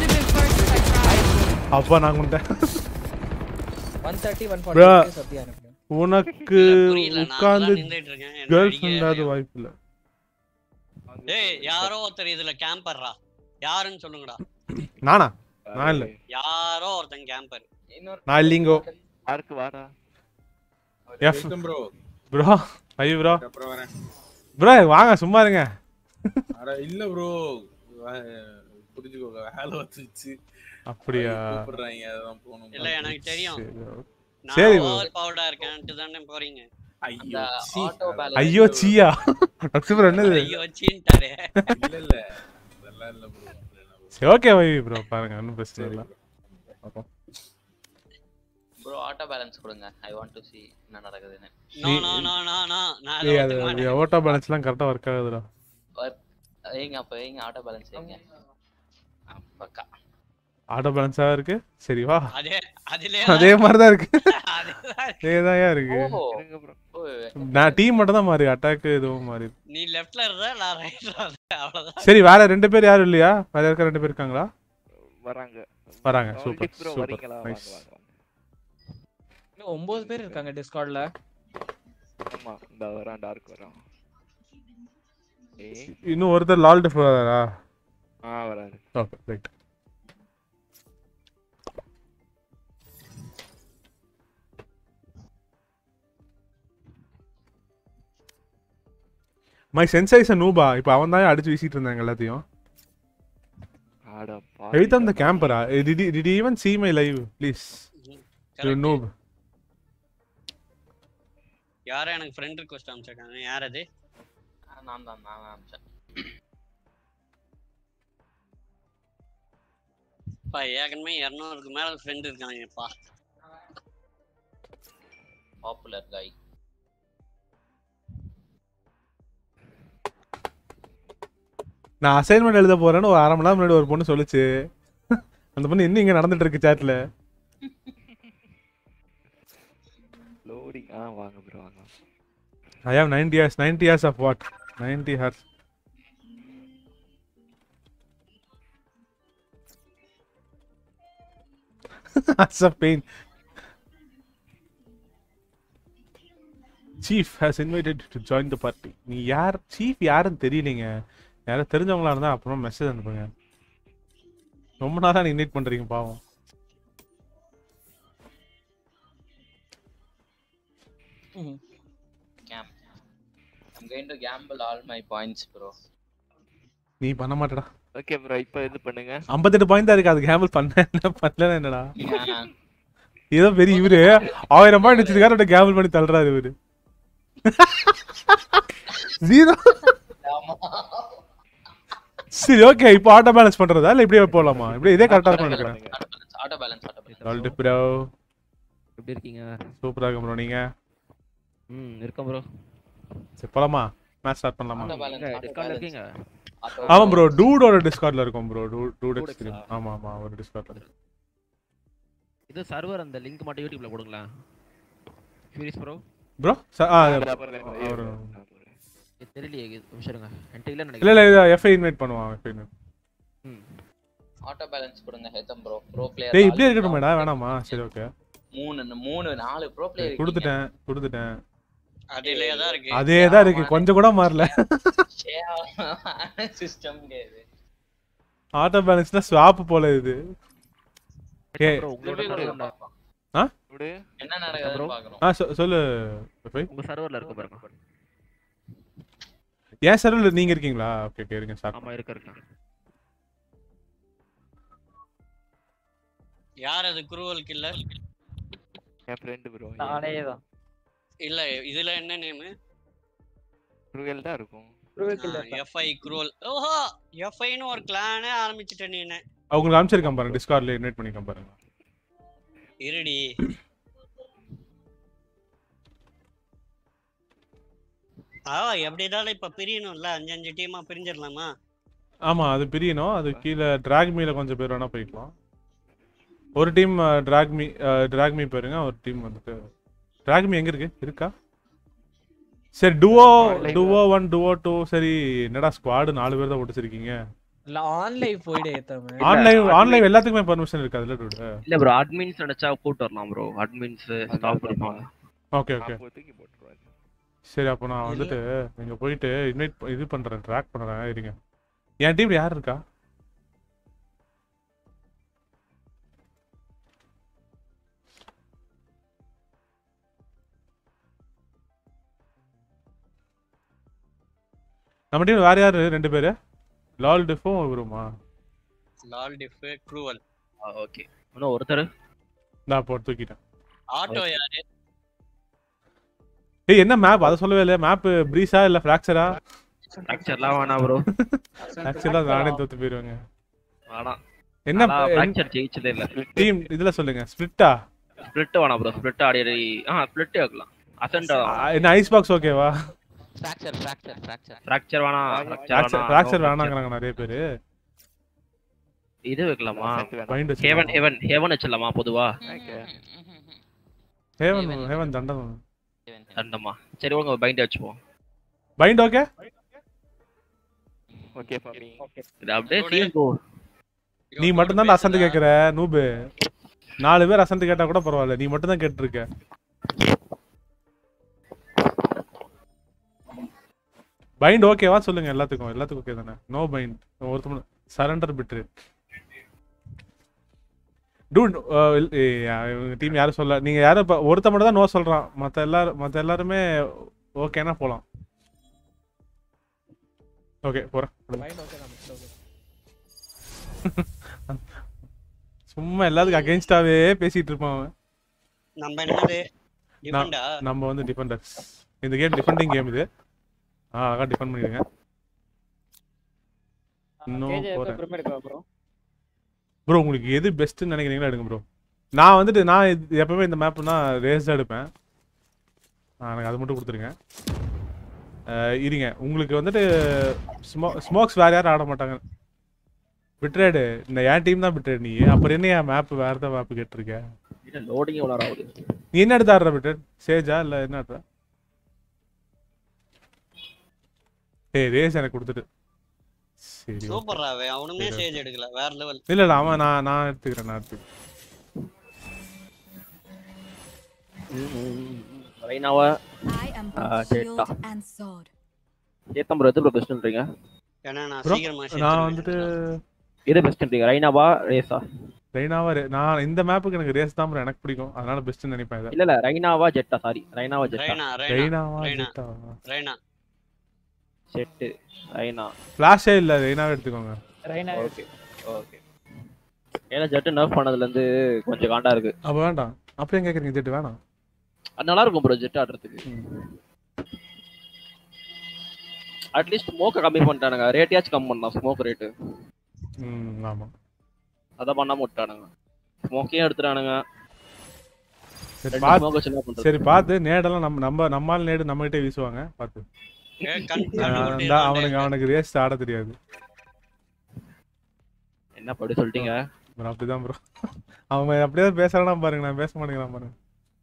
அப்பா நான் கொண்டேன் 130 Bro. 140 சத்தியா எனக்கு உனக்கு புரியல, நான் உட்கார்ந்து அங்கதான் நின்னுட்டு இருக்கேன். என்ன கேர்ள் அடிக்க ஃப்ரெண்டாவது வாய்ப்பு இல்ல டேய் யாரோ ஒருத்தர் இதுல கேம்பர்ரா யாருன்னு சொல்லுங்கடா நானா நான் இல்ல யாரோ ஒருத்தன் கேம்பர் நான் இல்லீங்கோ யாருக்கு வாடா F bro bro I bro அப்புறம் வரேன் ப்ரோ வாங்க சும்மா இருங்க அட இல்ல ப்ரோ புரிஞ்சுக்கோங்க வேலை வந்துச்சு அப்படியா கூப்பிடுறாங்க அதான் போகணும் இல்ல எனக்கு தெரியும் சரி, okay. நான் சரி ஓவர் பவர்டா இருக்கேன்ட்டு தானே போறீங்க ஐயோ சீ. ஆட்டோ பேலன்ஸ் ஐயோ சீயா அக்சூபர் என்னது ஐயோ சீன்ட்டாரே இல்ல இல்ல அதெல்லாம் இல்ல bro. சரி ஓகே வை ப்ரோ பாருங்க ஒன்றும் பிரச்சனை இல்லை பார்ப்போம். ப்ரோ ஆட்டோ பேலன்ஸ் கொடுங்க ஐ வாண்ட் டு see என்ன நடக்குதுன்னு no no no no no நான் அதை ஏய் அது ஒத்துக்க மாட்டேன் ஓட்டோ பேலன்ஸ்லாம் கரெக்டாக ஒர்க் ஆகுதுடா ஏங்க அப்ப ஏங்க ஆட்டோ பேலன்ஸ் ஏங்க பக்கா ஆட்டோ பேலன்ஸாக இருக்கு சரி வா அதே அதிலே அதே மாதிரி தான் இருக்கு அதேதான் அதே தான் இருக்கு ஓ இருங்க ப்ரோ ஓ, நான் டீம் மட்டும் தான் மாறி அட்டாக் எதுவும் மாறி நீ லெஃப்ட்ல இருந்தா நான் ரைட்ல இருந்தேன் அவ்வளவுதான் சரி வேற ரெண்டு பேர் யாரும் இல்லையா வேற யாருக்கா ரெண்டு பேர் இருக்காங்களா வராங்க வராங்க All super Dick bro super வரீங்களா வாங்க நைஸ் வாங்க வாங்க இன்னும் ஒன்பது பேர் இருக்காங்க டிஸ்கார்ட்ல ஆமா இந்த வரான் டார்க் வரான் ஏய் இன்னும் ஒருத்தர் லால் டிஃப் வராரா ஆ வராரு ஓகே ரைட் மை சென்சைஸ் நூபா இப்போ அவன் தான் அடிச்சு வீசிட்டு இருந்தாங்க எல்லாத்தையும் ஆட எய்தம் த கேம்பரா did did even see my live please you Correct. Noob யாரோ எனக்கு ஃப்ரெண்ட் ரிக்வெஸ்ட் அனுப்பிச்சிருக்காங்க யார் அது நான் தான் நான் தான் அனுப்பிச்சேன் பா ஏற்கனவே இரநூறுக்கு மேல ஃப்ரெண்ட் இருக்காங்கப்பா பாப்புலர் காய் நான் அசைன்மெண்ட் எழுத போறேன்னு ஒரு அரை மணி நேரம் முன்னாடி ஒரு பொண்ணு சொல்லுச்சு அந்த பொண்ணு இன்னும் இங்க நடந்துட்டு இருக்கு சாட்ல லோடிங் ஆ வாங்க ப்ரோ வாங்க I have ninety years ninety years of what ninety hours That's a pain. Chief has invited to join the party நீ யார் சீஃப் யாருன்னு தெரியலீங்க யாரும் தெரிஞ்சவங்களா இருந்தா அப்புறம் மெசேஜ் அனுப்புங்க ரொம்ப நாளா நீ இன்வைட் பண்றீங்க பாவம் game I'm going to gamble all my points bro நீ பண்ண மாட்டடா ஓகே ப்ரோ இப்போ இது பண்ணுங்க ஐம்பத்தெட்டு பாயிண்ட் தான் இருக்கு அது கேம்பிள் பண்ண என்ன பண்ணல என்னடா ஆ, ஏதோ பெரிய இவரு ஆயிரம் பாயிண்ட் வச்சிருக்காரு கேம்பிள் பண்ணி தள்ளுறாரு இவரு ஜீரோ ஆமா சரி ஓகே இப்போ ஆட்டோ பேலன்ஸ் பண்றதா இல்ல இப்படியே போலாமா இப்படி இதே கரெக்டா இருக்கும் நினைக்கிறேன் ஆட்டோ பேலன்ஸ் ஆட்டோ பேலன்ஸ் டால்டி ப்ரோ எப்படி இருக்கீங்க சூப்பரா இருக்கு ப்ரோ நீங்க ம் இருக்கேன் ப்ரோ சரி போலாமா மேட்ச் ஸ்டார்ட் பண்ணலாமா ஆட்டோ பேலன்ஸ் ஆட்டோ டிஸ்கார்ட்ல இருக்கீங்க ஆமா ப்ரோ டூடோட டிஸ்கார்ட்ல இருக்கும் ப்ரோ டூட் Dude எக்ஸ்ட்ரீம் X-ஆ? ஆமா ஆமா ஒரு டிஸ்கார்ட்ல இருக்கு இது சர்வர் அந்த லிங்க் மட்டும் யூடியூப்ல போடுங்களேன் ஃபியூரிஸ் ப்ரோ ப்ரோ ஆ அவரு தெரியலையே இது நிமிஷம் இருங்க என்கிட்ட இல்லைன்னு இல்ல நினைக்கிறேன் இல்ல இத எஃப்ஐ இன்வைட் பண்ணுவான் எஃப்ஐ ம் ஆட்டோ பேலன்ஸ் கொடுங்க ஹெத்தம் ப்ரோ ப்ரோ பிளேயர் டேய் இப்படியே இருக்கட்டும் மேடா வேணாமா சரி ஓகே மூணு மூணு நாலு ப்ரோ பிளேயர் கொடுத்துட்டேன் கொடுத்துட்டேன் அதுலயே தான் இருக்கு அதே தான் இருக்கு கொஞ்சம் கூட மாறல சிஸ்டம் கிடையாது ஆட்டோ பேலன்ஸ்னா ஸ்வாப் போல இது ஏ ப்ரோ உங்களோட திருப்பி சர்வர் கொடுங்க என்ன பாப்போம். ஆ இப்படி என்ன நடக்குதுன்னு பாக்கணும் ஆ சொ- சொல்லு எஃப்ஐ உங்க சர்வர்ல இருக்கு பாருங்க ஏன் சர்வர்ல நீங்க இருக்கீங்களா ஓகே ஓகே இருங்க ஸ்டார்ட் ஆமா இருக்கு இருக்கு யார் அது குரூவல் கில்லர் என் ஃப்ரெண்டு ப்ரோ நானே தான் இல்ல இதுல என்ன நேம் ருகல் தான் இருக்கும் எஃப்ஐ குரூவல் ஓஹோ எஃப்ஐன்னு ஒரு கிளானே ஆரம்பிச்சிட்ட நீனு அவங்களுக்கு அனுப்பிச்சிருக்கேன் பாருங்க டிஸ்கார்ட்ல இன்வைட் பண்ணிருக்கேன் பாருங்க இருடி ஆ எப்படினாலும் இப்ப பிரியணும்ல அஞ்சு அஞ்சு டீமா பிரிஞ்சிடலாமா ஆமா அது பிரியணும் அது கீழே டிராக் மீல கொஞ்சம் பேர் வேணா போய்க்கலாம் ஒரு team drag me drag me போயிருங்க ஒரு டீம் வந்துட்டு டிராக் மீ எங்க இருக்கு இருக்கா சரி டுவோ டுவோ ஒன் டுவோ டூ சரி என்னடா ஸ்குவாடு நாலு பேர் தான் ஒட்டிச்சிருக்கீங்க இல்ல ஆன்லைன் போயிடு ஏத்தாம ஆன்லைன் ஆன்லைன் எல்லாத்துக்குமே பர்மிஷன் இருக்கு அதுல டூடு இல்ல ப்ரோ அட்மின்ஸ் நினைச்சா கூட்டு வரலாம் ப்ரோ அட்மின்ஸ் ஸ்டாப் இருப்பாங்க ஓகே ஓகே தூக்கி போட்டுருவாரு சரி அப்போ நான் வந்துட்டு இங்க போயிட்டு இன்வைட் இது பண்றேன் ட்ராக் பண்றேன் இருங்க என் டீம் யார் இருக்கா நம்ம டீம் வேற யாரு ரெண்டு பேரு லால் டிஃபும் இவருமா லால் டிஃப் குரூவல் ஓகே இன்னும் ஒருத்தர் நான் போட்டு தூக்கிட்டேன் ஆட்டோ யாரு ஏய் என்ன மேப் அதை சொல்லவே இல்லை மேப் ப்ரீஸா இல்ல ஃபிராக்சரா ஃப்ராக்சர்லாம் வேணாம் ப்ரோ ஆக்சுவலா நானே தோத்து போயிருவாங்க வேணாம் என்ன ஃப்ராக்சர் ஜெயிச்சதே இல்ல டீம் இதுல சொல்லுங்க ஸ்பிளிட்டா ஸ்பிளிட் வேணாம் ப்ரோ ஸ்பிளிட் ஆடி ஆடி ஆ ஸ்பிளிட் ஆக்கலாம் அசெண்ட் என்ன ஐஸ் பாக்ஸ் ஓகேவா ஃப்ராக்சர் ஃப்ராக்சர் ஃப்ராக்சர் ஃப்ராக்சர் வேணாம் ஃபிராக்சர் ஃபிராக்சர் வேணாங்கறாங்க நிறைய பேரு இது வைக்கலாமா Bind வச்சுக்கலாமா? ஹேவன் ஹேவன் ஹேவன் வச்சிடலாமா பொதுவா ஹேவன் ஹேவன் தண்டம் தண்டமா சரி உங்க பைண்ட் வச்சுப்போம் bind okay okay for me இது அப்படியே ஃபீல் கோ நீ மட்டும் தான் அசந்து கேக்குற நூபு நாலு பேர் அசந்து கேட்டா கூட பரவாயில்ல நீ மட்டும் தான் கேட்டிருக்க பைண்ட் ஓகேவா சொல்லுங்க எல்லாத்துக்கும் எல்லாத்துக்கும் ஓகே தானே நோ பைண்ட் ஒருத்தர் சரண்டர் பிட்ரு டூட் டீம் யாரும் சொல்ல நீங்க யாரும் இப்ப ஒருத்த மட்டும் தான் நோ சொல்றான் மத்த எல்லாரும் மத்த எல்லாருமே ஓகேனா போலாம் ஓகே போறேன் மைண்ட் ஓகே தான் மிஸ்டர் சும்மா எல்லாத்துக்கும் அகைன்ஸ்டாவே பேசிட்டு இருப்பான் அவன் நம்ம என்னது நான்- டிஃபெண்டா நம்ம வந்து டிஃபெண்டர்ஸ் இந்த கேம் டிஃபெண்டிங் கேம் இது ஆ அழகா டிஃபெண்ட் பண்ணிடுங்க இன்னும் போறேன் ப்ரோ உங்களுக்கு எது பெஸ்ட்னு நினைக்கிறீங்களோ எடுங்க ப்ரோ நான் வந்துட்டு நான் இது- எப்பவுமே இந்த மேப்னா ரேஸ் தான் எடுப்பேன் ஆ, எனக்கு அது மட்டும் கொடுத்துருங்க அஹ், இருங்க உங்களுக்கு வந்துட்டு ஸ்மோ ஸ்மோக்ஸ் வேற யாரும் ஆட மாட்டாங்க பிட்ரேடு இந்த என் டீம் தான் பிட்ரேட் நீ அப்புறம் என்ன என் மேப் வேற தான் மேப் கேட்டிருக்க லோடிங் எவ்வளோ ஆகுது நீ என்ன எடுத்து ஆடுற பிட்ரேட் சேஜா இல்ல என்ன ஆடுற ஏய் ரேஸ் எனக்கு கொடுத்துட்டு சரி okay. சூப்பர்ரா அவன் அவனுமே சரி, ஸ்டேஜ் எடுக்கல வேற லெவல் இல்ல இல்ல அவன் நான் நான் எடுத்துக்கிறேன் நான் எடுத்துக்கிறேன் ரைனாவா I am ஆ, both ஜெட்டா shield and sword. ஏத்தம் ப்ரோ எது ப்ரோ பெஸ்ட்ன்றீங்க ஏன்னா நான் Bro, சீக்கிரமா நான் சேர்த்துருவேன். வந்துட்டு எது பெஸ்ட்ன்றீங்க ரைனாவா ரேஸா ரெய்னாவா ரே- நான் இந்த மேப்புக்கு எனக்கு ரேஸ் தான் bro எனக்கு பிடிக்கும் அதனால பெஸ்ட்னு நினைப்பேன் இதை இல்ல இல்ல ரைனாவா ஜெட்டா சாரி ரைனாவா ஜெட்டா ரெய்னா ரெய்னா ரெய்னாவா ரெய்னா ஜெட்டாவா ரெய்னா செட்டு ரைனா ஃபிளாஷே இல்ல ரெய்னாவே எடுத்துக்கோங்க ரெய்னா ஓகே ஓகே ஏன்னா ஜெட்டு நர்ஃப் பண்ணதுல இருந்து கொஞ்சம் காண்டா இருக்கு அப்ப வேண்டாம் அப்படியே கேக்குறீங்க ஜெட்டு வேணாம் அது நல்லா இருக்கும் ப்ரோ ஜெட் ஆடுறதுக்கு அட்லீஸ்ட் ஸ்மோக்கை கம்மி பண்ணிட்டானுங்க ரேட்டையாச்சும் கம்மி பண்ணலாம் ஸ்மோக் ரேட்டு ம் ஆமா அதை பண்ணாம விட்டானுங்க ஸ்மோக்கையும் எடுத்துட்டானுங்க சரி ரெண்டு பார்த்து smoke வச்சு என்ன பண்றது? சரி பார்த்து நேடெல்லாம் நம்ம நம்ம நம்மால் நேடு நம்ம கிட்டே வீசுவாங்க பார்த்து ஏ, கண் ஆ, கண்ணு இந்தா, கொட்டிடுறான் அவனுக்கு அவனுக்கு ரேஸ் ஆட தெரியாது என்ன அப்படி சொல்லிட்டீங்க bro, அப்படிதான் ப்ரோ அவன் அப்படியே பேசுறானா பாருங்க நான் பேச மாட்டேங்கிறான் பாருங்க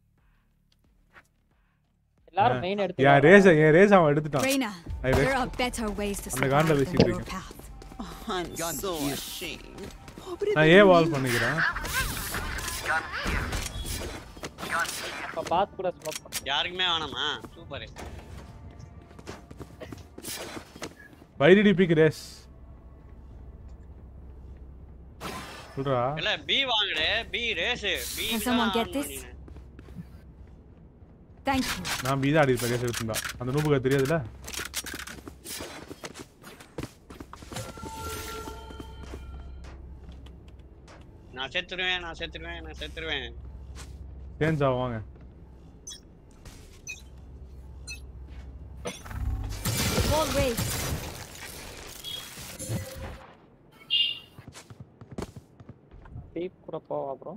எல்லாரும் மெயின் எடுத்து என் ரேஸ் என் ரேஸ் அவன் எடுத்துட்டான் Reina, I rest- there are better ways to அந்த survive காண்டில் than பேசிட்டு your இருக்கேன் path. I'm so ashamed. நான் ஏ வால் பண்ணிக்கிறேன் அப்ப பாத்து கூட ஸ்மோக் பண்ணு யாருக்குமே வேணாமா சூப்பர் வைடிடிபிக்கு ரேஸ் சொல்றா இல்ல பி வாங்குடே B Raze B Can someone get this? Thank you. நான் பி தான் ஆடி இருப்பேன் ரேஸ் எடுத்திருந்தா அந்த நூபுக்கு தெரியாதுல்ல நான் செத்துருவேன் நான் செத்துருவேன் நான் செத்துருவேன் சேஞ்ச் ஆகும் வாங்க Wall raised. டீப் கூட போவா ப்ரோ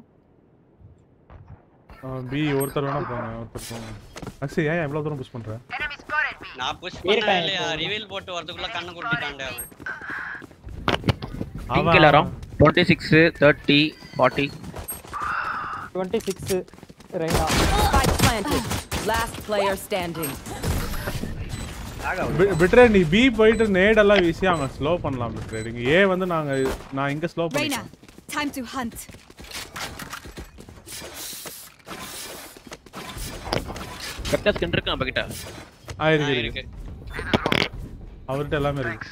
பி ஒருத்தர் வேணா போங்க ஒருத்தர் போங்க அக்ஷய் ஏன் இவ்வளவு தூரம் புஷ் பண்ற நான் புஷ் இருக்கான் பண்ண இல்லையா இப்போ. ரிவீல் போட்டு வரதுக்குள்ள கண்ணு குட்டிட்டான்டே அவன் பிங்க் அவன் எல்லாரும் twenty six thirty forty twenty six Reyna Spike planted. Last player standing. பிட்ரே நீ பி போயிட்டு நேடெல்லாம் வீசி அவங்க ஸ்லோ பண்ணலாம் பிட்ரே நீங்க ஏ வந்து நாங்க நான் இங்க ஸ்லோ Reina, பண்ணிட்டேன் time to hunt. கரெக்டாக ஸ்கின் இருக்கு நம்ம கிட்ட ஆ இருக்கு ஆ, இருக்கு இருக்கு அவர்கிட்ட எல்லாமே இருக்கு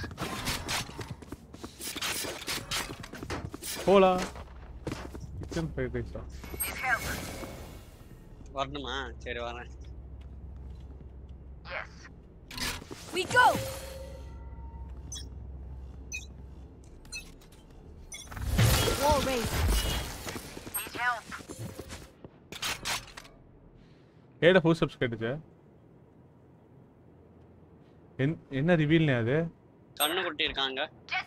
போலா கிச்சன் ஃப்ரைட் ரைஸ் தான் வரணுமா சரி வரேன் We go. Wall raised. ஏட ஃபுல் ஸ்டெப்ஸ் கேட்டுச்சு என்- என்ன ரிவீல்னே அது கண்ணு குட்டி இருக்காங்க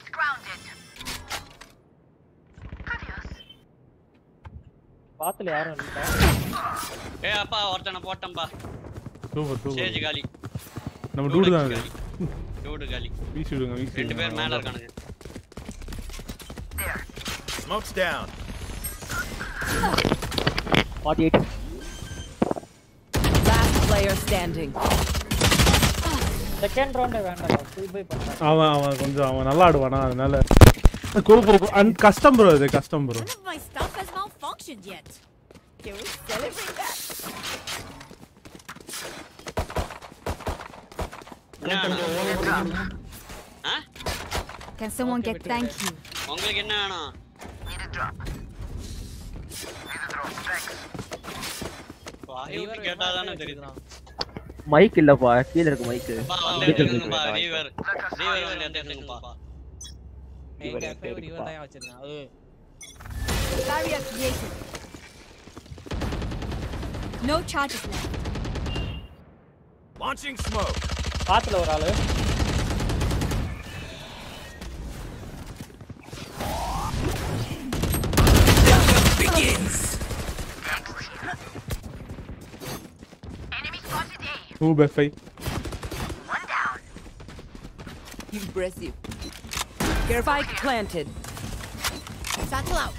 பாத்துல யாரும் இல்ல ஏ அப்பா ஒருத்தனை போட்டம்பா சூப்பர் ஸ்டேஜ் சூப்பர் காலி நம்ம டூடு தான் அது டூடு காலி வீசி விடுங்க வீசி ரெண்டு பேர் மேல விடுங்க இருக்கானுங்க Smoke's down. 48 Last player standing. Second ரவுண்டே வேண்டாம் ஃபுல் பை பண்ணலாம் அவன் அவன் கொஞ்சம் அவன் நல்லா ஆடுவானா அதனால குறு குறு அண்ட் கஷ்டம் ப்ரோ இது கஷ்டம் bro None of my stuff has malfunctioned yet. Can we celebrate that? ஆ Can someone get thank you? உங்களுக்கு என்ன வேணும் வாய் விட்டு கேட்டாதானே தெரியுது மைக் இல்லப்பா கீழ இருக்கு மைக் பா வந்து எடுத்துக்கங்கப்பா ரீவர் ரீவர் வந்து எடுத்துக்கங்கப்பா எங்க FA ஒரு இவர் தான் வச்சிருந்தேன் அது Barrier created. No charges left. Launching smoke. பாத்துல ஒரு ஆளு Begins. Two by five Impressive. Spike planted. Satchel out.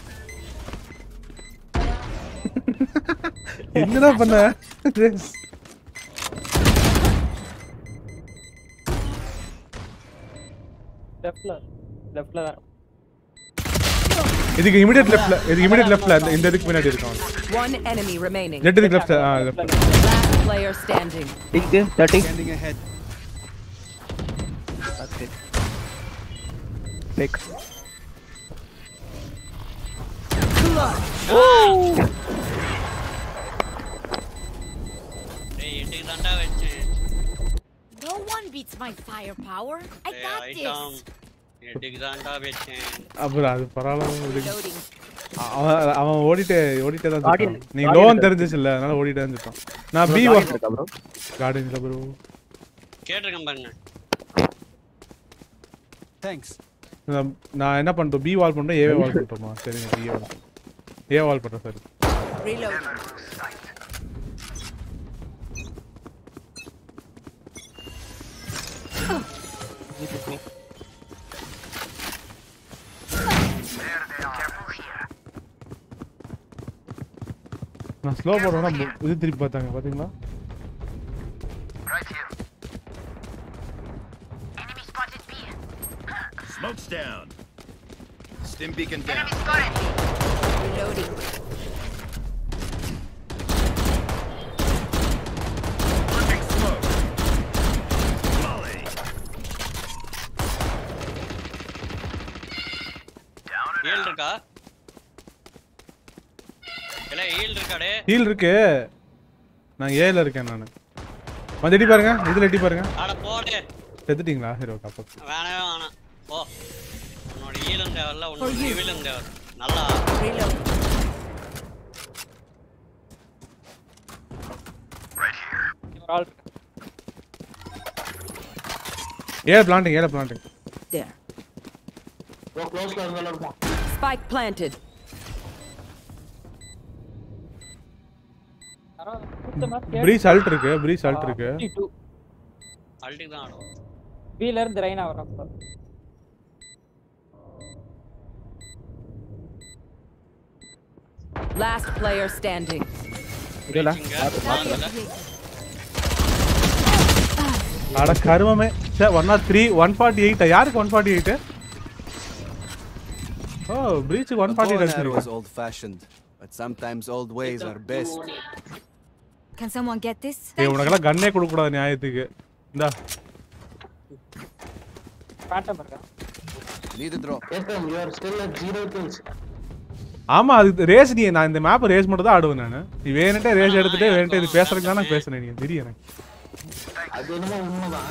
என்னடா பண்ண Yes. லெஃப்ட்ல லெஃப்ட்ல தான் இதுக்கு இமிடியட் லெஃப்ட்ல இதுக்கு இமிடியட் லெஃப்ட்ல இந்த இதுக்கு முன்னாடி இருக்கான் One enemy remaining. ரெட் இதுக்கு லெஃப்ட் ஆ லெஃப்ட் Last player standing. டிங்க் 30 Standing ahead. That's it. Six. ஏய் எட்டுக்கு தாண்டா வச்சேன் No one beats my firepower. I ஏய் got ஐட்டம் this. எட்டுக்கு தாண்டா வச்சேன் அப்புறம் அது பரவாயில்ல விடுங்க. Loading. அவன் அவன் ஓடிட்டே ஓடிட்டே தான் Guardian- இருக்கான் நீ Guardian லோன் தெரிஞ்சிச்சுல அதனால ஓடிட்டே தான் இருக்கான் நான் பி Guardian இருக்கா bro? கார்டன்ல ப்ரோ கேட்டிருக்கேன் பாருங்க Thanks. நான் என்ன பண்ணிட்டோம் பி வால் பண்ணிட்டோம் ஏவே வால் பண்ணிட்டோமா சரிங்க பி வால் ஏ வால் பண்ணுறேன் சரி Reload. நான் ஸ்லோ போடுறேன்னா இது திருப்பி பார்த்தாங்க பாத்தீங்களா Smoke's down. Stim beacon down. Reloading. Launching smoke. Molly. Heal இருக்கா இல்ல ஹீல் இருக்காடே ஹீல் இருக்கு நான் ஏல இருக்கேன் நான் வந்து எட்டி பாருங்க இதுல எட்டி பாருங்க அட போடே செத்துட்டீங்களா சரி ஓகே அப்போ வேணவே வேணாம் போ உன்னோட ஹீலும் தேவையில்ல உன்னோட For you. ரிவிலும் தேவை நல்லா Reload. ஒரு ஆள் இருக்கு. ஏல பிளான்டிங் ஏல பிளான்டிங் There. bro க்ளோஸ்ல இருந்தாலும் இருக்கும் Spike planted. பரவாயில்ல. சுத்தமா கேட்டு- ப்ரீஸ் அல்ட் இருக்கு ப்ரீஸ் அல்ட் இருக்கு 52. அல்ட்டுக்கு தான் ஆடும் B ல இருந்து ரெய்னா வர்றான் bro. Last player standing. இதுல இங்க Barrier வாங்கல created. அட கருமமே சே one not three one forty eight யாருக்கு ஒன் ஃபார்ட்டி எயிட் ஓ ப்ரீச்சுக்கு one forty Bow eight and arrow is அடிச்சிருக்கேன் old-fashioned, but sometimes old ways are best. Can someone get this? ஏய் உனக்கெல்லாம் கண்ணே கொடுக்க கூடாது நியாயத்துக்கு இந்தா Phantom இருக்கா? Need a drop. ஆமா அது ரேஸ் நீ நான் இந்த மேப் ரேஸ் மட்டும் தான் ஆடுவேன் நான் நீ வேணுட்டே ரேஸ் எடுத்துட்டு வேணுட்டே இது பேசுறதுக்கு தான் நான் பேசுறேன் நீங்க தெரியும் எனக்கு அது என்னமோ உண்மைதான்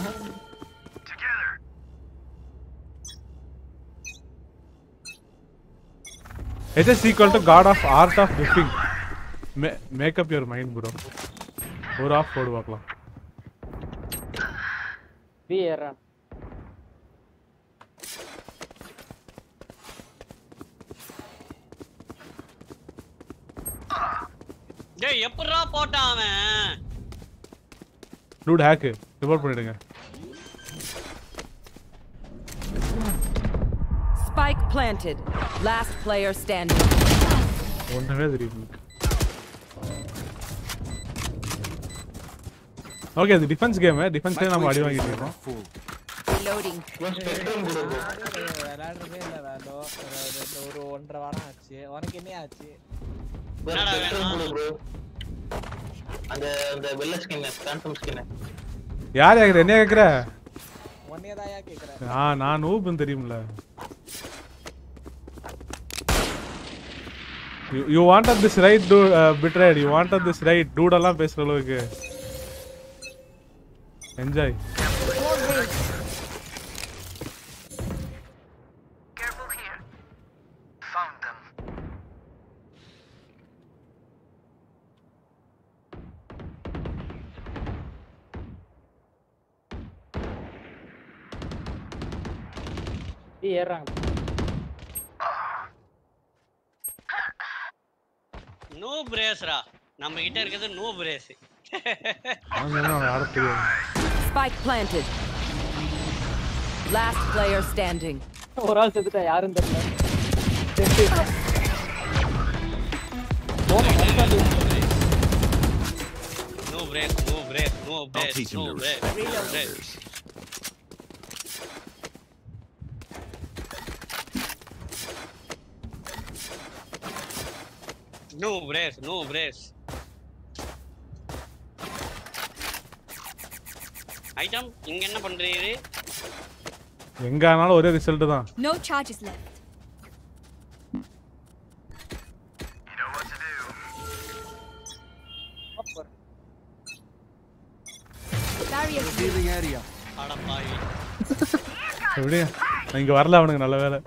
It is equal to God of Art of Whipping. Ma- make up your mind, bro. ஒரு ஆஃப் போடு பார்க்கலாம் பி ஏறான் டேய் எப்படிடா போட்டான் அவன் டூட் ஹேக்கு ரிப்போர்ட் பண்ணிடுங்க Spike planted. Last player standing. ஒன்றுமே தெரியும் ஓகே அது டிஃபென்ஸ் கேமு டிஃபென்ஸ்லேயே நம்ம அடி வாங்கிட்டு இருக்கோம் Reloading. விளையாடுறதே இல்ல வேலோ ஒரு- ஒரு- ஒரு ஒன்றரை வாரம் ஆச்சு உனக்கு என்ன ஆச்சு என்னடா வேணும் அந்த அந்த வெள்ளை ஸ்கின் ஃபேண்டம் ஸ்கின் யார் கேட்குற என்ன கேட்குற உன்னையே தாயா கேக்குறேன் ஆ நான் நூப்புன்னு தெரியும்ல you wanted this right dude பிட்ரைட் யூ வாண்டட் திஸ் ரைட் டூடெல்லாம் பேசுற அளவுக்கு என்ஜாய் பி ஏறாங்க நோ பிரேஸ்ரா நம்ம கிட்ட இருக்கிறது நோ பிரேஸ் அவங்க ஆட தெரியாது Spike planted. Last player standing. ஒரு ஆள் செத்துட்டா யாரும் தெரியல no brace no brace no brace teach him no to brace respect no others. Brace no brace no brace item இங்க என்ன பண்றீரு எங்க ஆனாலும் ஒரே ரிசல்ட் தான் No charges left. Barrier Revealing area. அட பாவி எப்படியா நான் இங்க வரல அவனுக்கு நல்ல வேலை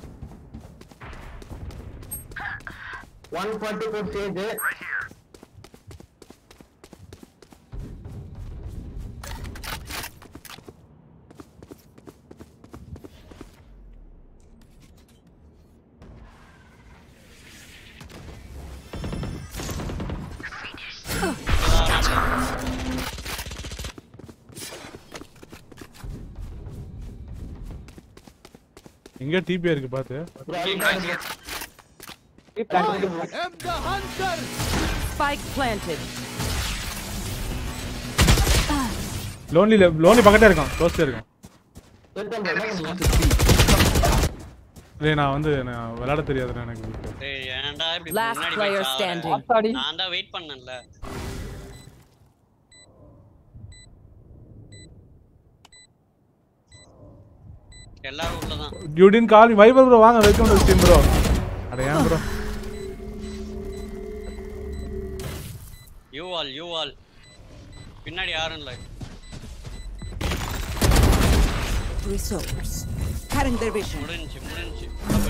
ஒன் ஃபார்ட்டி ஃபோர் ஸ்டேஜ் எங்க டிபியா இருக்கு பாத்து am the hunter. Spike planted. Lonely lonely பக்கத்துல இருக்கான் க்ளோஸ்ல இருக்கான் டேய் நான் வந்து நான் விளையாட தெரியாதுண்ணா எனக்கு ஏய் ஏன்டா இப்படி Last முன்னாடி player போய் சாவற? standing. நான் தான் வெயிட் பண்ணேன்ல எல்லாரும் உள்ளதான் யூ டின் கால் மீ வைபர் ப்ரோ வாங்க வெல்கம் டு ஸ்ட்ரீம் ப்ரோ அட ஏன் bro you all you all பின்னாடி யாரும் இல்லை Resource. Cutting their vision. முடிஞ்சு முடிஞ்சு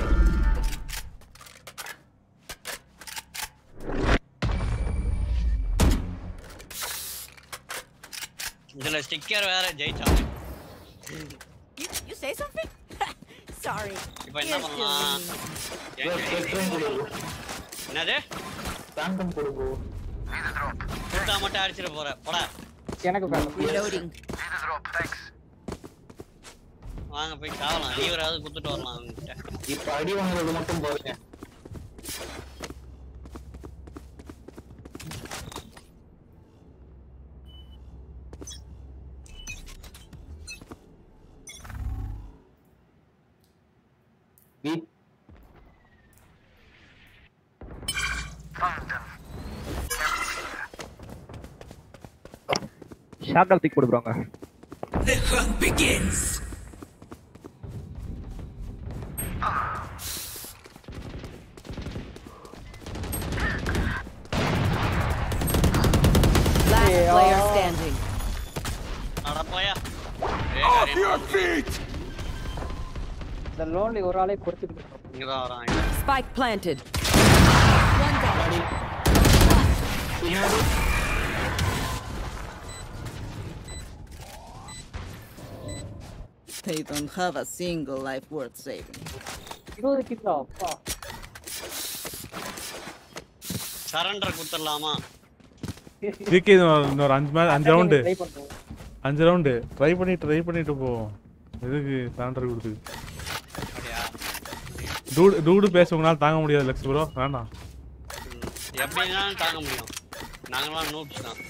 இதுல ஸ்டிக்கர் வேற ஜெயிச்சாங்க You, you say something? Sorry. இப்போ என்ன You're still பண்ணலாம் winning. என்னது ஃபேண்டம் கொடுங்க கூட்டா மட்டும் அடிச்சிட போற போடா எனக்கு ஃபேண்டம் Reloading. வாங்க போய் சாவலாம் இவராவது குத்துட்டு வரலாம் அவங்ககிட்ட இப்ப அடி வாங்குறது மட்டும் போதுங்க வீ- ஷாக்கால் தூக்கி கொடுக்குறாங்க The hunt begins. Last player standing. அட போயா Off your feet! இந்த லோன்லி ஒரு ஆளே பொறுத்துட்டு இருக்கோம் இங்கதான் வரான் Spike planted. They don't have a single life worth saving. இருபது கிலோ அப்பா சரண்டர் குத்துடலாமா ஜிகே இன்னொரு அஞ்சு மேட்ச் அஞ்சு ரவுண்டு ட்ரை பண்ணுவோம் அஞ்சு ரவுண்டு ட்ரை பண்ணி ட்ரை பண்ணிட்டு போவோம் எதுக்கு சரண்டர் கொடுத்து டூடு டூடு பேச உங்களால தாங்க முடியாது லக்ஸ் ப்ரோ வேண்டாம் எப்படினாலும் தாங்க முடியும் நாங்களாம் நோட்ஸ் தான்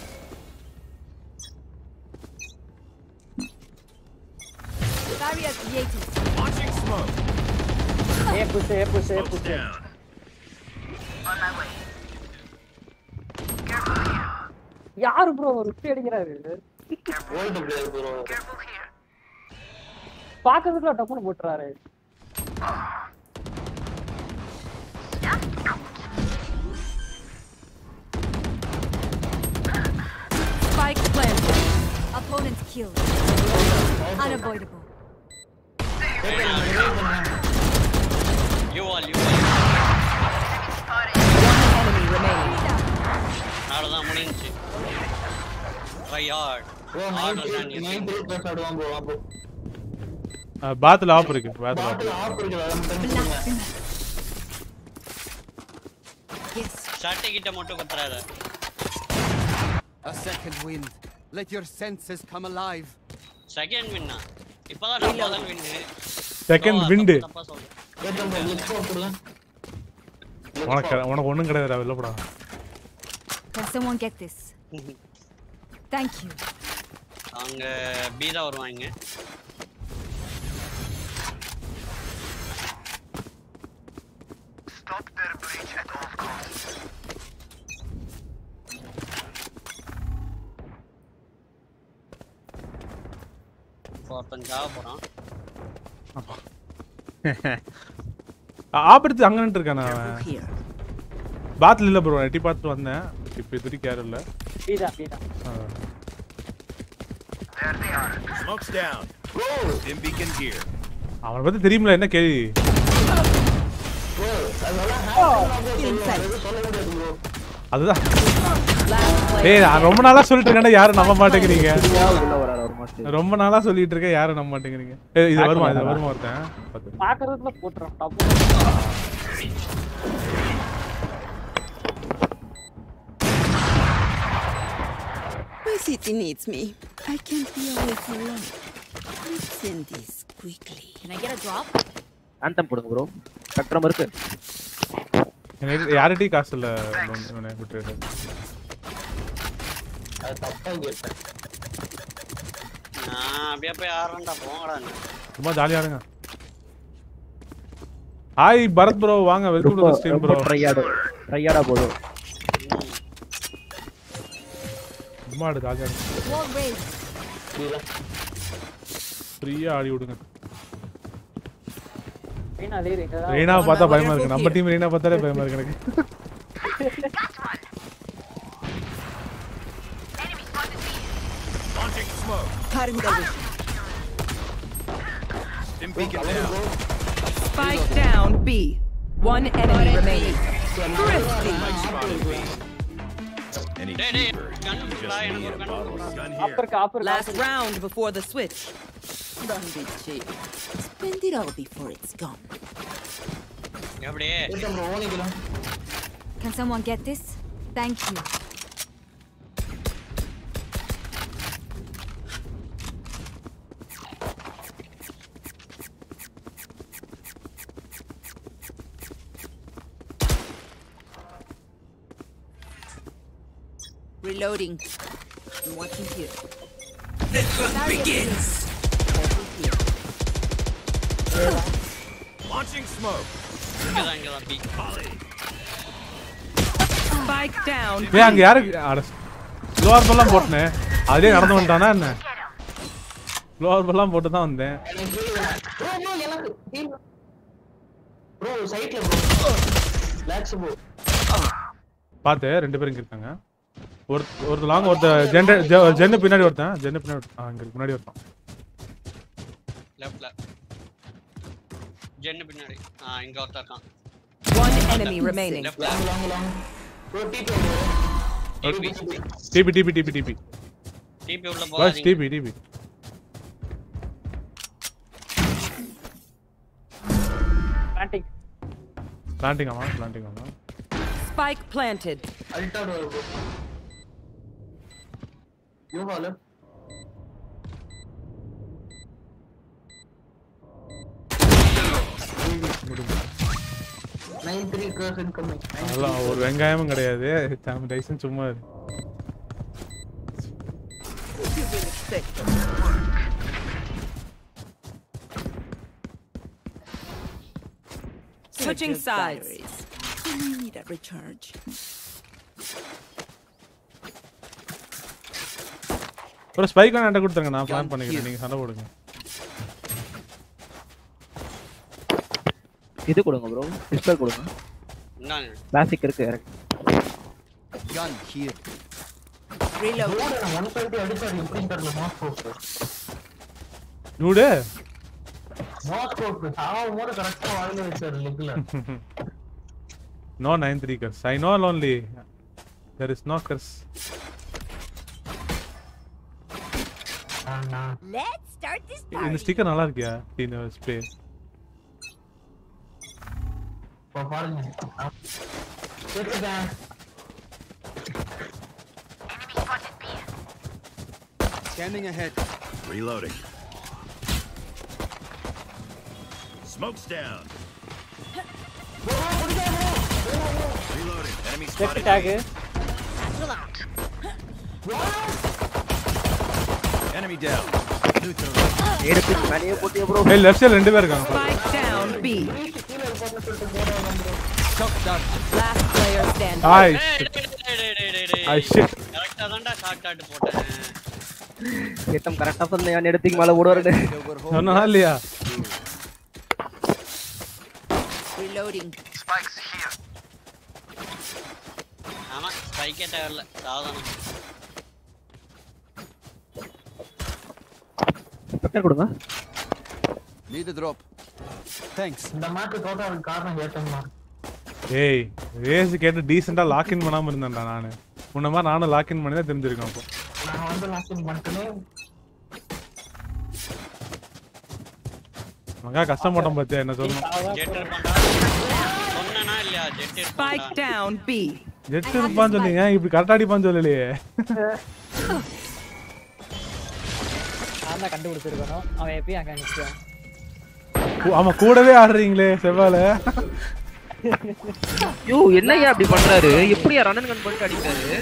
Barrier created. Launching smoke. A push A push A push யாரு ப்ரோ ஒரு உச்சி அடிக்கிறாரு ஓல்டு பிளேயர் ப்ரோ பாக்குறதுக்குள்ள டப்புன்னு போட்டுறாரு Spike planted. Opponent killed. Unavoidable. You all you Enemy remaining. அவ்வளோதான் முடிஞ்சுச்சு try hard bro nine nine three plus ஆடுவான் ப்ரோ அப்போ பாத்தில் ஆப் இருக்கு பாத்தில் ஆப் பாட்டில் ஆஃப் இருக்குது அதை மட்டும் சொல்லுங்க சட்டை கிட்ட மட்டும் குத்துறாரு A second wind. Let your senses come alive. Second வின்னா இப்பதான் நான் முதல் வின்னு செகண்ட் விண்டு தப்பா சொல்றேன் கேட்டேன் ப்ரோ லிஸ்ட் போட்டுருங்க உனக்கு உனக்கு ஒன்றும் கிடையாது வெளிலப்படா Can someone get this? Thank you. அவங்க பி தான் வருவாங்க இப்போ ஒருத்தன் ஜாவ போறான் ஆப் எடுத்து அங்கே நின்று இருக்கானே அவன் பாத்தில் இல்லை ப்ரோ எட்டி பார்த்துட்டு வந்தேன் இப்போ இதுக்கு யாரும் இல்லை பீடா பீடா Smoke's down. Stim beacon here. அவனை பற்றி தெரியுமில என்ன கேள்வி ப்ரோ அதெல்லாம் ஹேக் சொல்ல முடியாது ப்ரோ அதுதான் ஏய் நான் ரொம்ப நாளா சொல்லிட்டு இருக்கேன் யாரும் நம்ப மாட்டேங்கிறீங்க உள்ள வராரு ஒரு மாஸ்டர் ரொம்ப நாளா சொல்லிட்டு இருக்கேன் யாரும் நம்ப மாட்டேங்கிறீங்க ஏய், இது வருமா இது வருமா ஒருத்தன் பார்த்து. பாக்குறதுக்குள்ள போட்டுறான் டப்பு My city needs me. I can't be away for long. Let's send this quickly. Can I get a drop? Anthem போடுங்க ப்ரோ ஸ்பெக்ட்ரம் இருக்கு எனக்கு யார்கிட்டயும் காசு இல்ல இவனை- இவனை விட்டுரு அது தப்பா கேட்டேன் நான் அப்படியே போய் ஆடுறேன்டா போங்கடா நீ. சும்மா ஜாலியா இருங்க ஹாய் பரத் ப்ரோ வாங்க welcome to the stream bro ட்ரையாடு ட்ரையாடா போதும் சும்மா ஆடு ஜாலியா இருங்க Wall raised. ஃப்ரீயா ஆடி விடுங்க ரீனா லீர் இங்க ரீனாவை பார்த்தா பயமா இருக்கு நம்ம டீம் ரீனா பார்த்தாலே பயமா இருக்கு எனக்கு Launching smoke. Cutting the vision. Stim beacon down. Spike down B. One enemy remaining. Mike spotted B. Any டேய் டேய் keeper. கன் You குடுடா just எனக்கு need ஒரு a கன் bottle குடுடா of gun upper here. Copper Last round before the switch. Don't be cheap. Spend it all before it's gone. எப்படி கேட்டேன் bro ஓனிக்கலாம் Can someone get this? Thank you. Reloading. I'm watching here. The hunt begins. Launching smoke. இங்கதான் இங்கதான் B Spike down. ஏய் அங்க யாரு அட slower பல்லாம் போட்டேன் அதே நடந்து வந்துட்டானா என்ன ஸ்லோவர் பல்லாம் போட்டு தான் வந்தேன் ப்ரோ ப்ரோ எனக்கு ப்ரோ சைட்ல ப்ரோ லாக்ஸ் ப்ரோ பார்த்து ரெண்டு பேரும் இங்க இருக்காங்க ஒரு ஒருத்தர் லாங் ஒருத்தர் ஜென்ட ஜென்னு பின்னாடி ஒருத்தன் ஜென்னு பின்னாடி ஒருத்தன். ஆ இங்க இருக்கு, முன்னாடி ஒருத்தன் லெஃப்ட்ல ஜென்னு பின்னாடி ஆ இங்க ஒருத்தன் இருக்கான் One enemy remaining. லெஃப்ட்ல long long bro TP TP TP TP TP TP உள்ள பஸ் போகாதீங்க டிபி டிபி பிளான்டிங் ஆமா பிளான்டிங் ஆமா Spike planted. அல்டா டோர் ப்ரோ யோகால நைன் த்ரீ க்ரோஸ் இன்கமிங் அதெல்லாம் ஒரு வெங்காயமும் கிடையாது தாம டைசன் சும்மா இரு. Switching Good sides. batteries. I need a recharge. ஒரு ஸ்பைக் வேணா என்கிட்ட கொடுத்துருங்க நான் பிளான் பண்ணிக்கிறேன் நீங்க சண்டை போடுங்க இது கொடுங்க ப்ரோ பிஸ்டல் கொடுங்க இந்தாங்க கிளாசிக் இருக்கு இறக்கு Gun here. Reload. One twenty அடிச்சாரு எப்படின்னு தெரியல மாஸ்கோ டூடு மாஸ்கோக்கு சாவும் போது கரெக்டா வாயில வச்சாரு லெக்ல no nine three curse I know lonely there is no curse Let's start this இந்த party. ஸ்டிக்கர் நல்லா இருக்கியா இந்த ஸ்ப்ரே இப்போ பாருங்க கேட்டுட்டேன் Scanning ahead. Reloading. Smoke's down. Reloading. Enemy spotted. டேக் Enemy down. எடுத்து மேலேயே போட்டியா ப்ரோ ஏய் லெஃப்ட் சைடு ரெண்டு பேர் இருக்காங்க Spike down B. Shock dart. Last player standing. Hi. டேய், டேய், டேய், டேய், டேய், டேய், டேய். I shit. கரெக்டா தான்டா ஷார்ட் காட் போட்டேன் ஏத்தம் கரெக்டா பண்ண நான் எடுத்துக்கு மேல ஓடுவாரு சொன்னா இல்லையா Reloading. ஆமா ஸ்பைக்கே தேவையில்ல சாதாரணம் ஸ்பெக்டர் கொடுங்க Need a drop. Thanks. இந்த மேட்ச் தோத்தாவுக்கு காரணம் ஏத்தம் தான் ஏய் ரேஸ் கேட்டு டீசெண்டா லாக்இன் பண்ணாம இருந்தேன்டா நானு முன்ன மாதிரி நானும் லாக்இன் பண்ணி தான் தெரிஞ்சிருக்கேன் அப்போ நான் வந்து லாஸ்ட் பண்ணிட்டேனே மகா கஷ்டம் போட்டோம் பாத்தியா என்ன சொல்லணும் ஜெட் இருப்பான்டா சொன்னேனா இல்லையா Jett Spike down B. Jett இருப்பான்னு சொன்னீங்க இப்படி கரெக்டா அடிப்பான்னு சொல்லலையே நான் தான் கண்டுபிடிச்சிருக்கணும் அவன் எப்பயும் அங்க நிற்கிறான் கூ- ஆமா கூடவே ஆடுறீங்களே செவ்வால யோ என்னய்யா அப்படி பண்றாரு எப்படியா ரன் கன் பண்ணிட்டு அடிக்கிறாரு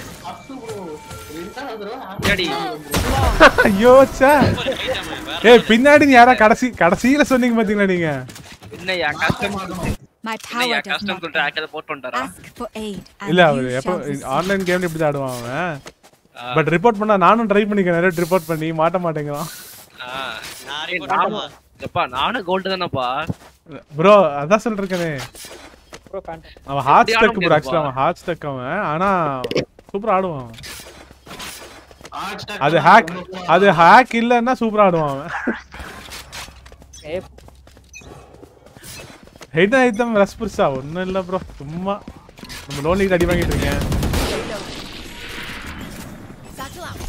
அடி ஐயோ சே ஏய் பின்னாடி நீ யாரா கடைசி கடைசியில சொன்னீங்க பாத்தீங்களா நீங்க என்னய்யா கஷ்டம் My என்னய்யா power does கஷ்டம் not சொல்லிட்டு ஆக்கத போட் பண்ணிட்டாரா ask for aid. And இல்ல you அவரு எப்போ shall receive. ஆன்லைன் கேம்ல இப்படி தான் ஆடுவான் அவன் பட் ரிப்போர்ட் பண்ணா நானும் ட்ரை பண்ணிக்கிறேன் நிறைய ரிப்போர்ட் பண்ணி மாட்ட மாட்டேங்கிறான் நான் ஏய், report நானும் பண்ணுவா. எப்பா நானும் கோல்டு தானப்பா ப்ரோ அதான் சொல்லிருக்கேனே ப்ரோ ஃபேண்ட் அவன் ஹார்ட் எப்படி ஆட ஸ்டக் ப்ரோ ஆக்சுவலா முடியாதுப்பா. அவன் ஹார்ட் ஸ்டக் அவன் ஆனா சூப்பரா ஆடுவான் அவன் அது ஹேக் அது ஹேக் இல்லன்னா சூப்பரா ஆடுவான் அவன் ஹெட் ஐட்டம் ரஸ்புர்ஸா ஒண்ணும் இல்ல ப்ரோ சும்மா நம்ம லோன்லி அடி வாங்கிட்டு இருக்கேன் Satchel out.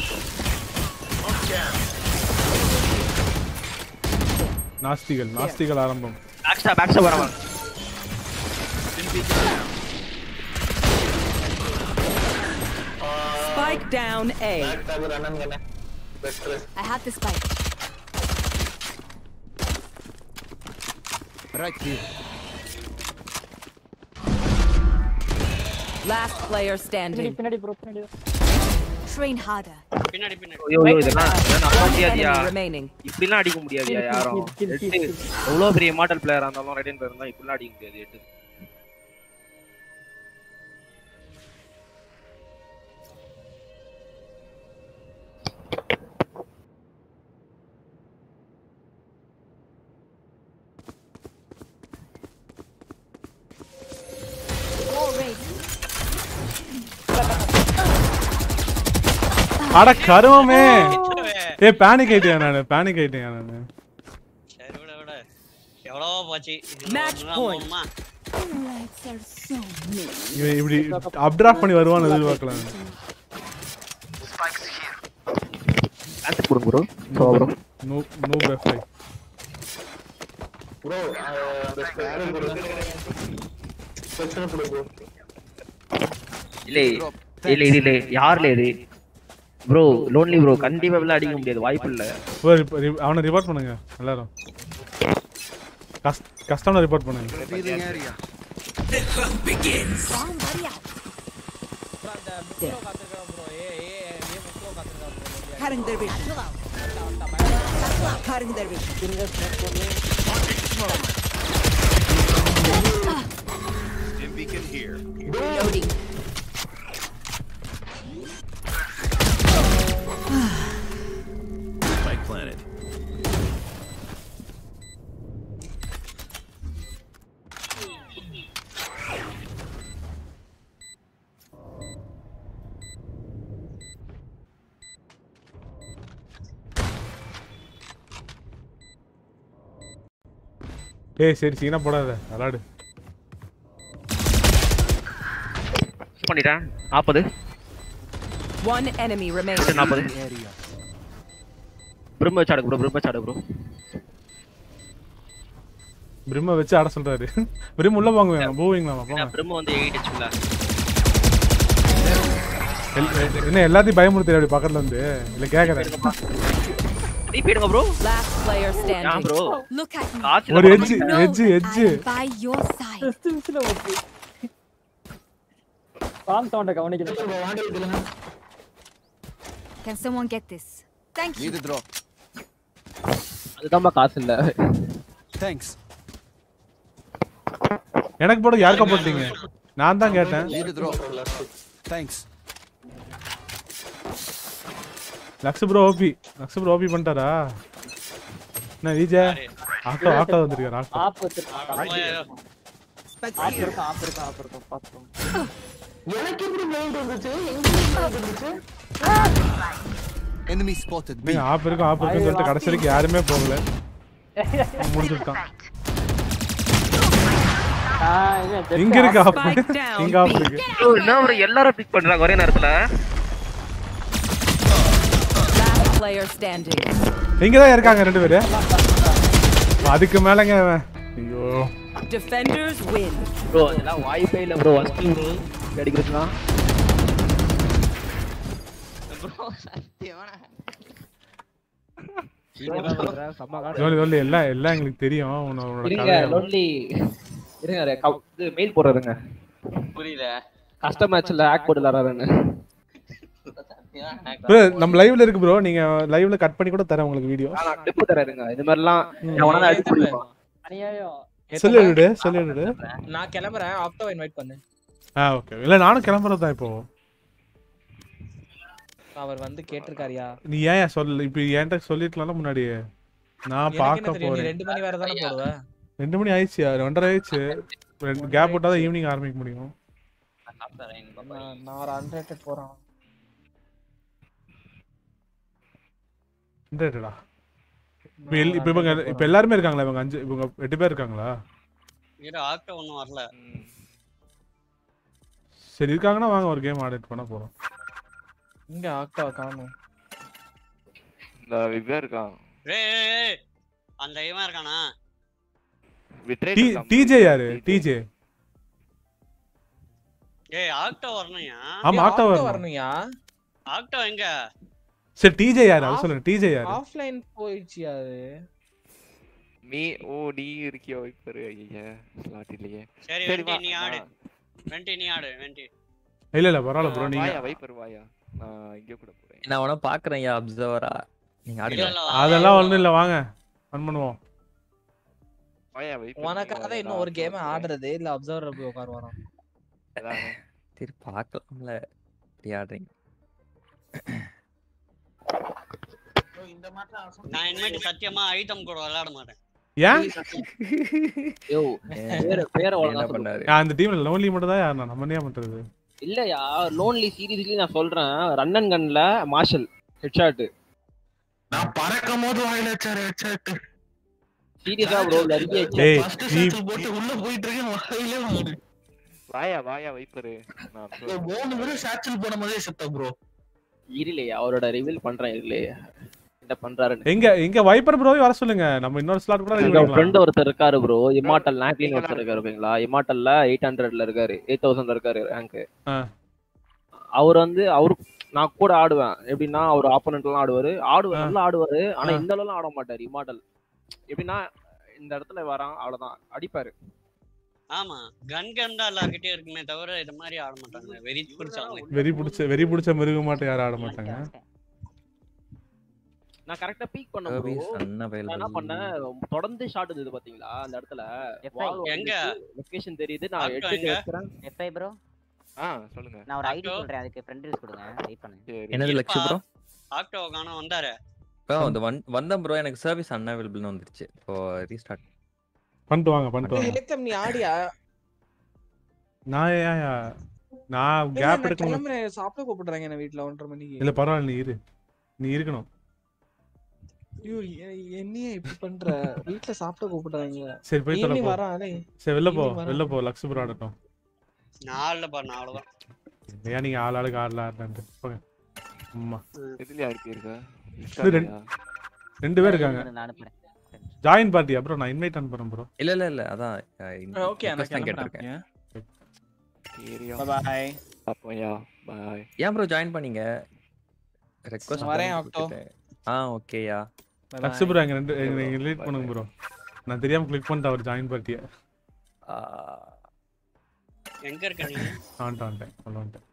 நாஸ்திகள் நாஸ்திகள் ஆரம்பம் பேக்ஸ்டா பேக்ஸ்டா வரவன் Spike down A. I have the spike. Right here. Last player standing. பின்னாடி ப்ரோ பின்னாடி Train harder. பின்னாடி பின்னாடி ஐயோ ஐயோ இதெல்லாம் இதெல்லாம் நம்ப முடியாதியா Enemy remaining. இப்படிலாம் அடிக்க முடியாதியா Kill, kill, யாரும் kill, kill, kill, எட்டு எவ்வளவு பெரிய மாடல் பிளேயரா இருந்தாலும் ரெடின் பிளேயர் இருந்தா இப்படிலாம் அடிக்க முடியாது எட்டு Wall raised. அட கருமமே ஏ பேனிக் ஆயிட்டேன் நானு பேனிக் ஆயிட்டேன் நானு சரி விட விட எவ்வளவோ போச்சு Match இன்னும் point. போகணுமா? Lights are so many. இவன் இப்படி அப்டிராஃப்ட் பண்ணி வருவான்னு எதிர்பார்க்கல ஆன்சர் கொடுங்க bro bro bro no no ரெஃப்ரை ப்ரோ அந்த ஸ்பெக்டர் இல்ல இல்ல இது இல்ல யார்ல இது ப்ரோ லோன்லி ப்ரோ கண்டிப்பா வெளில அடிக்க முடியாது வாய்ப்பு இல்ல bro, rep- re- அவனை ரிப்போர்ட் பண்ணுங்க எல்லாரும் கஸ்டமர் ரிப்போர்ட் பண்ணுங்க Revealing area. The hunt begins. Cutting their vision. Cutting their vision. Stim beacon here. Reloading. Spike planted. டேய் சரி சீனா போடாத விளாடு பண்ணிட்டேன் நாற்பது One enemy remaining. நாற்பது பிரிம்ப வச்சு ஆடு ப்ரோ பிரிம்ப வச்சு ஆடு ப்ரோ பிரிம்ம வச்சு ஆட சொல்றாரு பிரிம் உள்ள போங்க வேணும் போவீங்களாமா போங்க பிரிம்ப வந்து எயிட் வச்சுல எல்- எ- என்ன எல்லாத்தையும் பயமுறுத்தி அப்படி பக்கத்துல இருந்து இல்ல கேக்குறேன் போயிடுங்க bro Last player standing. Yeah, bro. Look at me. காசு ஒரு இல்ல edge bro. Edge edge I am by your side. Song சவுண்ட கவனிக்கணும் Can someone get this? Thank you. Need a drop. அதுதான்ப்பா காசு இல்ல Thanks. எனக்கு போட யாருக்கா போட்டீங்க நான் தான் கேட்டேன் Need a drop. Thanks. லக்ஸ் ப்ரோ ஓபி லக்ஸ் ப்ரோ ஓபி பண்ணிட்டாரா என்ன விஜய் ஆட்டோ ஆட்டோ வந்திருக்காரு ஆட்டோ ஆப் வச்சிருக்கான் ஆப் இருக்கும் ஆப் இருக்கும் ஆப் இருக்கும் பாத்துக்கோங்க எனக்கு எப்படி மெயில் வந்துச்சு எங்க மெயில் வந்துச்சு Enemy spotted. B. நீங்க ஆப் இருக்கும் ஆப் இருக்குன்னு சொல்லிட்டு கடைசி வரைக்கும் யாருமே போகல முடிஞ்சுட்டான் இங்க இருக்கு ஆப் Spike down. இங்க ஆப் இருக்கு Bro, என்ன ப்ரோ எல்லாரும் பிக் பண்றாங்க ஒரே நேரத்துல Last player standing. இங்க தான் இருக்காங்க ரெண்டு பேரு அதுக்கு மேலங்க இவன். ஐயோ Defenders win. ப்ரோ அதெல்லாம் வாய்ப்பே இல்ல ப்ரோ ஃபர்ஸ்ட் ப்ரோ அடிக்கிறதுலாம் ப்ரோ சத்தியமான சொல்லி சொல்லி எல்லாம் எல்லாம் எங்களுக்கு தெரியும் உன்ன- உன்னோட இருங்க கதையை லொன்லி இருங்க ரெ- கவ்- இது மெயில் போடுறதுங்க புரியல கஸ்டம் மேட்ச்ல ஆக் போட்டு தராருன்னு ப்ரோ நம்ம லைவ்ல இருக்கு ப்ரோ நீங்க லைவ்ல கட் பண்ணி கூட தரேன் உங்களுக்கு வீடியோ நான் கிளிப் தராருங்க இது மாதிரிலாம் எவனால அடிக்க முடியுமா அநியாயம் சொல்லிடு சொல்லிடு நான் கிளம்புறேன் ஆக்டோ இன்வைட் பண்ணு ஆ ஓகே இல்ல நானும் கிளம்புறது தான் இப்போ அவர் வந்து கேட்டிருக்காருயா நீ ஏன் சொல்ல இப்போ என்கிட்ட சொல்லிட்டலாம் முன்னாடி நான் எனக்கு என்ன பார்க்க தெரியும் நீ போறேன் ரெண்டு மணி வேற தானே போடுவ ரெண்டு மணி ஆயிடுச்சு ரெண்டரை ஆயிடுச்சு ரெண்டு கேப் விட்டா தான் ஈவினிங் ஆரம்பிக்க முடியும் நான் நான் ஒரு அன்ரேட்டட் போறேன் ஹண்ட்ரடா இப்போ எல் இப்போ இவங்க இப்போ எல்லாருமே இருக்காங்களா இவங்க அஞ்சு இவங்க எட்டு பேர் இருக்காங்களா இரு ஆக்டோ ஒன்றும் வரல சரி இருக்காங்கன்னா வாங்க ஒரு கேம் ஆடிட் பண்ண போறோம் இங்க ஆக்டோ காணும் இந்த விவே இருக்கான் ஏய் ஏய், ஏய் அந்த இவன் இருக்கானா விட்ரே டி டிஜே யாரு டிஜே ஏய் ஆக்டோ வரணும்யா ஆமா ஆக்டோ வரணும் வரணும்யா ஆக்டோ எங்க சரி டிஜே யாரு அது சொல்லுங்க டிஜே யாரு ஆஃப்லைன் போயிடுச்சு அது நீ ஓ நீ இருக்கியோ இப்போ ஐயா ஸ்லாட் இல்லையே சரி சரி வெண்டி வா நீ ஆடு நான் வெண்டி நீ ஆடு வெண்டி இல்ல இல்ல பரவாயில்ல ப்ரோ நீங்க வாயா வைப்பர் வாயா நான் இங்க கூட போறேன் நான் உன பாக்குறேன் யா அப்சர்வரா நீங்க ஆடுங்க அதெல்லாம் ஒண்ணும் இல்ல வாங்க ஃபன் பண்ணுவோம் வாயா வைப்பர் உனக்காக தான் இன்னும் ஒரு கேம் ஆடுறது இல்ல அப்சர்வர் போய் உட்கார வரோம் சரி பார்க்கலாம்ல இப்படி ஆடுறீங்க நான் இனிமேட்டு சத்தியமா ஐட்டம் கூட விளையாட மாட்டேன் ஏன் யோ பேர பேர என்ன ஒழுங்கா பண்ணாரு ஆ, அந்த டீம்ல லோன்லி மட்டும் தான் யாருண்ணா நம்ம என்ன பண்றது இல்லையா லோன்லி சீரியஸ்லி நான் சொல்றேன் ரன் அண்ட் கன்ல மார்ஷல் ஹெட்ஷாட் நான் பறக்கும் போது வாயில வச்சாரு ஹெட்செட் சீரியஸா ப்ரோ நிறைய டேய் ஃபர்ஸ்ட் நீ சர்க்கிள் போட்டு உள்ள போயிட்டு இருக்கேன் வாயிலே வாங்குது வாயா வாயா வைப்பர் நான் ஏய், மூணு பேரும் சாச்சல் போன மாதிரியே செத்த ப்ரோ இருலையா அவரோட ரிவீல் பண்றேன் இருலையே என்ன பண்றாருன்னு எங்க எங்க வைப்பர் ப்ரோவை வர சொல்லுங்க நம்ம இன்னொரு ஸ்லாட் கூட ready எங்க பண்ணிக்கலாம். ஃப்ரெண்ட் ஒருத்தர் இருக்காரு ப்ரோ இமாட்டல் நாக்லின் ஒருத்தர் இருக்காரு ஓகேங்களா இமாட்டல்ல எயிட் ஹண்ட்ரட்ல இருக்காரு எயிட் தௌசண்ட்ல இருக்காரு ரேங்க் ஆ. அவர் வந்து அவரு நான் கூட ஆடுவேன் எப்படின்னா அவர் ஆப்போனன்ட் எல்லாம் ஆடுவாரு ஆடுவார் ஆ. நல்லா ஆடுவாரு ஆனா ஆ. இந்த அளவுலாம் ஆட மாட்டாரு இமாட்டல் எப்படின்னா இந்த இடத்துல வரான் அவ்வளவுதான் அடிப்பாரு ஆமா கன் கன் தான் எல்லார்கிட்டயும் இருக்குமே தவிர இது மாதிரி ஆட மாட்டாங்க வெறி பிடிச்சவங்க வெறி பிடிச்ச வெறி பிடிச்ச மிருக மாட்டை யாரும் ஆட மாட்டாங்க நான் கரெக்டா பீக் பண்ண Service ப்ரோ unavailable. நான் என்ன பண்ணேன் தொடர்ந்து ஷாட் இருந்தது பாத்தீங்களா அந்த இடத்துல FI. எங்க? லொகேஷன் தெரியுது நான் Auto எடுத்து எங்க? வைக்கிறேன் எஃப்ஐ ப்ரோ ஆ சொல்லுங்க நான் ஒரு ஐடி Auto? சொல்றேன் அதுக்கு ஃப்ரெண்ட் லிஸ்ட் கொடுங்க வெயிட் பண்ணுங்க என்னது லக்ஷு ப்ரோ ஆக்டோ காணோம் வந்தாரு ப்ரோ அந்த வந் வந்தேன் ப்ரோ எனக்கு சர்வீஸ் அன்அவைலபிள்னு வந்துருச்சு இப்போ ரீஸ்டார்ட் பண்ணிட்டு வாங்க பண்ணிட்டு வாங்க ஏத்தம் நீ ஆடியா நான் ஏன் யா- நான் ஏய், கேப் நான் எடுக்கணும் கிளம்புறேன் சாப்பிட கூப்பிடுறாங்க என்ன வீட்ல ஒன்றரை மணிக்கு இல்ல பரவாயில்ல நீ இரு நீ இருக்கணும் ஐயோ எ- என்னையே இப்படி பண்ற வீட்ல சாப்பிட கூப்பிடுறாங்க சரி போய் தொலை ஈவினிங் போ வரான் டேய். சரி வெளில போ Evening வரான். வெளில போ லக்ஸ் ப்ரோ ஆடட்டும் நாலுல பாரு அவ்வளவுதான் ஏன் நீங்க ஆள் ஆளுக்கு ஆடல ஆடலான்ட்டு போங்க அம்மா எதுலயா இருக்கு இருக்கா இது ரெண்டு ரெண்டு பேர் இருக்காங்க நான் அனுப்புறேன் ஜாயின் பார்ட்டி அப்புறம் நான் இன்வைட் அனுப்புறேன் ப்ரோ இல்ல இல்ல இல்ல அதான் ஓகே நான் தான் கிளம்புறேன் கேட்டிருக்கேன் சரியா பாய் அப்போயா பாய் ஏன் ப்ரோ ஜாயின் பண்ணீங்க ரெக்வஸ்ட் வரேன், ஆக்டோ. ஆ ஓகேயா லக்ஸ் ப்ரோ எங்க ரெண்டு எங்க ரிலேட் பண்ணுங்க ப்ரோ நான் தெரியாம கிளிக் பண்ணிட்டேன் அவர் ஜாயின் பார்ட்டியை எங்க இருக்க நீ வந்துட்டேன் வந்துட்டேன் உள்ள வந்துட்டேன்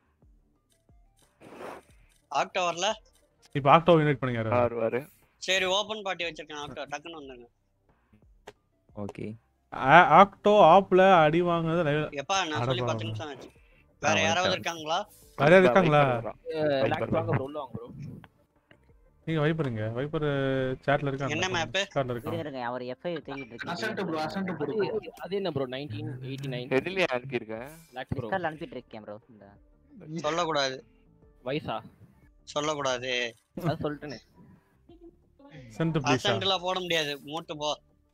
ஆக்டோ வரல இப்போ ஆக்டோ இன்வைட் பண்ணுங்க யாராவது. வருவாரு சரி ஓபன் பார்ட்டி வச்சிருக்கேன் ஆக்டோ டக்குன்னு வந்துருங்க ஓகே ஆ- ஆக்டோ ஆப்ல அடி வாங்குறது live- எப்பா நான் அட சொல்லி பத்து பாவம். நிமிஷம் ஆச்சு வேற யாராவது இருக்காங்களா வேற யாராவது இருக்காங்களா லாக்ஸ் வாங்க ப்ரோ உள்ள வாங்க ப்ரோ நீங்க வைப்பருங்க வைப்பர் சேட்ல இருக்காங்க என்ன map? Discordல இருக்காங்க இருங்க இருங்க அவர் எஃப்ஐ தேடிட்டு அசன்ட் ப்ரோ அசன்ட் இருக்கேன் போடு அது என்ன ப்ரோ 1989 எதுலயா அனுப்பியிருக்க லாக்ஸ் ப்ரோ டிஸ்கார்ட்ல அனுப்பிட்டு இருக்கேன் ப்ரோ இந்த சொல்லக்கூடாது வயசா சொல்லக்கூடாது அது சொல்லிட்டேனே சென்ட் ப்ளீஸ் அசன்ட்ல போட முடியாது மூட்டு போ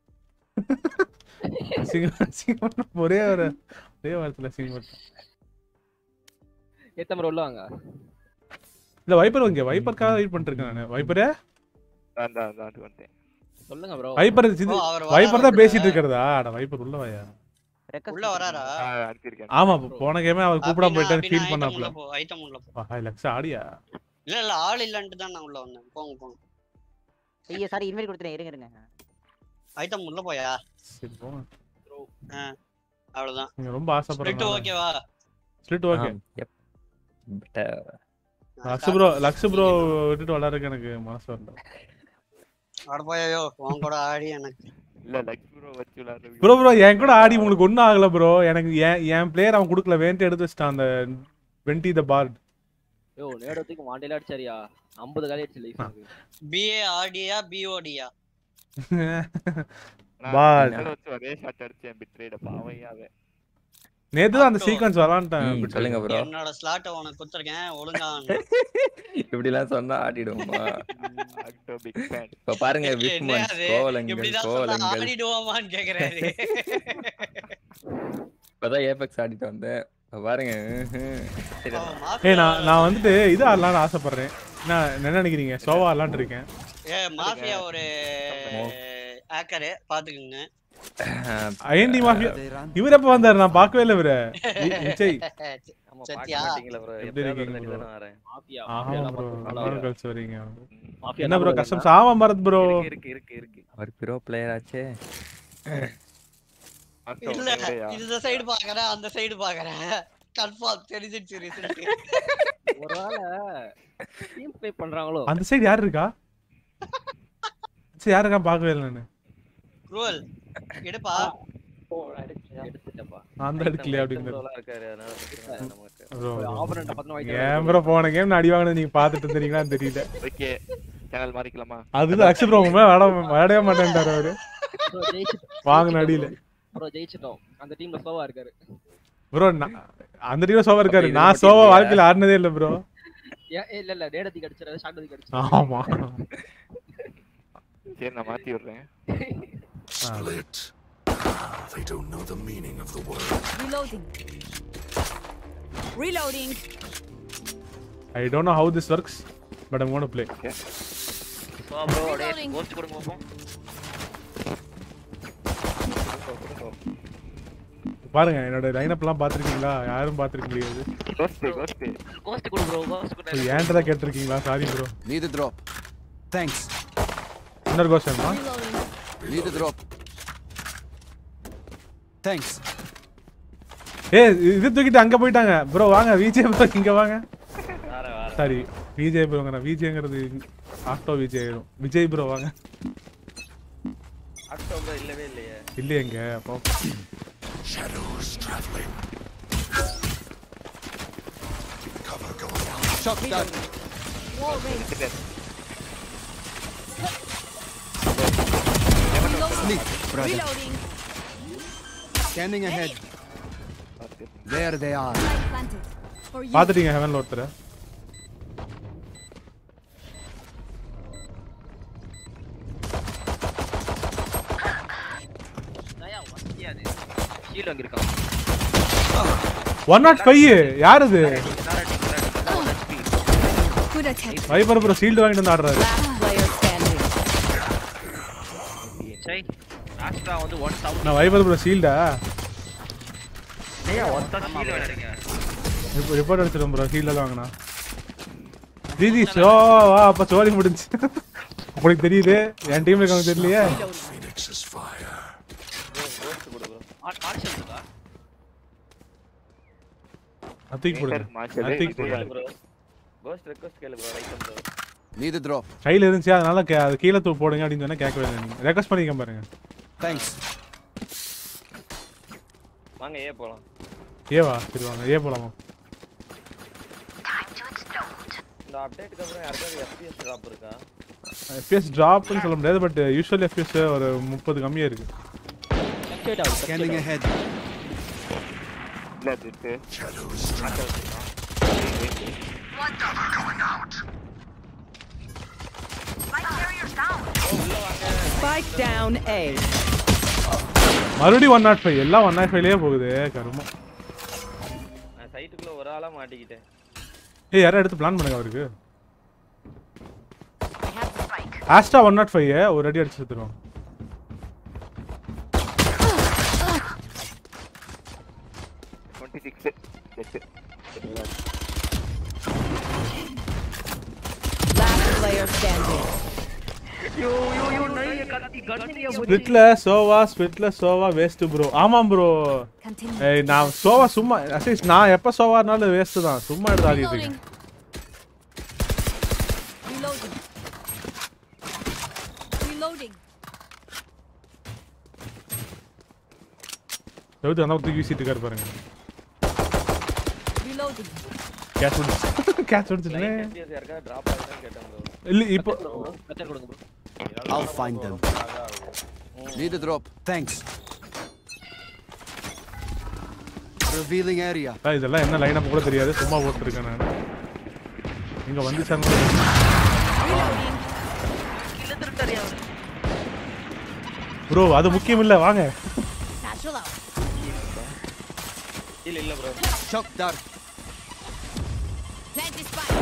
ஒரே ஒரு ஒரே வாரத்துல சிங்கம் ஏத்த ப்ரோ உள்ள வாங்க இல்ல வைப்பர் இங்க வைப்பருக்காக வெயிட் பண்ணிட்டு இருக்கேன் நான் வைப்பரே நான் தான் தான் வந்துட்டேன் சொல்லுங்க ப்ரோ வைப்பர் ஓ, அவர் வைப்பர் தான் வராரா? பேசிட்டு இருக்கிறதா அட வைப்பர் உள்ள வாயா உள்ள வராரா ஆ, அனுப்பியிருக்கேன் ஆமா போன கேமே அவர் கூப்பிடாம போயிட்டாரு ஃபீல் ஐட்டம் பண்ணாப்ல உள்ள போ ஐட்டம் உள்ள போ ஹாய் லக்ஸ் ஆடியா இல்ல இல்ல ஆள் இல்லன்ட்டு தான் நான் உள்ள வந்தேன் போங்க போங்க ஐயா சாரி இன்வைட் கொடுத்துறேன் இருங்க இருங்க ஐட்டம் உள்ள போயா சரி போங்க ஆ, அவ்வளவுதான் நீங்க ரொம்ப ஸ்பிரிட் ஆசைப்படுறீங்க ஓகேவா ஸ்பிளிட் ஓகே எப் பெட்டர் லக்ஸ் ப்ரோ லக்ஸ் ப்ரோ விட்டுட்டு விளையாடுறதுக்கு எனக்கு மனசு வரல அட போயோ உன் கூட ஆடி எனக்கு இல்ல லக்ஸ் ப்ரோ வச்சு விளையாடுறது ப்ரோ ப்ரோ என் கூட ஆடி உங்களுக்கு ஒன்றும் ஆகல ப்ரோ எனக்கு என் என் பிளேயர் அவன் கொடுக்கல வேண்டி எடுத்து வச்சிட்டான் அந்த வெண்டி த பார்ட் யோ நேரத்துக்கு மாண்டையில அடிச்சாரியா 50 காலி அடிச்சு லைஃப் பிஏ ஆடியா பிஓடியா பால் நான் வச்சு ஒரே ஷாட் அடிச்சேன் பிட்ரேட பாவையாவே நேத்து தான் அந்த சீக்வன்ஸ் விளாண்டுட்டேன் ம், சொல்லுங்க ப்ரோ என்னோட ஸ்லாட்டை உனக்கு கொடுத்துருக்கேன் ஒழுங்கா இப்படி எல்லாம் சொன்னா ஆடிடுவோமா ஆக்டோ பிக் ஃபேன் இப்ப பாருங்க என்ன விஷ்மன் அது? கோவலங்கள் இப்படிதான் சொன்னா கோவலங்கள் ஆடிடுவோமான்னு கேக்குறாரு இப்பதான் ஏபெக்ஸ் ஆடிட்டு வந்தேன் இப்ப பாருங்க ம்ஹும். சரி, ஏய் நான் நான் வந்துட்டு இது ஆடலாம்னு ஆசைப்படுறேன் நான் என்ன நினைக்கிறீங்க சோவா ஆடலான்ட்டு இருக்கேன் ஏ மாஃபியா ஒரு ஹேக்கரு பாத்துக்குங்க ஐஎன்டி மாஃபியா இவர் எப்ப வந்தாரு நான் பார்க்கவே இல்லை இவரை வி- விஜய் சத்யா எப்படி இருக்கீங்க bro? மாஃபியா ஆமா ப்ரோ நானும் கழிச்சு வரீங்க மாஃபியா என்ன ப்ரோ கஷ்டம் சாமா மரத் ப்ரோ இருக்கு இருக்கு இருக்கு அவர் ப்ரோ பிளேயர் ஆச்சே இல்ல இந்த சைடு பாக்குறேன் அந்த சைடு பாக்குறேன் கன்ஃபார்ம் தெரிஞ்சிருச்சு ரிசல்ட் ஒருவேளை டீம் ப்ளே பண்றாங்களோ அந்த சைடு யார் இருக்கா சரி யார் இருக்கா பார்க்கவே இல்லை நான் ரூல் எடுப்பா எடுத்துட்டப்பா அந்த இடத்துல அப்படின்னு இருக்காரு அதனால பிரச்சனை இல்ல நமக்கு bro, bro. ஆபரண்ட் பத்தின வாங்கி ஏன் ப்ரோ போன கேம் நான் அடி வாங்கினது நீங்க பார்த்துட்டு இருந்தீங்களான்னு தெரியல ஓகே சேனல் மாறிக்கலாமா அதுதான் அக்ஷய் ப்ரோ உங்க மேல விளையாட விளையாடவே மாட்டேன்ட்டாரு அவரு ப்ரோ ஜெயிச்சு வாங்கின அடியில ப்ரோ ஜெயிச்சிட்டோம் அந்த டீம்ல சோவா இருக்காரு ப்ரோ அந்த டீம் சோவா இருக்காரு இது நான் மட்டும் சோவா இல்லையா? வாழ்க்கையில ஆடினதே இல்ல ப்ரோ ஏன் இல்ல இல்ல டேடத்துக்கு அடிச்சாரு ஷாட்லத்துக்கு அடிச்சாரு ஆமா சரி நான் மாத்தி விடுறேன் Split. They don't know the meaning of the word. Reloading. Reloading. I don't know how this works but I'm gonna play so bro அப்படியே கோஸ்ட் கொடுங்க பாப்போம் பாருங்க என்னோட லைனப்லாம் பார்த்துருக்கீங்களா யாரும் பார்த்துருக்க முடியாது கோஸ்ட் கோஸ்ட் கோஸ்ட் கொடு ப்ரோ கோஸ்ட் கொடு ஏன்டா கேட்டிருக்கீங்களா sorry bro Need a drop. Thanks. இன்னொரு கோஷன்மா Need a drop. Thanks. ஏ இது தூக்கிட்டு அங்க போயிட்டாங்க ப்ரோ வாங்க விஜய் ப்ரோ இங்க வாங்க சாரி விஜய் ப்ரோங்க விஜய்ங்கிறது ஆட்டோ விஜய் ஆயிடும் விஜய் ப்ரோ வாங்க அக்டோபர் இல்லவே இல்லையே இல்லையே எங்க அப்போ Shadows traveling. Cover going out. Shock dart. Sneak, brother. Reloading. Scanning ahead. There they are. Planted. For you. பார்த்துட்டீங்க ஹெவன்ல ஒருத்தர் கீழ அங்க இருக்கான் ஒன் நாட் ஃபைவ் யார் இது Good attempt. Viper bro shield வாங்கிட்டு வந்து ஆடுறாரு Player standing. சை ஆஸ்ட்ரா வந்து 1000 நான் வைபர் ப்ரோ ஷீல்டா ஏய் ஒத்த கீழ வரீங்க இப்போ ரிப்போர்ட் அடிச்சிடும் ப்ரோ ஷீல்டில் வாங்கினா தீதி ஷோ வா அப்போ சோழி முடிஞ்சு உங்களுக்கு தெரியுது என் டீம்ல இருக்கவங்க தெரியலையே Phoenix's fire. கோஸ்ட் கொடு ப்ரோ மார்ஷல் இருக்கா அது தூக்கி போடுங்க அது தூக்கி போடுங்க ப்ரோ கோஸ்ட் ரெக்வெஸ்ட் கேளு bro right bro Need a drop. கையில் இருந்துச்சு அதனால கே- அது கீழே தூ போடுங்க அப்படின்னு சொன்னா கேட்கவே இல்லை நீங்கள் ரெக்வஸ்ட் பண்ணிக்க பாருங்க Thanks. வாங்க ஏ போலாம் ஏவா சரி வாங்க ஏ போலாமா இந்த அப்டேட்டுக்கு அப்புறம் யாருக்காவது FPS டிராப் இருக்கா எஃபிஎஸ் ட்ராப்னு சொல்ல முடியாது பட் யூஸ்வல் எஃபிஎஸ் ஒரு முப்பது கம்மியாக இருக்கு Scanning ahead. இல்ல திட்டு Shadows Spike down A. மறுபடியும் ஒன் நாட் ஃபைவ் எல்லாம் ஒன் நாட் ஃபைவ்லேயே போகுது கருமம் நான் சைட்டுக்குள்ள ஒரு ஆளா மாட்டிக்கிட்டேன் ஏய் யாரும் எடுத்து பிளான் பண்ணுங்க அவருக்கு ஆஸ்டா ஒன் நாட் ஃபைவ் ஒரு அடி அடிச்சு எடுத்துருவோம் twenty six Last player standing. Yo yo yo நைய கத்தி கத்தியா ஸ்பிட்ல சோவா ஸ்பிட்ல சோவா வேஸ்ட் ப்ரோ ஆமாம் ப்ரோ ஏய் நான் சோவா சும்மா அட்லீஸ்ட் நான் எப்போ சோவானாலும் வேஸ்ட் தான் சும்மா எடுத்து ஆடிட்டு இருக்கேன் Reloading. Reloading. செவுத்து வந்தா தூக்கி வீசிட்டு இருக்காரு பாருங்க Reloading. கேட்ச் பிடிச்சி கேட்ச் பிடிச்சிட்டேன் FPS யாருக்கா டிராப் ஆகுதான்னு கேட்டேன் ப்ரோ இல்ல இப்போ கத்தர் கொடுங்க bro I'll find them. Need a drop. Thanks. Revealing area. அதான் இதெல்லாம் என்ன லைன் அப் கூட தெரியாது சும்மா போட்டுருக்கேன் நான் இங்க வந்துச்சாங்க ப்ரோ அது முக்கியம் இல்ல வாங்க Natural out. இல்ல இல்ல ப்ரோ Shock dart. Plant this spike.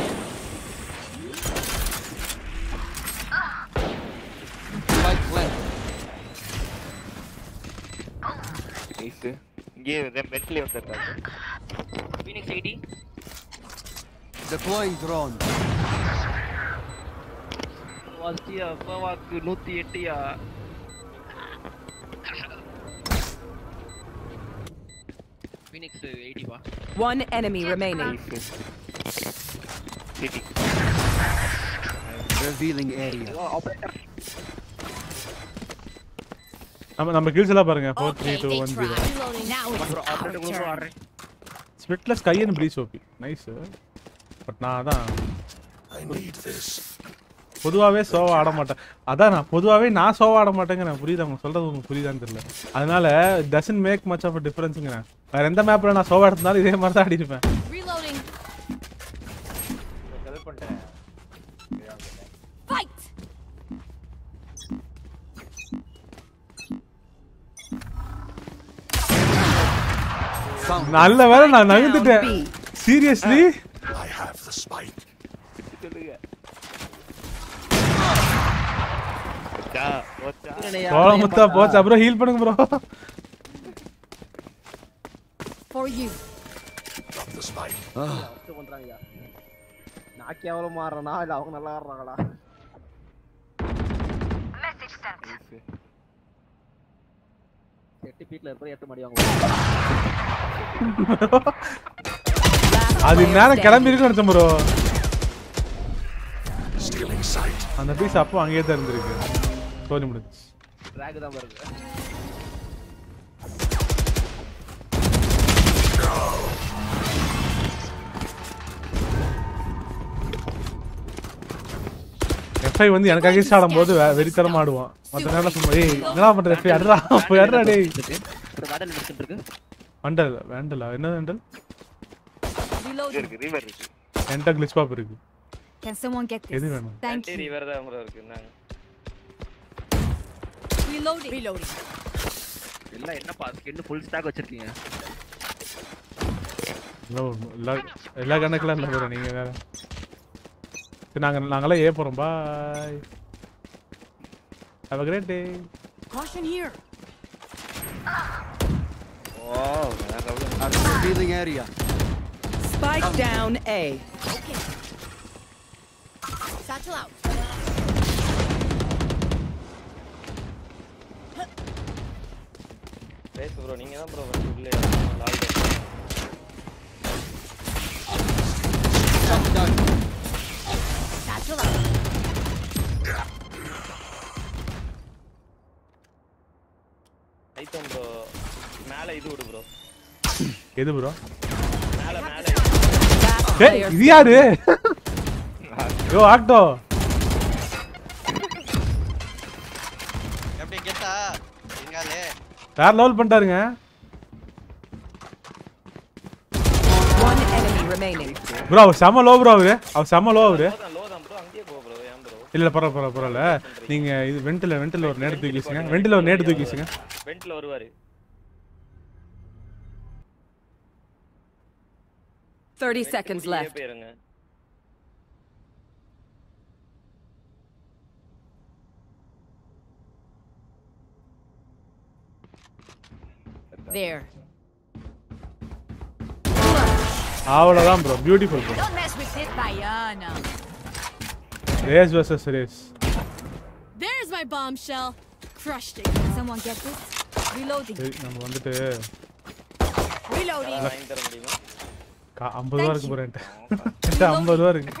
Spike plant. Nice இங்கே மென்டலி வந்திருக்காங்க ஃபீனிக்ஸ் 80 Deploying drone. வாஸ்டியா பவாக்கு 108 யா ஃபீனிக்ஸ் 80 வா One enemy remaining. சிட்டி Revealing area. நம்ம நம்ம கில்ஸ் எல்லாம் பாருங்க four three Okay, two they one try. Zero Reloading. Now it's our turn. ஸ்பிட்ல Skye and Breeze OP nice but நான் அதான் I need this. பொதுவாகவே சோவா ஆட மாட்டேன் அதான் நான் பொதுவாகவே நான் சோவா ஆட மாட்டேங்கிறேன் புரியுது அவங்க சொல்றது உங்களுக்கு புரியுதான்னு தெரியல அதனால டசன் மேக் மச் ஆஃப் டிஃபரன்ஸுங்கிறேன் வேற எந்த மேப்ல நான் சோவா எடுத்தாலும் இதே மாதிரி தான் ஆடிருப்பேன் Reloading. ஹெல்ப் பண்ணிட்டேன் Fight. Found. நல்ல வேலை நான் நகர்ந்துட்டேன் seriously I have the spike. போச்சா போச்சா கோலம் முத்தா போச்சா ப்ரோ ஹீல் பண்ணுங்க ப்ரோ For you. ஃபர்ஸ்ட் பண்றாங்கய்யா நான் கேவலம் ஆடுறேனா இல்ல அவங்க நல்லா ஆடுறாங்களா எட்டு ஃபீட்ல இருக்கிற எட்டு மடி வாங்க அது நேரம் கிளம்பி இருக்குன்னு நினைச்சேன் ப்ரோ Stealing sight. அந்த பீஸ் அப்போ அங்கேயே தான் இருந்திருக்கு ஸ்டோரி முடிஞ்சு ட்ராக் தான் வருது எஃப்ஐ வந்து எனக்கு அகேன்ஸ்ட் ஆடும்போது வே- வெறித்தனமா ஆடுவான் மற்ற நேரம் சும்மா ஏய் என்னடா பண்ற எஃப்ஐ அட்ரா போய் அட்ரா டேய் வேடல் எடுத்துட்டு இருக்கு வண்டல் வேண்டலா என்ன வேண்டல் இருக்கு ரிவர் இருக்கு என்கிட்ட கிளிச் பாப் இருக்கு Can someone get this? எது வேணும் Thank you. ரிவர் தான் ப்ரோ இருக்கு நாங்க Reloading. Reloading. எல்லாம் என்ன பா ஸ்கின் ஃபுல் ஸ்டாக் வச்சிருக்கீங்க இல்ல, எல்லா எல்லா கணக்கெல்லாம் இல்லை ப்ரோ நீங்க வேற சரி நாங்க நாங்களாம் ஏ போறோம் bye have a great day Caution here. ஓ வேற level. I'm revealing area. Spike down A. Okay. Satchel out. பேசு ப்ரோ நீங்க தான் ப்ரோ வந்து உள்ளே லால் Satchel out. ஐட்டம் ப்ரோ மேல இது விடு ப்ரோ எது ப்ரோ மேல மேல ஏய் இது யாரு யோ ஆக்டோ எப்படி கெத்தா எங்காலே வேற லெவல் பண்ணிட்டாருங்க One enemy remaining. ப்ரோ அவர் செம லோ ப்ரோ அவரு அவர் செம லோ அவரு லோ தான் ப்ரோ அங்கேயே போ ப்ரோ ஏன் ப்ரோ இல்ல இல்ல பரவாயில்ல பரவாயில்ல பரவாயில்ல நீங்க இது வெண்டில் வெண்டில் ஒரு நேடு தூக்கி வச்சுங்க வெண்டில் ஒரு நேடு தூக்கி வச்சுங்க வெண்ட்ல வருவாரு 30 seconds வெளியே left. போயிருங்க There. அவ்வளோதான் bro beautiful bro Don't mess with this Diana. Raze versus Raze There's my bombshell. Crushed it. Can someone get this? Reloading. சரி நம்ம வந்துட்டு Reloading. வாங்கி தர முடியுமா கா ஐம்பது ரூபா இருக்கு ப்ரோ என்கிட்ட என்கிட்ட ஐம்பது ரூபா இருக்கு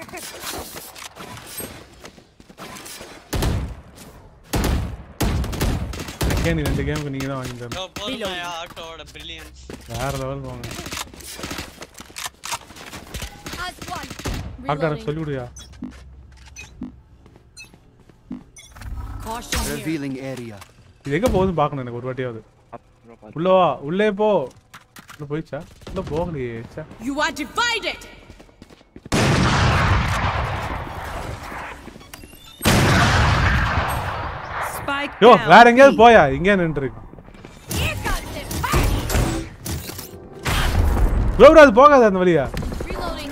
ஏன் நீ ரெண்டு கேமுக்கு நீங்க தான் வாங்கி தரணும் போதுமாயா ஆட்டோவோட பிரில்லியன்ஸ் வேற லெவல் வாங்க As one. ஆக்டா எனக்கு சொல்லி விடுயா Caution here. Revealing area. இது எங்க போகுதுன்னு பார்க்கணும் எனக்கு ஒரு வாட்டியாவது உள்ள வா உள்ளே போ உள்ள போயிடுச்சா உள்ள போகலையே ச்சே. You are divided. Spike yo down. வேற எங்கேயாவது போயா இங்கே நின்று இருக்கு ப்ரோ ப்ரோ அது போகாது அந்த வழியா Reloading.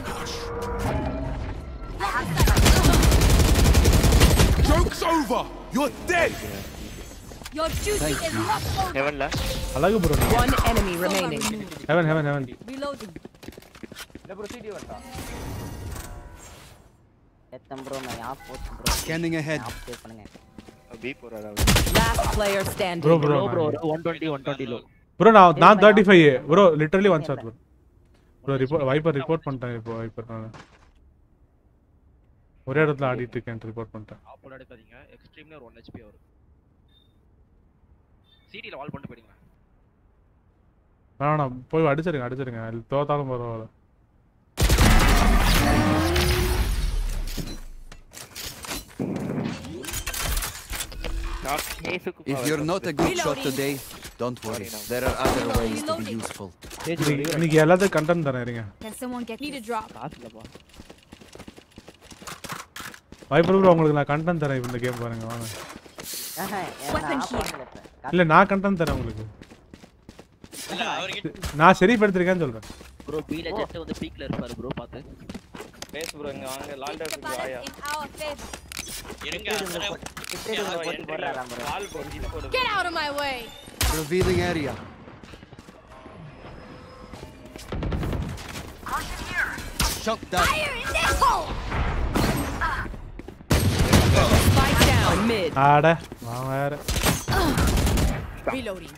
Joke's over! You're dead! Your duty is not over. ஹெவன்ல அழகு bro One enemy remaining. Heaven heaven heaven Reloading. இல்ல ப்ரோ சிடி வரட்டா எத்தம் ப்ரோ நான் ஆஃப் போச்சு ப்ரோ Scanning ahead. ஆஃப் பே பண்ணுங்க பி போறா Last player standing. Bro bro low bro ஒரு 120 120 லோ ப்ரோ நான் நான் thirty five bro literally one shot bro bro report viper report பண்ணிட்டேன் இப்போ வைப்பர் நான் ஒரே இடத்துல ஆடிட்டு இருக்கேன் ரிப்போர்ட் பண்ணிட்டேன் ஆப்போல எடுக்காதீங்க எக்ஸ்ட்ரீம்ல ஒரு 1 HP வரும் சிடில வால் பண்ணிட்டு போயிடுங்க வேணாம் போய் அடிச்சிருங்க அடிச்சிருங்க அது தோத்தாலும் பரவாயில்ல If you're not a good shot today, don't worry. There are other ways to be useful. இன்னைக்கு இன்னைக்கு எல்லாத்துக்கும் கண்டென்ட் தரேன் இருங்க Can someone get Need a drop. காசு இல்லப்பா வைப்பர் ப்ரோ உங்களுக்கு நான் கண்டென்ட் தரேன் இப்ப இந்த கேம் பாருங்க வாங்க Weapon here. இல்ல நான் கண்டென்ட் தரேன் உங்களுக்கு இல்ல அவர்கிட்ட நான் சரி படுத்திருக்கேன்னு சொல்றேன் ப்ரோ பீல ஜெட் வந்து பீக்ல இருப்பாரு ப்ரோ பாத்து பேசு ப்ரோ இங்க வாங்க லால் டாஸ் About ஆயா it in our favor. இருங்க அந்த வால் போட்டு இது போடு Get out of my way! Revealing area. Shock down. Fire in the hole! Spike down mid. ஆட நான் வேற Reloading.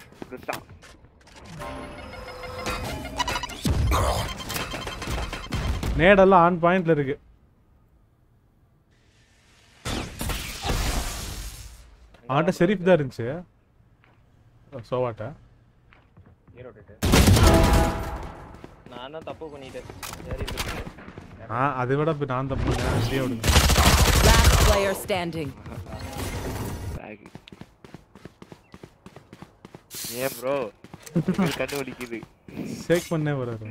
நேடெல்லாம் ஆன் பாயிண்ட்ல இருக்கு அவன்கிட்ட ஷெரீப் தான் இருந்துச்சு சோவாட்ட நான் தான் தப்பு பண்ணிட்டேன் சரி இருக்கு. ஆ அதை விட இப்ப நான் தப்பு பண்ணேன். வெளியே விடுங்க Last player standing. ஏன் ப்ரோ கண்டு வலிக்குது ஷேக் பண்ணே வராது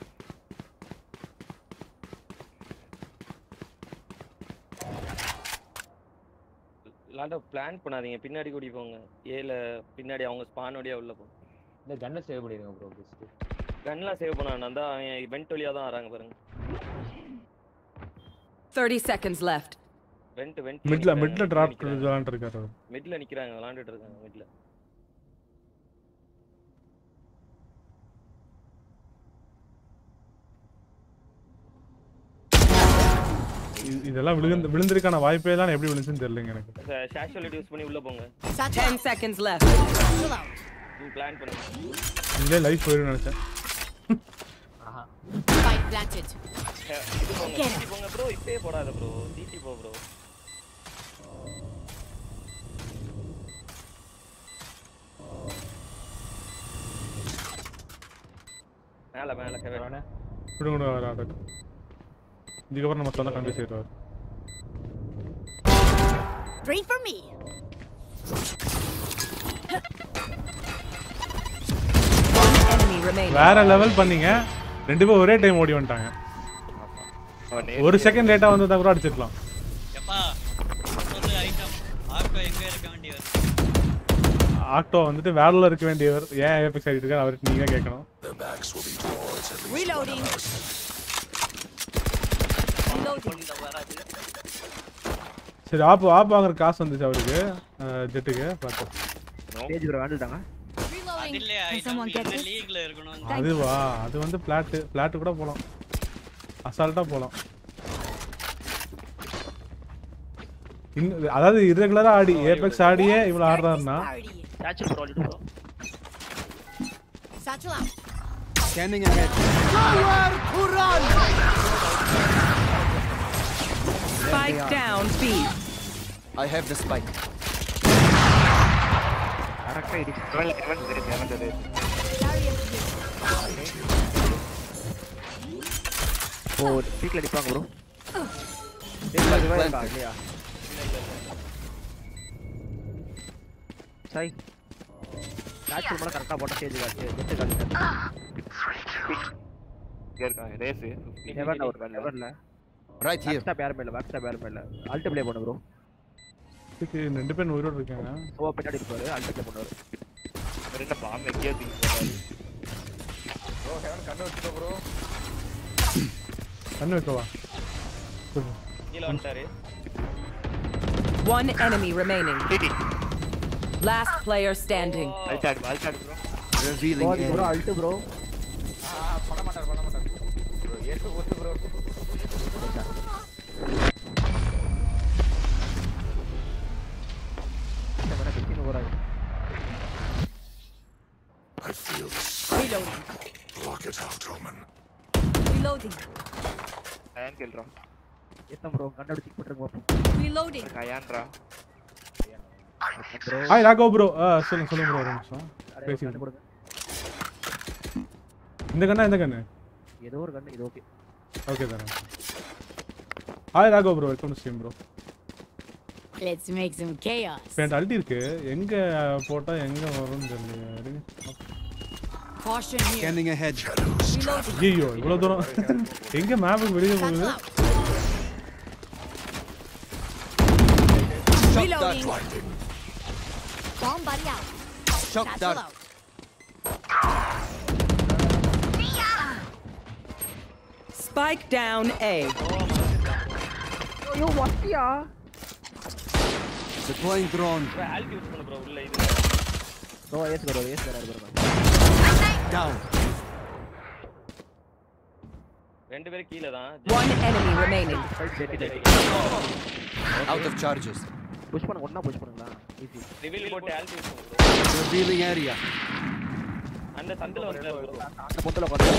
லாண்டோ பிளான் பண்ணாதீங்க பின்னாடி கூடி போங்க ஏல பின்னாடி அவங்க ஸ்பான் வழியா உள்ள போங்க இந்த கன்னை சேவ் பண்ணிடுங்க ப்ரோ பெஸ்ட் கன்லாம் சேவ் பண்ண வேணாம் தான் அவன் வெண்ட் வழியா தான் வராங்க பாருங்க 30 seconds left. வெண்ட் வெண்ட் மிட்ல மிட்ல டிராப் விளாண்டு இருக்காரு அவர். மிட்ல நிக்கிறாங்க விளாண்டுட்டு இருக்காங்க மிட்ல இது- இதெல்லாம் விழுந்து விழுந்திருக்கான வாய்ப்பே தான் எப்படி விழுந்துச்சுன்னு தெரியலங்க எனக்கு ஷாஷுவலிட்டி யூஸ் பண்ணி உள்ள போங்க 10 seconds left. பிளான் பண்ணுங்க இதுலயே லைஃப் போயிடும் நினைச்சேன் Spike planted. அஹ், இது போங்க Get டிடி போங்க ப்ரோ இப்பே போடாத ப்ரோ டிடி போ ப்ரோ மேல மேல கவர் விடுங்க விடுங்க அவர் ஆடட்டும் இதுக்கப்புறம் நம்ம சொன்ன கண்டு செய்வார் Three for me. Enemy remaining. வேற லெவல் பண்ணீங்க ரெண்டு பேரும் ஒரே டைம் ஓடி வந்துட்டாங்க ஒரு செகண்ட் லேட்டா வந்ததா கூட அடிச்சிருக்கலாம் எப்பா சொல்லு ஐட்டம் ஆட்டோ எங்க இருக்க வேண்டியவர் ஆக்டோ வந்துட்டு வேலைல இருக்க வேண்டியவர் ஏன் ஏபிஎக்ஸ் ஆடிட்டு இருக்காரு அவருக்கு நீங்க தான் கேட்கணும் Reloading. சரி ஆப் ஆப் வாங்குற காசு வந்துச்சு அவருக்கு ஜெட்டுக்கு பார்த்தோம் பேஜ் ப்ரோ வாண்டுட்டாங்க அது இல்லையா Can someone ஐட்டம் get இந்த this? லீக்ல இருக்கணும் அதுவா அது வந்து பிளாட்டு பிளாட்டு கூட போலாம் அசால்ட்டா போலாம் இன்னும் அதாவது irregular-ஆ ஆடி ஏபெக்ஸ் ஆடியே இவ்வளவு ஆடுறாருன்னா சாச்சு ப்ரோ லிட்டு bro Satchel out. Scanning ahead. Nowhere to run! Spike down B. I have the spike. கரெக்டா இடி லெவல் லெவல் சரி லெவல் ஓ பீக்ல அடிப்பாங்க ப்ரோ இல்லையா சாய் கேட்ச் மேல கரெக்டா போட்ட ஸ்டேஜ் காட்டு ஜெட் காட்டு இங்க இருக்கான் ரேஸ் நெவர்ல ஒரு நெவர்ல Right here. பேக் யாருமே இல்ல பேக் யாருமே இல்ல அல்ட் ப்ளே பண்ணு ப்ரோ இதுக்கு ரெண்டு பேரும் உயிரோடு இருக்காங்க ஓ பின்னாடி இருப்பாரு அல்ட் ப்ளே பண்ணுவாரு ரெண்டு பாம்பு எங்கேயோ தூக்கி போறாரு ப்ரோ ஹெவன் கண்ணு வச்சுக்கோ ப்ரோ கண்ணு வைக்கவா சொல்லு. கீழ வந்துட்டாரு One enemy remaining. Last player standing. அல்டாடு அல்டாடு bro Revealing bro area. Ult bro ஆ பண்ண மாட்டார் பண்ண மாட்டார் ப்ரோ ஏத்து ஒத்து bro I feel the Reloading. Block it out, Omen. Reloading. அயான் கேள்றா எத்தனை ப்ரோ கண்ணாடி டிக் போட்டுருங்க Reloading. அயான்ரா ப்ரோ ஹாய் ராகவ் ப்ரோ சொல்லுங்க சொல்லுங்க ப்ரோ ஒரு நிமிஷம் பேசி கண்ணு கொடுங்க இந்த கண்ணா இந்த கண்ணு ஏதோ ஒரு கண்ணு இது ஓகே ஓகே தானே hi Raghav bro welcome to stream bro Let's make some chaos. இப்போ என்கிட்ட அல்ட்டி இருக்கு எங்க போட்டா எங்க வரும்னு தெரியல இருங்க. Caution here. Scanning ahead. Reloading. ஐயோ இவ்வளவு தூரம் எங்க மேப்புக்கு வெளியே போகுது Satchel out. Shock Reloading. dart. Bomb buddy out. Shock Satchel dart. out. Spike down A. ஐயோ வட்டியா Deploying drone. ஆல்டி யூஸ் பண்ணு ப்ரோ உள்ள இது bro ace bro ace bro Down. ரெண்டு பேரும் கீழ தான் One enemy remaining. Out of charges. Push பண்ண ஒண்ணா புஷ் பண்ணுங்களா ஈஸி ரிவீல் போட்டு ஆல்டி யூஸ் பண்ணு ப்ரோ Revealing area. அந்த சந்தில வந்து ப்ரோ அந்த பொத்துல உட்காந்து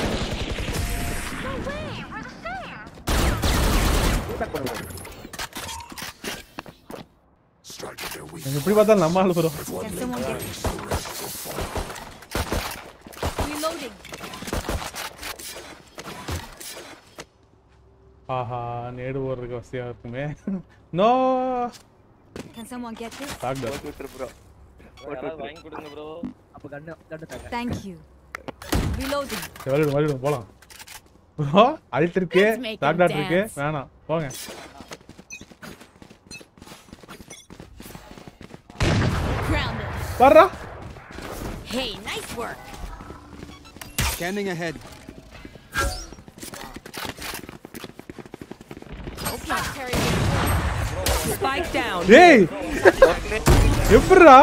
Strike at their weak. எனக்கு எப்படி பார்த்தாலும் நம்ம ஆளு bro Can someone get this? Reloading. ஆஹா நேடு ஓடுறதுக்கு வசதியா இருக்குமே no Can someone get this? Doctor போட்டு விட்டுரு ப்ரோ யாராவது வாங்கி கொடுங்க ப்ரோ அப்ப கண்ணு கண்ணு தாங்க Thank you. Reloading. மறுபடியும் மறுபடியும் போலாம் ப்ரோ அல்ட் இருக்கு Let's make them டாக்டர் இருக்கு dance. வேணாம் போங்க Grounded. வர்றா Hey, nice work. Scanning ahead. Okay. Carry Spike down. டேய் எப்படிடா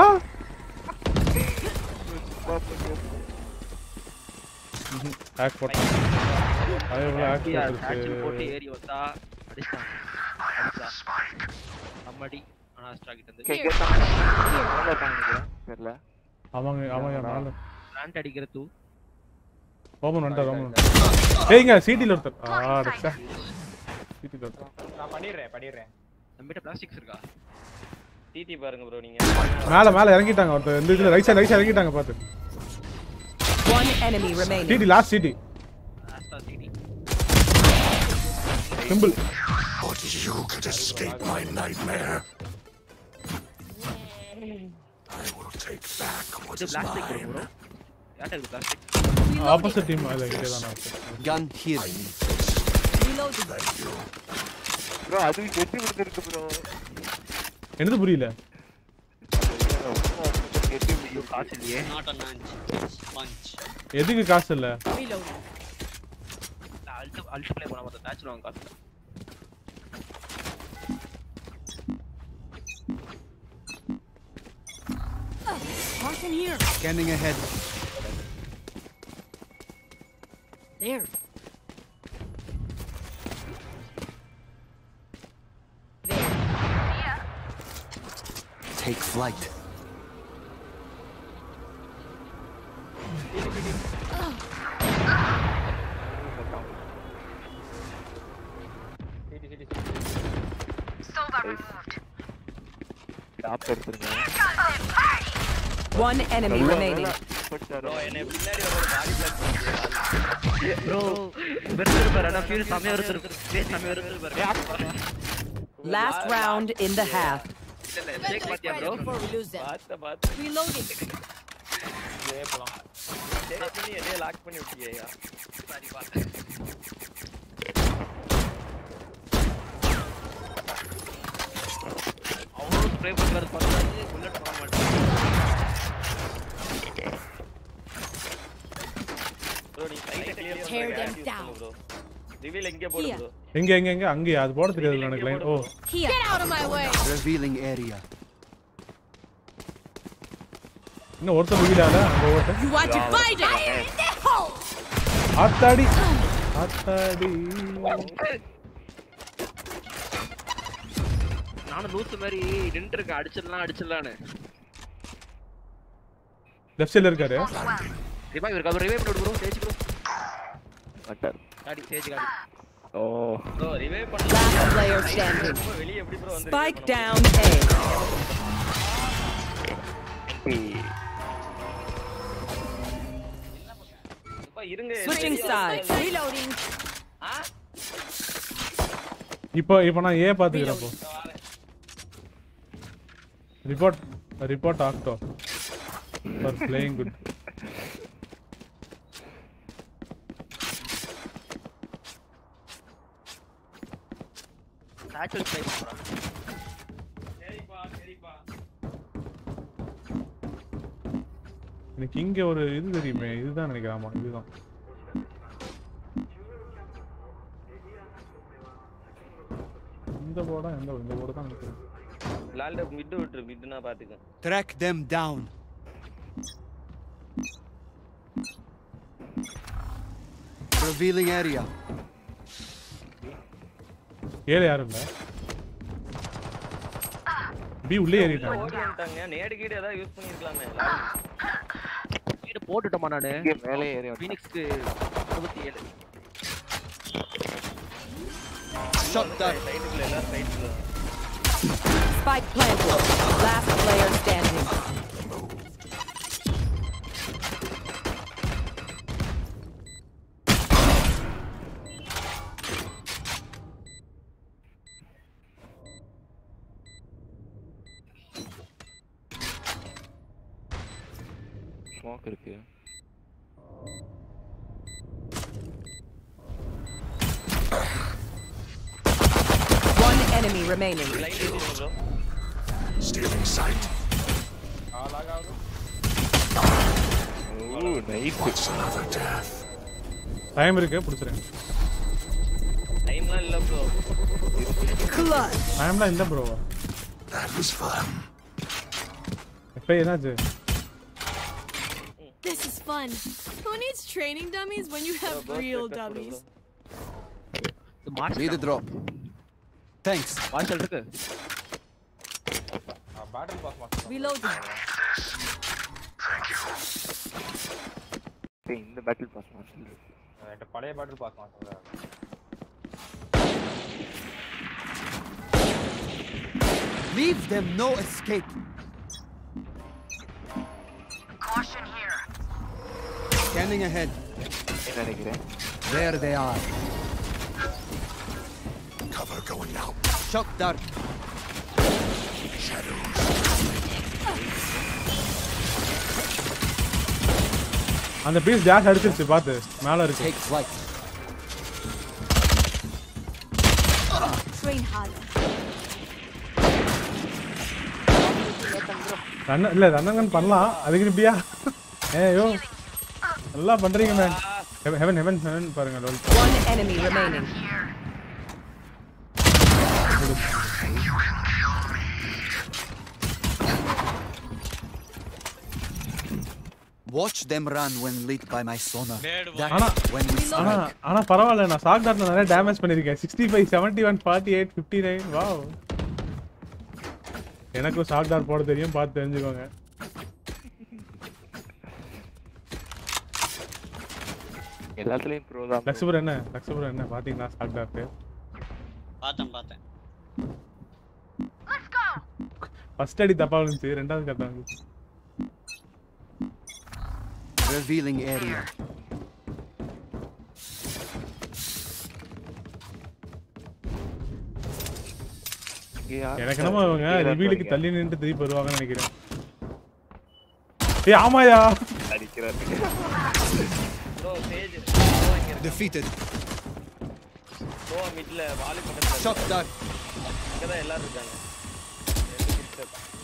ஹேக் போட்டான் அதே போல ஹேக் ஆக்சுவல் போட்டு போட்டுருக்கு ஏறி வந்தா அடிச்சான் அடிச்சா அம்மாடி ஆனா ஸ்டாக் கிட்ட கே இருந்து கே மேல இருக்காங்க நினைக்கிறேன் தெரியல ஆமாங்க ஆமாங்க மேல பிளான்ட் அடிக்கிற தூ ஓமன் வந்துட்டார் ஓமன் ஏய்ங்க சிடில ஒருத்தர் ஆ டச்சா சிடில ஒருத்தர் நான் பண்ணிடுறேன் பண்ணிடுறேன் நம்மகிட்ட பிளாஸ்டிக்ஸ் இருக்கா டிடி பாருங்க ப்ரோ நீங்க மேல மேல இறங்கிட்டாங்க ஒருத்தர் இந்த இதுல ரைட் சைடு ரைட் சைடு இறங்கிட்டாங்க பாத்து One enemy remaining. CT last CT லாஸ்டா CT simple But you could escape my nightmare. I will take back what இது is பிளாஸ்டிக் mine. ப்ரோ யார்ட்ட இருக்கு பிளாஸ்டிக் ஆப்போசிட் டீம் அது இங்கே தான் Gun here. Reloading. ப்ரோ அது கெட்டி விட்டுருக்கு ப்ரோ என்னது புரியல கெட்டி ஐயோ காசு இல்லையே நாட் அ பஞ்ச் எதுக்கு காசு இல்ல Reloading. அல்ட் அல்ட் ப்ளே பண்ண மொத்த மேட்ச் வாங்க காசு What's in here? Scanning ahead. There. Take flight. CT CT top எடுத்துருங்க One enemy remaining. ப்ரோ என்ன பின்னாடி வர பாடி பிளாக் ப்ரோ வெறுத்து பாரு அட ஃபியூல் சமயம் வெறுத்து ஃபேஸ் சமயம் வெறுத்து பாரு Last round in the half. இல்ல இல்ல ஷேக் பாத்தியா bro Before we lose them. பார்த்த பார்த்து Reloading. இதே போலாம் டேய் பண்ணி எதையோ லாக் பண்ணி விட்டியா சாரி பாத்து அவ்வளோ ஸ்ப்ரே பண்றது பார்த்தாலே புல்லட் போட மாட்டேன் ப்ரோ நீ சைட கிளியர் Tear பண்ணுங்க them யூஸ் down. பண்ணு ப்ரோ ரிவீல் எங்க போடு Here. ப்ரோ எங்க எங்க எங்க அங்கேயா அது போட தெரியாது எனக்கு line oh Here. Get out of my way. Revealing area. இன்னும் ஒருத்தர் வீடால அங்க ஓட்ட You want to fight it? Fire in the hole. ஆத்தாடி ஆத்தாடி நானும் லூசு மாதிரி நின்று இருக்கேன் அடிச்சிடலாம் அடிச்சிடலான்னு லெஃப்ட் சைடுல இருக்காரு ரிவைவ் இருக்கா ரிவைவ் பண்ணி ப்ரோ சேஜ் ப்ரோ கட்டர் காடி சேஜ் காடி oh bro revive Last player standing. பண்ணு வெளிய எப்படி ப்ரோ வந்து Spike down A. அப்பா இருங்க Switching sides. Reloading. இப்போ இப்போ நான் ஏ பாத்துக்கிறேன் அப்போ ரிப்போர்ட் ரிப்போர்ட் ஆக்டோ for playing good natural play பண்றான் எனக்கு இங்க ஒரு இது தெரியுமே இதுதான் நினைக்கிறேன் ஆமா இதுதான் இந்த போர்டா எந்த இந்த போர்டு தான் நினைக்கிறேன் லால்ட மிட் விட்டுரு மிட்னா பாத்துக்க Track them down. Revealing area. ஏழு யாரும் இல்ல பி உள்ளே ஏறிட்டாங்க ஓடி வந்துட்டாங்க நேடு கீடு ஏதாவது யூஸ் பண்ணிருக்கலாமே வீடு போட்டுட்டோமா நானு இங்கே மேலே ஏறி ஃபீனிக்ஸ்க்கு அறுபத்தி ஏழு Shot down. சைடுக்குள்ள எல்லாரும் சைடுக்குள்ள Spike planted. Last player standing. Smoke இருக்கு One enemy remaining. Stealing sight. Oh nice What's another death? Time இருக்கு பிடிச்சிருங்க டைம்லாம் இல்ல ப்ரோ டைம்லாம் இல்ல ப்ரோவா That was fun. இப்போ என்னாச்சு This is fun. Who needs training dummies when you have real dummies? Need a drop. Thanks. வாசல் இருக்கு பேட்டில் பாஸ் மாஸ்டர் Reloading. டேய், இந்த பேட்டில் பாஸ் மாஸ்டர் என்கிட்ட பழைய battle pass master Leave them no escape. Caution here. Scanning ahead. என்ன நினைக்கிறேன் There they are. Cover going out. Shock dart. அந்த piece ஜாஸ் அடிச்சிருச்சு பாத்து மேல இருக்கு Take flight. Train harder. ரன்ன இல்ல ரன்னங்கன் பண்ணலாம் அதுக்கு இப்படியா ஏயோ நல்லா பண்றீங்க மேன் ஹெவன் ஹெவன் ஹெவன் பாருங்க lol One enemy remaining. Watch them run when lit by my sonar. That ஆனா when we ஆனா strike. ஆனா பரவாயில்ல நான் சாக் டாட்ல நிறைய டேமேஜ் பண்ணிருக்கேன் sixty five seventy one forty eight fifty nine wow எனக்கும் shock டாட் போட தெரியும் பார்த்து தெரிஞ்சுக்கோங்க எல்லாத்துலயும் ப்ரோ தான் bro. லக்ஷ்மர் என்ன லக்ஷ்மர் என்ன பாத்தீங்களா சாக் டாட் பார்த்தேன் பார்த்தேன் ஃபர்ஸ்ட் அடி தப்பா விழுந்துச்சு ரெண்டாவது கரெக்டா இருந்துச்சு Revealing area. இங்க யார் எனக்கு என்னமோ இவங்க இங்க தான் ரிவீலுக்கு போறீங்க. தள்ளி நின்று திருப்பி வருவாங்கன்னு நினைக்கிறேன் ஏய் ஆமாயா அடிக்கிறாரு ப்ரோ சேஜ் Defeated. ப்ரோ மிட்ல வாலி பக்கத்துல Shock dart. இங்க தான் எல்லாரும் இருக்காங்க ரெண்டு கிட்ட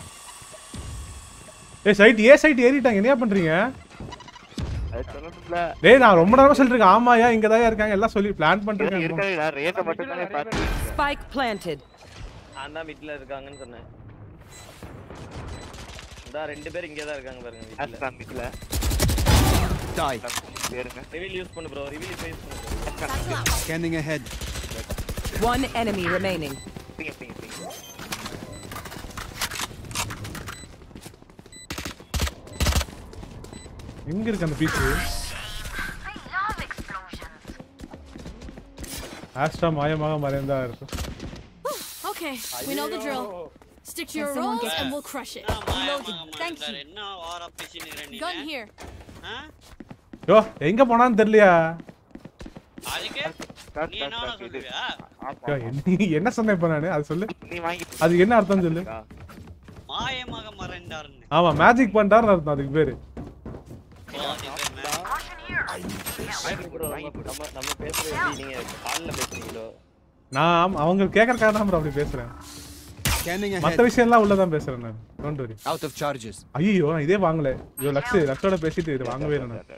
ஏய் சைட் ஏ சைட் ஏறிட்டாங்க என்னையா பண்றீங்க அது சொல்லணும்ல டேய் நான் ரொம்ப நேரமா சொல்லிட்டு இருக்கேன் ஆமாயா இங்க தான் இருக்காங்க எல்லாம் சொல்லி பிளான் பண்ணிட்டு இருக்காது நான் ரேட்ட மட்டும் தானே பார்த்து Spike planted. நான் தான் மிட்ல இருக்காங்கன்னு சொன்னேன் இந்த ரெண்டு பேர் இங்கே தான் இருக்காங்க பாருங்க மிட்ல அஸ்தான் மிட்ல Die. பேருங்க ரிவீல் யூஸ் பண்ணு ப்ரோ ரிவீல் யூஸ் பண்ணு bro. Scanning ahead. One enemy remaining. பிங்க பிங்க பிங்க எங்க இருக்கு அந்த பீஸ் ஆஸ்ட்ரா மாயமாக மறைந்தா இருக்கும் Okay, we know the drill. Stick to your roles and we'll crush it. Reloading. Thank you. என்ன வார பேசினுக்கிறேன் நீ Gun here. யோ எங்க போனான்னு தெரியலையா அதுக்கு நீ என்ன வேணா சொல்லுவியா யோ, என்ன- என்ன சொன்னேன் இப்ப நானு அது சொல்லு நீ வாங்கி அது என்ன அர்த்தம் சொல்லு மாயமாக மறைந்தார்னு ஆமா மேஜிக் பண்ணிட்டாருன்னு அர்த்தம் அதுக்கு பேரு bro, நம்ம நம்ம- நம்ம பேசுறது எப்படி நீங்க கால்ல பேசுறீங்களோ நான் ஆமா, அவங்க கேட்கறக்காக தான் bro அப்படி பேசுறேன் Scanning மத்த ahead. விஷயம் எல்லாம் உள்ளதான் பேசுறேன் நான் don't worry Out of charges. ஐயோ நான் இதே வாங்கல ஐயோ லக்ஸ் லக்ஸோட பேசிட்டு இது வாங்கவே இல்லை நான்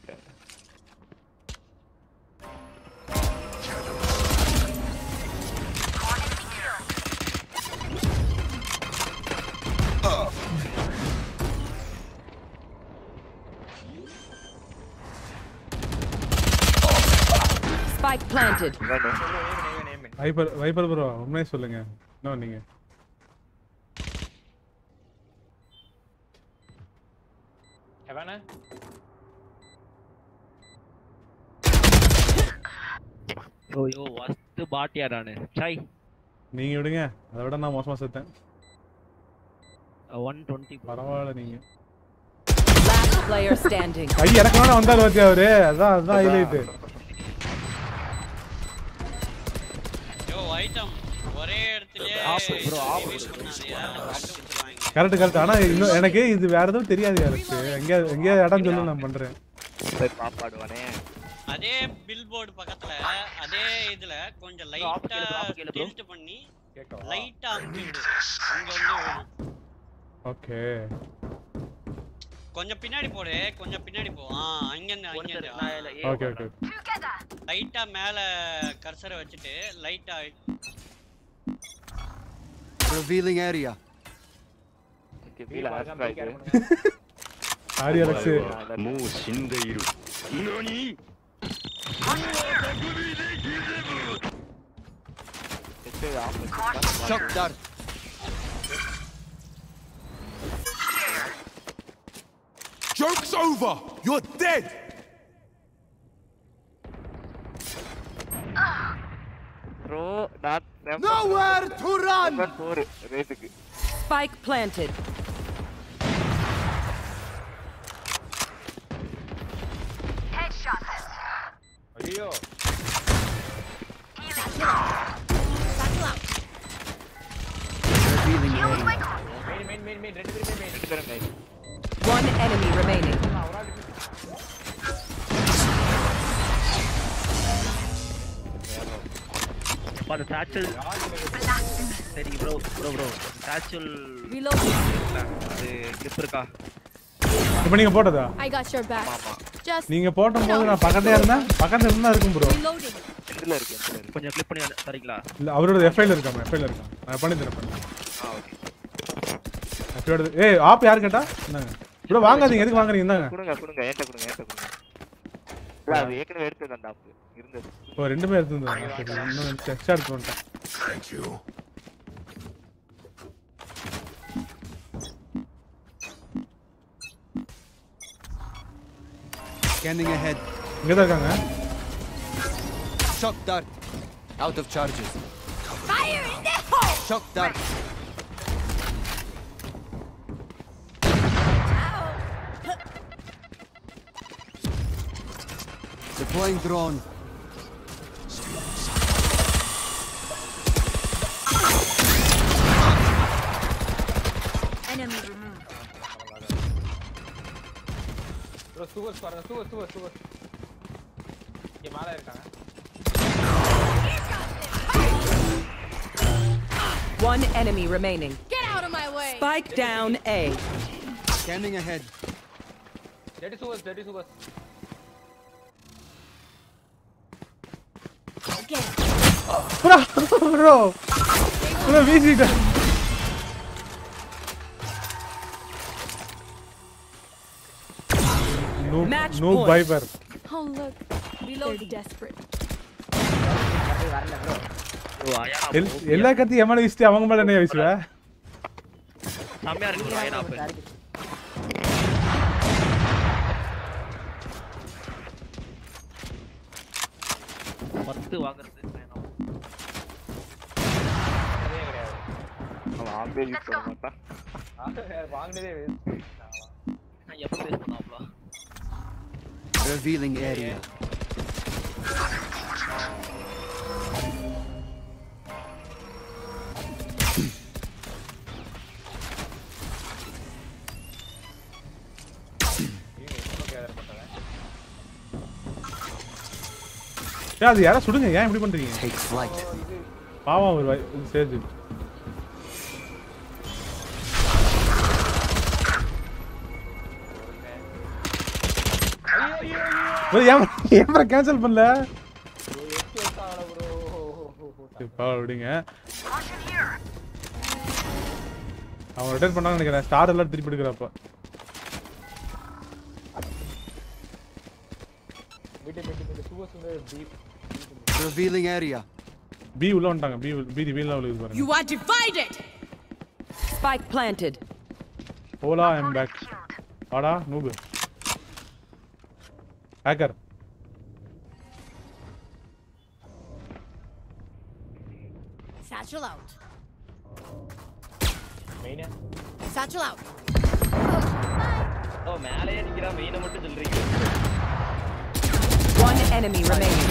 Spike planted. Viper Viper bro உண்மையை சொல்லுங்க இன்னும் நீங்க ஹெவனா ஐயோ ஃபர்ஸ்ட் பாட்டியா நானு சை நீங்க விடுங்க அதை விட நான் மோசமா செத்தேன் ஒன் டுவெண்ட்டி பரவாயில்ல நீங்க Last player standing. கை இறக்கணும்னு வந்தாரு பாத்தியா அவரு அதான் அதான் ஹைலைட் யோ ஐட்டம் ஒரே இடத்துலயே reveal பண்ணாதீங்க, கண்டுபிடிச்சிருவாங்க. கரெக்ட் கரெக்ட் ஆனா இன்னும் எனக்கு இது வேற எதுவும் தெரியாது எனக்கு எங்கேயா எங்கேயா இடம் சொல்லு நான் பண்றேன் சரி பாப்பாடுவானே அதே பில் போர்டு பக்கத்துல அதே இதுல கொஞ்சம் ஆஃப் லைட்டா கேளு, ஆஃப் கேளு bro. டில்ட் பண்ணி லைட்டா அமுக்கி விடு அங்க வந்து விழும். ஓகே கொஞ்சம் பின்னாடி போடு கொஞ்சம் பின்னாடி போ ஆ அங்க இருந்து அங்க இருந்து ஓகே ஓகே லைட்டா மேல கர்சரை வச்சுட்டு லைட்டா Revealing area. Sorry Alex もう死んでいる何 Shock dart. Joke's over! You're dead! Bro நான் Nowhere to run! போரு ரேட்டுக்கு Spike planted. ஐயோ Revealing area. Main main main main ரெண்டு பேரும் மெயின் ரெண்டு பேரும் மெயின் One enemy remaining. அந்த சாச்சல் சரி bro bro bro satchel Reloading. அது கிளிப் இருக்கா இப்போ நீங்க போட்டதா I got your back. Just நீங்க போட்டும் போது நான் பக்கத்துல இருந்தேன் பக்கத்துல இருந்தா இருக்கும் ப்ரோ reloading. எதுல இருக்கு எதுல இருக்கு கொஞ்சம் கிளிப் பண்ணி தரீங்களா இல்ல அவரோட எஃப்ஐல இருக்காம எஃப்ஐல இருக்கான் நான் பண்ணி தரேன் பண்ணி ஆ ஓகே எஃப்ஐயோட ஏய் ஆப் யார் கேட்டா என்னங்க ப்ரோ வாங்காதீங்க எதுக்கு வாங்குறீங்க இந்தாங்க கொடுங்க கொடுங்க என்கிட்ட கொடுங்க என்கிட்ட கொடுங்க இல்ல அது ஏற்கனவே எடுத்தது அந்த ஆப் இருந்தது ஓ ரெண்டுமே எடுத்துருந்தேன் சரி இன்னும் எக்ஸ்ட்ரா எடுத்து வந்துட்டேன் Thank you. Scanning ahead. இங்க தான் இருக்காங்க Shock dart. Out of charges. Fire in the hole! Shock dart. Deploying drone. Enemy removed. Bro Sova பாருங்க சூவர் சூவர் சூவர் இங்க மேல இருக்காங்க One enemy remaining. Get out of my way! Spike down A. Scanning ahead. டெடி Sova டெடி Sova bro bro bro வீசிட்டேன் no Match no point. Viper Oh look. Reload desperate. Oh ஆயா எல்லா கத்தி என் மேல வீசிட்டு அவங்க மேல என்ன வீசுவ செம்மையா இருக்கு ஆயா ஆப் பத்து வாங்குறது வேணாம் அதே கிடையாது அவன் ஆப்பே யூஸ் பண்ண மாட்டான் வாங்கினதே நான் எப்போ பேஸ் பண்ணாப்ல Revealing area. ஏன் அது யாரா சுடுங்க ஏன் இப்படி பண்றீங்க Take flight. பாவம் ஒரு வய- இது சேஜ் bro, ஏன் ஏன் கேன்சல் பண்ணல இப்போ விடுங்க அவன் ரிட்டர்ன் பண்ணான்னு நினைக்கிறேன் ஸ்டார் எல்லாம் திருப்பி எடுக்கிறப்ப மீட்டு மீட்டு மீட்டு சூவர் வந்து டீப் Revealing area. பி உள்ள வந்துட்டாங்க பி பி வீல் உள்ள பாருங்க You are divided. Spike planted. ஓலா ஐம் பேக் வாடா நூபு ஹேக்கர் Satchel out. மெயினா Satchel out. ஓ மேலேயே நிக்கிறா மெயினை மட்டும் சொல்றீங்க One enemy remaining.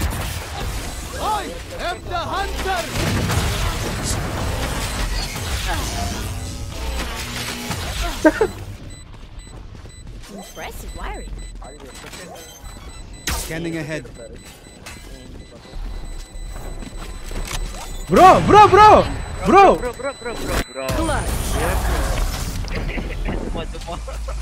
I am the hunter! Impressive wiring. Scanning ahead. Bro bro bro bro bro bro bro bro bro சும்மா சும்மா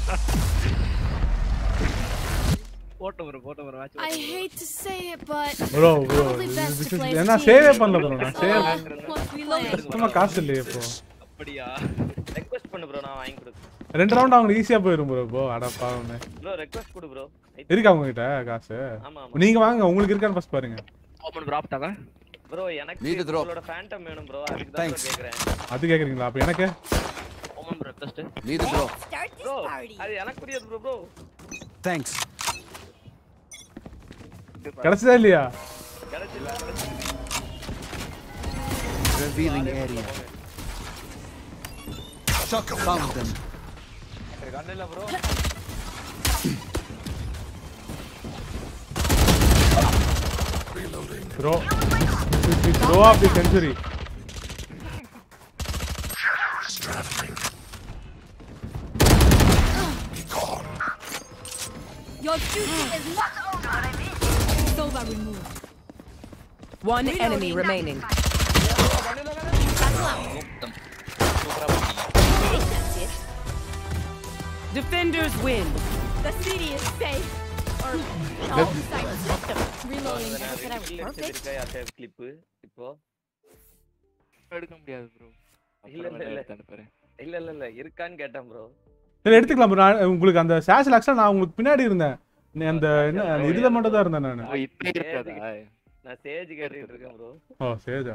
போட்டு ப்ரோ போட்டு bro I hate to say it, but bro bro probably best to play as என்ன team. சேவே பண்ணல ப்ரோ நான் save So, what's we learn? சுத்தமா காசு இல்லையே இப்போ அப்படியா ரெக்வெஸ்ட் பண்ணு ப்ரோ நான் வாங்கி கொடுக்குறேன் ரெண்டு ரவுண்ட் அவங்களுக்கு ஈஸியா போயிரும் ப்ரோ இப்போ அட பாவமே ப்ரோ ரெக்வெஸ்ட் கொடு ப்ரோ இருக்கா அவங்க கிட்ட காசு ஆமா, நீங்க வாங்க உங்களுக்கு இருக்கான்னு ஃபர்ஸ்ட் பாருங்க ஓபன் ப்ரோ ஆப்டாங்க ப்ரோ எனக்கு Need a drop. உங்களோட ஃபேண்டம் வேணும் ப்ரோ அதுக்கு தான் Thanks. கேக்குறேன் அது கேக்குறீங்களா அப்ப எனக்கு open bro request Need a drop. Start this bro party. அது எனக்கு புரியாது ப்ரோ ப்ரோ Thanks. கிடைச்சதா இல்லையா கிடைச்சிല്ല கிடைச்சிല്ല Revealing area. Found them. கண்ணு இல்ல bro bro throw of the century Your duty is not over. Sova removed. One enemy remaining. Satchel out. That's it. Defenders win. The city is safe. Or all sites system. Reloading. Never said I was perfect. இருக்கா யார்ட்ட clip இப்போ எடுக்க முடியாது bro இல்ல இல்ல இல்ல இல்ல இல்ல இல்ல இருக்கான்னு கேட்டேன் ப்ரோ சரி எடுத்துக்கலாம் bro. நான் உங்களுக்கு அந்த சாஷ் ஆக்சுவலா நான் உங்களுக்கு பின்னாடி இருந்தேன் நீ அந்த என்ன அந்த இதுல மட்டும் தான் இருந்தேன் நான் இப்படி இருக்காதா நான் சேஜ் கேட்டுட்டு இருக்கேன் ப்ரோ ஓ சேஜா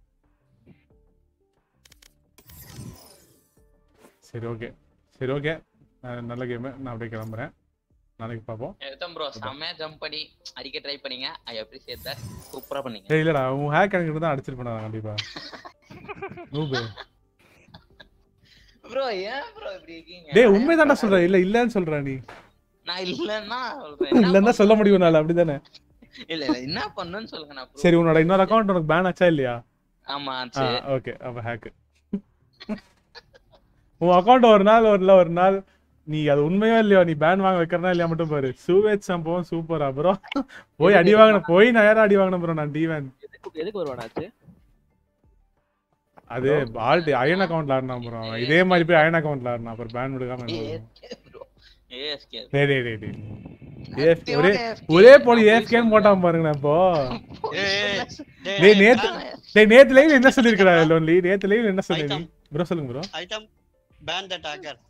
சரி ஓகே சரி ஓகே நல்ல கேமு நான் அப்படியே கிளம்புறேன் நாளைக்கு பார்ப்போம் எடுத்தோம் ப்ரோ செம்மையா ஜம்ப் பண்ணி அடிக்க ட்ரை பண்ணீங்க ஐ அப்ரிசியேட் தட் சூப்பரா பண்ணீங்க ஏய் இல்லடா உன் ஹேக் எனக்கு தான் அடிச்சிருப்பேன் நான் கண்டிப்பா நூபு ப்ரோ ஏன் ப்ரோ இப்படி இருக்கீங்க டேய் உண்மைதான்டா சொல்றேன் இல்ல இல்லன்னு சொல்றேன் நீ நான் இல்லன்னா சொல்றேன் என்ன இல்லன்னா சொல்ல முடியும் நாள் அப்படிதானே இல்ல இல்ல என்ன பண்ணுன்னு சொல்லுங்க நான் proof- சரி உன்னோட இன்னொரு அக்கவுண்ட் உனக்கு பேன் ஆச்சா இல்லையா ஆமா ஆ சரி ஓகே அப்ப ஹேக் உன் அக்கவுண்ட் ஒரு நாள் ஒரு இல்ல ஒரு நாள் நீ அது உண்மையோ இல்லையோ நீ பேன் வாங்க வைக்கிறனா இல்லையா மட்டும் பாரு சூவேஜ் சம்பவம் சூப்பர் ப்ரோ போய் அடி வாங்கின போய் நான் யாரும் அடி வாங்கின ப்ரோ நான் டிவன் எதுக்கு எதுக்கு வருவானாச்சு அது ஆல்ட் அயன் அக்கவுண்ட்ல ஆடினா ப்ரோ இதே மாதிரி போய் அயன் அக்கவுண்ட்ல ஆடினா அப்புறம் பேன் விடுக்காம என்ன பண்ணுவோம்? ப்ரோ ஏஎஸ்கே டேய் டேய் டேய் டேய் AFK ஒரே ஒரே போல ஏஎஃப்கேன்னு போட்டான் பாருங்க இப்போ டேய் நேத்து டேய் நேத்து லைவ் என்ன சொல்லிருக்கடா லோன்லி நேத்து லைவ் என்ன சொன்னீங்க ப்ரோ சொல்லுங்க bro item ban that hacker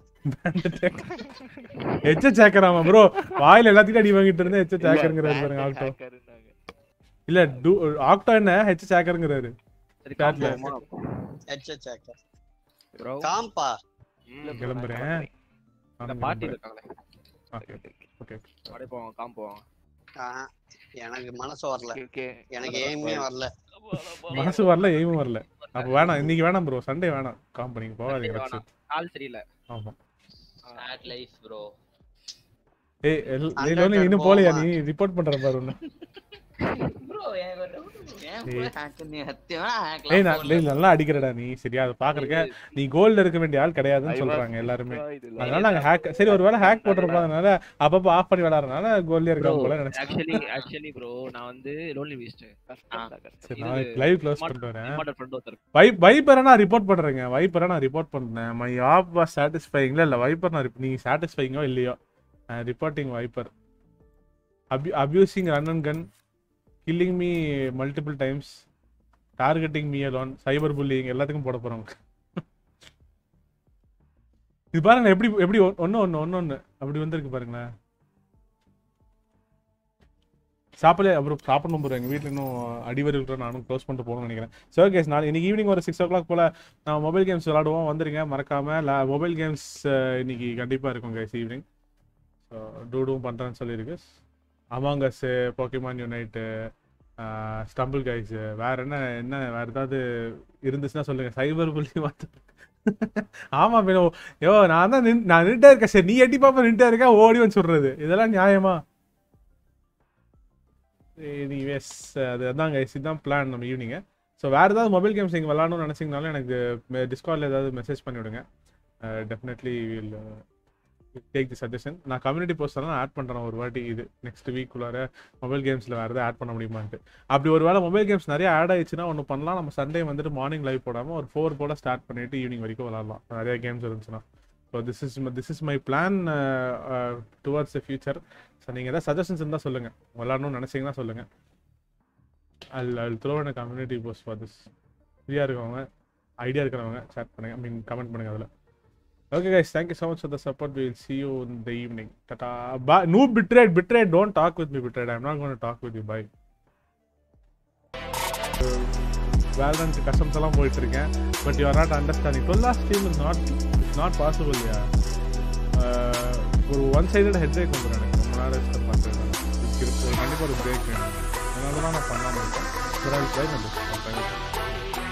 எச்ச சேக்கராமா ப்ரோ வாயில எல்லாத்தையும் அடி வாங்கிட்டு இருந்தேன் எச்ச சேக்கருங்கிறாரு பாருங்க ஆக்டோ இல்ல டு ஆக்டோ என்ன ஹெச் சேக்கருங்கிறாரு சாட்ல ஹெட்செட் ஹேக்கர் ப்ரோ காம்பா கிளம்புறேன் இந்த நானும் பாட்டி கிளம்புறேன். இருக்காங்களே ஓகே ஓகே அப்படியே போவாங்க காம் போவாங்க ஆஹா, எனக்கு மனசு வரல ஓகே எனக்கு எய்மே வரல மனசு வரல எய்மும் வரல அப்ப வேணாம் இன்னைக்கு வேணாம் ப்ரோ சண்டே வேணாம் காம்பனிக்கு போகாதீங்க வேணாம். வச்சு ஆள் சரியில்லை ஆமா ஸ்டார்ட் லைஃப் ப்ரோ ஏய் எல்- ஏய் லோனி இன்னும் போலையா நீ ரிப்போர்ட் பண்ற பாரு ஒண்ணு ப்ரோ எனக்கு ஒரு doubt. ஏன் ஏய். ப்ரோ ஹேக் நீ சத்தியமா ஏய் ஹேக்லாம் நான் டேய் நல்லா அடிக்கிறடா நீ சரியா அதை பாக்குறக்க நீ கோல்ல இருக்க வேண்டிய ஆள் கிடையாதுன்னு சொல்றாங்க எல்லாருமே அதனால நாங்க ஹேக் சரி ஒருவேளை ஹேக் போட்டிருப்போம் அதனால அப்பப்போ ஆஃப் பண்ணி விளையாடுறதுனால கோல்லே இருக்காங்க போல நினைச்சேன் ஆக்சுவலி ஆக்சுவலி ப்ரோ நான் வந்து லோன்லி வீஸ்ட் சரி நான் லைவ் க்ளோஸ் பண்ணிட்டு வரேன் ஃப்ரெண்ட் ஒருத்தர் வைப் வைப்பரை நான் ரிப்போர்ட் பண்றேங்க வைப்பரை நான் ரிப்போர்ட் பண்ணேன் மை ஆப் வாஸ் சாட்டிஸ்ஃபைங்களா இல்ல வைப்பர் நான் rep- நீங்க சாட்டிஸ்ஃபைங்கோ இல்லையோ ரிப்போர்ட்டிங் வைப்பர் அப்யூ abusing run and gun killing me multiple times targeting me alone cyber bullying எல்லாத்துக்கும் போட போறோம் இது பாருங்க எப்படி எப்படி ஒன்னு ஒன்னு ஒன்னு ஒன்னு அப்படி வந்திருக்கு பாருங்களேன் சாப்பிடல அப்புறம் சாப்பிடணும் ப்ரோ எங்கள் வீட்டில் இன்னும் அடிவருக்கிற நானும் க்ளோஸ் பண்ணிட்டு போகணும்னு நினைக்கிறேன் ஸோ கேஸ் நான் இன்னைக்கு ஈவினிங் ஒரு சிக்ஸ் ஓ கிளாக் போல் நான் மொபைல் கேம்ஸ் விளாடுவோம் வந்துருங்க மறக்காமல் மொபைல் கேம்ஸ் இன்னைக்கு கண்டிப்பாக இருக்கும் கைஸ் ஈவினிங் ஸோ டூடும் பண்ணுறேன்னு சொல்லியிருக்கு Among Us Pokemon Unite Stumble Guys வேற என்ன என்ன வேற ஏதாவது இருந்துச்சுன்னா சொல்லுங்க சைபர் புள்ளி பார்த்து ஆமா மேனோ யோ நான் தான் நின் நான் நின்றுட்டே இருக்கேன் சரி நீ எட்டி பாப்பா நின்றுட்டே இருக்கேன் ஓடி வந்து சொல்றது இதெல்லாம் நியாயமா எனிவேஸ் அது அதான் கைஸ் இதுதான் பிளான் நம்ம ஈவினிங்கு ஸோ வேறு ஏதாவது மொபைல் கேம்ஸ் நீங்கள் விளாடணும்னு நினச்சிங்கனாலும் எனக்கு டிஸ்கார்டில் ஏதாவது மெசேஜ் பண்ணி விடுங்க definitely will take the suggestion நான் கம்யூனிட்டி போஸ்டெல்லாம் ஆட் பண்ணுறேன் ஒரு வாட்டி இது நெக்ஸ்ட் வீக் உள்ளார மொபைல் கேம்ஸில் வேறு எதாவது ஆட் பண்ண முடியுமான்ட்டு அப்படி ஒரு வேளை மொபைல் கேம்ஸ் நிறைய ஆட் ஆயிடுச்சுன்னா ஒன்று பண்ணலாம் நம்ம சண்டே வந்துட்டு மார்னிங் லைவ் போடாமல் ஒரு ஃபோர் போல ஸ்டார்ட் பண்ணிட்டு ஈவினிங் வரைக்கும் விளாட்லாம் நிறைய கேம்ஸ் இருந்துச்சுன்னா so this is this is my plan towards the future so நீங்கள் ஏதாவது சஜஷன்ஸ் இருந்தால் சொல்லுங்கள் விளாடணும்னு நினச்சிங்கன்னா சொல்லுங்கள் I'll I'll throw a community post for this ஃப்ரீயாக இருக்கவங்க ஐடியா இருக்கிறவங்க சேட் பண்ணுங்க ஐ மீன் கமெண்ட் பண்ணுங்க அதில் okay guys thank you so much for the support will see you in the evening டட்டா பா நூ பிட்ரேட் பிட்ரேட் டோன்ட் டாக் வித் மீ பிட்ரேட் I'm not gonna talk with you bye வேலன்ஸ் கஸ்டம்ஸ் எல்லாம் போயிட்டு இருக்கேன் but you are not understanding டுவெல் last team is not it's not possible யா ஒரு ஒன் சைடட் ஹெட் பிரேக் வந்துடும் எனக்கு ரொம்ப நேரம் எக்ஸ்பெக்ட் பண்ணுறேன் ஒரு கண்டிப்பாக ஒரு பிரேக் வேணும் அதனால தான் நான் பண்ணாமல் இருக்கேன் பட் ஐ ட்ரை பண்ணி